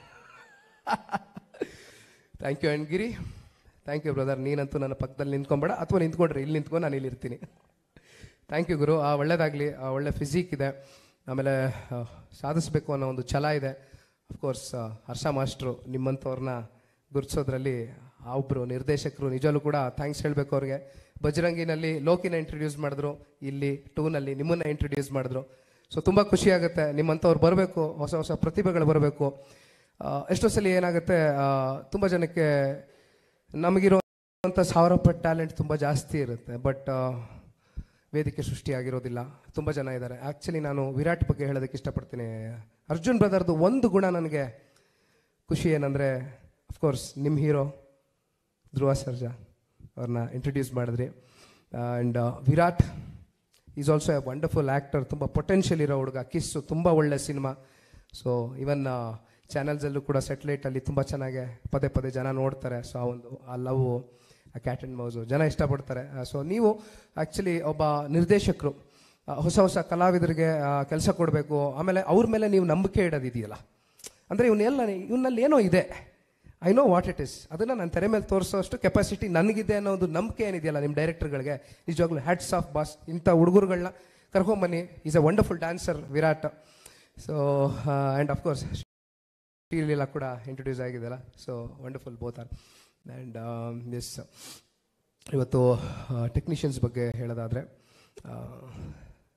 thank you Giri thank you brother ನೀನಂತೂ ನನ್ನ ಪಕ್ಕದಲ್ಲಿ ನಿಂತ್ಕೊಂಬೇಡ ಅಥವಾ ನಿಂತ್ಕೊಂಡ್ರೆ ಇಲ್ಲಿ ನಿಂತ್ಕೊಂಡು ನಾನು ಇಲ್ಲಿ ಇರ್ತೀನಿ ಥ್ಯಾಂಕ್ ಯು ಗುರು ಆ ಒಳ್ಳೇದಾಗಲಿ ಆ ಒಳ್ಳೆ ಫಿಸಿಕ್ ಇದೆ ಆಮೇಲೆ ಆ, ಸಾಧಿಸ್ಬೇಕು ಅನ್ನೋ ಒಂದು ಛಲ ಇದೆ ಅಫ್ಕೋರ್ಸ್ ಹರ್ಷ ಮಾಸ್ಟ್ರು ನಿಮ್ಮಂಥವ್ರನ್ನ ಗುರುತಿಸೋದ್ರಲ್ಲಿ ಆ ಒಬ್ಬರು ನಿರ್ದೇಶಕರು ನಿಜವಲ್ಲೂ ಕೂಡ ಥ್ಯಾಂಕ್ಸ್ ಹೇಳಬೇಕು ಅವ್ರಿಗೆ ಬಜರಂಗಿನಲ್ಲಿ ಲೋಕಿನ ಇಂಟ್ರೊಡ್ಯೂಸ್ ಮಾಡಿದ್ರು ಇಲ್ಲಿ ಟೂನಲ್ಲಿ ನಿಮ್ಮನ್ನ ಇಂಟ್ರೊಡ್ಯೂಸ್ ಮಾಡಿದ್ರು ಸೊ ತುಂಬ ಖುಷಿ ಆಗುತ್ತೆ ನಿಮ್ಮಂಥವ್ರು ಬರಬೇಕು ಹೊಸ ಹೊಸ ಪ್ರತಿಭೆಗಳು ಬರಬೇಕು ಎಷ್ಟೋ ಸಲ ಏನಾಗುತ್ತೆ ತುಂಬ ಜನಕ್ಕೆ ನಮಗಿರುವಂಥ ಸಾವಿರ ಪಟ್ಟು ಟ್ಯಾಲೆಂಟ್ ತುಂಬ ಜಾಸ್ತಿ ಇರುತ್ತೆ ಬಟ್ ವೇದಿಕೆ ಸೃಷ್ಟಿಯಾಗಿರೋದಿಲ್ಲ ತುಂಬ ಜನ ಇದ್ದಾರೆ ಆ್ಯಕ್ಚುಲಿ ನಾನು ವಿರಾಟ್ ಬಗ್ಗೆ ಹೇಳೋದಕ್ಕೆ ಇಷ್ಟಪಡ್ತೀನಿ ಅರ್ಜುನ್ ಬ್ರದರ್ದು ಒಂದು ಗುಣ ನನಗೆ ಖುಷಿ ಏನಂದರೆ ಅಫ್ಕೋರ್ಸ್ ನಿಮ್ಮ ಹೀರೋ ಧ್ರುವ ಸರ್ಜಾ ಅವ್ರನ್ನ ಇಂಟ್ರೊಡ್ಯೂಸ್ ಮಾಡಿದ್ರಿ and Virat is also a wonderful actor ತುಂಬ ಪೊಟೆನ್ಷಿಯಲ್ ಇರೋ ಹುಡುಗ ಕಿಸ್ಸು ತುಂಬ ಒಳ್ಳೆ ಸಿನಿಮಾ ಸೊ ಇವನ್ ಚಾನಲ್ಸಲ್ಲೂ ಕೂಡ ಸೆಟ್ಲೈಟಲ್ಲಿ ತುಂಬ ಚೆನ್ನಾಗಿ ಪದೇ ಪದೇ ಜನ ನೋಡ್ತಾರೆ ಸೊ ಆ ಒಂದು ಆ ಲವ್ ಆ ಕ್ಯಾಟ್ ಆ್ಯಂಡ್ ಮೌಸು ಜನ ಇಷ್ಟಪಡ್ತಾರೆ ಸೊ ನೀವು ಆ್ಯಕ್ಚುಲಿ ಒಬ್ಬ ನಿರ್ದೇಶಕರು ಆ, ಹೊಸ ಹೊಸ ಕಲಾವಿದರಿಗೆ ಕೆಲಸ ಕೊಡಬೇಕು ಆಮೇಲೆ ಅವ್ರ ಮೇಲೆ ನೀವು ನಂಬಿಕೆ ಇಡೋದಿದೆಯಲ್ಲ ಅಂದರೆ ಇವನ್ನೆಲ್ಲ ಇವನಲ್ಲಿ ಏನೋ ಇದೆ I know what it is ಅದನ್ನು ನಾನು ತೆರೆ ಮೇಲೆ ತೋರಿಸೋಷ್ಟು ಕೆಪಾಸಿಟಿ ನನಗಿದೆ ಅನ್ನೋ ಒಂದು ನಂಬಿಕೆ ಏನಿದೆಯಲ್ಲ ನಿಮ್ಮ ಡೈರೆಕ್ಟರ್ಗಳಿಗೆ ನಿಜವಾಗ್ಲೂ ಹ್ಯಾಟ್ಸ್ ಆಫ್ ಬಾಸ್ ಇಂಥ ಹುಡುಗರುಗಳನ್ನ ಕರ್ಕೊಂಬನ್ನಿ is a wonderful dancer Virat so and of course Sreeleela ಕೂಡ ಇಂಟ್ರೊಡ್ಯೂಸ್ ಆಗಿದೆಯಲ್ಲ so wonderful both are and yes ಇವತ್ತು ಟೆಕ್ನಿಷಿಯನ್ಸ್ ಬಗ್ಗೆ ಹೇಳೋದಾದರೆ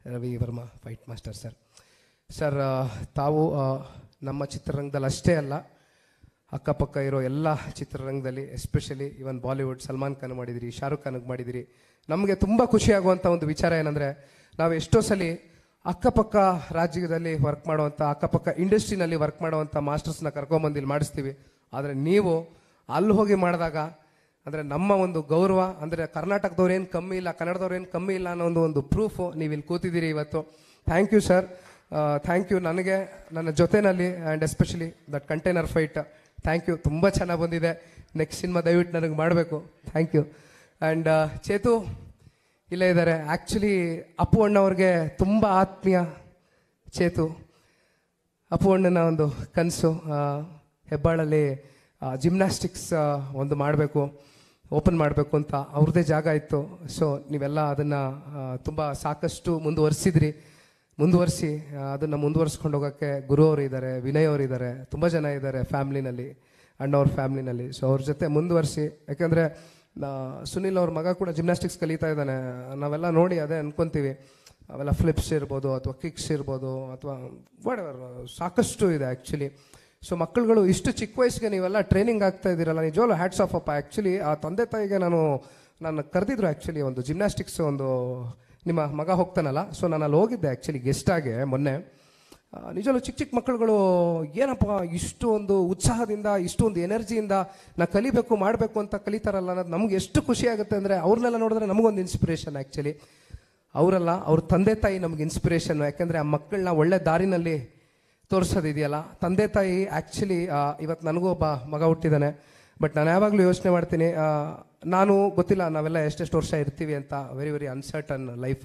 Ravi Varma fight master sir sir ಆ, ತಾವು ಆ, ನಮ್ಮ ಚಿತ್ರರಂಗದಲ್ಲಿ ಅಷ್ಟೇ ಅಲ್ಲ ಅಕ್ಕಪಕ್ಕ ಇರೋ ಎಲ್ಲ ಚಿತ್ರರಂಗದಲ್ಲಿ especially even Bollywood Salman Khan ಮಾಡಿದಿರಿ ಶಾರುಖ್ ಖಾನ್ಗೆ ಮಾಡಿದಿರಿ ನಮಗೆ ತುಂಬ ಖುಷಿಯಾಗುವಂಥ ಒಂದು ವಿಚಾರ ಏನಂದರೆ ನಾವು ಎಷ್ಟೋ ಸಲ ಅಕ್ಕಪಕ್ಕ ರಾಜ್ಯದಲ್ಲಿ ವರ್ಕ್ ಮಾಡುವಂಥ ಅಕ್ಕಪಕ್ಕ ಇಂಡಸ್ಟ್ರಿನಲ್ಲಿ ವರ್ಕ್ ಮಾಡುವಂಥ ಮಾಸ್ಟರ್ಸ್ನ ಕರ್ಕೊಂಬಂದು ಇಲ್ಲಿ ಮಾಡಿಸ್ತೀವಿ ಆದರೆ ನೀವು ಅಲ್ಲಿ ಹೋಗಿ ಮಾಡಿದಾಗ ಅಂದರೆ ನಮ್ಮ ಒಂದು ಗೌರವ ಅಂದರೆ ಕರ್ನಾಟಕದವ್ರು ಏನು ಕಮ್ಮಿ ಇಲ್ಲ ಕನ್ನಡದವ್ರು ಏನು ಕಮ್ಮಿ ಇಲ್ಲ ಅನ್ನೋ ಒಂದು ಒಂದು ಪ್ರೂಫು ನೀವು ಇಲ್ಲಿ ಕೂತಿದ್ದೀರಿ ಇವತ್ತು thank you sir thank you ನನಗೆ ನನ್ನ ಜೊತೆನಲ್ಲಿ and especially that container fight thank you ತುಂಬ ಚೆನ್ನಾಗಿ ಬಂದಿದೆ ನೆಕ್ಸ್ಟ್ ಸಿನಿಮಾ ದಯವಿಟ್ಟು ನನಗೆ ಮಾಡಬೇಕು ಥ್ಯಾಂಕ್ ಯು ಆ್ಯಂಡ್ ಚೇತು ಇಲ್ಲೇ ಇದ್ದಾರೆ ಆ್ಯಕ್ಚುಲಿ ಅಪ್ಪು ಅಣ್ಣವ್ರಿಗೆ ತುಂಬ ಆತ್ಮೀಯ ಚೇತು ಅಪ್ಪು ಅಣ್ಣನ ಒಂದು ಕನಸು ಹೆಬ್ಬಾಳಲ್ಲಿ ಜಿಮ್ನಾಸ್ಟಿಕ್ಸ್ ಒಂದು ಮಾಡಬೇಕು ಓಪನ್ ಮಾಡಬೇಕು ಅಂತ ಅವ್ರದ್ದೇ ಜಾಗ ಇತ್ತು ಸೊ ನೀವೆಲ್ಲ ಅದನ್ನು ತುಂಬ ಸಾಕಷ್ಟು ಮುಂದುವರಿಸಿದ್ರಿ ಮುಂದುವರಿಸಿ ಅದನ್ನು ಮುಂದುವರಿಸ್ಕೊಂಡು ಹೋಗೋಕ್ಕೆ ಗುರು ಅವರು ಇದ್ದಾರೆ ವಿನಯ್ ಅವರು ಇದ್ದಾರೆ ತುಂಬ ಜನ ಇದ್ದಾರೆ ಫ್ಯಾಮ್ಲಿನಲ್ಲಿ ಅಣ್ಣವ್ರ ಫ್ಯಾಮ್ಲಿನಲ್ಲಿ ಸೊ ಅವ್ರ ಜೊತೆ ಮುಂದುವರಿಸಿ ಯಾಕೆಂದರೆ ಸುನಿಲ್ ಅವ್ರ ಮಗ ಕೂಡ ಜಿಮ್ನಾಸ್ಟಿಕ್ಸ್ ಕಲಿತಾ ಇದ್ದಾನೆ ನಾವೆಲ್ಲ ನೋಡಿ ಅದೇ ಅನ್ಕೊಂತೀವಿ ಅವೆಲ್ಲ ಫ್ಲಿಪ್ಸ್ ಇರ್ಬೋದು ಅಥವಾ ಕಿಕ್ಸ್ ಇರ್ಬೋದು ಅಥವಾ ವಾಡೆವರ್ ಸಾಕಷ್ಟು ಇದೆ ಆ್ಯಕ್ಚುಲಿ ಸೊ ಮಕ್ಕಳುಗಳು ಇಷ್ಟು ಚಿಕ್ಕ ವಯಸ್ಸಿಗೆ ನೀವೆಲ್ಲ ಟ್ರೈನಿಂಗ್ ಆಗ್ತಾ ಇದ್ದೀರಲ್ಲ ನಿಜವಾಗ್ಲೂ ಹ್ಯಾಟ್ಸ್ ಆಫ್ ಅಪ್ಪ ಆ್ಯಕ್ಚುಲಿ ಆ ತಂದೆ ತಾಯಿಗೆ ನಾನು ನಾನು ಕರೆದಿದ್ರು ಆ್ಯಕ್ಚುಲಿ ಒಂದು ಜಿಮ್ನಾಸ್ಟಿಕ್ಸ್ ಒಂದು ನಿಮ್ಮ ಮಗ ಹೋಗ್ತಾನಲ್ಲ ಸೊ ನಾನು ಅಲ್ಲಿ ಹೋಗಿದ್ದೆ ಆ್ಯಕ್ಚುಲಿ ಗೆಸ್ಟಾಗೆ ಮೊನ್ನೆ ಆ, ನಿಜವಾಗ್ಲೂ ಚಿಕ್ಕ ಚಿಕ್ಕ ಮಕ್ಕಳುಗಳು ಏನಪ್ಪ ಇಷ್ಟು ಒಂದು ಉತ್ಸಾಹದಿಂದ ಇಷ್ಟು ಒಂದು ಎನರ್ಜಿಯಿಂದ ನಾ ಕಲಿಬೇಕು ಮಾಡಬೇಕು ಅಂತ ಕಲಿತಾರಲ್ಲ ಅನ್ನೋದು ನಮ್ಗೆ ಎಷ್ಟು ಖುಷಿ ಆಗುತ್ತೆ ಅಂದರೆ ಅವ್ರನ್ನೆಲ್ಲ ನೋಡಿದ್ರೆ ನಮಗೊಂದು ಇನ್ಸ್ಪಿರೇಷನ್ ಆ್ಯಕ್ಚುಲಿ ಅವರಲ್ಲ ಅವ್ರ ತಂದೆ ತಾಯಿ ನಮ್ಗೆ ಇನ್ಸ್ಪಿರೇಷನ್ ಯಾಕೆಂದರೆ ಆ ಮಕ್ಕಳನ್ನ ಒಳ್ಳೆ ದಾರಿನಲ್ಲಿ ತೋರಿಸೋದಿದೆಯಲ್ಲ ತಂದೆ ತಾಯಿ ಆ್ಯಕ್ಚುಲಿ ಇವತ್ತು ನನಗೂ ಒಬ್ಬ ಮಗ ಹುಟ್ಟಿದ್ದಾನೆ ಬಟ್ ನಾನು ಯಾವಾಗಲೂ ಯೋಚನೆ ಮಾಡ್ತೀನಿ ಆ, ನಾನು ಗೊತ್ತಿಲ್ಲ ನಾವೆಲ್ಲ ಎಷ್ಟೆಷ್ಟು ವರ್ಷ ಇರ್ತೀವಿ ಅಂತ ವೆರಿ ವೆರಿ ಅನ್ಸರ್ಟನ್ ಲೈಫ್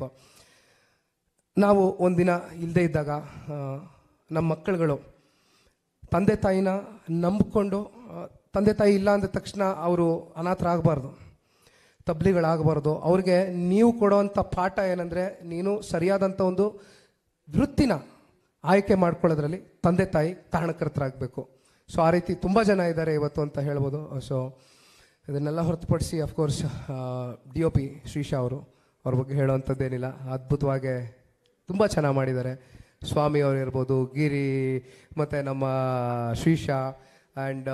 ನಾವು ಒಂದಿನ ಇಲ್ಲದೆ ಇದ್ದಾಗ ಆ, ನಮ್ಮ ಮಕ್ಕಳುಗಳು ತಂದೆ ತಾಯಿನ ನಂಬಿಕೊಂಡು ಆ, ತಂದೆ ತಾಯಿ ಇಲ್ಲ ಅಂದ ತಕ್ಷಣ ಅವರು ಅನಾಥರಾಗಬಾರ್ದು ತಬ್ಲಿಗಳಾಗಬಾರ್ದು ಅವ್ರಿಗೆ ನೀವು ಕೊಡೋವಂಥ ಪಾಠ ಏನಂದರೆ ನೀನು ಸರಿಯಾದಂಥ ಒಂದು ವೃತ್ತಿನ ಆಯ್ಕೆ ಮಾಡ್ಕೊಳ್ಳೋದ್ರಲ್ಲಿ ತಂದೆ ತಾಯಿ ಕಾರಣಕರ್ತರಾಗಬೇಕು ಸೊ ಆ ರೀತಿ ತುಂಬ ಜನ ಇದ್ದಾರೆ ಇವತ್ತು ಅಂತ ಹೇಳ್ಬೋದು ಸೊ ಇದನ್ನೆಲ್ಲ ಹೊರತುಪಡಿಸಿ of course D O P Shreesha ಅವರು ಅವ್ರ ಬಗ್ಗೆ ಹೇಳುವಂಥದ್ದೇನಿಲ್ಲ ಅದ್ಭುತವಾಗಿ ತುಂಬ ಚೆನ್ನಾಗಿ ಮಾಡಿದ್ದಾರೆ ಸ್ವಾಮಿ ಅವರು ಇರ್ಬೋದು ಗಿರಿ ಮತ್ತು ನಮ್ಮ ಶ್ರೀಶಾ ಆ್ಯಂಡ್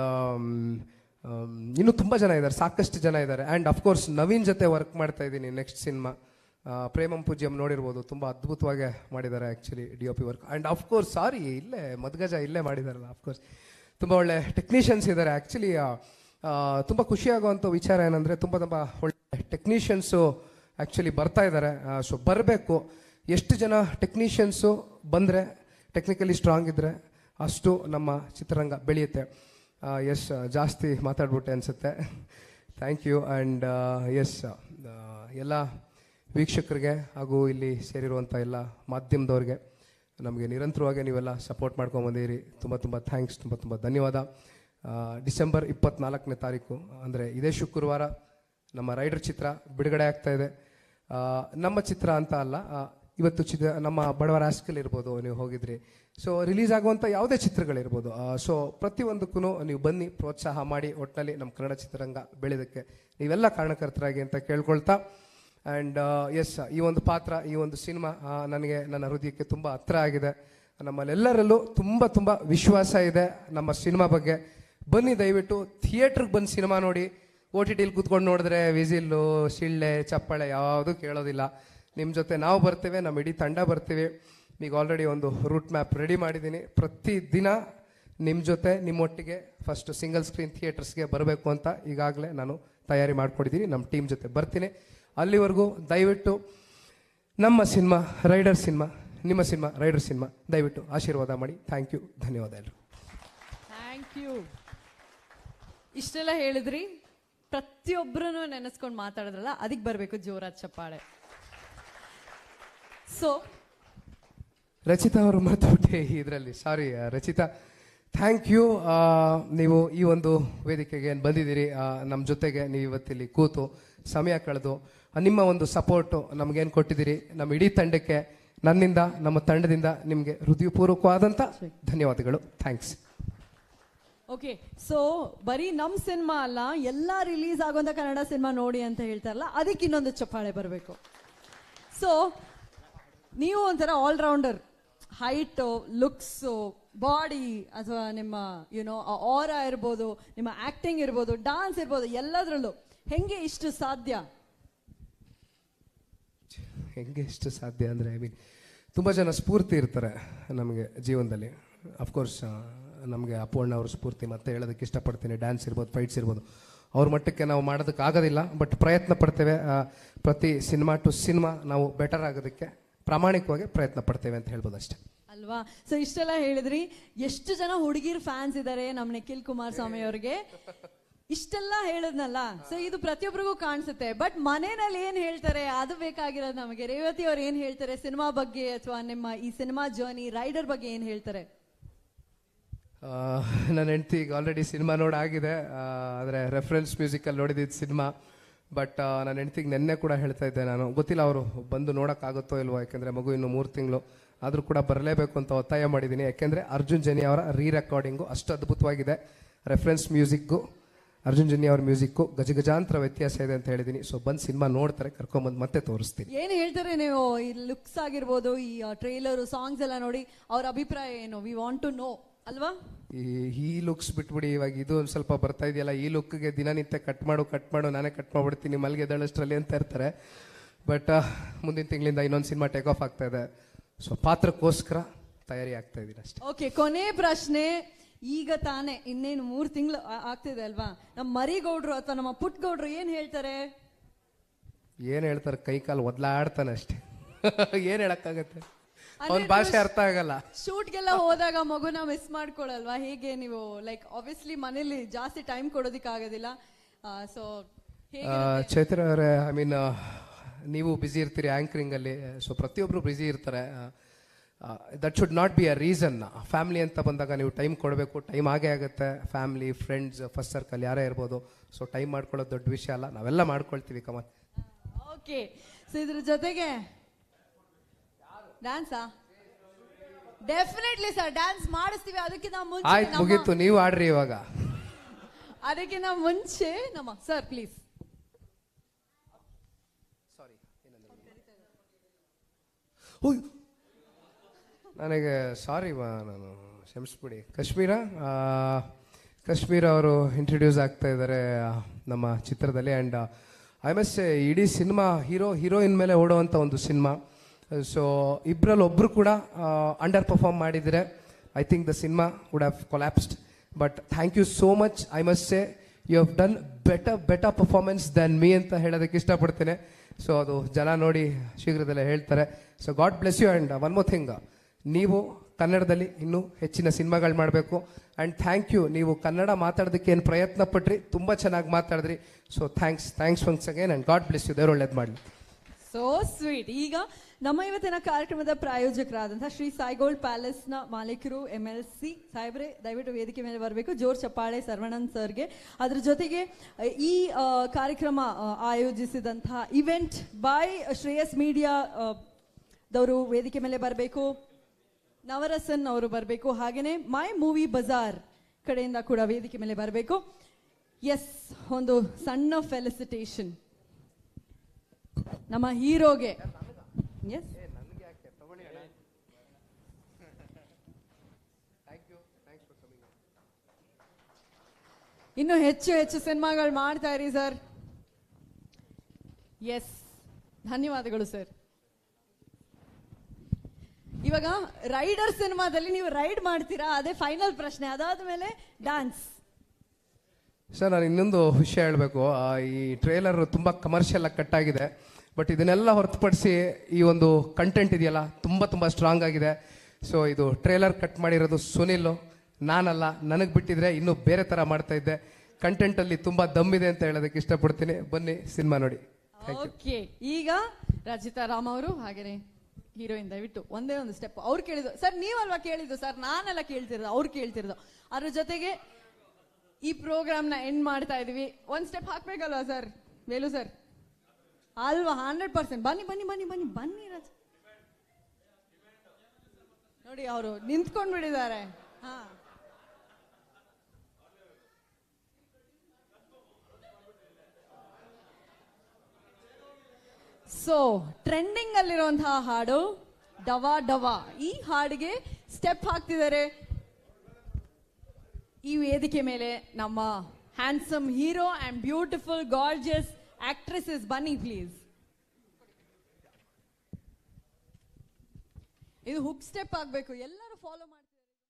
ಇನ್ನೂ ತುಂಬ ಜನ ಇದ್ದಾರೆ ಸಾಕಷ್ಟು ಜನ ಇದ್ದಾರೆ ಆ್ಯಂಡ್ ಅಫ್ಕೋರ್ಸ್ ನವೀನ್ ಜೊತೆ ವರ್ಕ್ ಮಾಡ್ತಾ ಇದ್ದೀನಿ ನೆಕ್ಸ್ಟ್ ಸಿನಿಮಾ ಪ್ರೇಮಂ ಪೂಜ್ಯಂ ನೋಡಿರ್ಬೋದು ತುಂಬ ಅದ್ಭುತವಾಗಿ ಮಾಡಿದ್ದಾರೆ actually D O P work and of course sorry ಇಲ್ಲೇ ಮದ್ಗಜ ಇಲ್ಲೇ ಮಾಡಿದಾರಲ್ಲ ಅಫ್ಕೋರ್ಸ್ ತುಂಬ ಒಳ್ಳೆ ಟೆಕ್ನಿಷಿಯನ್ಸ್ ಇದ್ದಾರೆ ಆ್ಯಕ್ಚುಲಿ ತುಂಬ ಖುಷಿಯಾಗುವಂಥ ವಿಚಾರ ಏನಂದರೆ ತುಂಬ ತುಂಬ ಒಳ್ಳೆ ಟೆಕ್ನಿಷಿಯನ್ಸು ಆ್ಯಕ್ಚುಲಿ ಬರ್ತಾ ಇದ್ದಾರೆ ಸೊ ಬರಬೇಕು ಎಷ್ಟು ಜನ ಟೆಕ್ನಿಷಿಯನ್ಸು ಬಂದರೆ ಟೆಕ್ನಿಕಲಿ ಸ್ಟ್ರಾಂಗ್ ಇದ್ದರೆ ಅಷ್ಟು ನಮ್ಮ ಚಿತ್ರರಂಗ ಬೆಳೆಯುತ್ತೆ ಎಸ್ ಜಾಸ್ತಿ ಮಾತಾಡ್ಬಿಟ್ಟೆ ಅನಿಸುತ್ತೆ ಥ್ಯಾಂಕ್ ಯು ಆ್ಯಂಡ್ ಎಸ್ ಎಲ್ಲ ವೀಕ್ಷಕರಿಗೆ ಹಾಗೂ ಇಲ್ಲಿ ಸೇರಿರುವಂಥ ಎಲ್ಲ ಮಾಧ್ಯಮದವ್ರಿಗೆ ನಮಗೆ ನಿರಂತರವಾಗಿ ನೀವೆಲ್ಲ ಸಪೋರ್ಟ್ ಮಾಡ್ಕೊಂಬಂದಿರಿ ತುಂಬ ತುಂಬ ಥ್ಯಾಂಕ್ಸ್ ತುಂಬ ತುಂಬ ಧನ್ಯವಾದ ಆ, ಡಿಸೆಂಬರ್ ಇಪ್ಪತ್ನಾಲ್ಕನೇ ತಾರೀಕು ಅಂದರೆ ಇದೇ ಶುಕ್ರವಾರ ನಮ್ಮ ರೈಡರ್ ಚಿತ್ರ ಬಿಡುಗಡೆ ಆಗ್ತಾ ಇದೆ ಆ, ನಮ್ಮ ಚಿತ್ರ ಅಂತ ಅಲ್ಲ ಆ, ಇವತ್ತು ಚಿತ್ರ ನಮ್ಮ ಬಡವರ ಆಸ್ಕಲ್ ಇರ್ಬೋದು ನೀವು ಹೋಗಿದ್ರಿ ಸೊ ರಿಲೀಸ್ ಆಗುವಂಥ ಯಾವುದೇ ಚಿತ್ರಗಳಿರ್ಬೋದು ಸೊ ಪ್ರತಿಯೊಂದಕ್ಕೂ ನೀವು ಬನ್ನಿ ಪ್ರೋತ್ಸಾಹ ಮಾಡಿ ಒಟ್ಟಿನಲ್ಲಿ ನಮ್ಮ ಕನ್ನಡ ಚಿತ್ರರಂಗ ಬೆಳೆಯೋದಕ್ಕೆ ನೀವೆಲ್ಲ ಕಾರಣಕರ್ತರಾಗಿ ಅಂತ ಕೇಳ್ಕೊಳ್ತಾ ಆ್ಯಂಡ್ ಎಸ್ ಈ ಒಂದು ಪಾತ್ರ ಈ ಒಂದು ಸಿನಿಮಾ ನನಗೆ ನನ್ನ ಹೃದಯಕ್ಕೆ ತುಂಬ ಹತ್ರ ಆಗಿದೆ ನಮ್ಮಲ್ಲೆಲ್ಲರಲ್ಲೂ ತುಂಬ ತುಂಬ ವಿಶ್ವಾಸ ಇದೆ ನಮ್ಮ ಸಿನಿಮಾ ಬಗ್ಗೆ ಬನ್ನಿ ದಯವಿಟ್ಟು ಥಿಯೇಟ್ರಿಗೆ ಬಂದು ಸಿನಿಮಾ ನೋಡಿ ಓ ಟಿ ಟಿಲಿ ಕೂತ್ಕೊಂಡು ನೋಡಿದ್ರೆ ವಿಸಿಲ್ಲು ಶಿಳ್ಳೆ ಚಪ್ಪಾಳೆ ಯಾವುದೂ ಕೇಳೋದಿಲ್ಲ ನಿಮ್ಮ ಜೊತೆ ನಾವು ಬರ್ತೇವೆ ನಮ್ಮ ಇಡೀ ತಂಡ ಬರ್ತೀವಿ ಈಗ ಆಲ್ರೆಡಿ ಒಂದು ರೂಟ್ ಮ್ಯಾಪ್ ರೆಡಿ ಮಾಡಿದ್ದೀನಿ ಪ್ರತಿ ದಿನ ನಿಮ್ಮ ಜೊತೆ ನಿಮ್ಮೊಟ್ಟಿಗೆ ಫಸ್ಟ್ ಸಿಂಗಲ್ ಸ್ಕ್ರೀನ್ ಥಿಯೇಟರ್ಸ್ಗೆ ಬರಬೇಕು ಅಂತ ಈಗಾಗಲೇ ನಾನು ತಯಾರಿ ಮಾಡ್ಕೊಂಡಿದ್ದೀನಿ ನಮ್ಮ ಟೀಮ್ ಜೊತೆ ಬರ್ತೀನಿ ಅಲ್ಲಿವರೆಗೂ ದಯವಿಟ್ಟು ನಮ್ಮ ಸಿನಿಮಾ ರೈಡರ್ ಸಿನಿಮಾ ನಿಮ್ಮ ಸಿನಿಮಾ ರೈಡರ್ ಸಿನಿಮಾ ದಯವಿಟ್ಟು ಆಶೀರ್ವಾದ ಮಾಡಿ ಥ್ಯಾಂಕ್ ಯು ಧನ್ಯವಾದ ಎಲ್ಲರೂ ಥ್ಯಾಂಕ್ ಯು ಇಷ್ಟೆಲ್ಲ ಹೇಳಿದ್ರಿ ಪ್ರತಿಯೊಬ್ಬರನ್ನು ನೆನೆಸ್ಕೊಂಡು ಮಾತಾಡಿದ್ರಲ್ಲ ಅದಕ್ಕೆ ಬರಬೇಕು ಜೋರಾದ ಚಪ್ಪಾಳೆ ಸೊ ರಚಿತಾ ಅವರು ಮರ್ತುಬಿಟ್ಟೆ ಇದರಲ್ಲಿ ಸಾರಿ ರಚಿತಾ ಥ್ಯಾಂಕ್ ಯು ನೀವು ಈ ಒಂದು ವೇದಿಕೆಗೆ ಏನ್ ಬಂದಿದ್ದೀರಿ ನಮ್ಮ ಜೊತೆಗೆ ನೀವು ಇವತ್ತಿಲ್ಲಿ ಕೂತು ಸಮಯ ಕಳೆದು ಆ, ನಿಮ್ಮ ಒಂದು ಸಪೋರ್ಟು ನಮಗೇನು ಕೊಟ್ಟಿದ್ದೀರಿ ನಮ್ಮ ಇಡೀ ತಂಡಕ್ಕೆ ನನ್ನಿಂದ ನಮ್ಮ ತಂಡದಿಂದ ನಿಮಗೆ ಹೃದಯಪೂರ್ವಕವಾದಂಥ ಧನ್ಯವಾದಗಳು ಥ್ಯಾಂಕ್ಸ್ ಓಕೆ ಸೊ ಬರೀ ನಮ್ ಸಿನಿಮಾ ಅಲ್ಲ ಎಲ್ಲ ರಿಲೀಸ್ ಆಗುವಂತ ಕನ್ನಡ ಸಿನಿಮಾ ನೋಡಿ ಅಂತ ಹೇಳ್ತಾರಲ್ಲ ಅದಕ್ಕೆ ಇನ್ನೊಂದು ಚಪ್ಪಾಳೆ ಬರಬೇಕು ಸೊ ನೀವು ಒಂಥರ ಆಲ್ರೌಂಡರ್ ಹೈಟ್ ಲುಕ್ಸ್ ಬಾಡಿ ಅಥವಾ ನಿಮ್ಮ ಯುನೋ ಆರ ಇರ್ಬೋದು ನಿಮ್ಮ ಆಕ್ಟಿಂಗ್ ಇರ್ಬೋದು ಡಾನ್ಸ್ ಇರ್ಬೋದು ಎಲ್ಲದರಲ್ಲೂ ಹೆಂಗೆ ಇಷ್ಟು ಸಾಧ್ಯ ಹೆಂಗೆ ಎಷ್ಟು ಸಾಧ್ಯ ಅಂದರೆ ಐ ಮೀನ್ ತುಂಬ ಜನ ಸ್ಫೂರ್ತಿ ಇರ್ತಾರೆ ನಮಗೆ ಜೀವನದಲ್ಲಿ ಅಫ್ಕೋರ್ಸ್ ನಮಗೆ ಅಪ್ಪಣ್ಣ ಅವ್ರ ಸ್ಫೂರ್ತಿ ಮತ್ತೆ ಹೇಳೋದಕ್ಕೆ ಇಷ್ಟಪಡ್ತೀನಿ ಡ್ಯಾನ್ಸ್ ಇರ್ಬೋದು ಫೈಟ್ಸ್ ಇರ್ಬೋದು ಅವ್ರ ಮಟ್ಟಕ್ಕೆ ನಾವು ಮಾಡೋದಕ್ಕೆ ಆಗೋದಿಲ್ಲ ಬಟ್ ಪ್ರಯತ್ನ ಪಡ್ತೇವೆ ಆ, ಪ್ರತಿ ಸಿನಿಮಾ ಟು ಸಿನಿಮಾ ನಾವು ಬೆಟರ್ ಆಗೋದಕ್ಕೆ ಪ್ರಾಮಾಣಿಕವಾಗಿ ಪ್ರಯತ್ನ ಪಡ್ತೇವೆ ಅಂತ ಹೇಳ್ಬೋದು ಅಷ್ಟೇ ಅಲ್ವಾ ಸೊ ಇಷ್ಟೆಲ್ಲ ಹೇಳಿದ್ರಿ ಎಷ್ಟು ಜನ ಹುಡುಗಿರ್ ಫ್ಯಾನ್ಸ್ ಇದ್ದಾರೆ ನಮ್ಮ ನಿಖಿಲ್ ಕುಮಾರಸ್ವಾಮಿ ಅವ್ರಿಗೆ ಇಷ್ಟೆಲ್ಲ ಹೇಳಿದ್ನಲ್ಲ ಸೊ ಇದು ಪ್ರತಿಯೊಬ್ಬರಿಗೂ ಕಾಣಿಸುತ್ತೆ ಬಟ್ ಮನೆಯಲ್ಲಿ ಏನ್ ಹೇಳ್ತಾರೆ ಅದು ಬೇಕಾಗಿರೋದು ನಮಗೆ ರೇವತಿ ಅವ್ರು ಏನ್ ಹೇಳ್ತಾರೆ ಸಿನಿಮಾ ಬಗ್ಗೆ ಅಥವಾ ನಿಮ್ಮ ಈ ಸಿನಿಮಾ ಜರ್ನಿ ರೈಡರ್ ಬಗ್ಗೆ ಏನ್ ಹೇಳ್ತಾರೆ ಆ, ನನ್ನ ಹೆಂಡತಿ ಈಗ ಆಲ್ರೆಡಿ ಸಿನಿಮಾ ನೋಡಾಗಿದೆ ಆದರೆ ರೆಫರೆನ್ಸ್ ಮ್ಯೂಸಿಕಲ್ಲಿ ನೋಡಿದ್ದು ಸಿನಿಮಾ ಬಟ್ ನನ್ನ ಹೆಂಡತಿಗೆ ನೆನ್ನೆ ಕೂಡ ಹೇಳ್ತಾ ಇದ್ದೆ ನಾನು ಗೊತ್ತಿಲ್ಲ ಅವರು ಬಂದು ನೋಡೋಕ್ಕಾಗುತ್ತೋ ಇಲ್ವೋ ಯಾಕೆಂದರೆ ಮಗು ಇನ್ನು ಮೂರು ತಿಂಗಳು ಆದರೂ ಕೂಡ ಬರಲೇಬೇಕು ಅಂತ ಒತ್ತಾಯ ಮಾಡಿದ್ದೀನಿ ಯಾಕೆಂದರೆ ಅರ್ಜುನ್ ಜನಿ ಅವರ ರೀ ರೆಕಾರ್ಡಿಂಗು ಅಷ್ಟು ಅದ್ಭುತವಾಗಿದೆ ರೆಫರೆನ್ಸ್ ಮ್ಯೂಸಿಕ್ಕು ಅರ್ಜುನ್ ಜನಿ ಅವ್ರ ಮ್ಯೂಸಿಕ್ಕು ಗಜಗಜಾಂತರ ವ್ಯತ್ಯಾಸ ಇದೆ ಅಂತ ಹೇಳಿದ್ದೀನಿ ಸೊ ಬಂದು ಸಿನಿಮಾ ನೋಡ್ತಾರೆ ಕರ್ಕೊಂಬಂದು ಮತ್ತೆ ತೋರಿಸ್ತೀನಿ ಏನ್ ಹೇಳ್ತಾರೆ ನೀವು ಈ ಲುಕ್ಸ್ ಆಗಿರ್ಬೋದು ಈ ಟ್ರೈಲರ್ ಸಾಂಗ್ಸ್ ಎಲ್ಲ ನೋಡಿ ಅವ್ರ ಅಭಿಪ್ರಾಯ ಏನು ವಿ ವಾಂಟ್ ಟು ನೋ ಅಲ್ವಾ ಈ ಈ ಲುಕ್ಸ್ ಬಿಟ್ಬಿಡಿ ಇವಾಗ ಇದು ಒಂದು ಸ್ವಲ್ಪ ಬರ್ತಾ ಇದೆಯಲ್ಲ ಈ ಲುಕ್ಗೆ ದಿನನಿತ್ಯ ಕಟ್ ಮಾಡು ಕಟ್ ಮಾಡು ನಾನೇ ಕಟ್ ಮಾಡ್ಬಿಡ್ತೀನಿ ಮಲ್ಗೆ ದಳಷ್ಟರಲ್ಲಿ ಅಂತ ಇರ್ತಾರೆ ಬಟ್ ಮುಂದಿನ ತಿಂಗಳಿಂದ ಇನ್ನೊಂದು ಸಿನಿಮಾ ಟೇಕ್ ಆಫ್ ಆಗ್ತಾ ಇದೆ ಸೊ ಪಾತ್ರಕ್ಕೋಸ್ಕರ ತಯಾರಿ ಆಗ್ತಾ ಇದ್ದೀನಿ ಅಷ್ಟೇ ಓಕೆ ಕೊನೆ ಪ್ರಶ್ನೆ ಈಗ ತಾನೇ ಇನ್ನೇನು ಮೂರ್ ತಿಂಗಳು ಆಗ್ತಿದೆ ಅಲ್ವಾ ನಮ್ಮ ಮರಿಗೌಡ್ರು ಅಥವಾ ನಮ್ಮ ಪುಟ್ಗೌಡ್ರು ಏನ್ ಹೇಳ್ತಾರೆ ಏನು ಹೇಳ್ತಾರೆ ಕೈ ಕಾಲು ಒದ್ಲಾಡ್ತಾನೆ ಅಷ್ಟೇ ಏನು ಹೇಳಕ್ಕಾಗತ್ತೆ ಅವನ ಭಾಷೆ ಅರ್ಥ ಆಗಲ್ಲ ಶೂಟ್ಗೆಲ್ಲ ಹೋದಾಗ ಮಗುನ ಮಿಸ್ ಮಾಡ್ಕೊಳಲ್ವಾ ಹೇಗೆ ನೀವು ಲೈಕ್ ಆಬ್ವಿಯಸ್ಲಿ ಮನೇಲಿ ಜಾಸ್ತಿ ಟೈಮ್ ಕೊಡೋದಿಕ್ ಆಗೋದಿಲ್ಲ ಸೊ ಹೇಗೆ ಆ, ಚೈತ್ರ ಅವರೇ ಐ ಮೀನ್ ನೀವು ಬ್ಯುಸಿ ಇರ್ತೀರಿ ಆ್ಯಂಕರಿಂಗಲ್ಲಿ ಸೊ ಪ್ರತಿಯೊಬ್ಬರು ಬ್ಯುಸಿ ಇರ್ತಾರೆ that should not be a reason family ಅಂತ ಬಂದಾಗ ನೀವು ಟೈಮ್ ಕೊಡಬೇಕು ಟೈಮ್ ಆಗೇ ಆಗುತ್ತೆ ಫ್ಯಾಮಿಲಿ ಫ್ರೆಂಡ್ಸ್ ಫಸ್ಟ್ ಸರ್ಕಲ್ ಯಾರೇ ಇರ್ಬೋದು ಸೊ ಟೈಮ್ ಮಾಡ್ಕೊಳ್ಳೋದು ದೊಡ್ಡ ವಿಷಯ ಅಲ್ಲ ನಾವೆಲ್ಲ ಮಾಡ್ಕೊಳ್ತೀವಿ ಕಮಲ್ ಓಕೆ ಸೊ ಇದ್ರ ಜೊತೆಗೆ ಡ್ಯಾನ್ಸಾ ಡೆಫಿನೆಟ್ಲಿ ಸರ್ ಡ್ಯಾನ್ಸ್ ಮಾಡಿಸ್ತೀವಿ ಅದಕ್ಕಿಂತ ಮುಂಚೆ ಆಯ್ತು ನಮ್ಮ- ಮುಗೀತು ನೀವು ಆಡ್ರಿ ಇವಾಗ ಅದಕ್ಕಿಂತ ಮುಂಚೆ ನಮ್ಮ ಸರ್ ಪ್ಲೀಸ್ ನನಗೆ ಸಾರಿ ಮಾ ನಾನು ಕ್ಷಮಿಸ್ಬಿಡಿ ಕಾಶ್ಮೀರ ಆ, ಕಾಶ್ಮೀರ ಅವರು ಇಂಟ್ರೊಡ್ಯೂಸ್ ಆಗ್ತಾ ಇದ್ದಾರೆ ಆ, ನಮ್ಮ ಚಿತ್ರದಲ್ಲಿ ಆ್ಯಂಡ್ ಐ ಮಸ್ ಇಡೀ ಸಿನಿಮಾ ಹೀರೋ ಹೀರೋಯಿನ್ ಮೇಲೆ ಓಡುವಂಥ ಒಂದು ಸಿನಿಮಾ ಸೊ ಇಬ್ಬರಲ್ಲಿ ಒಬ್ಬರು ಕೂಡ ಅಂಡರ್ ಪರ್ಫಾರ್ಮ್ ಮಾಡಿದರೆ I think the cinema would have collapsed but thank you so much I must say you have done better better performance than me ಅಂತ ಹೇಳೋದಕ್ಕೆ ಇಷ್ಟಪಡ್ತೇನೆ ಸೊ ಅದು ಜನ ನೋಡಿ ಶೀಘ್ರದಲ್ಲೇ ಹೇಳ್ತಾರೆ so God bless you and one more thing ನೀವು ಕನ್ನಡದಲ್ಲಿ ಇನ್ನೂ ಹೆಚ್ಚಿನ ಸಿನಿಮಾಗಳು ಮಾಡಬೇಕು ಆ್ಯಂಡ್ ಥ್ಯಾಂಕ್ ಯು ನೀವು ಕನ್ನಡ ಮಾತಾಡೋದಕ್ಕೆ ಏನು ಪ್ರಯತ್ನ ಪಟ್ರಿ ತುಂಬ ಚೆನ್ನಾಗಿ ಮಾತಾಡಿದ್ರಿ so thanks thanks once again and God bless you ದೇವ್ರು ಒಳ್ಳೇದು ಮಾಡಲಿ ಸೋ ಸ್ವೀಟ್ ಈಗ ನಮ್ಮ ಇವತ್ತಿನ ಕಾರ್ಯಕ್ರಮದ ಪ್ರಾಯೋಜಕರಾದಂತಹ ಶ್ರೀ ಸಾಯಿಗೋಲ್ಡ್ ಪ್ಯಾಲೇಸ್ ನ ಮಾಲೀಕರು ಎಂ ಎಲ್ ಸಿ ಸಾಹೇಬ್ರೆ ದಯವಿಟ್ಟು ವೇದಿಕೆ ಮೇಲೆ ಬರಬೇಕು ಜೋರ್ ಚಪ್ಪಾಳೆ ಸರ್ವಣನ್ ಸರ್ಗೆ ಅದ್ರ ಜೊತೆಗೆ ಅಹ್, ಈ ಅಹ್, ಕಾರ್ಯಕ್ರಮ ಅಹ್, ಆಯೋಜಿಸಿದಂತಹ ಇವೆಂಟ್ ಬೈ ಶ್ರೇಯಸ್ ಮೀಡಿಯಾ ದವರು ವೇದಿಕೆ ಮೇಲೆ ಬರಬೇಕು ನವರಸನ್ ಅವರು ಬರಬೇಕು ಹಾಗೇನೆ ಮೈ ಮೂವಿ ಬಜಾರ್ ಕಡೆಯಿಂದ ಕೂಡ ವೇದಿಕೆ ಮೇಲೆ ಬರಬೇಕು ಎಸ್ ಒಂದು ಸಣ್ಣ ಫೆಲಿಸಿಟೇಷನ್ ನಮ್ಮ ಹೀರೋಗೆ ಎಸ್ ಇನ್ನು ಹೆಚ್ಚು ಹೆಚ್ಚು ಸಿನಿಮಾಗಳು ಮಾಡ್ತಾ ಇರಿ ಸರ್ ಎಸ್ ಧನ್ಯವಾದಗಳು ಸರ್ ಇವಾಗ ರೈಡರ್ ಸಿನಿಮಾದಲ್ಲಿ ನೀವು ರೈಡ್ ಮಾಡ್ತೀರಾ ಅದೇ ಫೈನಲ್ ಪ್ರಶ್ನೆ ಅದಾದ ಮೇಲೆ ಡ್ಯಾನ್ಸ್ ಸರ್ ನಾನು ಇನ್ನೊಂದು ವಿಷಯ ಹೇಳಬೇಕು ಈ ಟ್ರೇಲರ್ ತುಂಬ ಕಮರ್ಷಿಯಲ್ ಆಗಿ ಕಟ್ ಆಗಿದೆ ಬಟ್ ಇದನ್ನೆಲ್ಲ ಹೊರತುಪಡಿಸಿ ಈ ಒಂದು ಕಂಟೆಂಟ್ ಇದೆಯಲ್ಲ ತುಂಬ ತುಂಬ ಸ್ಟ್ರಾಂಗ್ ಆಗಿದೆ ಸೊ ಇದು ಟ್ರೇಲರ್ ಕಟ್ ಮಾಡಿರೋದು ಸುನಿಲ್ ನಾನಲ್ಲ ನನಗೆ ಬಿಟ್ಟಿದ್ರೆ ಇನ್ನೂ ಬೇರೆ ಥರ ಮಾಡ್ತಾ ಇದ್ದೆ ಕಂಟೆಂಟಲ್ಲಿ ತುಂಬ ದಮ್ಮಿದೆ ಅಂತ ಹೇಳೋದಕ್ಕೆ ಇಷ್ಟಪಡ್ತೀನಿ ಬನ್ನಿ ಸಿನಿಮಾ ನೋಡಿ ಥ್ಯಾಂಕ್ ಯು ಓಕೆ ಈಗ ರಚಿತಾ ರಾಮ್ ಅವರು ಹಾಗೇನೆ ಹೀರೋಯಿನ್ ದಯವಿಟ್ಟು ಒಂದೇ ಒಂದು ಸ್ಟೆಪ್ ಅವ್ರು ಕೇಳಿದ್ರು ಸರ್ ನೀವಲ್ವಾ ಕೇಳಿದ್ದು ಸರ್ ನಾನೆಲ್ಲ ಕೇಳ್ತಿರೋದು ಅವ್ರು ಕೇಳ್ತಿರೋದು ಅದ್ರ ಜೊತೆಗೆ ಈ ಪ್ರೋಗ್ರಾಮ್ ನ ಎಂಡ್ ಮಾಡ್ತಾ ಇದೀವಿ ಒಂದ್ ಸ್ಟೆಪ್ ಹಾಕ್ಬೇಕಲ್ವಾ ಸರ್ ವೇಲು ಸರ್ ಅಲ್ವಾ ಹಂಡ್ರೆಡ್ ಪರ್ಸೆಂಟ್ ಬನ್ನಿ ಬನ್ನಿ ಬನ್ನಿ ಬನ್ನಿ ಬನ್ನಿ ರಚ ನೋಡಿ ಅವರು ನಿಂತ್ಕೊಂಡ್ ಬಿಟ್ಟಿದ್ದಾರೆ ಹಾ ಸೊ ಟ್ರೆಂಡಿಂಗ್ ಅಲ್ಲಿರುವಂತಹ ಹಾಡು ಡವಾ ಡವಾ ಈ ಹಾಡಿಗೆ ಸ್ಟೆಪ್ ಹಾಕ್ತಿದ್ದಾರೆ ಈ ವೇದಿಕೆ ಮೇಲೆ ನಮ್ಮ handsome hero and beautiful gorgeous actresses ಬನ್ನಿ ಪ್ಲೀಸ್ ಇದು ಹುಕ್ ಸ್ಟೆಪ್ ಆಗ್ಬೇಕು ಎಲ್ಲರೂ ಫಾಲೋ ಮಾಡ್ತಾರೆ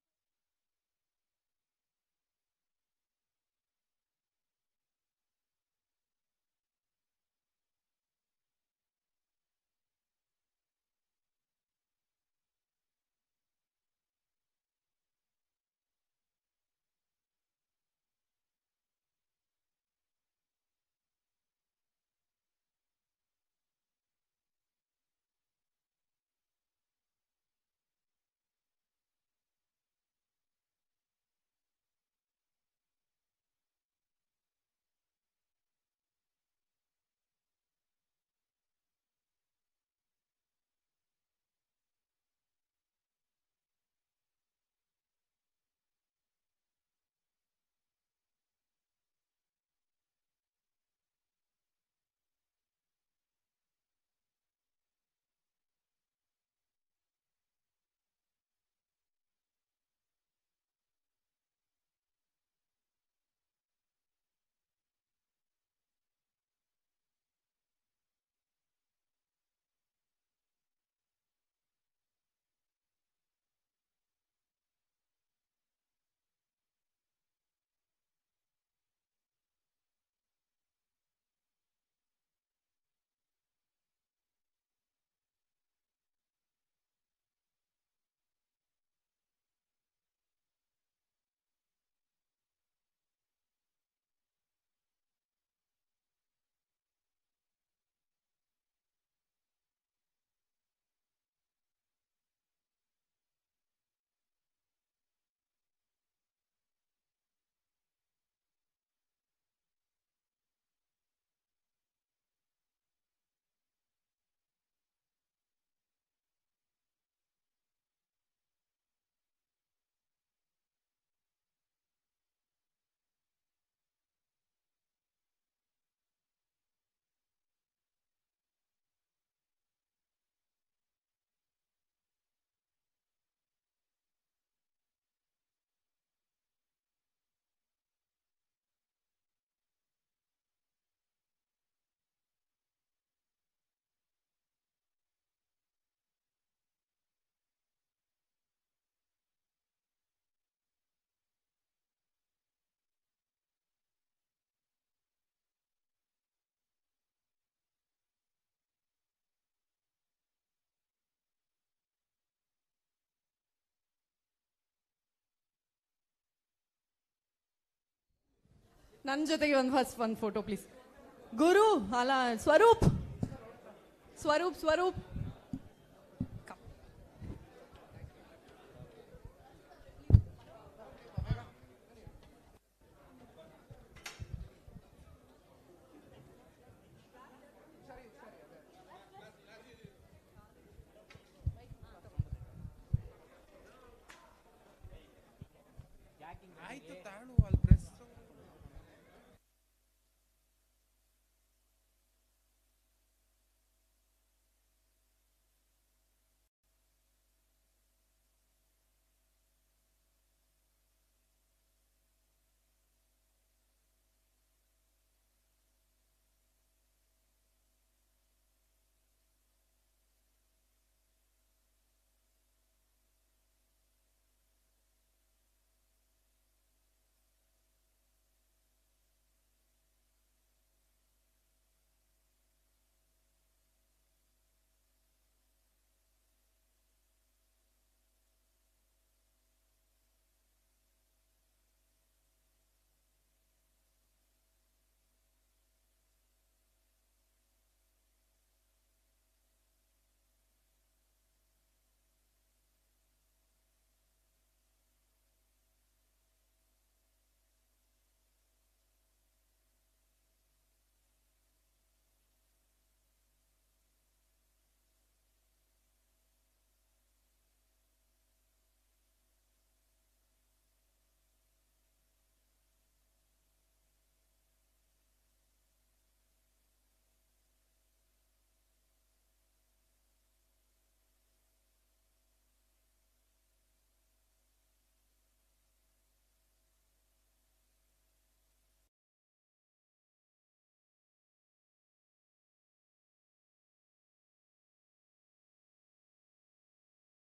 ನನ್ನ ಜೊತೆಗೆ ಒಂದು ಫಸ್ಟ್ ಒಂದು ಫೋಟೋ ಪ್ಲೀಸ್ ಗುರು ಅಲ್ಲ ಸ್ವರೂಪ್ ಸ್ವರೂಪ್ ಸ್ವರೂಪ್